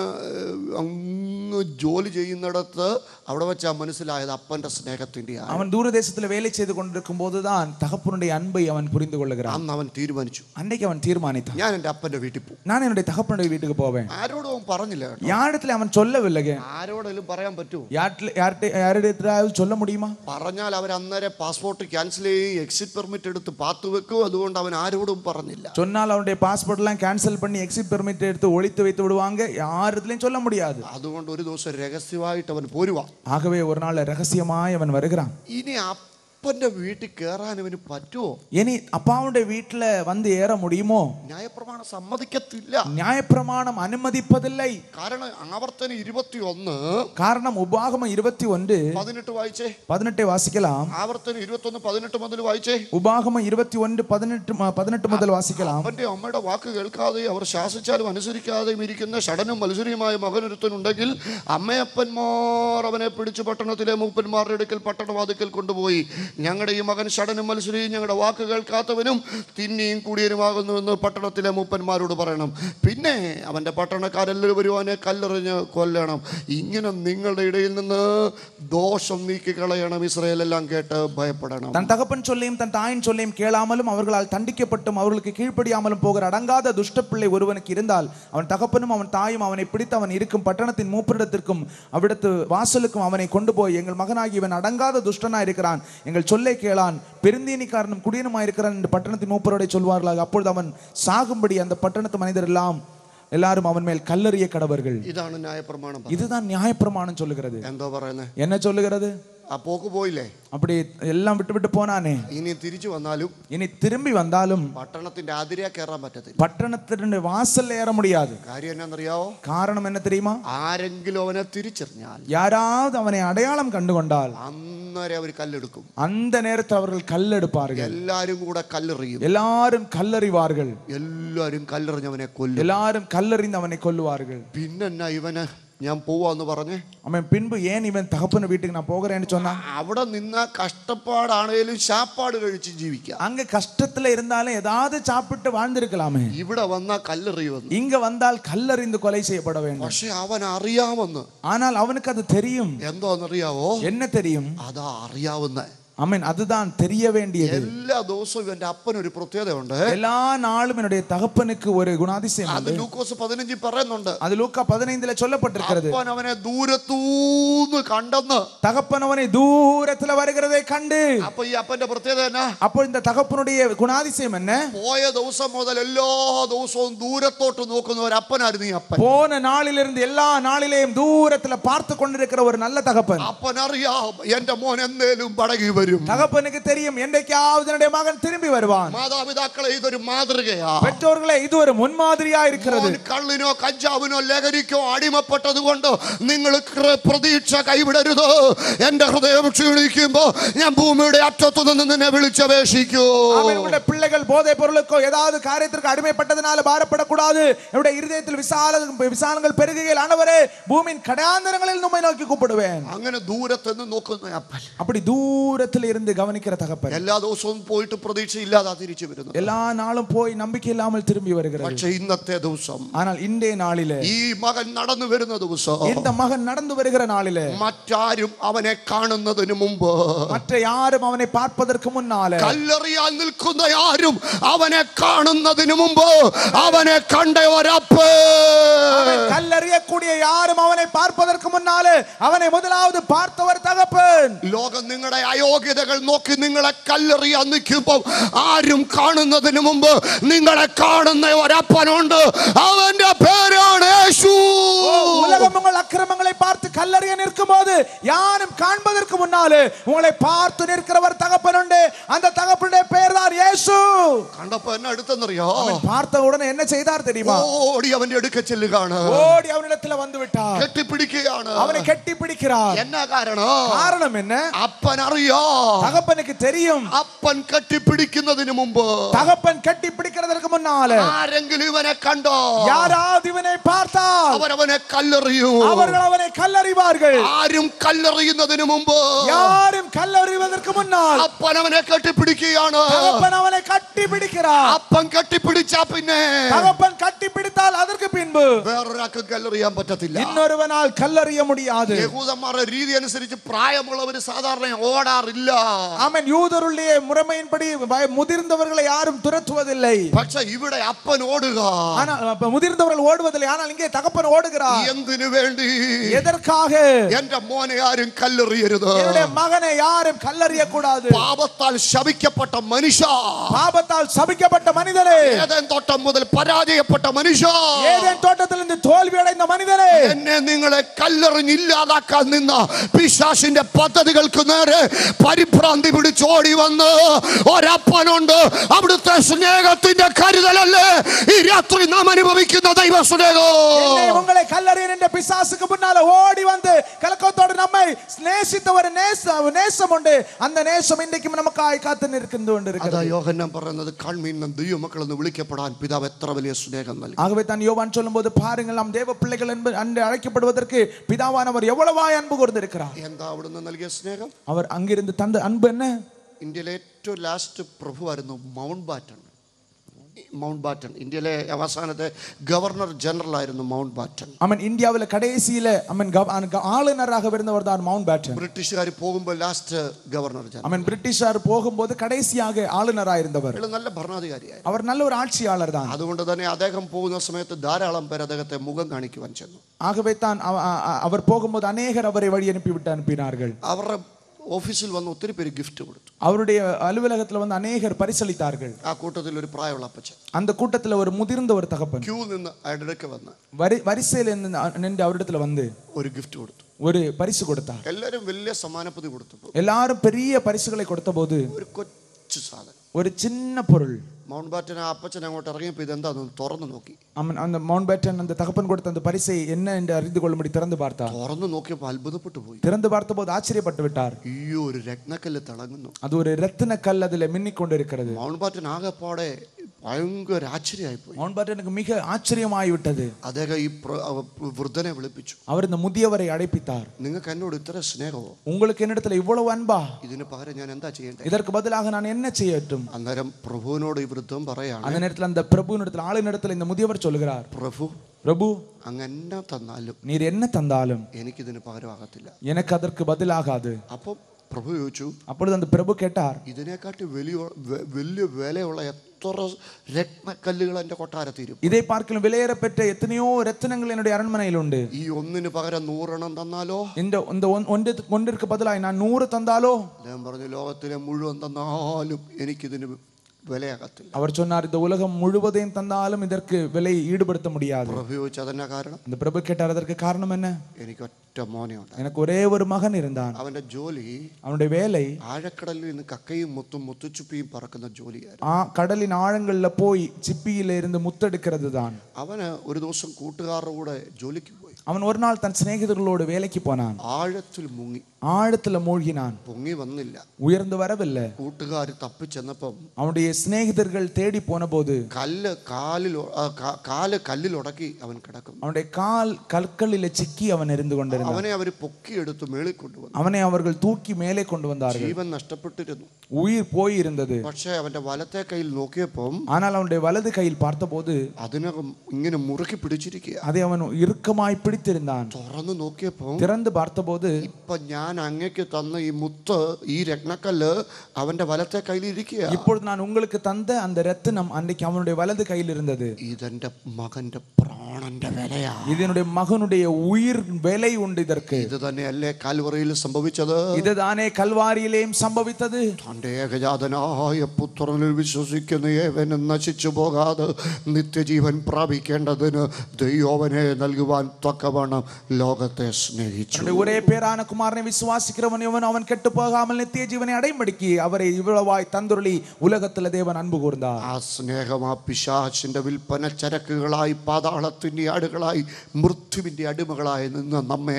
അങ്ങ് ജോലി ചെയ്യുന്നിടത്ത് അവിടെ വെച്ചാ മനസ്സിലായത് അപ്പന്റെ സ്നേഹത്തിന്റെ ആ அவன் தூரதேசத்துல வேலை செய்து கொண்டிருக்கும் போதுதான் தகப்பனுடைய அன்பை அவன் புரிந்து கொள்ளுகிறான் അന്ന് അവൻ തീരുമാനിച്ചു அன்றைக்கு அவன் தீர்மானித்தான் ഞാൻ എൻ്റെ അപ്പന്റെ വീട്ടിൽ പോകും நான் என்னுடைய தகப்பனுடைய வீட்டுக்கு போவேன் ആരോടും അവൻ പറഞ്ഞില്ല കേട്ടോ யாரிடத்துல அவன் சொல்லவில்லைங்க ആരോടെങ്കിലും പറയാൻ പറ്റുമോ யார்கிட்ட யார்கிட்ட யாரிடத்திலாவது சொல்ல முடியுமா പറഞ്ഞാൽ അവർ അന്നേരം പാസ്പോർട്ട് ക്യാൻസൽ ചെയ്യും എക്സിറ്റ് പെർമിറ്റ് എടുത്ത് പാത്തു വെക്കും അതുകൊണ്ട് അവൻ ആരോടും പറഞ്ഞില്ല சொன்னால் அவனுடைய பாஸ்போர்ட் எல்லாம் கேன்சல் பண்ணி எக்ஸிட் பெர்மிட் எடுத்து ஒழித்து வைத்து விடுவாங்க யாரிடத்துலயும் சொல்ல முடியாது അതുകൊണ്ട് ഒരു ദിവസം രഹസ്യമായിട്ട് അവൻ പോരുവാ ஆகவே ஒரு நாள் ரகசியமாய் அவன் வருகிறான் ഇനി അപ്പന്റെ വീട്ടിൽ കയറാൻ അവന് പറ്റുമോ இனி அப்பாவுடைய வீட்டுல வந்து ஏற முடியுமோ ന്യായപ്രമാണം സമ്മതിക്കത്തില്ല நியாயப்பிரமாணம் அனுமதிப்பதில்லை കാരണം ആവർത്തനം ഇരുപത്തി ഒന്ന് காரணம் உபாகமம் இருபத்தி ஒன்று പതിനെട്ട് വായിച്ചേ பதினெட்டை வாசிக்கலாம் ആവർത്തനം ഇരുപത്തി ഒന്ന് പതിനെട്ട് മുതൽ വായിച്ചേ உபாகமம் இருபத்தி ஒன்று பதினெட்டு ம- பதினெட்டு முதல் வாசிக்கலாம் അവന്റെ അമ്മയുടെ വാക്ക് കേൾക്കാതെ അവർ ശാസിച്ചാലും അനുസരിക്കാതെയും ഇരിക്കുന്ന ഷടനും മത്സരിയുമായ മകനൊരുത്തനുണ്ടെങ്കിൽ അമ്മയപ്പന്മാർ അവനെ പിടിച്ചു പട്ടണത്തിലെ മൂപ്പന്മാരുടെ അടുക്കൽ പട്ടണവാതിക്കൽ കൊണ്ടുപോയി ഞങ്ങളുടെ ഈ മകൻ ഷടനും മത്സരിയും ഞങ്ങളുടെ വാക്ക് കേൾക്കാത്തവനും തിന്നിയും കൂടിയനുമാകുന്നുവെന്ന് പട്ടണത്തിലെ മൂപ്പന്മാരോട് പറയണം പിന്നെ അവൻ്റെ പട്ടണക്കാരെല്ലാവരും വരുവാനെ കല്ലെറിഞ്ഞ് കൊല്ലണം ഇങ്ങനെ നിങ്ങളുടെ ഇടയിൽ നിന്ന് ദോഷം നീക്കി കളയണം ഇസ്രയേൽ എല്ലാം കേട്ട് ഭയപ്പെടണം தன் தகப்பன் சொல்லியும் தன் தாயின் சொல்லியும் கேளாமலும் அவர்களால் தண்டிக்கப்பட்டும் அவர்களுக்கு கீழ்ப்படியாமலும் போகிற அடங்காத துஷ்டப்பிள்ளை ஒருவனுக்கு இருந்தால் அவன் தகப்பனும் அவன் தாயும் அவனை பிடித்து அவன் இருக்கும் பட்டணத்தின் மூப்பரிடத்திற்கும் அவ்விடத்து வாசலுக்கும் அவனை கொண்டு போய் எங்கள் மகனாகி இவன் அடங்காத துஷ்டனா இருக்கிறான் எங்கள் சொல்லை கேளான் பெருந்தீனிக்காரனும் குடியனுமா இருக்கிறான் என்று பட்டணத்தின் மூப்பரோட சொல்வார்களாக அப்பொழுது அவன் சாகும்படி அந்த பட்டணத்து மனிதர் எல்லாம் எல்லாரும் அவன் மேல் கல்லறிய கடவர்கள் ഇതാണ് ന്യായപ്രമാണം പറയുന്നത്. இதுதான் நியாயப்பிரமாணம் சொல்லுகிறது എന്തോ പറയുന്നത് என்ன சொல்லுகிறது ആ പോക്ക് പോയില്ലേ அப்படி எல்லாம் விட்டு விட்டு போனானே ഇനി തിരിച്ചു വന്നാലും இனி திரும்பி வந்தாலும் പട്ടണത്തിന്റെ അതിരെ കയറാൻ പറ്റത്തില്ല பட்டணத்தினுடைய வாசல்ல ஏற முடியாது കാര്യം എന്നാന്നറിയാവോ காரணம் என்ன தெரியுமா ആരെങ്കിലും അവനെ തിരിച്ചറിഞ്ഞാൽ யாராவது அவனை அடையாளம் கண்டுகொண்டால் അന്നേരം അവർ കല്ലെടുക്കും அந்த நேரத்தில் அவர்கள் கல்லெடுப்பார்கள் എല്ലാരും കൂടെ കല്ലെറിയും எல்லாரும் கல்லறிவார்கள் എല്ലാരും കല്ലെറിഞ്ഞവനെ കൊല്ലും எல்லாரும் கல்லறிந்து அவனை கொல்லுவார்கள் പിന്നെന്നാ ഇവന് ഞാൻ പോവാന്ന് പറഞ്ഞ് அவன் பின்பு ஏன் இவன் தகப்பன வீட்டுக்கு நான் போகிறேன்னு சொன்னான் അവിടെ നിന്ന കഷ്ടപ്പാടാണേലും ശാപ്പാട് കഴിച്ച് ജീവിക്കാം அங்க கஷ்டத்துல இருந்தாலும் ஏதாவது சாப்பிட்டு வாழ்ந்திருக்கலாமே ഇവിടെ വന്നാ കല്ലെറിയുമെന്ന് இங்க வந்தால் கல்லறிந்து கொலை செய்யப்பட வேண்டும் പക്ഷെ അവൻ അറിയാമെന്ന് ஆனால் அவனுக்கு அது தெரியும் എന്തോന്നറിയാവോ என்ன தெரியும் അതാ അറിയാവുന്ന அமீன் அதுதான் தெரிய வேண்டியது എല്ലാ ദിവസവും ഇവന്റെ അപ്പനൊരു പ്രത്യേകതയുണ്ട് எல்லா நாளும் என்னுடைய தகப்பனுக்கு ஒரு குணாதிசயம் അത് உண்டு. ലൂക്കോസ് പതിനഞ്ചിൽ പറയുന്നുണ്ട് அது லூக்கா பதினைந்துல சொல்லப்பட்டிருக்கிறது അപ്പൻ അവനെ ദൂരത്തൂന്ന് കണ്ടെന്ന് தகப்பன் அவனை தூரத்துல வருகிறதை கண்டு അപ്പൊ ഈ അപ്പന്റെ പ്രത്യേകത എന്നാ அப்போ இந்த தகப்பனுடைய குணாதிசயம் என்ன പോയ ദിവസം മുതൽ എല്ലാ ദിവസവും ദൂരത്തോട്ട് നോക്കുന്ന ഒരു അപ്പനായിരുന്നു ഈ അപ്പൻ போன நாளிலிருந்து எல்லா நாளிலேயும் தூரத்துல பார்த்து கொண்டிருக்கிற ஒரு நல்ல தகப்பன் അപ്പൻ അറിയാം എന്റെ മോൻ എന്തേലും പടകി വരും தகப்பனுக்கு தெரியும் என்றைக்காவது என்னுடைய மகன் திரும்பி வருவான் മാതാപിതാക്കളെ ഇതൊരു മാതൃകയാ பெற்றோர்களே இது ஒரு முன்மாதிரியா இருக்கிறது മോൻ കള്ളിനോ കഞ്ചാവിനോ ലഹരിക്കോ അടിമപ്പെട്ടത് കൊണ്ട് നിങ്ങൾ ക്ര- പ്രതീക്ഷ കൈവിടരുത് എന്റെ ഹൃദയം ക്ഷീണിക്കുമ്പോ ഞാൻ ഭൂമിയുടെ അറ്റത്തു നിന്ന് നിന്നെ വിളിച്ചപേക്ഷിക്കൂ ஆமென். உங்களுடைய பிள்ளைகள் போதை பொருளுக்கோ ஏதாவது காரியத்திற்கு அடிமைப்பட்டதனால பாரப்படக்கூடாது என்னுடைய இருதயத்தில் விசால விசாலங்கள் பெருகுகையில் ஆனவரே பூமியின் கடாந்தரங்களில் நம்மை நோக்கி கூப்பிடுவேன் അങ്ങനെ ദൂരത്തുനിന്ന് നോക്കുന്ന അപ്പൻ அப்படி தூரத்தில் இருந்து கவனிக்கிற தகப்பன் എല്ലാ ദിവസവും പോയിട്ട് പ്രതീക്ഷയില്ലാതെ തിരിച്ചു വരുന്നു எல்லா நாளும் போய் நம்பிக்கை இல்லாமல் திரும்பி வருகிறது പക്ഷെ ഇന്നത്തെ ദിവസം ஆனால் இன்றைய நாளிலே ഈ മകൻ നടന്നു വരുന്ന ദിവസം இந்த மகன் நடந்து வருகிற நாளிலே മറ്റാരും അവനെ കാണുന്നതിന് മുമ്പ് மற்ற யாரும் அவனை பார்ப்பதற்கு முன்னாலே കല്ലെറിയാൻ നിൽക്കുന്ന ആരും അവനെ കാണുന്നതിന് മുമ്പ് അവനെ കണ്ട ഒരപ്പ് அவன் கல்லறியக்கூடிய யாரும் அவனை பார்ப்பதற்கு முன்னாலே அவனை முதலாவது பார்த்தவர் தகப்பன் ലോകം നിങ്ങളുടെ അയോഗ്യതകൾ നോക്കി നിങ്ങളെ കല്ലെറിയാൻ നിൽക്കുമ്പോൾ ആരും കാണുന്നതിന് മുമ്പ് നിങ്ങളെ കാണുന്ന ഒരപ്പനുണ്ട് അവന്റെ പേരാണ് യേശു உலகம் உங்கள் அக்கிரமங்களை பார்த்து கல்லறிய நிற்கும் போது யாரும் காண்பதற்கு முன்னாலே உங்களை பார்த்து நிற்கிறவர் தகப்பன் உண்டு அந்த தகப்பனுடைய பெயர் தான் இயேசு കണ്ടപ്പോ എന്നെ അടുത്തെന്നറിയോ அவன் பார்த்த உடனே என்ன செய்தார் தெரியுமா ഓടി അവന്റെ അടുക്ക ചെല്ലുകയാണ് ஓடி அவனிடத்துல வந்து விட்டார் കെട്ടിപ്പിടിക്കുകയാണ് அவனை கட்டி பிடிக்கிறார் എന്നാ കാരണം காரணம் என்ன അപ്പൻ അറിയാ தகப்பனுக்கு தெரியும் അപ്പൻ കെട്ടിപ്പിടിക്കുന്നതിന് മുമ്പ് தகப்பன் கட்டி பிடிக்கிறதற்கு முன்னால ആരെങ്കിലും ഇവനെ കണ്ടോ யாராவது இவனை பார்த்தால் അവരവനെ കല്ലെറിയൂ அவர்கள் அவனை கல்லறிவார்கள் ആരും കല്ലെറിയുന്നതിന് മുമ്പ് யாரும் கல்லறிவதற்கு முன்னால் അപ്പൻ അവനെ കെട്ടിപ്പിടിക്കുകയാണ് தகப்பன் அவனை கட்டி பிடிக்கிறார் അപ്പൻ കെട്ടിപ്പിടിച്ചാ പിന്നെ தகப்பன் கட்டி பிடித்தால் அதற்கு பின்பு വേറൊരാൾക്ക് കല്ലെറിയാൻ പറ്റത്തില്ല இன்னொருவனால் கல்லறிய முடியாது യഹൂദന്മാരുടെ രീതി അനുസരിച്ച് പ്രായമുള്ളവർ സാധാരണ ഓടാറില്ല ஆமென் யூதருடைய முறைமையின்படி வய- முதிர்ந்தவர்களை யாரும் துரத்துவதில்லை പക്ഷെ ഇവിടെ അപ്പൻ ഓടുക ஆனால் அப்ப முதிர்ந்தவர்கள் ஓடுவதில்லை ஆனால் இங்கே தகப்பன் ஓடுகிறார் എന്തിനു വേണ്ടി எதற்காக എന്റെ മോനെ ആരും കല്ലെറിയരുത് என்னுடைய மகனை யாரும் கல்லறிய கூடாது പാപത്താൽ ശപിക്കപ്പെട്ട മനുഷ്യ பாபத்தால் சபிக்கப்பட்ட மனிதரே ഏതൻ തോട്ടം മുതൽ പരാജയപ്പെട്ട മനുഷ്യ ஏதேன் தோட்டத்திலிருந்து தோல்வி அடைந்த மனிதரே എന്നെ നിങ്ങളെ കല്ലെറിഞ്ഞില്ലാതാക്കാൻ നിന്ന പിശാശിന്റെ പദ്ധതികൾക്ക് നേരെ പരിഭ്രാന്തി പിടിച്ചോടി വന്ന് ഒരപ്പനുണ്ട് അവിടുത്തെ സ്നേഹത്തിന്റെ കരുതലല്ലേ ഈ രാത്രി നാം അനുഭവിക്കുന്ന ദൈവ என்னை സ്നേഹം உங்களை கல்லறிய என்ற பிசாசுக்கு முன்னால ஓடி வந்து கலக்கத்தோடு நம்மை நேசித்த ஒரு நேச நேசம் உண்டு அந்த நேசம் இன்றைக்கும் நமக்காய் காத்து நிற்கின்ற അതാ கொண்டிருக்கிறது യോഹന്നാൻ പറയുന്നത് കൺമീൻ ദൈവമക്കൾ എന്ന് വിളിക്കപ്പെടാൻ പിതാവ് എത്ര വലിയ സ്നേഹം നൽകി ஆகவே தான் யோவான் சொல்லும்போது பாருங்கள் நாம் தேவ பிள்ளைகள் என்பது அன்று அழைக்கப்படுவதற்கு பிதாவானவர் எவ்வளவாய் அன்பு கூர்ந்திருக்கிறார் എന്താ അവിടുന്ന് നൽകിയ സ്നേഹം அவர் அங்கிருந்து தந்த அன்பு என்ன ഇന്ത്യയിലെ ഏറ്റവും ലാസ്റ്റ് പ്രഭുവായിരുന്നു മൗണ്ട് ബാറ്റൺ മൗണ്ട് ബാറ്റൺ ഇന്ത്യയിലെ അവസാനത്തെ ഗവർണർ ജനറൽ ആയിരുന്നു മൗണ്ട് ബാറ്റൺ அவன் இந்தியாவில் கடைசியில அவன் கவ- அவன் க- ஆளுநராக இருந்தவர் தான் மவுண்ட் பேட்டன் ബ്രിട്ടീഷുകാർ പോകുമ്പോൾ ലാസ്റ്റ് ഗവർണർ ജനറൽ அவன் பிரிட்டிஷார் போகும்போது கடைசியாக ஆளுநராக இருந்தவர் അയാൾ നല്ല ഭരണാധികാരിയായി அவர் நல்ல ஒரு ஆட்சியாளர் தான் അതുകൊണ്ട് തന്നെ അദ്ദേഹം പോകുന്ന സമയത്ത് ധാരാളം പേർ അദ്ദേഹത്തെ മുഖം കാണിക്കുവാൻ ചെന്നു ஆகவே தான் அவ- அ- அ- அவர் போகும்போது அநேகர் அவரை வழி அனுப்பிவிட்டு அனுப்பினார்கள் അവരുടെ ഓഫീസിൽ വന്ന് ഒത്തിരി പേര് ഗിഫ്റ്റ് കൊടുത്തു அவருடைய அலுவலகத்துல வந்து அநேகர் பரிசளித்தார்கள் ആ കൂട്ടത്തിൽ ഒരു പ്രായമുള്ള അപ്പച്ചൻ அந்த கூட்டத்துல ஒரு முதிர்ந்த ஒரு தகப்பன் ക്യൂ നിന്ന് അയാളുടെ അടുക്ക വന്ന് வரி வரிசையில் நின்று நின்று அவரிடத்துல வந்து ഒരു ഗിഫ്റ്റ് കൊടുത്തു ஒரு பரிசு கொடுத்தார் എല്ലാവരും വലിയ സമ്മാനപ്പതി കൊടുത്തപ്പോൾ எல்லாரும் பெரிய பரிசுகளை கொடுத்தபோது ഒരു കൊച്ചു സാധനം ஒரு சின்ன பொருள் മൗണ്ട് ബാറ്റൻ ആ അപ്പച്ചൻ അങ്ങോട്ട് ഇറങ്ങിയപ്പോൾ ഇതെന്താന്ന് തുറന്നു നോക്കി அவன் அந்த மவுண்ட் பேட்டன் அந்த தகப்பன் கொடுத்த அந்த பரிசை என்ன என்று அறிந்து கொள்ளும்படி திறந்து பார்த்தார் തുറന്നു നോക്കിയപ്പോൾ അത്ഭുതപ്പെട്ടു പോയി திறந்து பார்த்தபோது ஆச்சரியப்பட்டு விட்டார் ഈ ഒരു രത്നക്കല്ല് തിളങ്ങുന്നു அது ஒரு ரத்தின கல் அதுல மின்னிக் கொண்டிருக்கிறது മൗണ്ട് ബാറ്റൻ ആകെപ്പാടെ ഭയങ്കര ആശ്ചര്യമായി പോയി மவுண்ட் பேட்டனுக்கு மிக ஆச்சரியமாய் விட்டது അദ്ദേഹം ഈ പ്ര- അവ- വൃദ്ധനെ വിളിപ്പിച്ചു அவர் இந்த முதியவரை அழைப்பித்தார் നിങ്ങൾക്ക് എന്നോട് ഇത്ര സ്നേഹമോ உங்களுக்கு என்னிடத்துல இவ்வளவு அன்பா ഇതിന് പകരം ഞാൻ എന്താ ചെയ്യേണ്ടത് இதற்கு பதிலாக நான் என்ன செய்யட்டும் അന്നേരം പ്രഭുവിനോട് ഈ വൃദ്ധം പറയാണ് அந்த நேரத்துல அந்த பிரபுவினிடத்துல ஆளுநரிடத்துல இந்த முதியவர் சொல்லுகிறார் പ്രഭു பிரபு അങ്ങ് എന്നെ തന്നാലും நீர் என்ன தந்தாலும் എനിക്കിതിന് പകരമാകത്തില്ല எனக்கு அதற்கு பதிலாகாது അപ്പം പ്രഭു ചോദിച്ചു அப்பொழுது அந்த பிரபு கேட்டார் ഇതിനെക്കാട്ടി വലിയ വെ- വലിയ വിലയുള്ള എത്ര രത്നക്കല്ലുകൾ എൻ്റെ കൊട്ടാരത്തിരും இதை பார்க்கலும் விலையேறப்பெற்ற எத்தனையோ ரத்தினங்கள் என்னுடைய அரண்மனையில் உண்டு ഈ ഒന്നിന് പകരം നൂറെണ്ണം തന്നാലോ இந்த இந்த ஒன்- ஒன்று ஒன்றிற்கு பதிலாக நான் நூறு தந்தாலோ അദ്ദേഹം പറഞ്ഞു ലോകത്തിലെ മുഴുവൻ തന്നാലും എനിക്കിതിന് വിലയാകത്തില്ല அவர் சொன்னார் இந்த உலகம் முழுவதையும் தந்தாலும் இதற்கு விலை ஈடுபடுத்த முடியாது പ്രഭു ചോദിച്ചു അതെന്നാ കാരണം இந்த பிரபு கேட்டார் அதற்கு காரணம் என்ன എനിക്ക് ഒറ്റ മോനെ ഉണ്ട് எனக்கு ஒரே ஒரு மகன் இருந்தான் അവന്റെ ജോലി அவனுடைய வேலை ആഴക്കടലിൽ നിന്ന് കക്കയും മുത്തും മുത്തുച്ചുപ്പിയും പറക്കുന്ന ജോലിയായിരുന്നു ஆ கடலின் ஆழங்கள்ல போய் சிப்பியில இருந்து முத்தெடுக்கிறது தான் അവന് ഒരു ദിവസം കൂട്ടുകാരുടെ കൂടെ ജോലിക്ക് പോയി அவன் ஒரு நாள் தன் சிநேகிதர்களோடு வேலைக்கு போனான் ആഴത്തിൽ മുങ്ങി ஆழத்துல மூழ்கினான் പൊങ്ങി വന്നില്ല உயர்ந்து வரவில்லை കൂട്ടുകാർ തപ്പിച്ചെന്നപ്പം அவனுடைய சிநேகிதர்கள் தேடி போன போது കല്ല് കാലിൽ ഒ- ആ, കാ- കാല് കല്ലിൽ ഉടക്കി അവൻ കിടക്കുന്നു அவனுடைய கால் கற்களில சிக்கி அவன் இருந்து கொண்டிருந்தான் അവനെ അവർ പൊക്കിയെടുത്ത് മേളിൽ കൊണ്ടുവന്നു அவனை அவர்கள் தூக்கி மேலே கொண்டு வந்தார்கள் ജീവൻ നഷ്ടപ്പെട്ടിരുന്നു உயிர் போயிருந்தது പക്ഷെ അവന്റെ വലത്തെ കയ്യിൽ നോക്കിയപ്പം ஆனால் அவனுடைய வலது கையில் பார்த்தபோது അതിനകം ഇങ്ങനെ മുറുക്കി പിടിച്ചിരിക്കുക அதை அவன் இறுக்கமாய் பிடித்திருந்தான் തുറന്നു നോക്കിയപ്പം திறந்து பார்த்தபோது ഇപ്പൊ ഞാൻ അങ്ങക്ക് തന്ന ഈ മുത്ത് ഈ രത്നക്കല്ല് അവന്റെ വലത്തെ കയ്യിൽ ഇരിക്കുക இப்பொழுது நான் உங்களுக்கு தந்த அந்த ரத்தினம் அன்றைக்கு அவனுடைய வலது கையில் இருந்தது ഇതെന്റെ മകന്റെ പ്രാണന്റെ വിലയാ இது என்னுடைய மகனுடைய உயிர் விலை உண்டு இதற்கு ഇത് തന്നെയല്ലേ കാൽവറയിൽ സംഭവിച്ചത് இதுதானே கல்வாரியிலேயும் சம்பவித்தது തന്റെ ഏകജാതനായ പുത്രനിൽ വിശ്വസിക്കുന്ന ഏവനും നശിച്ചു പോകാതെ നിത്യജീവൻ പ്രാപിക്കേണ്ടതിന് ദൈവനെ നൽകുവാൻ തക്കവണ്ണം ലോകത്തെ സ്നേഹിച്ചു தன்னுடைய ஒரே பேரான குமாரனை விசுவாசிக்கிறவன் இவன் அவன் கெட்டு போகாமல் நித்திய ஜீவனை அடைம்படிக்கு அவரை இவ்வளவாய் தந்துருளி உலகத்துல தேவன் അൻപ് கூர்ந்தார் ആ സ്നേഹം ആ പിശാചിന്റെ വിൽപ്പന ചരക്കുകളായി പാതാളത്തിന്റെ ആടുകളായി മൃത്യുവിന്റെ അടിമകളായി നിന്ന് നമ്മെ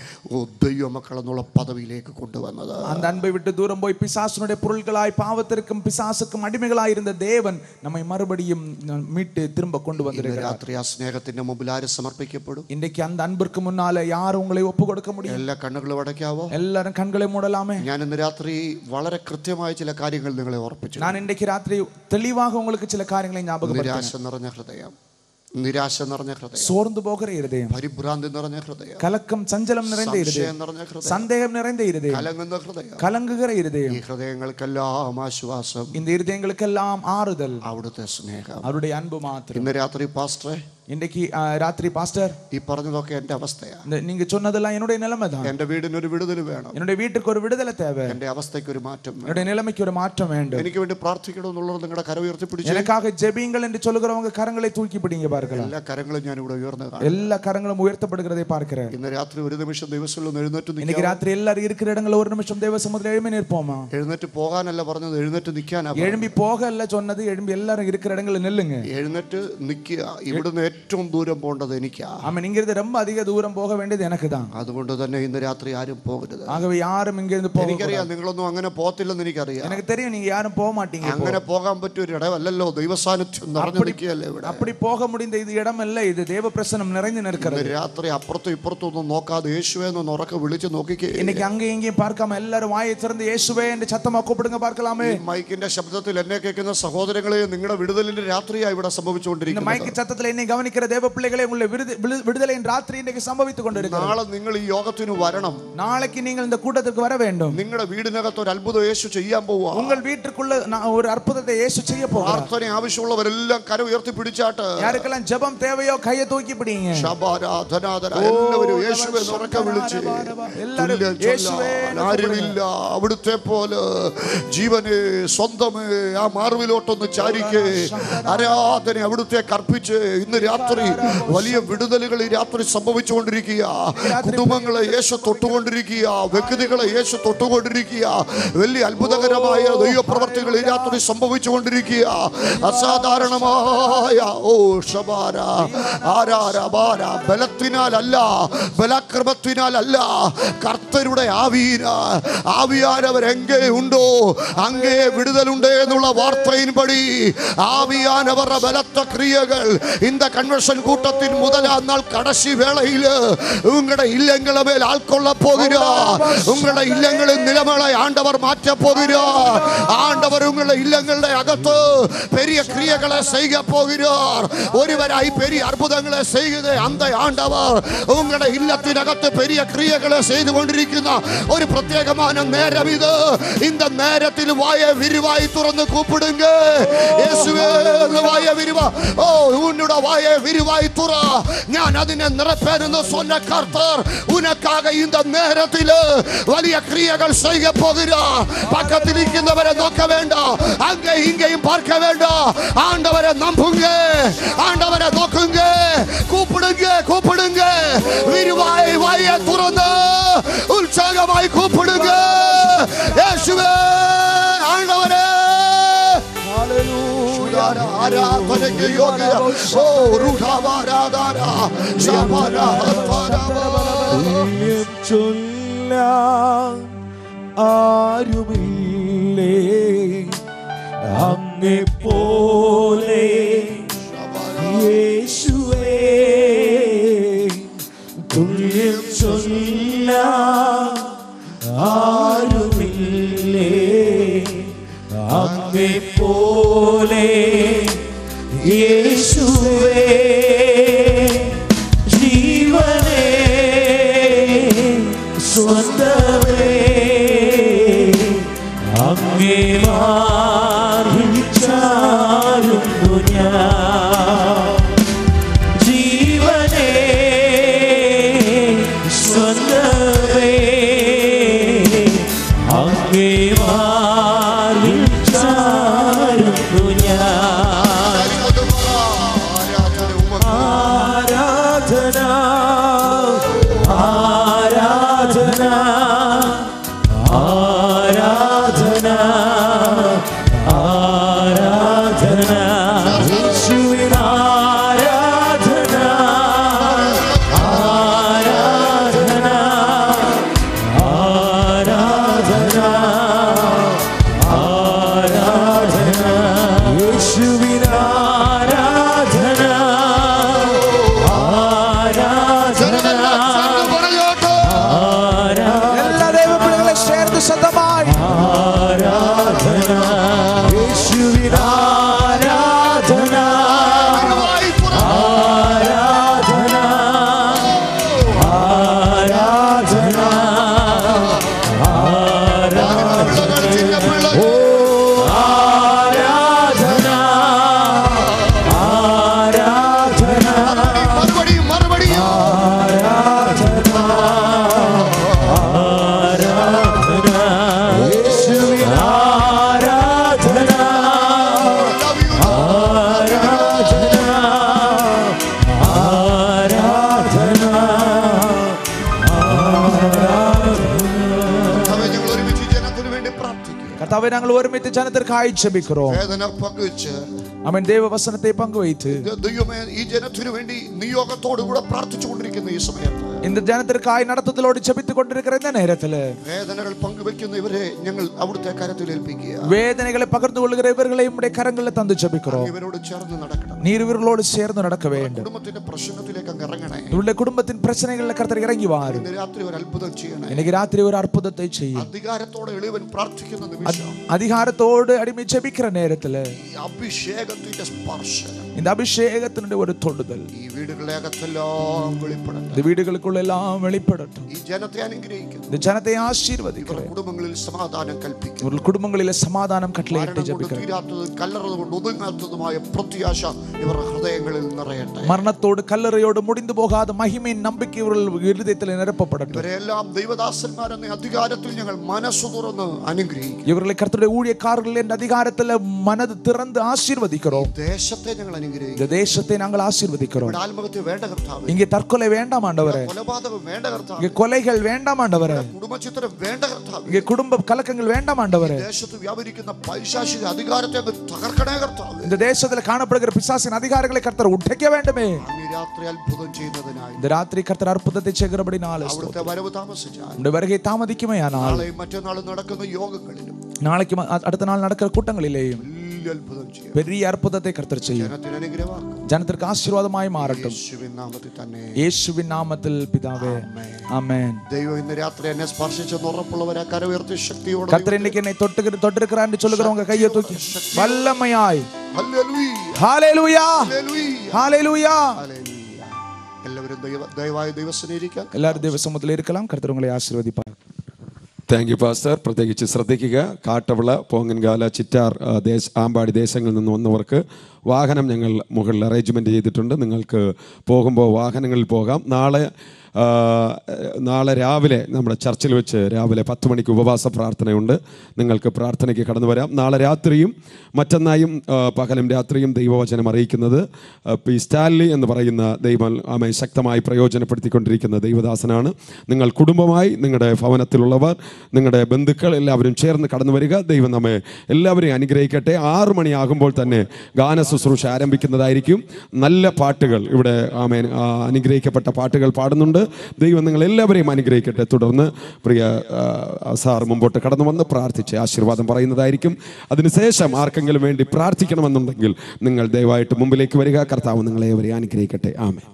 ഓ ദൈവമക്കൾ എന്നുള്ള പദവിയിലേക്ക് കൊണ്ടുവന്നത് அந்த അன்பை വിട്ട് ദൂരം പോയി പിശാസിനുடைய பொருள்களாய் பாவத்திற்கும் பிசாசுக்கும் அடிமைகளாய் இருந்த தேவன் நம்மை மறுபடியும் மீட்டு திரும்ப கொண்டு ഇന്ന് வந்திருக்கிறார் രാത്രി ആ സ്നേഹത്തിന്റെ മുമ്പിൽ ആര് സമർപ്പിക്കപ്പെടും இன்றைக்கு அந்த அன்பிற்கு முன்னால யார் உங்களை ஒப்பு கொடுக்க முடியும் എല്ലാ കണ്ണുകളും അടയ്ക്കാവോ எல்லாரும் கண்களை மூடலாமே ഞാൻ ഇന്ന് രാത്രി വളരെ കൃത്യമായ ചില കാര്യങ്ങൾ നിങ്ങളെ ഓർപ്പിച്ചു நான் இன்றைக்கு ராத்திரி தெளிவாக உங்களுக்கு சில காரியங்களை ஞாபகப்படுத்த നിരാശ നിറഞ്ഞ ഹൃദയം നിരാശ നിറഞ്ഞ ഹൃദയം சோர்ந்து போகிற இருதயம் പരിഭ്രാന്തി നിറഞ്ഞ ഹൃദയം கலக்கம் சஞ்சலம் நிறைந்த സംശയം இருதயம் നിറഞ്ഞ ഹൃദയം சந்தேகம் நிறைந்த இருதயம் കലങ്ങുന്ന ഹൃദയം கலங்குகிற இருதயம் ഈ ഹൃദയങ്ങൾക്കെല്ലാം ആശ്വാസം இந்த இருதயங்களுக்கெல்லாம் ஆறுதல் അവിടുത്തെ സ്നേഹം அவருடைய அன்பு மாத்திரம் ഇന്ന് രാത്രി പാസ്റ്ററെ இன்னைக்கு ஆ, ராத்திரி பாஸ்டர் ഈ പറഞ്ഞതൊക്കെ എൻ്റെ അവസ്ഥയാണ് இந்த நீங்க சொன்னதெல்லாம் என்னுடைய நிலைமை தான் എൻ്റെ വീടിനൊരു വിടുതൽ വേണം என்னுடைய வீட்டுக்கு ஒரு விடுதலை தேவை എൻ്റെ അവസ്ഥയ്ക്ക് ഒരു മാറ്റം വേണം என்னுடைய நிலைமைக்கு ஒரு மாற்றம் வேண்டும் എനിക്ക് വേണ്ടി പ്രാർത്ഥിക്കണമെന്നുള്ളത് നിങ്ങളുടെ കര ഉയർത്തിപ്പിടിച്ച് எனக்காக ஜெபிங்கள் என்று சொல்லுகிறவங்க கரங்களை தூக்கி பிடிங்க பார்க்கலாம் എല്ലാ കരങ്ങളും ഞാൻ ഇവിടെ ഉയർന്നു കാണും எல்லா கரங்களும் உயர்த்தப்படுகிறதை பார்க்கிறேன் ഇന്ന് രാത്രി ഒരു നിമിഷം ദിവസത്തിൽ ഒന്ന് എഴുന്നേറ്റ് இன்னைக்கு നിൽക്കാം ராத்திரி எல்லாரும் இருக்கிற இடங்கள்ல ஒரு நிமிஷம் தேவ சமுதிரம் எழுப்பி நிற்போமா എഴുന്നേറ്റ് പോകാനല്ല പറഞ്ഞത് എഴുന്നേറ്റ് നിൽക്കാനാ പറഞ്ഞത്. எழும்பி போக அல்ல சொன்னது எழும்பி எல்லாரும் இருக்கிற இடங்கள்ல நில்லுங்க എഴുന്നേറ്റ് നിൽക്കുക ഇവിടുന്ന് ഏറ്റവും ദൂരം പോകേണ്ടത് എനിക്കാ ஆமாம் இங்கிருந்து ரொம்ப அதிக தூரம் போக வேண்டியது எனக்கு தான் അതുകൊണ്ട് തന്നെ ഇന്ന് രാത്രി ആരും പോകരുത് ஆகவே யாரும் இங்கிருந்து போக എനിക്കറിയാം നിങ്ങളൊന്നും അങ്ങനെ പോകത്തില്ലെന്ന് എനിക്കറിയാം எனக்கு தெரியும் நீங்க யாரும் போக மாட்டீங்க இப்போ. അങ്ങനെ പോകാൻ പറ്റിയ ഒരു ഇടമല്ലല്ലോ ദൈവസാന്നിധ്യം നിറഞ്ഞു നിൽക്കുകയല്ലേ ഇവിടെ அப்படி போக முடிந்த இது இடம் அல்ல ഇത് தேவ பிரசனம் நிறைந்து ഇന്ന് நிற்கிறது രാത്രി അപ്പുറത്തും ഇപ്പുറത്തും ഒന്നും നോക്കാതെ യേശുവെ എന്ന് ഉറക്കെ വിളിച്ച് നോക്കിക്കേ இன்னைக்கு அங்கே இங்கேயும் பார்க்காம எல்லாரும் வாயை திறந்து இயேசுவே என்று சத்தமா கூப்பிடுங்க பார்க்கலாமே ഈ മൈക്കിന്റെ ശബ്ദത്തിൽ എന്നെ കേൾക്കുന്ന സഹോദരങ്ങളെ നിങ്ങളുടെ വിടുതലിന്റെ രാത്രിയായി ഇവിടെ இந்த സംഭവിച്ചുകൊണ്ടിരിക്കുന്നത് மைக்கு சத்தத்துல என்னை கவனிக்கிற தேவ பிள்ளைகளே உங்களை விடுதி- விடு- விடுதலையின் ராத்திரி இன்றைக்கு சம்பவித்துக் கொண்டிருக்கிறது നാളെ നിങ്ങൾ ഈ യോഗത്തിന് വരണം நாளைக்கு நீங்கள் இந்த கூட்டத்துக்கு வர வேண்டும் നിങ്ങളുടെ വീടിനകത്ത് ഒരു അത്ഭുതം യേശു ചെയ്യാൻ പോവുക உங்கள் வீட்டுக்குள்ள நான் ஒரு அற்புதத்தை இயேசு செய்ய போகிறார் പ്രാർത്ഥന ആവശ്യമുള്ളവരെല്ലാം കര ഉയർത്തി പിടിച്ചാട്ട് யாருக்கெல்லாம் ஜெபம் தேவையோ கையை தூக்கி பிடிங்க ശബാരാധനാധന എല്ലാവരും യേശുവെ ഉറക്കെ വിളിച്ച് എല്ലാവരും തുല്യം യേശുവേ ചൊല്ലാൻ എന്ന് ആരുമില്ല അവിടുത്തെ പോലെ ജീവനെ സ്വന്തമേ ആ മാർവിലോട്ടൊന്ന് ചാരിക്ക് ആരാധന അവിടുത്തെ കർപ്പിച്ച് ഇന്ന് രാത്രി വലിയ വിടുതലുകൾ ഈ രാത്രി സംഭവിച്ചുകൊണ്ടിരിക്കുക കുടുംബങ്ങളെ യേശു തൊട്ടുകൊണ്ടിരിക്കുക വ്യക്തികളെ യേശു തൊട്ടുകൊണ്ടിരിക്കുക വലിയ അത്ഭുതകരമായ ദൈവപ്രവർത്തികൾ ഈ രാത്രി സംഭവിച്ചുകൊണ്ടിരിക്കുക അസാധാരണമായ ഓ ഷബാര ആരാരബാര ബലത്തിനാലല്ല ബലാക്രമത്തിനാലല്ല കർത്തരുടെ ആവീന ആവിയാനവർ എങ്കേ ഉണ്ടോ അങ്ങേ വിടുതലുണ്ട് എന്നുള്ള വാർത്തയിൻപടി ആവിയാനവരുടെ ബലത്ത ക്രിയകൾ இந்த கன்வென்ஷன் கூட்டத்தின் முதலாம் நாள் கடைசி வேளையில் உங்களுடைய இல்லங்களை மேல் ஆட்கொள்ள போகிறார் உங்களுடைய இல்லங்களின் நிலைமைகளை ஆண்டவர் மாற்ற போகிறார் ஆண்டவர் உங்களுடைய இல்லங்களுடைய அகத்து பெரிய கிரியைகளை செய்ய போகிறார் ஒருவராய் பெரிய அற்புதங்களை செய்கிறது அந்த ஆண்டவர் உங்களுடைய இல்லத்தின் அகத்து பெரிய கிரியைகளை செய்து கொண்டிருക്കുന്ന ഒരു പ്രത്യേകமான നേരം ഇത് இந்த நேரத்தில் வாயை விரிவாய் തുറന്ന് கூப்பிடுங்க യേശുവേ എന്ന് വായ വിരിവാ ഓ ഉന്നോட வாயை விரிவாய் துற ഞാൻ അതിനെ നിറപ്പേനെന്ന് சொன்ன கர்த்தர் உனக்காக இந்த நேரத்தில் വലിയ ക്രിയകൾ செய்ய போகிறார் பக்கத்தில் இருக்கின்றவரை நோக்க வேண்டாம் அங்கே இங்கேயும் பார்க்க வேண்டாம் ஆண்டவரை நம்புங்க ஆண்டவரை நோக்குங்க கூப்பிடுங்க கூப்பிடுங்க விரிவாய் வாயை துறந்து உற்சாகமாய் கூப்பிடுங்க യേശുവേ ആണ്ടവരേ ആരാധനയ്ക്ക് യോഗ്യ ഓ റുഢാവാരാധാര ചൊല്ലാൻ ആരുമില്ലേ അങ്ങെ പോലെ യേശുവേ തുല്യം ചൊല്ലാൻ ആരുമില്ലേ അങ്ങെ പോലെ യേശുവേ ജീവനേ സ്വന്തമേ അങ്ങേ മാറിച്ചാരുന്നു ഞാൻ ജീവനേ സ്വന്തമേ അങ്ങേ മാറിച്ചാരുന്നു ഞാൻ ആരാധന ആരാധന ആരാധന കർത്താവെ ഞങ്ങൾ ഒരുമിച്ച് ജനത്തിற்காய் ജപിக்கிறோம் വേദന പങ്കുവെച്ച് അവൻ ദൈവവസനത്തെ പങ്കുവയ്ത്ത് ദ- ദൈവമേ ഈ ജനത്തിനു വേണ്ടി നിയോഗത്തോടുകൂടെ പ്രാർത്ഥിച്ചു കൊണ്ടിരിക്കുന്ന ഈ സമയത്ത് இந்த ஜனத்திற்காய் நடத்துதலோடு ஜெபித்துக் கொண்டிருக்கிற இந்த நேரத்துல വേദനകൾ പങ്കുവെക്കുന്ന ഇവരെ ഞങ്ങൾ അവിടുത്തെ കരത്തിൽ ഏൽപ്പിക്കുക வேதனைகளை பகிர்ந்து கொள்கிற இவர்களை உம்முடைய கரங்களில் தந்து ஜெபிக்கிறோம் ഇവരോട് ചേർന്ന് നടക്കണം நீர் இவர்களோடு சேர்ந்து நடக்க வேண்டும் കുടുംബത്തിന്റെ പ്രശ്നത്തിലേക്ക് അങ്ങ് ഇറങ്ങണേ இவருடைய குடும்பத்தின் பிரச்சனைகளில் கர்த்தர் இறங்கி வாரு ഇന്ന് രാത്രി ഒരു അത്ഭുതം ചെയ്യണേ இன்னைக்கு ராத்திரி ஒரு அற்புதத்தை செய்யும் അധികാരത്തോടെ എളിവൻ പ്രാർത്ഥിക്കുന്ന നിമിഷം அதிகாரத்தோடு அடிமை ஜெபிக்கிற நேரத்துல ഈ അഭിഷേകത്തിന്റെ സ്പർശനം இந்த அபிஷேகத்தினுடைய ஒரு தொடுதல் ഈ വീടുകളുടെ അകത്തെല്ലാം വെളിപ്പെടണം இந்த വീടുകൾക്കുള്ള എല്ലാം വെളിപ്പെടட்டும் ഈ ജനത്തെ അനുഗ്രഹിക്കുന്നു இந்த ജനത്തെ ഇവരുടെ ആശീർവദിக்கிறேன் കുടുംബങ്ങളിൽ സമാധാനം കൽപ്പിക്കും இவர்கள் കുടുംബങ്ങളിലെ സമാധാനം കട്ടളയിട്ട് മരണം കൊണ്ട് ജപിக்கிறேன் തീരാത്തതും കല്ലറത് കൊണ്ട് ഒതുങ്ങാത്തതുമായ പ്രത്യാശ ഇവരുടെ ഹൃദയങ്ങളിൽ നിറയട്ടെ മരണത്തോട് കല്ലറയോട് മുടിந்து പോകാതെ മഹിമയും നம்பிக்கை ഇവരുടെ ഹൃദയത്തിൽ നിരപ്പപ്പെടട്ടെ ഇവരെല്ലാം ദൈവദാസന്മാരെന്ന അധികാരത്തിൽ ഞങ്ങൾ മനസ്സു തുറന്ന് അനുഗ്രഹിക്കും ഇവരുടെ കർത്തരുടെ ഊഴിയക്കാരர்கள் എന്റെ അധികാരത്തില് മനത് തിറന്ന് ആശീർവദിக்கிறோம் ദേശത്തെ ഞങ്ങൾ അനുഗ്രഹിക്കും இந்த தேசத்தை நாங்கள் ஆசீர்வதிக்கிறோம் ഇവിടെ ആത്മഹത്യ വേണ്ട കർത്താവ് இங்கே தற்கொலை வேண்டாம் ஆண்டவரே കൊലപാതകം വേണ്ട കർത്താവ് இங்கே கொலைகள் வேண்டாம் ஆண்டவரே കുടുംബചിത്രം വേണ്ട കർത്താവ് இங்கே குடும்ப கலக்கங்கள் வேண்டாம் ஆண்டவரே ദേശത്ത് വ്യാപരിക്കുന്ന പൈശാചിക അധികാരത്തെ അങ്ങ് തകർക്കണേ കർത്താവ് இந்த தேசத்துல காணப்படுகிற பிசாசின் அதிகாரங்களை கர்த்தர் உடைக்க வேண்டுமே അങ്ങ് രാത്രി അത്ഭുതം ചെയ്യുന്നതിനായി இந்த ராத்திரி கர்த்தர் அற்புதத்தை செய்கிறபடினால അവിടുത്തെ വരവ് താമസിച്ചാൽ உடைய வருகை தாமதிக்குமே ஆனால் നാളെയും മറ്റന്നാളും നടക്കുന്ന യോഗങ്ങളിലും நாளைக்கு ம- அடுத்த நாள் நடக்கிற கூட்டங்களிலேயும் വലിയ അത്ഭുതം ചെയ്യും பெரிய அற்புதத்தை கர்த்தர் செய்யும் ജനത്തിന് അനുഗ്രഹമാക്കും ஜனத்திற்கு ஆசீர்வாதமாய் மாறட்டும் യേശുവിൻ നാമത്തിൽ തന്നെ യേശുവിൻ നാമത്തിൽ പിതാവേ ആമേൻ ദൈവം ഇന്ന് രാത്രി എന്നെ സ്പർശിച്ചെന്ന് ഉറപ്പുള്ളവരെ കരവുയർത്തി ശക്തിയോടെ கர்த்தர் இன்னைக்கு என்னை தொட்டு தொட்டிருக்கிறான்னு சொல்லுகிறவங்க கையை தூக்கி வல்லமையாய் ഹല്ലേലൂയ, ஹalleluya ഹല്ലേലൂയ, ஹalleluya ഹല്ലേലൂയ. എല്ലാവരും ദൈവ ദയവായി ദൈവസനീരിക്കാൻ எல்லாரும் தேவசமத்தில் இருக்கலாம் கர்த்தர் உங்களை ஆசீர்வதிப்பார் താങ്ക് യു പാസ്റ്റർ പ്രത്യേകിച്ച് ശ്രദ്ധിക്കുക കാട്ടവിള പോങ്ങൻകാല ചിറ്റാർ ആ, ദേശ ആമ്പാടി ദേശങ്ങളിൽ നിന്ന് വന്നവർക്ക് വാഹനം ഞങ്ങൾ മുകളിൽ അറേഞ്ച്മെൻറ്റ് ചെയ്തിട്ടുണ്ട് നിങ്ങൾക്ക് പോകുമ്പോൾ വാഹനങ്ങളിൽ പോകാം നാളെ ആ, നാളെ രാവിലെ നമ്മുടെ ചർച്ചിൽ വെച്ച് രാവിലെ പത്ത് മണിക്ക് ഉപവാസ പ്രാർത്ഥനയുണ്ട് നിങ്ങൾക്ക് പ്രാർത്ഥനയ്ക്ക് കടന്നു വരാം നാളെ രാത്രിയും മറ്റന്നായും ആ, പകലും രാത്രിയും ദൈവവചനം അറിയിക്കുന്നത് ആ, പി സ്റ്റാൻലി എന്ന് പറയുന്ന ദൈവം ആമെ ശക്തമായി പ്രയോജനപ്പെടുത്തിക്കൊണ്ടിരിക്കുന്ന ദൈവദാസനാണ് നിങ്ങൾ കുടുംബമായി നിങ്ങളുടെ ഭവനത്തിലുള്ളവർ നിങ്ങളുടെ ബന്ധുക്കൾ എല്ലാവരും ചേർന്ന് കടന്നു വരിക ദൈവം നമ്മെ എല്ലാവരെയും അനുഗ്രഹിക്കട്ടെ ആറ് മണിയാകുമ്പോൾ തന്നെ ഗാന ശുശ്രൂഷ ആരംഭിക്കുന്നതായിരിക്കും നല്ല പാട്ടുകൾ ഇവിടെ ആമേൻ ആ, അനുഗ്രഹിക്കപ്പെട്ട പാട്ടുകൾ പാടുന്നുണ്ട് ദൈവം നിങ്ങൾ എല്ലാവരെയും അനുഗ്രഹിക്കട്ടെ തുടർന്ന് പ്രിയ ആ, സാർ മുമ്പോട്ട് കടന്നു വന്ന് പ്രാർത്ഥിച്ച് ആശീർവാദം പറയുന്നതായിരിക്കും അതിനുശേഷം ആർക്കെങ്കിലും വേണ്ടി പ്രാർത്ഥിക്കണമെന്നുണ്ടെങ്കിൽ നിങ്ങൾ ദയവായിട്ട് മുമ്പിലേക്ക് വരിക കർത്താവ് നിങ്ങളെ ഏവരെയും അനുഗ്രഹിക്കട്ടെ ആമേ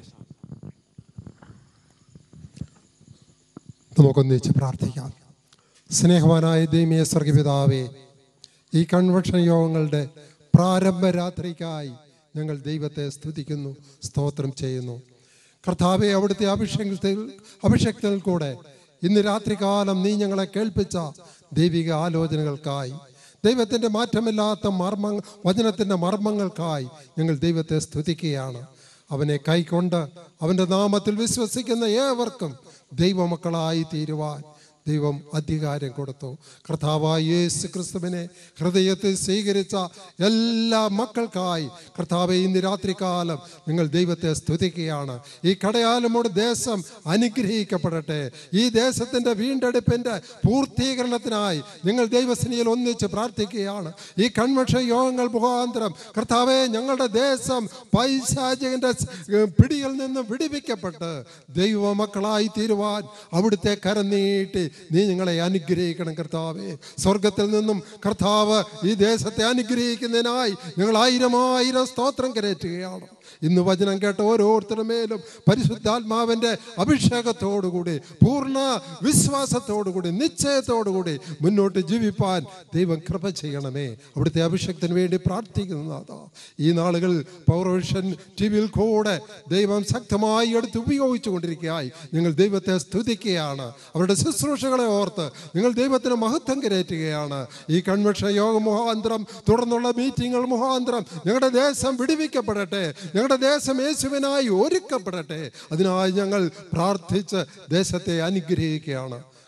നമുക്കൊന്നിച്ച് പ്രാർത്ഥിക്കാം സ്നേഹവാനായ ദൈവീയ സ്വർഗപിതാവേ ഈ കൺവെൻഷൻ യോഗങ്ങളുടെ പ്രാരംഭ രാത്രിക്കായി ഞങ്ങൾ ദൈവത്തെ സ്തുതിക്കുന്നു സ്തോത്രം ചെയ്യുന്നു കർത്താവെ അവിടുത്തെ അഭിഷേകത്തിൽ അഭിഷേകത്തിൽ കൂടെ ഇന്ന് രാത്രികാലം നീ ഞങ്ങളെ കേൾപ്പിച്ച ദൈവിക ആലോചനകൾക്കായി ദൈവത്തിൻ്റെ മാറ്റമില്ലാത്ത മർമ്മ വചനത്തിൻ്റെ മർമ്മങ്ങൾക്കായി ഞങ്ങൾ ദൈവത്തെ സ്തുതിക്കുകയാണ് അവനെ കൈക്കൊണ്ട് അവൻ്റെ നാമത്തിൽ വിശ്വസിക്കുന്ന ഏവർക്കും ദൈവമക്കളായി തീരുവാൻ ദൈവം അധികാരം കൊടുത്തു കർത്താവായ യേശു ക്രിസ്തുവിനെ ഹൃദയത്തിൽ സ്വീകരിച്ച എല്ലാ മക്കൾക്കായി കർത്താവെ ഇന്ന് രാത്രികാലം നിങ്ങൾ ദൈവത്തെ സ്തുതിക്കുകയാണ് ഈ കടയാലമോട് ദേശം അനുഗ്രഹിക്കപ്പെടട്ടെ ഈ ദേശത്തിൻ്റെ വീണ്ടെടുപ്പിൻ്റെ പൂർത്തീകരണത്തിനായി നിങ്ങൾ ദൈവസനിയിൽ ഒന്നിച്ച് പ്രാർത്ഥിക്കുകയാണ് ഈ കൺവെൻഷൻ യോഗങ്ങൾ മുഖാന്തരം കർത്താവെ ഞങ്ങളുടെ ദേശം പൈശാചികന്റെ പിടിയിൽ നിന്ന് വിടിവിക്കപ്പെട്ട് ദൈവമക്കളായി തീരുവാൻ അവിടുത്തെ കരം നീട്ടി നീ ഞങ്ങളെ അനുഗ്രഹിക്കണം കർത്താവെ സ്വർഗത്തിൽ നിന്നും കർത്താവ് ഈ ദേശത്തെ അനുഗ്രഹിക്കുന്നതിനായി ഞങ്ങൾ ആയിരം ആയിരം സ്തോത്രം കരയറ്റുകയാണ് ഇന്ന് വചനം കേട്ട ഓരോരുത്തരുടെ മേലും പരിശുദ്ധാത്മാവിൻ്റെ അഭിഷേകത്തോടുകൂടി പൂർണ്ണ വിശ്വാസത്തോടുകൂടി നിശ്ചയത്തോടുകൂടി മുന്നോട്ട് ജീവിപ്പാൻ ദൈവം കൃപ ചെയ്യണമേ അവിടുത്തെ അഭിഷേകത്തിന് വേണ്ടി പ്രാർത്ഥിക്കുന്നതാ ഈ നാളുകൾ പൗർവിഷൻ ടി വിയിൽ കൂടെ ദൈവം ശക്തമായി എടുത്ത് ഉപയോഗിച്ചു കൊണ്ടിരിക്കുകയായി ഞങ്ങൾ ദൈവത്തെ സ്തുതിക്കുകയാണ് അവരുടെ ശുശ്രൂഷകളെ ഓർത്ത് നിങ്ങൾ ദൈവത്തിന് മഹത്വം കരയറ്റുകയാണ് ഈ കൺവെൻഷൻ യോഗ മുഖാന്തരം തുടർന്നുള്ള മീറ്റിങ്ങുകൾ മുഖാന്തരം ഞങ്ങളുടെ ദേശം വിടിവിക്കപ്പെടട്ടെ ഞങ്ങളുടെ ദേശം യേശുവിനായി ഒരുക്കപ്പെടട്ടെ അതിനായി ഞങ്ങൾ പ്രാർത്ഥിച്ച് ദേശത്തെ അനുഗ്രഹിക്കുകയാണ്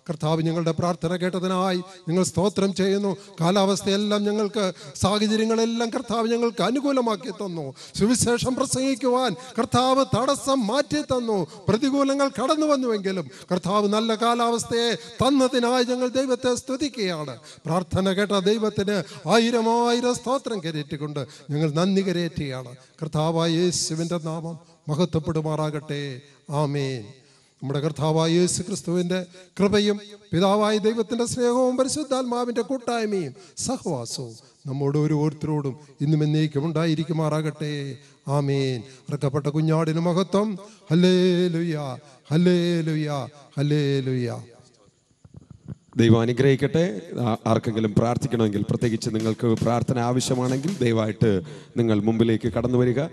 കർത്താവ് ഞങ്ങളുടെ പ്രാർത്ഥന കേട്ടതിനായി ഞങ്ങൾ സ്തോത്രം ചെയ്യുന്നു കാലാവസ്ഥയെല്ലാം ഞങ്ങൾക്ക് സാഹചര്യങ്ങളെല്ലാം കർത്താവ് ഞങ്ങൾക്ക് അനുകൂലമാക്കി തന്നു സുവിശേഷം പ്രസംഗിക്കുവാൻ കർത്താവ് തടസ്സം മാറ്റി തന്നു പ്രതികൂലങ്ങൾ കടന്നു വന്നുവെങ്കിലും കർത്താവ് നല്ല കാലാവസ്ഥയെ തന്നതിനായി ഞങ്ങൾ ദൈവത്തെ സ്തുതിക്കുകയാണ് പ്രാർത്ഥന കേട്ട ദൈവത്തിന് ആയിരം ആയിരം സ്തോത്രം കരയേറ്റിക്കൊണ്ട് ഞങ്ങൾ നന്ദി കരയേറ്റുകയാണ് കർത്താവായ യേശുവിൻ്റെ നാമം മഹത്വപ്പെടുമാറാകട്ടെ ആമേൻ നമ്മുടെ കർത്താവായ യേശു ക്രിസ്തുവിൻ്റെ കൃപയും പിതാവായ ദൈവത്തിൻ്റെ സ്നേഹവും പരിശുദ്ധാത്മാവിൻ്റെ കൂട്ടായ്മയും സഹവാസവും നമ്മോട് ഓരോരുത്തരോടും ഇന്നും എന്നേക്കും ഉണ്ടായിരിക്കുമാറാകട്ടെ ആമേൻ ഇറക്കപ്പെട്ട കുഞ്ഞാടിന് മഹത്വം ഹല്ലേ ലുയ്യ ഹല്ലേ ലുയ്യ ഹല്ലേ ലുയ്യ ദൈവം അനുഗ്രഹിക്കട്ടെ ആ- ആർക്കെങ്കിലും പ്രാർത്ഥിക്കണമെങ്കിൽ പ്രത്യേകിച്ച് നിങ്ങൾക്ക് പ്രാർത്ഥന ആവശ്യമാണെങ്കിൽ ദയവായിട്ട് നിങ്ങൾ മുമ്പിലേക്ക് കടന്നു വരിക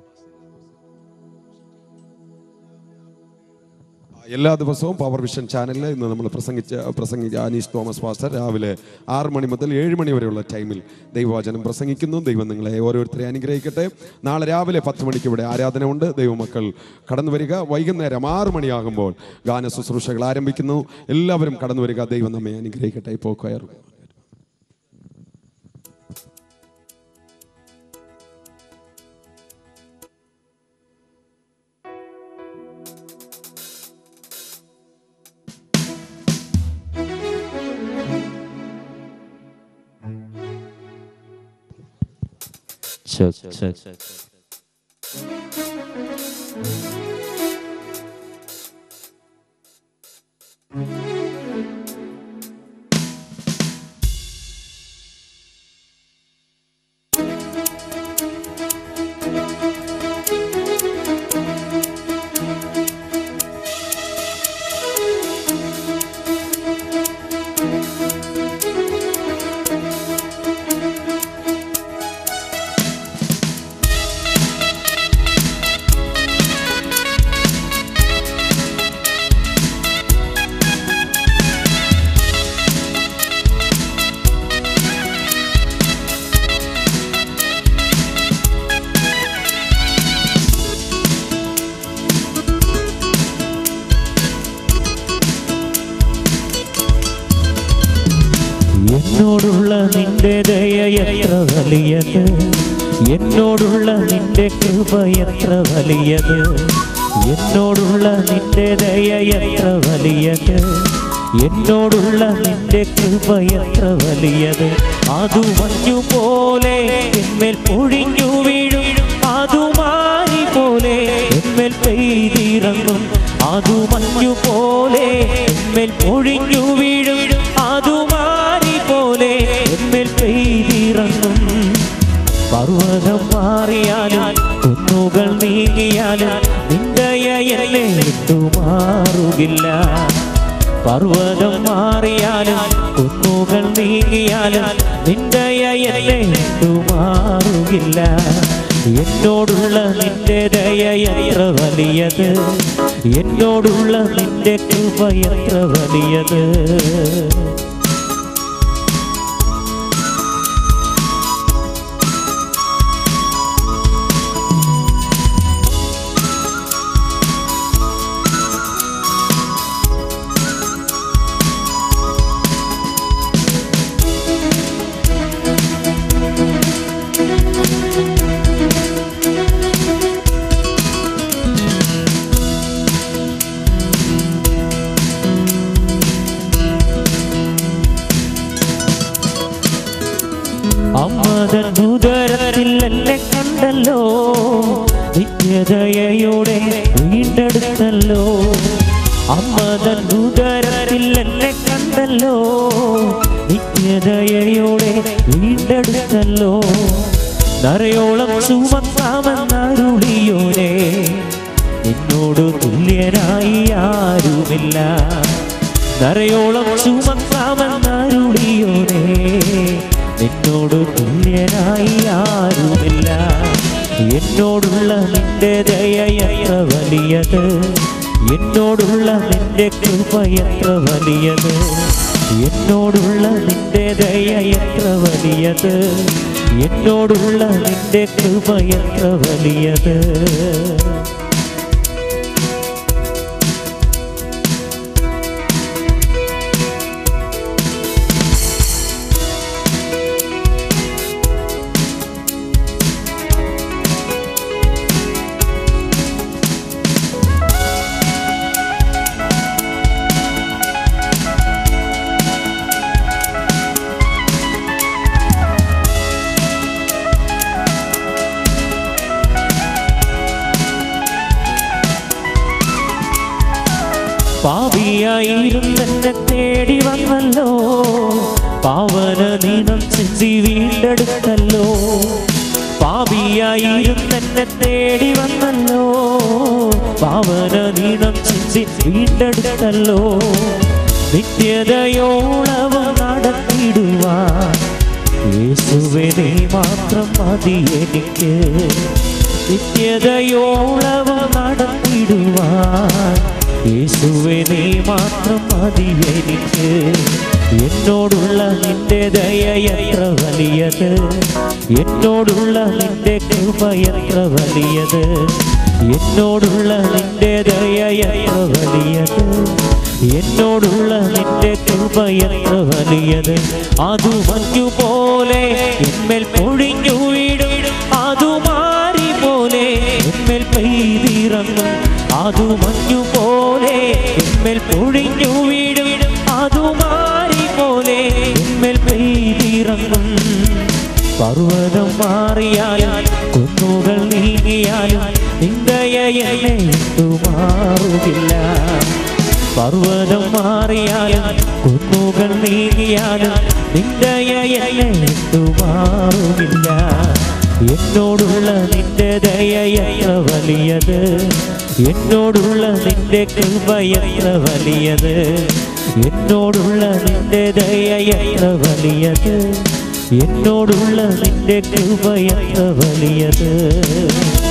എല്ലാ ദിവസവും പവർ വിഷൻ ചാനലിൽ ഇന്ന് നമ്മൾ പ്രസംഗിച്ച പ്രസംഗിച്ച അനീഷ് തോമസ് പാസ്റ്റർ രാവിലെ ആറ് മണി മുതൽ ഏഴ് മണി വരെയുള്ള ടൈമിൽ ദൈവവചനം പ്രസംഗിക്കുന്നു ദൈവം നിങ്ങളെ ഓരോരുത്തരെ അനുഗ്രഹിക്കട്ടെ നാളെ രാവിലെ പത്ത് മണിക്ക് ഇവിടെ ആരാധന ഉണ്ട് ദൈവമക്കൾ കടന്നു വരിക വൈകുന്നേരം ആറ് മണിയാകുമ്പോൾ ഗാന ശുശ്രൂഷകൾ ആരംഭിക്കുന്നു എല്ലാവരും കടന്നു വരിക ദൈവം നമ്മെ അനുഗ്രഹിക്കട്ടെ ഇപ്പോൾ കയറും Check, check. എന്നോടുള്ള നിന്റെ ദയ എത്ര വലിയത് എന്നോടുള്ള നിന്റെ കൃപ എത്ര വലിയത് എന്നോടുള്ള നിന്റെ ദയ എത്ര വലിയത് എന്നോടുള്ള നിന്റെ കൃപ എത്ര വലിയത് അതു മഞ്ഞു പോലെ എന്മേൽ പൊഴിഞ്ഞു വീഴും അതു മാരി പോലെ എന്മേൽ പെയ്തിറങ്ങും അതു മഞ്ഞു പോലെ എന്മേൽ പൊഴിഞ്ഞു വീഴും അതു മാരി പോലെ എന്മേൽ പെയ്തിറങ്ങും പർവ്വതം മാറിയാലും കുന്നുകൾ നീങ്ങിയാലും നിന്ദയ എന്നെ വിട്ടുമാറുകില്ല പർവ്വതം മാറിയാലും കുന്നുകൾ നീങ്ങിയാലും നിന്ദയ എന്നെ വിട്ടുമാറുകില്ല എന്നോടുള്ള നിന്റെ ദയ എത്ര വലിയത് എന്നോടുള്ള നിന്റെ കൃപ എത്ര വലിയത് അമ്മതൻ ഉദരത്തിൽ എന്നെ കണ്ടല്ലോ നിത്യദയയോടെ വീണ്ടെടുത്തല്ലോ അമ്മതൻ ഉദരത്തിൽ എന്നെ കണ്ടല്ലോ നിത്യദയയോടെ വീണ്ടെടുത്തല്ലോ നരയോളം ചുമക്കാമെന്നരുളിയോനെ നിന്നോട് തുല്യനായി ആരുമില്ല നരയോളം ചുമക്കാമെന്നരുളിയോനെ നിന്നോട് തുല്യനായി ആരുമില്ല എന്നോടുള്ള നിന്റെ ദയ എത്ര വലിയത് എന്നോടുള്ള നിന്റെ കൃപ എത്ര വലിയത് എന്നോടുള്ള നിന്റെ ദയ എത്ര വലിയത് എന്നോടുള്ള നിന്റെ കൃപ എത്ര വലിയത് പാപിയായിരുന്നെന്നെ തേടി വന്നല്ലോ പാവന നീണം ചിന്തി വീണ്ടെടുത്തല്ലോ പാപിയായിരുന്നെന്നെ തേടി വന്നല്ലോ പാവന നീണം ചിന്തി വീണ്ടെടുത്തല്ലോ നിത്യതയോളവും നടത്തിടുവാൻ യേശുവേ നീ മാത്രം മതി എനിക്ക് നിത്യതയോളവും നടത്തിടുവാൻ യേശുവേ നീ മാത്രം മതി എനിക്ക് എന്നോടുള്ള നിന്റെ ദയ എത്ര വലിയത് എന്നോടുള്ള നിന്റെ കൃപ എത്ര വലിയത് എന്നോടുള്ള നിന്റെ ദയ എത്ര വലിയത് എന്നോടുള്ള നിന്റെ കൃപ എത്ര വലിയത് അതു മഞ്ഞു പോലെ എന്മേൽ പൊഴിഞ്ഞു വീടും അതു മാറി പോലെ എന്മേൽ പെയ്തിറങ്ങും അതു മഞ്ഞു പോലെ എന്മേൽ പൊഴിഞ്ഞു വീടും അതു മാറി പോലെ എന്മേൽ പെയ്തിറങ്ങും പർവ്വതം മാറിയാലും കുന്നുകൾ നീങ്ങിയാലും നിന്ദയ എന്നെ മാറുകില്ല പർവ്വതം മാറിയാലും കുന്നുകൾ നീങ്ങിയാലും നിന്ദയ എന്നെ മാറുകില്ല എന്നോടുള്ള നിന്റെ ദയ എത്ര വലിയത് എന്നോടുള്ള നിന്റെ കൃപ എത്ര വലിയത് എന്നോടുള്ള നിന്റെ ദയ എത്ര വലിയത് എന്നോടുള്ള നിന്റെ കൃപ എത്ര വലിയത്